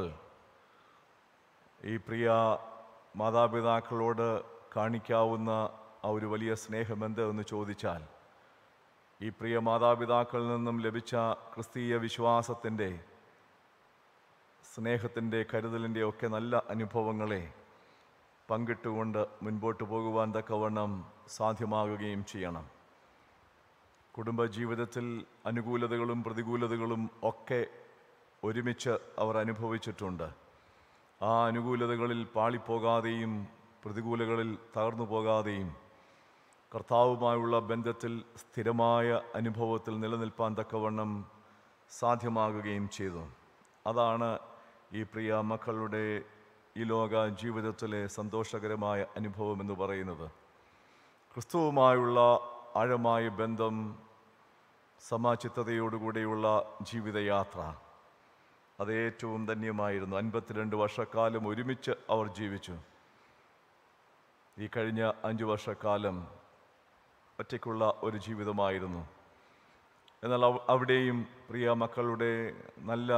ഈ പ്രിയ മാതാപിതാക്കളോട് കാണിക്കാവുന്ന ആ ഒരു വലിയ സ്നേഹം എന്തെന്ന് ചോദിച്ചാൽ ഈ പ്രിയ മാതാപിതാക്കളിൽ നിന്നും ലഭിച്ച ക്രിസ്തീയ വിശ്വാസത്തിൻ്റെ സ്നേഹത്തിൻ്റെ കരുതലിൻ്റെ ഒക്കെ നല്ല അനുഭവങ്ങളെ പങ്കിട്ടുകൊണ്ട് മുൻപോട്ട് പോകുവാൻ തക്കവണ്ണം സാധ്യമാകുകയും ചെയ്യണം കുടുംബജീവിതത്തിൽ അനുകൂലതകളും പ്രതികൂലതകളും ഒക്കെ ഒരുമിച്ച് അവർ അനുഭവിച്ചിട്ടുണ്ട് ആ അനുകൂലതകളിൽ പാളിപ്പോകാതെയും പ്രതികൂലങ്ങളിൽ തകർന്നു പോകാതെയും കർത്താവുമായുള്ള ബന്ധത്തിൽ സ്ഥിരമായ അനുഭവത്തിൽ നിലനിൽപ്പാൻ തക്കവണ്ണം സാധ്യമാകുകയും ചെയ്തു അതാണ് ഈ പ്രിയ മക്കളുടെ ഈ ലോക ജീവിതത്തിലെ സന്തോഷകരമായ അനുഭവം എന്ന് പറയുന്നത് ക്രിസ്തുവുമായുള്ള ആഴമായ ബന്ധം സമാചിത്തതയോടുകൂടിയുള്ള ജീവിതയാത്ര അത് ഏറ്റവും ധന്യമായിരുന്നു അൻപത്തിരണ്ട് വർഷക്കാലം ഒരുമിച്ച് അവർ ജീവിച്ചു ഈ കഴിഞ്ഞ അഞ്ച് വർഷക്കാലം ഒറ്റയ്ക്കുള്ള ഒരു ജീവിതമായിരുന്നു എന്നാൽ അവ- അവിടെയും പ്രിയ മക്കളുടെ നല്ല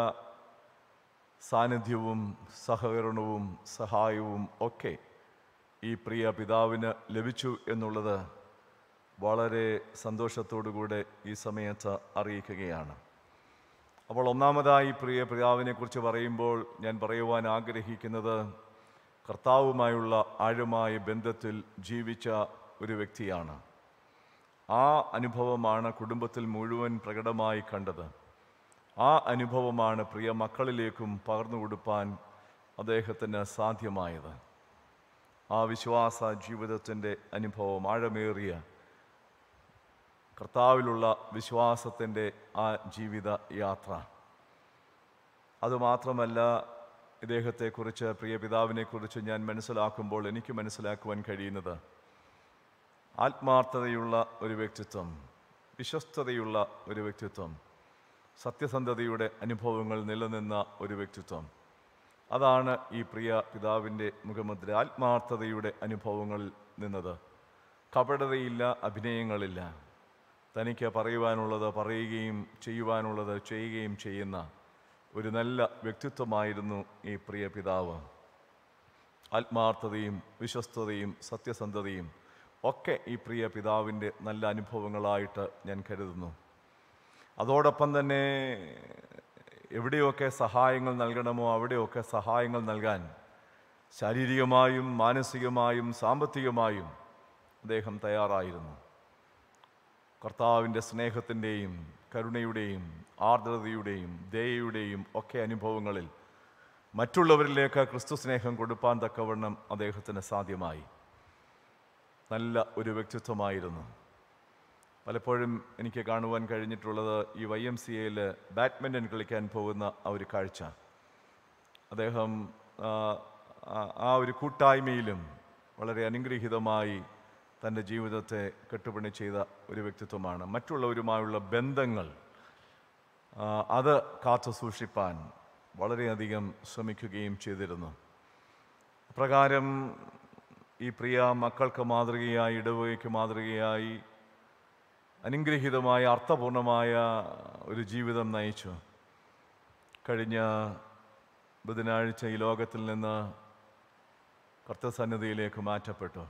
സാന്നിധ്യവും സഹകരണവും സഹായവും ഒക്കെ ഈ പ്രിയ പിതാവിന് ലഭിച്ചു എന്നുള്ളത് വളരെ സന്തോഷത്തോടുകൂടെ ഈ സമയത്ത് അറിയിക്കുകയാണ് അപ്പോൾ ഒന്നാമതായി പ്രിയ പിതാവിനെക്കുറിച്ച് പറയുമ്പോൾ ഞാൻ പറയുവാൻ ആഗ്രഹിക്കുന്നത് കർത്താവുമായുള്ള ആഴമായ ബന്ധത്തിൽ ജീവിച്ച ഒരു വ്യക്തിയാണ് ആ അനുഭവമാണ് കുടുംബത്തിൽ മുഴുവൻ പ്രകടമായി കണ്ടത് ആ അനുഭവമാണ് പ്രിയ മക്കളിലേക്കും പകർന്നു കൊടുപ്പാൻ അദ്ദേഹത്തിന് സാധ്യമായത് ആ വിശ്വാസ ജീവിതത്തിൻ്റെ അനുഭവം ആഴമേറിയ കർത്താവിലുള്ള വിശ്വാസത്തിൻ്റെ ആ ജീവിത യാത്ര അതുമാത്രമല്ല ഇദ്ദേഹത്തെക്കുറിച്ച് പ്രിയ പിതാവിനെക്കുറിച്ച് ഞാൻ മനസ്സിലാക്കുമ്പോൾ എനിക്ക് മനസ്സിലാക്കുവാൻ കഴിയുന്നത് ആത്മാർത്ഥതയുള്ള ഒരു വ്യക്തിത്വം വിശ്വസ്തതയുള്ള ഒരു വ്യക്തിത്വം സത്യസന്ധതയുടെ അനുഭവങ്ങൾ നിലനിന്ന ഒരു വ്യക്തിത്വം അതാണ് ഈ പ്രിയ പിതാവിൻ്റെ മുഖമുദ്ര ആത്മാർത്ഥതയുടെ അനുഭവങ്ങളിൽ നിന്നത് കപടതയില്ല അഭിനയങ്ങളില്ല തനിക്ക് പറയുവാനുള്ളത് പറയുകയും ചെയ്യുവാനുള്ളത് ചെയ്യുകയും ചെയ്യുന്ന ഒരു നല്ല വ്യക്തിത്വമായിരുന്നു ഈ പ്രിയ പിതാവ് ആത്മാർത്ഥതയും വിശ്വസ്തതയും സത്യസന്ധതയും ഒക്കെ ഈ പ്രിയ പിതാവിൻ്റെ നല്ല അനുഭവങ്ങളായിട്ട് ഞാൻ കരുതുന്നു അതോടൊപ്പം തന്നെ എവിടെയൊക്കെ സഹായങ്ങൾ നൽകണമോ അവിടെയൊക്കെ സഹായങ്ങൾ നൽകാൻ ശാരീരികമായും മാനസികമായും സാമ്പത്തികമായും അദ്ദേഹം തയ്യാറായിരുന്നു കർത്താവിൻ്റെ സ്നേഹത്തിൻ്റെയും കരുണയുടെയും ആർദ്രതയുടെയും ദയയുടെയും ഒക്കെ അനുഭവങ്ങളിൽ മറ്റുള്ളവരിലേക്ക് ക്രിസ്തു സ്നേഹം കൊടുപ്പാൻ തക്കവണ്ണം അദ്ദേഹത്തിന് സാധ്യമായി നല്ല ഒരു വ്യക്തിത്വമായിരുന്നു പലപ്പോഴും എനിക്ക് കാണുവാൻ കഴിഞ്ഞിട്ടുള്ളത് ഈ വൈ എം സി എയിൽ ബാഡ്മിൻ്റൺ കളിക്കാൻ പോകുന്ന ആ ഒരു കാഴ്ച അദ്ദേഹം ആ, ആ- ആ ഒരു കൂട്ടായ്മയിലും വളരെ അനുഗ്രഹീതമായി തൻ്റെ ജീവിതത്തെ കെട്ടുപണി ചെയ്ത ഒരു വ്യക്തിത്വമാണ് മറ്റുള്ളവരുമായുള്ള ബന്ധങ്ങൾ ആ, അത് കാത്തു സൂക്ഷിപ്പാൻ വളരെയധികം ശ്രമിക്കുകയും ചെയ്തിരുന്നു പ്രകാരം ഈ പ്രിയ മക്കൾക്ക് മാതൃകയായി ഇടവകയ്ക്ക് മാതൃകയായി അനുഗ്രഹീതമായ അർത്ഥപൂർണമായ ഒരു ജീവിതം നയിച്ചു കഴിഞ്ഞ ബുധനാഴ്ച ഈ ലോകത്തിൽ നിന്ന് കർത്തസന്നിധിയിലേക്ക് മാറ്റപ്പെട്ടു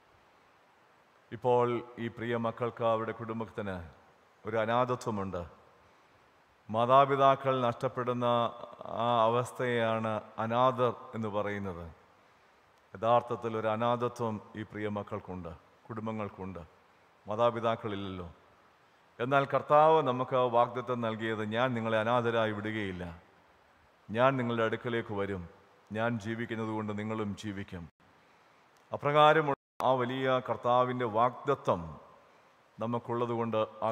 ഇപ്പോൾ ഈ പ്രിയ മക്കൾക്ക് അവരുടെ കുടുംബത്തിന് ഒരു അനാഥത്വമുണ്ട് മാതാപിതാക്കൾ നഷ്ടപ്പെടുന്ന ആ അവസ്ഥയെയാണ് അനാഥർ എന്ന് പറയുന്നത് യഥാർത്ഥത്തിൽ ഒരു അനാഥത്വം ഈ പ്രിയ മക്കൾക്കുണ്ട് കുടുംബങ്ങൾക്കുണ്ട് മാതാപിതാക്കളില്ലല്ലോ എന്നാൽ കർത്താവ് നമുക്ക് വാഗ്ദത്തം നൽകിയത് ഞാൻ നിങ്ങളെ അനാഥരായി വിടുകയില്ല ഞാൻ നിങ്ങളുടെ അടുക്കലേക്ക് വരും ഞാൻ ജീവിക്കുന്നത് കൊണ്ട് നിങ്ങളും ജീവിക്കും അപ്രകാരമുള്ള ആ വലിയ കർത്താവിൻ്റെ വാഗ്ദത്തം നമുക്കുള്ളത് കൊണ്ട് ആ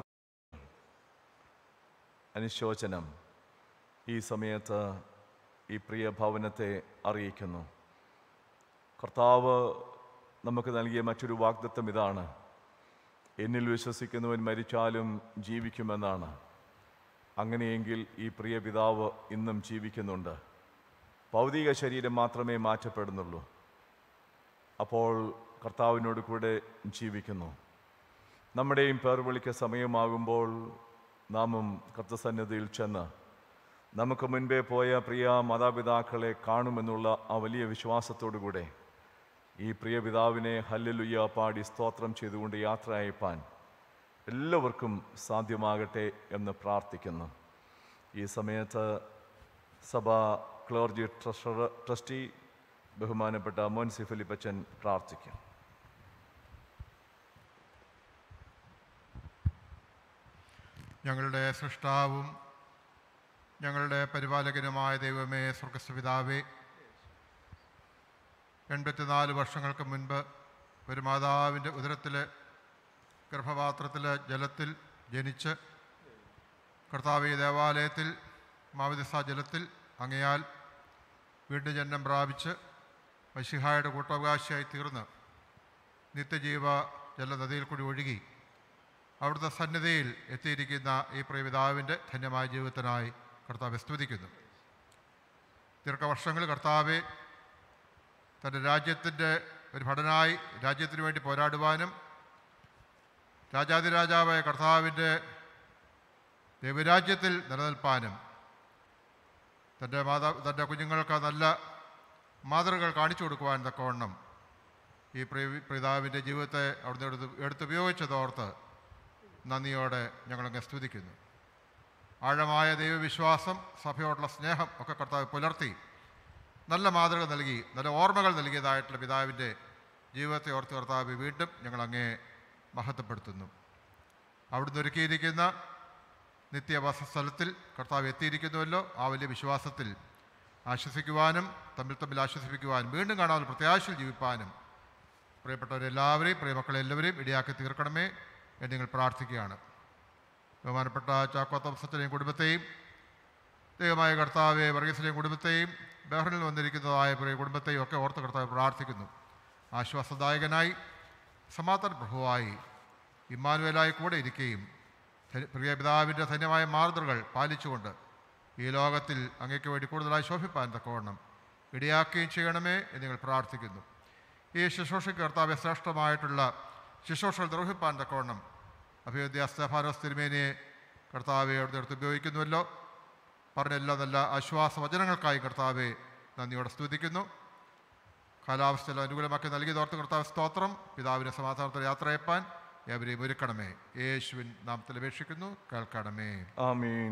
അനുശോചനം ഈ സമയത്ത് ഈ പ്രിയ ഭവനത്തെ അറിയിക്കുന്നു കർത്താവ് നമുക്ക് നൽകിയ മറ്റൊരു വാഗ്ദത്തം ഇതാണ് എന്നിൽ വിശ്വസിക്കുന്നവൻ മരിച്ചാലും ജീവിക്കുമെന്നാണ് അങ്ങനെയെങ്കിൽ ഈ പ്രിയ പിതാവ് ഇന്നും ജീവിക്കുന്നുണ്ട് ഭൗതിക ശരീരം മാത്രമേ മാറ്റപ്പെടുന്നുള്ളൂ അപ്പോൾ കർത്താവിനോട് കൂടെ ജീവിക്കുന്നു നമ്മുടെയും പേർ വിളിക്ക സമയമാകുമ്പോൾ നാമും കർത്തസന്നിധിയിൽ ചെന്ന് നമുക്ക് മുൻപേ പോയ പ്രിയ മാതാപിതാക്കളെ കാണുമെന്നുള്ള ആ വലിയ വിശ്വാസത്തോടു കൂടെ ഈ പ്രിയ പിതാവിനെ ഹല്ലുയ്യ പാടി സ്തോത്രം ചെയ്തുകൊണ്ട് യാത്ര അയപ്പാൻ എല്ലാവർക്കും സാധ്യമാകട്ടെ എന്ന് പ്രാർത്ഥിക്കുന്നു ഈ സമയത്ത് സഭ ക്ലോർജി ട്രഷറർ ട്രസ്റ്റി ബഹുമാനപ്പെട്ട മോൻസി ഫിലിപ്പച്ചൻ പ്രാർത്ഥിക്കും ഞങ്ങളുടെ സൃഷ്ടാവും ഞങ്ങളുടെ പരിപാലകനുമായ ദൈവമേ സ്വർഗസ്പിതാവേ എൺപത്തിനാല് വർഷങ്ങൾക്ക് മുൻപ് ഒരു മാതാവിൻ്റെ ഉദരത്തിലെ ഗർഭപാത്രത്തിലെ ജലത്തിൽ ജനിച്ച് കർത്താവ് ദേവാലയത്തിൽ മാവിദിസ ജലത്തിൽ അങ്ങയാൽ വീണ്ടും ജന്മം പ്രാപിച്ച് മഷിഹായുടെ കൂട്ടവകാശിയായി തീർന്ന് നിത്യജീവ ജലനദിയിൽ കൂടി ഒഴുകി അവിടുത്തെ സന്നിധിയിൽ എത്തിയിരിക്കുന്ന ഈ പ്രിയപിതാവിൻ്റെ ധന്യമായ ജീവിതത്തിനായി കർത്താവ് സ്തുതിക്കുന്നു ദീർഘവർഷങ്ങൾ കർത്താവെ തൻ്റെ രാജ്യത്തിൻ്റെ ഒരു ഭടനായി രാജ്യത്തിന് വേണ്ടി പോരാടുവാനും രാജാതിരാജാവായ കർത്താവിൻ്റെ ദൈവരാജ്യത്തിൽ നിലനിൽപ്പാനും തൻ്റെ മാതാ തൻ്റെ കുഞ്ഞുങ്ങൾക്ക് നല്ല മാതൃകൾ കാണിച്ചു കൊടുക്കുവാൻ തക്കവണ്ണം ഈ പ്രിയ പിതാവിൻ്റെ ജീവിതത്തെ അവിടുന്ന് എടുത്ത് എടുത്തുപയോഗിച്ചതോർത്ത് നന്ദിയോടെ ഞങ്ങളങ്ങ് സ്തുതിക്കുന്നു ആഴമായ ദൈവവിശ്വാസം സഭയോടുള്ള സ്നേഹം ഒക്കെ കർത്താവ് പുലർത്തി നല്ല മാതൃക നൽകി നല്ല ഓർമ്മകൾ നൽകിയതായിട്ടുള്ള പിതാവിൻ്റെ ജീവിതത്തെ ഓർത്ത് കർത്താവ് വീണ്ടും ഞങ്ങളങ്ങേ മഹത്വപ്പെടുത്തുന്നു അവിടുന്ന് ഒരുക്കിയിരിക്കുന്ന നിത്യവാസസ്ഥലത്തിൽ കർത്താവ് എത്തിയിരിക്കുന്നുവല്ലോ ആ വലിയ വിശ്വാസത്തിൽ ആശ്വസിക്കുവാനും തമ്മിൽ തമ്മിൽ ആശ്വസിപ്പിക്കുവാനും വീണ്ടും കാണാൻ പ്രത്യാശയിൽ ജീവിപ്പാനും പ്രിയപ്പെട്ടവരെല്ലാവരെയും പ്രിയമക്കളെല്ലാവരെയും ഇടയാക്കി തീർക്കണമേ എന്ന് നിങ്ങൾ പ്രാർത്ഥിക്കുകയാണ് ബഹുമാനപ്പെട്ട ചാക്കോത്തംസത്തിനെയും കുടുംബത്തെയും ദൈവമായ കർത്താവെ വർഗീസിലെയും കുടുംബത്തെയും ബഹ്റിനിൽ വന്നിരിക്കുന്നതായ പ്രിയ കുടുംബത്തെയും ഒക്കെ ഓർത്ത് കർത്താവ് പ്രാർത്ഥിക്കുന്നു ആശ്വാസദായകനായി സമാധാന പ്രഭുവായി ഇമ്മാനുവലായി കൂടെ ഇരിക്കുകയും ധന്യ- പ്രിയ പിതാവിൻ്റെ ധന്യമായ മാതൃകൾ പാലിച്ചുകൊണ്ട് ഈ ലോകത്തിൽ അങ്ങയ്ക്ക് വേണ്ടി കൂടുതലായി ശോഭിപ്പാൻ തക്കവണ്ണം ഇടയാക്കുകയും ചെയ്യണമേ എന്ന് ഞങ്ങൾ പ്രാർത്ഥിക്കുന്നു ഈ ശുശ്രൂഷയ്ക്ക് കർത്താവ് ശ്രേഷ്ഠമായിട്ടുള്ള ശുശ്രൂഷകൾ നിർവഹിപ്പാൻ തക്കവണ്ണം അഭിവദ്യ സ്തഫാനോസ് തിരുമേനിയെ കർത്താവെ അവിടുന്ന് എടുത്ത് ഉപയോഗിക്കുന്നുവല്ലോ പറഞ്ഞ എല്ലാ നല്ല ആശ്വാസ വചനങ്ങൾക്കായി കർത്താവെ നന്ദിയോടെ സ്തുതിക്കുന്നു കാലാവസ്ഥയിൽ അനുകൂലമാക്കി നൽകിയതോർത്ത് കർത്താവ് സ്തോത്രം പിതാവിനെ സമാധാനത്തിൽ യാത്രയപ്പാൻ ഏവരെയും ഒരുക്കണമേ യേശുവിൻ നാമത്തിൽ അപേക്ഷിക്കുന്നു കേൾക്കണമേ ആമീൻ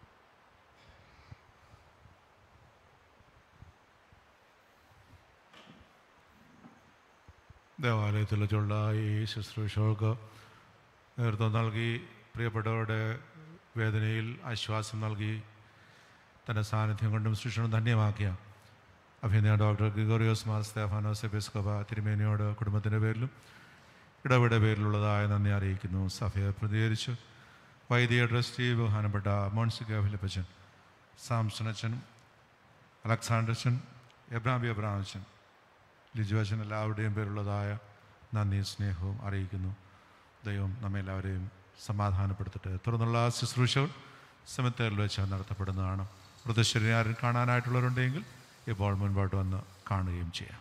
ദേവാലയത്തിൽ വെച്ചുള്ള ഈ ശുശ്രൂഷകൾക്ക് നേതൃത്വം നൽകി പ്രിയപ്പെട്ടവരുടെ വേദനയിൽ ആശ്വാസം നൽകി തൻ്റെ സാന്നിധ്യം കൊണ്ടും ശിക്ഷണം ധന്യമാക്കിയ അഭിനയ doctor Gregorios Mar Stephanos Episcopa തിരുമേനിയോട് കുടുംബത്തിൻ്റെ പേരിലും ഇടപെട പേരിലുള്ളതായ നന്ദി അറിയിക്കുന്നു സഭയെ പ്രതികരിച്ച് വൈദിക ട്രസ്റ്റി ബഹുമാനപ്പെട്ട മോൺസിക ഫിലിപ്പച്ചൻ സാംസണച്ചൻ അലക്സാണ്ടർച്ചൻ എബ്രാബി എബ്രാമച്ചൻ ലിജുവച്ചൻ എല്ലാവരുടെയും പേരുള്ളതായ നന്ദി സ്നേഹവും അറിയിക്കുന്നു ദൈവം നമ്മെല്ലാവരെയും സമാധാനപ്പെടുത്തട്ടെ തുടർന്നുള്ള ശുശ്രൂഷകൾ സെമിത്തേറിൽ വെച്ച് നടത്തപ്പെടുന്നതാണ് മൃതശരീരം ആരും കാണാനായിട്ടുള്ളവരുണ്ടെങ്കിൽ ഇപ്പോൾ മുൻപോട്ട് വന്ന് കാണുകയും ചെയ്യാം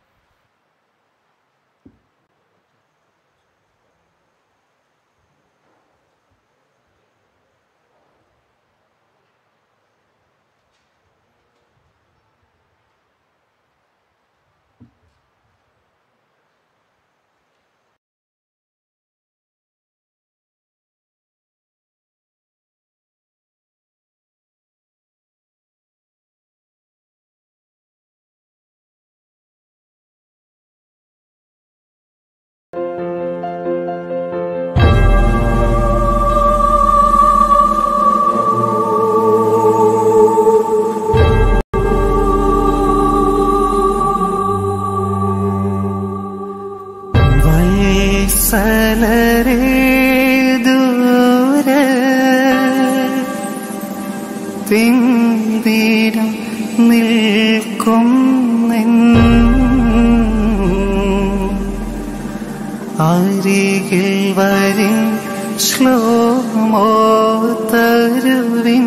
വത്സലരേ ദൂര തിന്തിരം നിൽക്കും അരികിൽ വരിൻ ശ്ലോമോ തരുവിൻ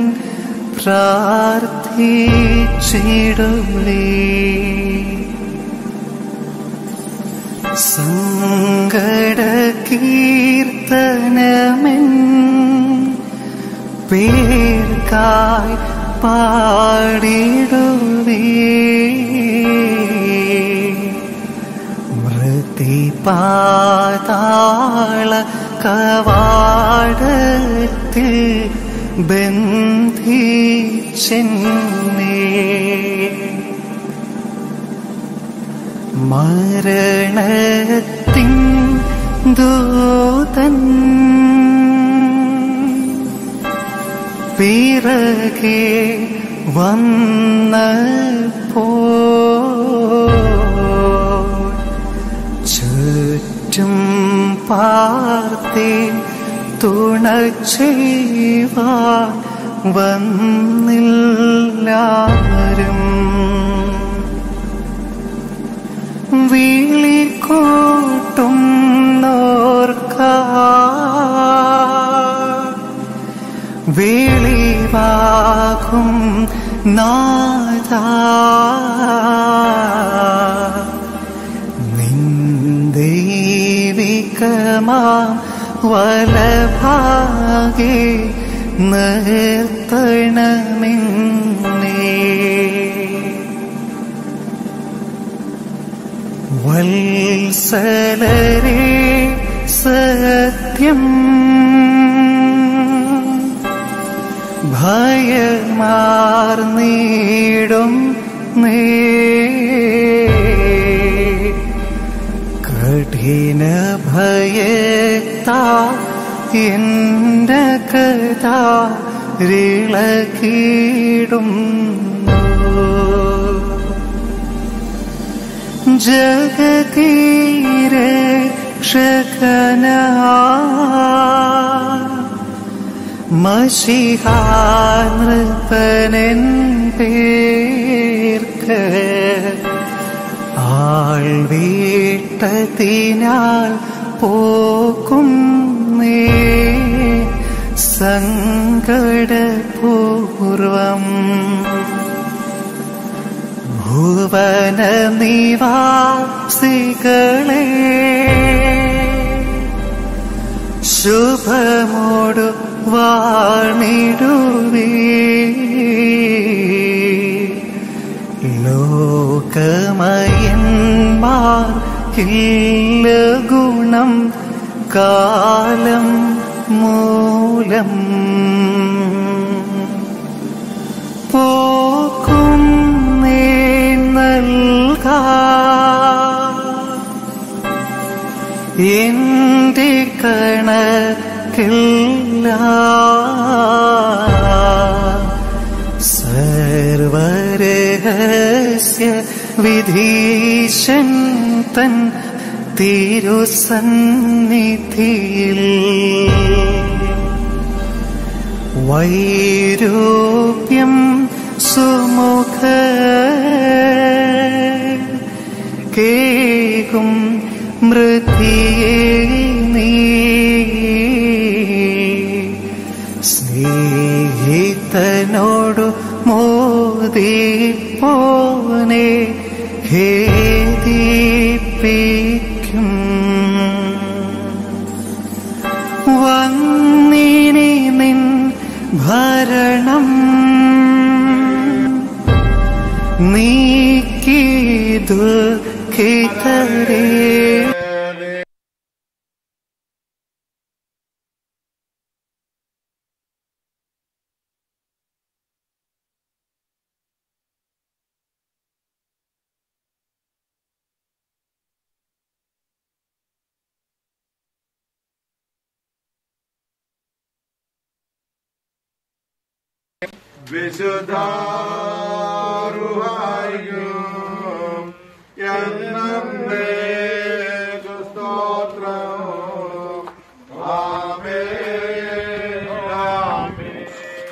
പ്രാർത്ഥിച്ചിടുവേ സങ്കട കീർത്തനമെൻ പേർക്കായി പാടിടുവേ മൃതിപാതാള കവാടത്തിൽ ബന്ധിച്ചെന്നേ മരണത്തിൻ ദൂതൻ പിറകെ വന്നപ്പോ ചുറ്റും പാർത്തി തുണ ചെയ്യുവാൻ വന്നില്ലാരും വിളി കൂട്ടും നോർക്ക വെളിവാകും നാഥ നിന്ദൈവികമാം വലഭാഗേ നിർത്തണമെന്നേ വത്സലരേ സത്യം ഭയമാർന്നീടും നേ കഠിന ഭയത്താ എന്റെ കഥ റിളകീടും ജഗതീരെ ക്ഷകന മഷിഹാനൃപനൻ പേർക്ക് ആൾ വീട്ടതിനാൽ പോക്കും നേ സങ്കടപൂർവം ഭുവന നിവാസികളെ ശുഭമോടു വാണിടുവേ ലോകമയന്മാർ ഇല്ല ഗുണം കാലം മൂലം പോക്കും നേ നൽകാ എന്റെ കണക്കില്ല സർവരഹസ്യ വിധീശൻ തൻ തിരുസന്നിധിയിൽ വൈരൂപ്യം സുമുഖ കേകും മൃതിയെ നീ സ്നേഹിതനോടു മോദിപ്പോനെ ഖേദിപ്പിക്കും വന്നിനി നിൻ ഭരണം നീക്കിതു കിതരേ വിശുദ്ധാരുവായും എന്നേക്കു സ്തോത്രം. ആമേൻ, ആമേൻ.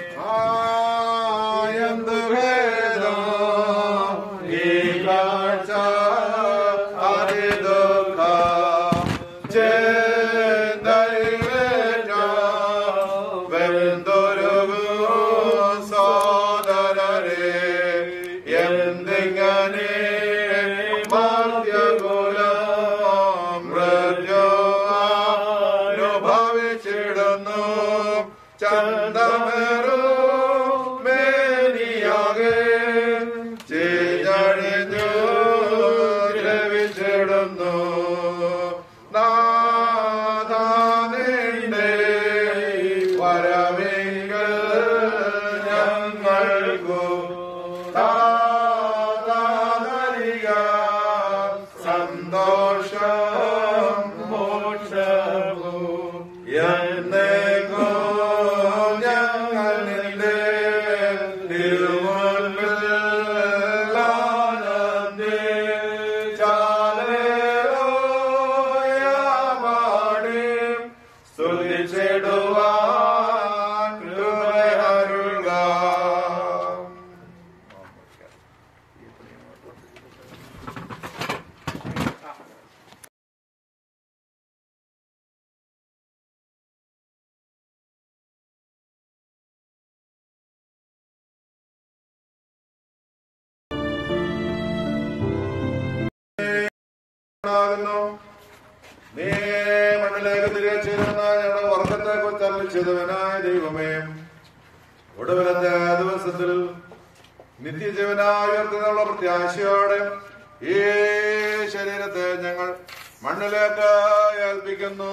ആയെന്തു ഭേദം ഈ കാഴ്ച അതിദുഃഖം ചെന്തൈവേറ്റ വെന്തൊരുകു സോദരരെ എന്തിങ്ങനെ മർത്യകുലം മൃത്യു അനുഭവിച്ചിടുന്നു ചന്തമേറു മേനിയാകെ ചെയ്തണിഞ്ഞു ദ്രവിച്ചിടുന്നു നാഥാനിന്റെ വരവിങ്കൽ ഞങ്ങൾക്കു താതാതരിക സന്തോഷം മോക്ഷവും എന്നേക്കോ ഞങ്ങൾ നിന്റെ തിരുമുൻപിൽ ആനന്ദിച്ചാലേറോയാ നേടുവാൻ കൃപയരുൾക ാകുന്നു നീ മണ്ണിലേക്ക് തിരികെ ചേരുന്ന ഞങ്ങളുടെ വർഗത്തെ കുറിച്ച് അർപ്പിച്ചതുവനായ ദൈവമേ ഒടുവിലത്തെ ദിവസത്തിൽ നിത്യജീവനായ ഉയർത്തുന്നുള്ള പ്രത്യാശയോടെ ഈ ശരീരത്തെ ഞങ്ങൾ മണ്ണിലേക്ക് ഏൽപ്പിക്കുന്നു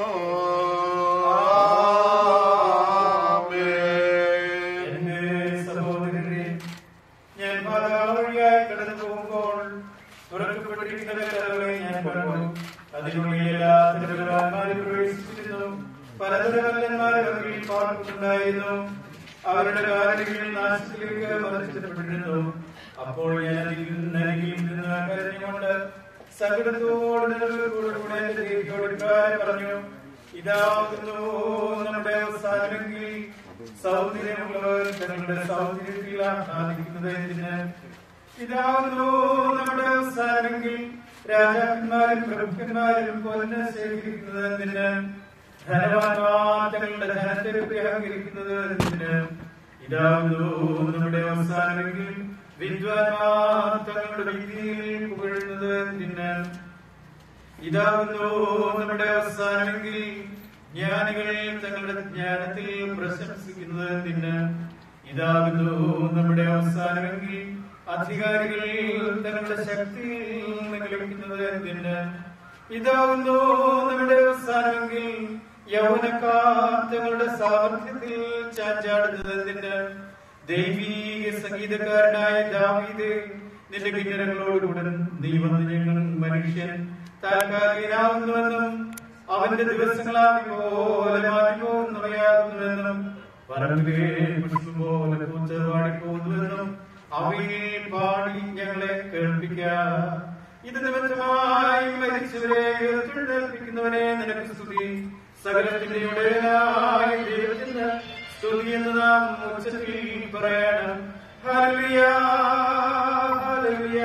എന്റെ സഹോദരരെ ഞാൻ പാതാളവഴിയായി കടന്നു പോകുമ്പോൾ തുറക്കപ്പെട്ടിരിക്കുന്ന കഥകളെ ഞാൻ കണ്ടു അതിനുള്ളിൽ എല്ലാ തിരുവല്ലാന്മാരും പ്രവേശിച്ചിരുന്നു പലതരവല്ലന്മാരും അവരിൽ പാർക്കുന്നുണ്ടായിരുന്നു അവരുടെ കാലങ്ങളിൽ നാശത്തിലേക്ക് മറിച്ചിടപ്പെട്ടിരുന്നു അപ്പോൾ ഞാൻ അതിൽ നരകിൽ നിന്ന് കരഞ്ഞുകൊണ്ട് സങ്കടത്തോടെ കൂടെ എന്റെ ദേവിയോട് ഇപ്രകാരം പറഞ്ഞു ഇതാകുന്നു നമ്മുടെ അവസാനമെങ്കിൽ സൗന്ദര്യമുള്ളവർ തങ്ങളുടെ സൗന്ദര്യത്തിൽ ആഹ്ലാദിക്കുന്നത് എന്തിന് ഇതാകുന്നു നമ്മുടെ അവസാനമെങ്കിൽ രാജാക്കന്മാരും പ്രഭുക്കന്മാരും പൊന്ന് ശേഖരിക്കുന്നത് എന്തിന് ധനവാന്മാർ തങ്ങളുടെ ധനത്തെ അഹങ്കരിക്കുന്നത് എന്തിന് ഇതാകുന്നു നമ്മുടെ അവസാനമെങ്കിൽ വിദ്വാൻമാർ തങ്ങളുടെ വിധിയിൽ പുകഴുന്നത് എന്തിന് ഇതാകുന്നു നമ്മുടെ അവസാനമെങ്കിൽ ജ്ഞാനികൾ തങ്ങളുടെ ജ്ഞാനത്തിൽ പ്രശംസിക്കുന്നത് എന്തിന് ഇതാകുന്നു നമ്മുടെ അവസാനമെങ്കിൽ അധികാരികൾ തങ്ങളുടെ ശക്തിയിൽ നിലനിൽക്കുന്നത് എന്തിന് ഇതാകുന്നു നമ്മുടെ അവസാനമെങ്കിൽ യൗവനക്കാർ തങ്ങളുടെ സാമർഥ്യത്തിൽ ചാഞ്ചാടുന്നത് എന്തിന് ദൈവീക സംഗീതക്കാരനായ ദാവീദ് നിന്റെ കിന്നരങ്ങളോടുകൂടെ നീ വന്ന് ഞങ്ങൾ മനുഷ്യൻ താൽക്കാലികനാകുന്നുവെന്നും അവന്റെ ദിവസങ്ങളാവി പോലെ മാറിപ്പോകുന്നവയാകുന്നുവെന്നും പറമ്പിലെ പുഷ്പം പോലെ പൂച്ച പാടിപ്പോകുന്നുവെന്നും അവയെ പാടി ഞങ്ങളെ കേൾപ്പിക്കാം ഇത് നിമിത്തമായി മരിച്ചവരെ ഉയർത്തെഴുന്നേൽപ്പിക്കുന്നവനെ നിനക്ക് സ്തുതി സകലത്തിന്റെ ഉടയനായ ദൈവത്തിന് സ്തുതി എന്ന് നാം ഉച്ചത്തിൽ പറയണം ഹല്ലേലൂയ ഹല്ലേലൂയ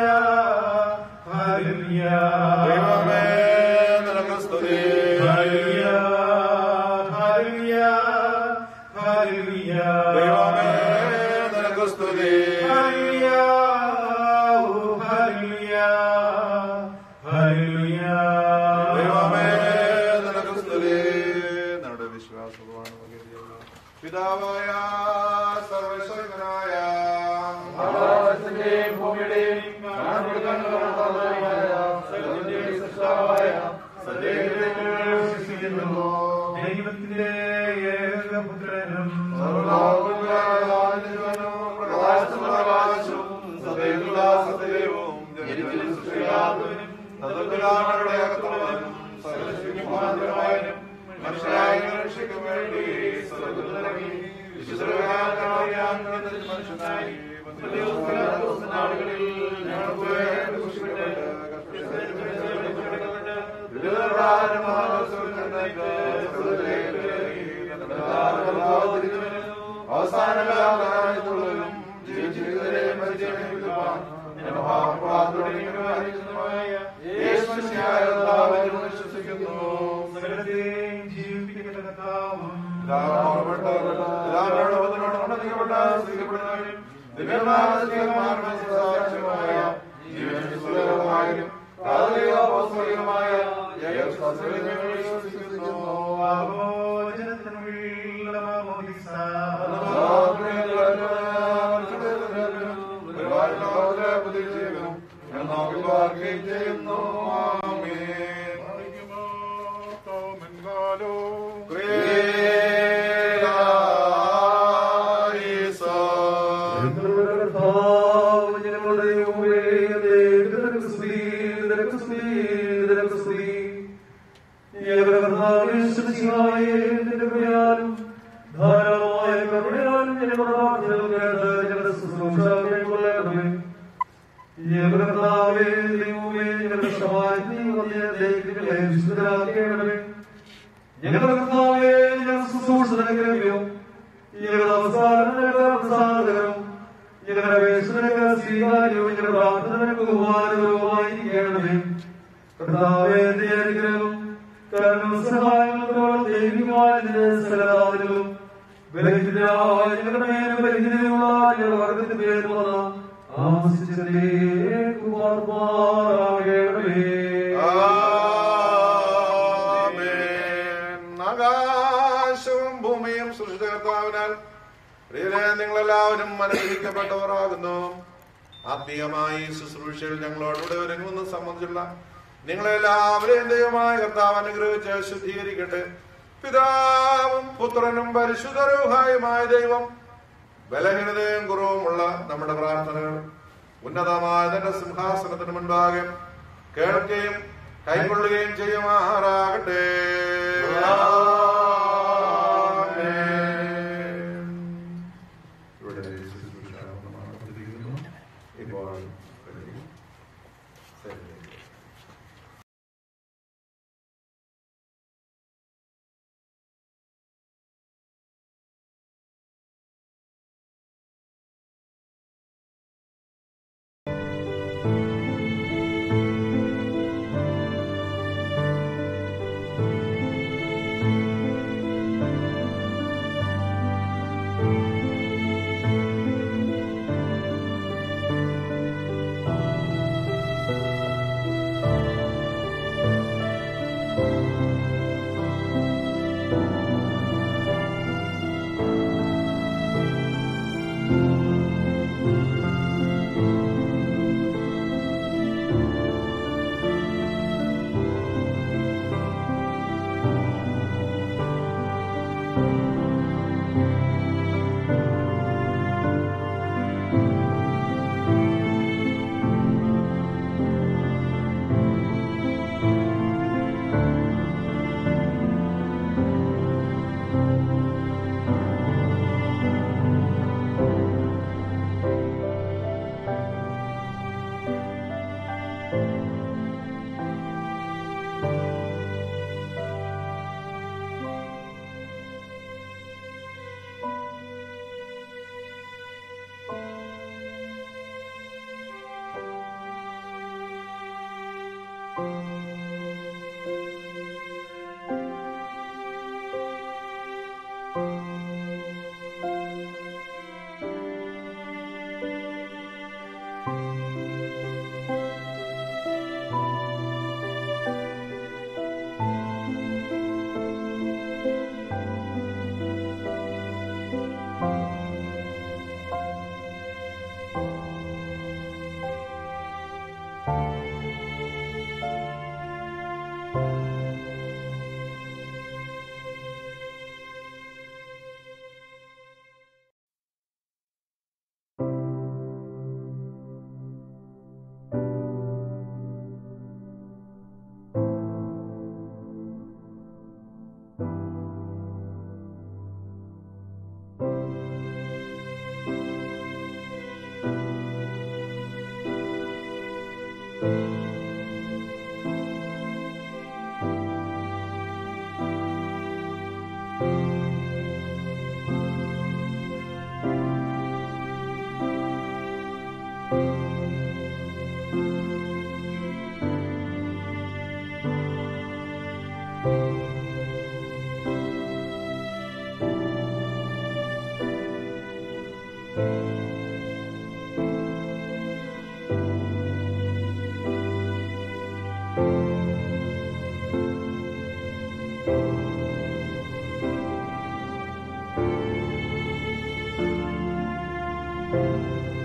ഹല്ലേലൂയ ദൈവമേ നിനക്ക് സ്തുതി ഹല്ലേലൂയ ഹല്ലേലൂയ ഹല്ലേലൂയ ദൈവമേ നിനക്ക് സ്തുതി ഹല്ലേലൂയ ഓ ഹല്ലേലൂയ ഹല്ലേലൂയ ദൈവമേ നിനക്ക് സ്തുതി നമ്മുടെ വിശ്വാസമാണ് പിതാവായ സർവശക്തനായ ആകാശത്തിന്റെയും ഭൂമിയുടെയും ദൈവത്തിന്റെ ഏകപുത്രനും മനുഷ്യരായ രക്ഷയ്ക്ക് വേണ്ടി മനുഷ്യനായി നാടുകളിൽ ഞങ്ങൾക്ക് അവസാനകാലത്തുള്ളവരും ജീവിതത്തിലെ പരിചയപ്പെടുത്തുവാൻ വിശ്വസിക്കുന്നു സകലത്തെയും ജീവിപ്പിക്കുന്ന കർത്താവും ചെയ്യുന്നു ധാരാളമായ കരുണയാലും ജനപ്രാർത്ഥനകൾ കേട്ട് ഞങ്ങളുടെ ശുശ്രൂഷ കൈക്കൊള്ളണമേ ഞങ്ങളുടെ കർത്താവേ, ദൈവമേ, ഞങ്ങളുടെ സമാജത്തെ ശുശ്രൂഷയും ഞങ്ങളുടെ നമസ്കാരം ഞങ്ങളുടെ പ്രസാദകരവും ഞങ്ങളുടെ അപേക്ഷ സ്വീകാര്യവും ഞങ്ങളുടെ പ്രാർത്ഥന നിനക്ക് ഉപകാരകരവുമായിരിക്കണമേ കർത്താവേ നിന്റെ അനുഗ്രഹവും കരുണയും സഹായങ്ങളോട് ദൈവികമായ നിന്റെ സകലതാദികളും ബലഹീനരായ ഞങ്ങളുടെ മേലും ബലഹീനതയുള്ള ഞങ്ങളുടെ വർഗത്തിന്റെ പേര് വന്ന ആമസിച്ചതേ കുമാർമാരാകണമേ ആകാശവും ഭൂമിയും സൃഷ്ടികർത്താവിനാൽ പ്രിയരെ നിങ്ങളെല്ലാവരും അനുഗ്രഹിക്കപ്പെട്ടവരാകുന്നു ആത്മീയമായി ഈ ശുശ്രൂഷയിൽ ഞങ്ങളോടുകൂടെ ഒരുങ്ങുന്ന സംബന്ധിച്ചുള്ള നിങ്ങളെല്ലാവരെയും ദൈവമായ കർത്താവ് അനുഗ്രഹിച്ച് ശുദ്ധീകരിക്കട്ടെ പിതാവും പുത്രനും പരിശുദ്ധരൂഹായുമായ ദൈവം ബലഹീനതയും കുറവുമുള്ള നമ്മുടെ പ്രാർത്ഥനകൾ ഉന്നതമായ തന്റെ സിംഹാസനത്തിന് മുൻപാകെ കേൾക്കുകയും കൈക്കൊള്ളുകയും ചെയ്യുമാറാകട്ടെ ഇവിടെ ശുശ്രൂഷ നടത്തിയിരിക്കുന്നു. ഇപ്പോൾ കഴിയും. ശരി. thank you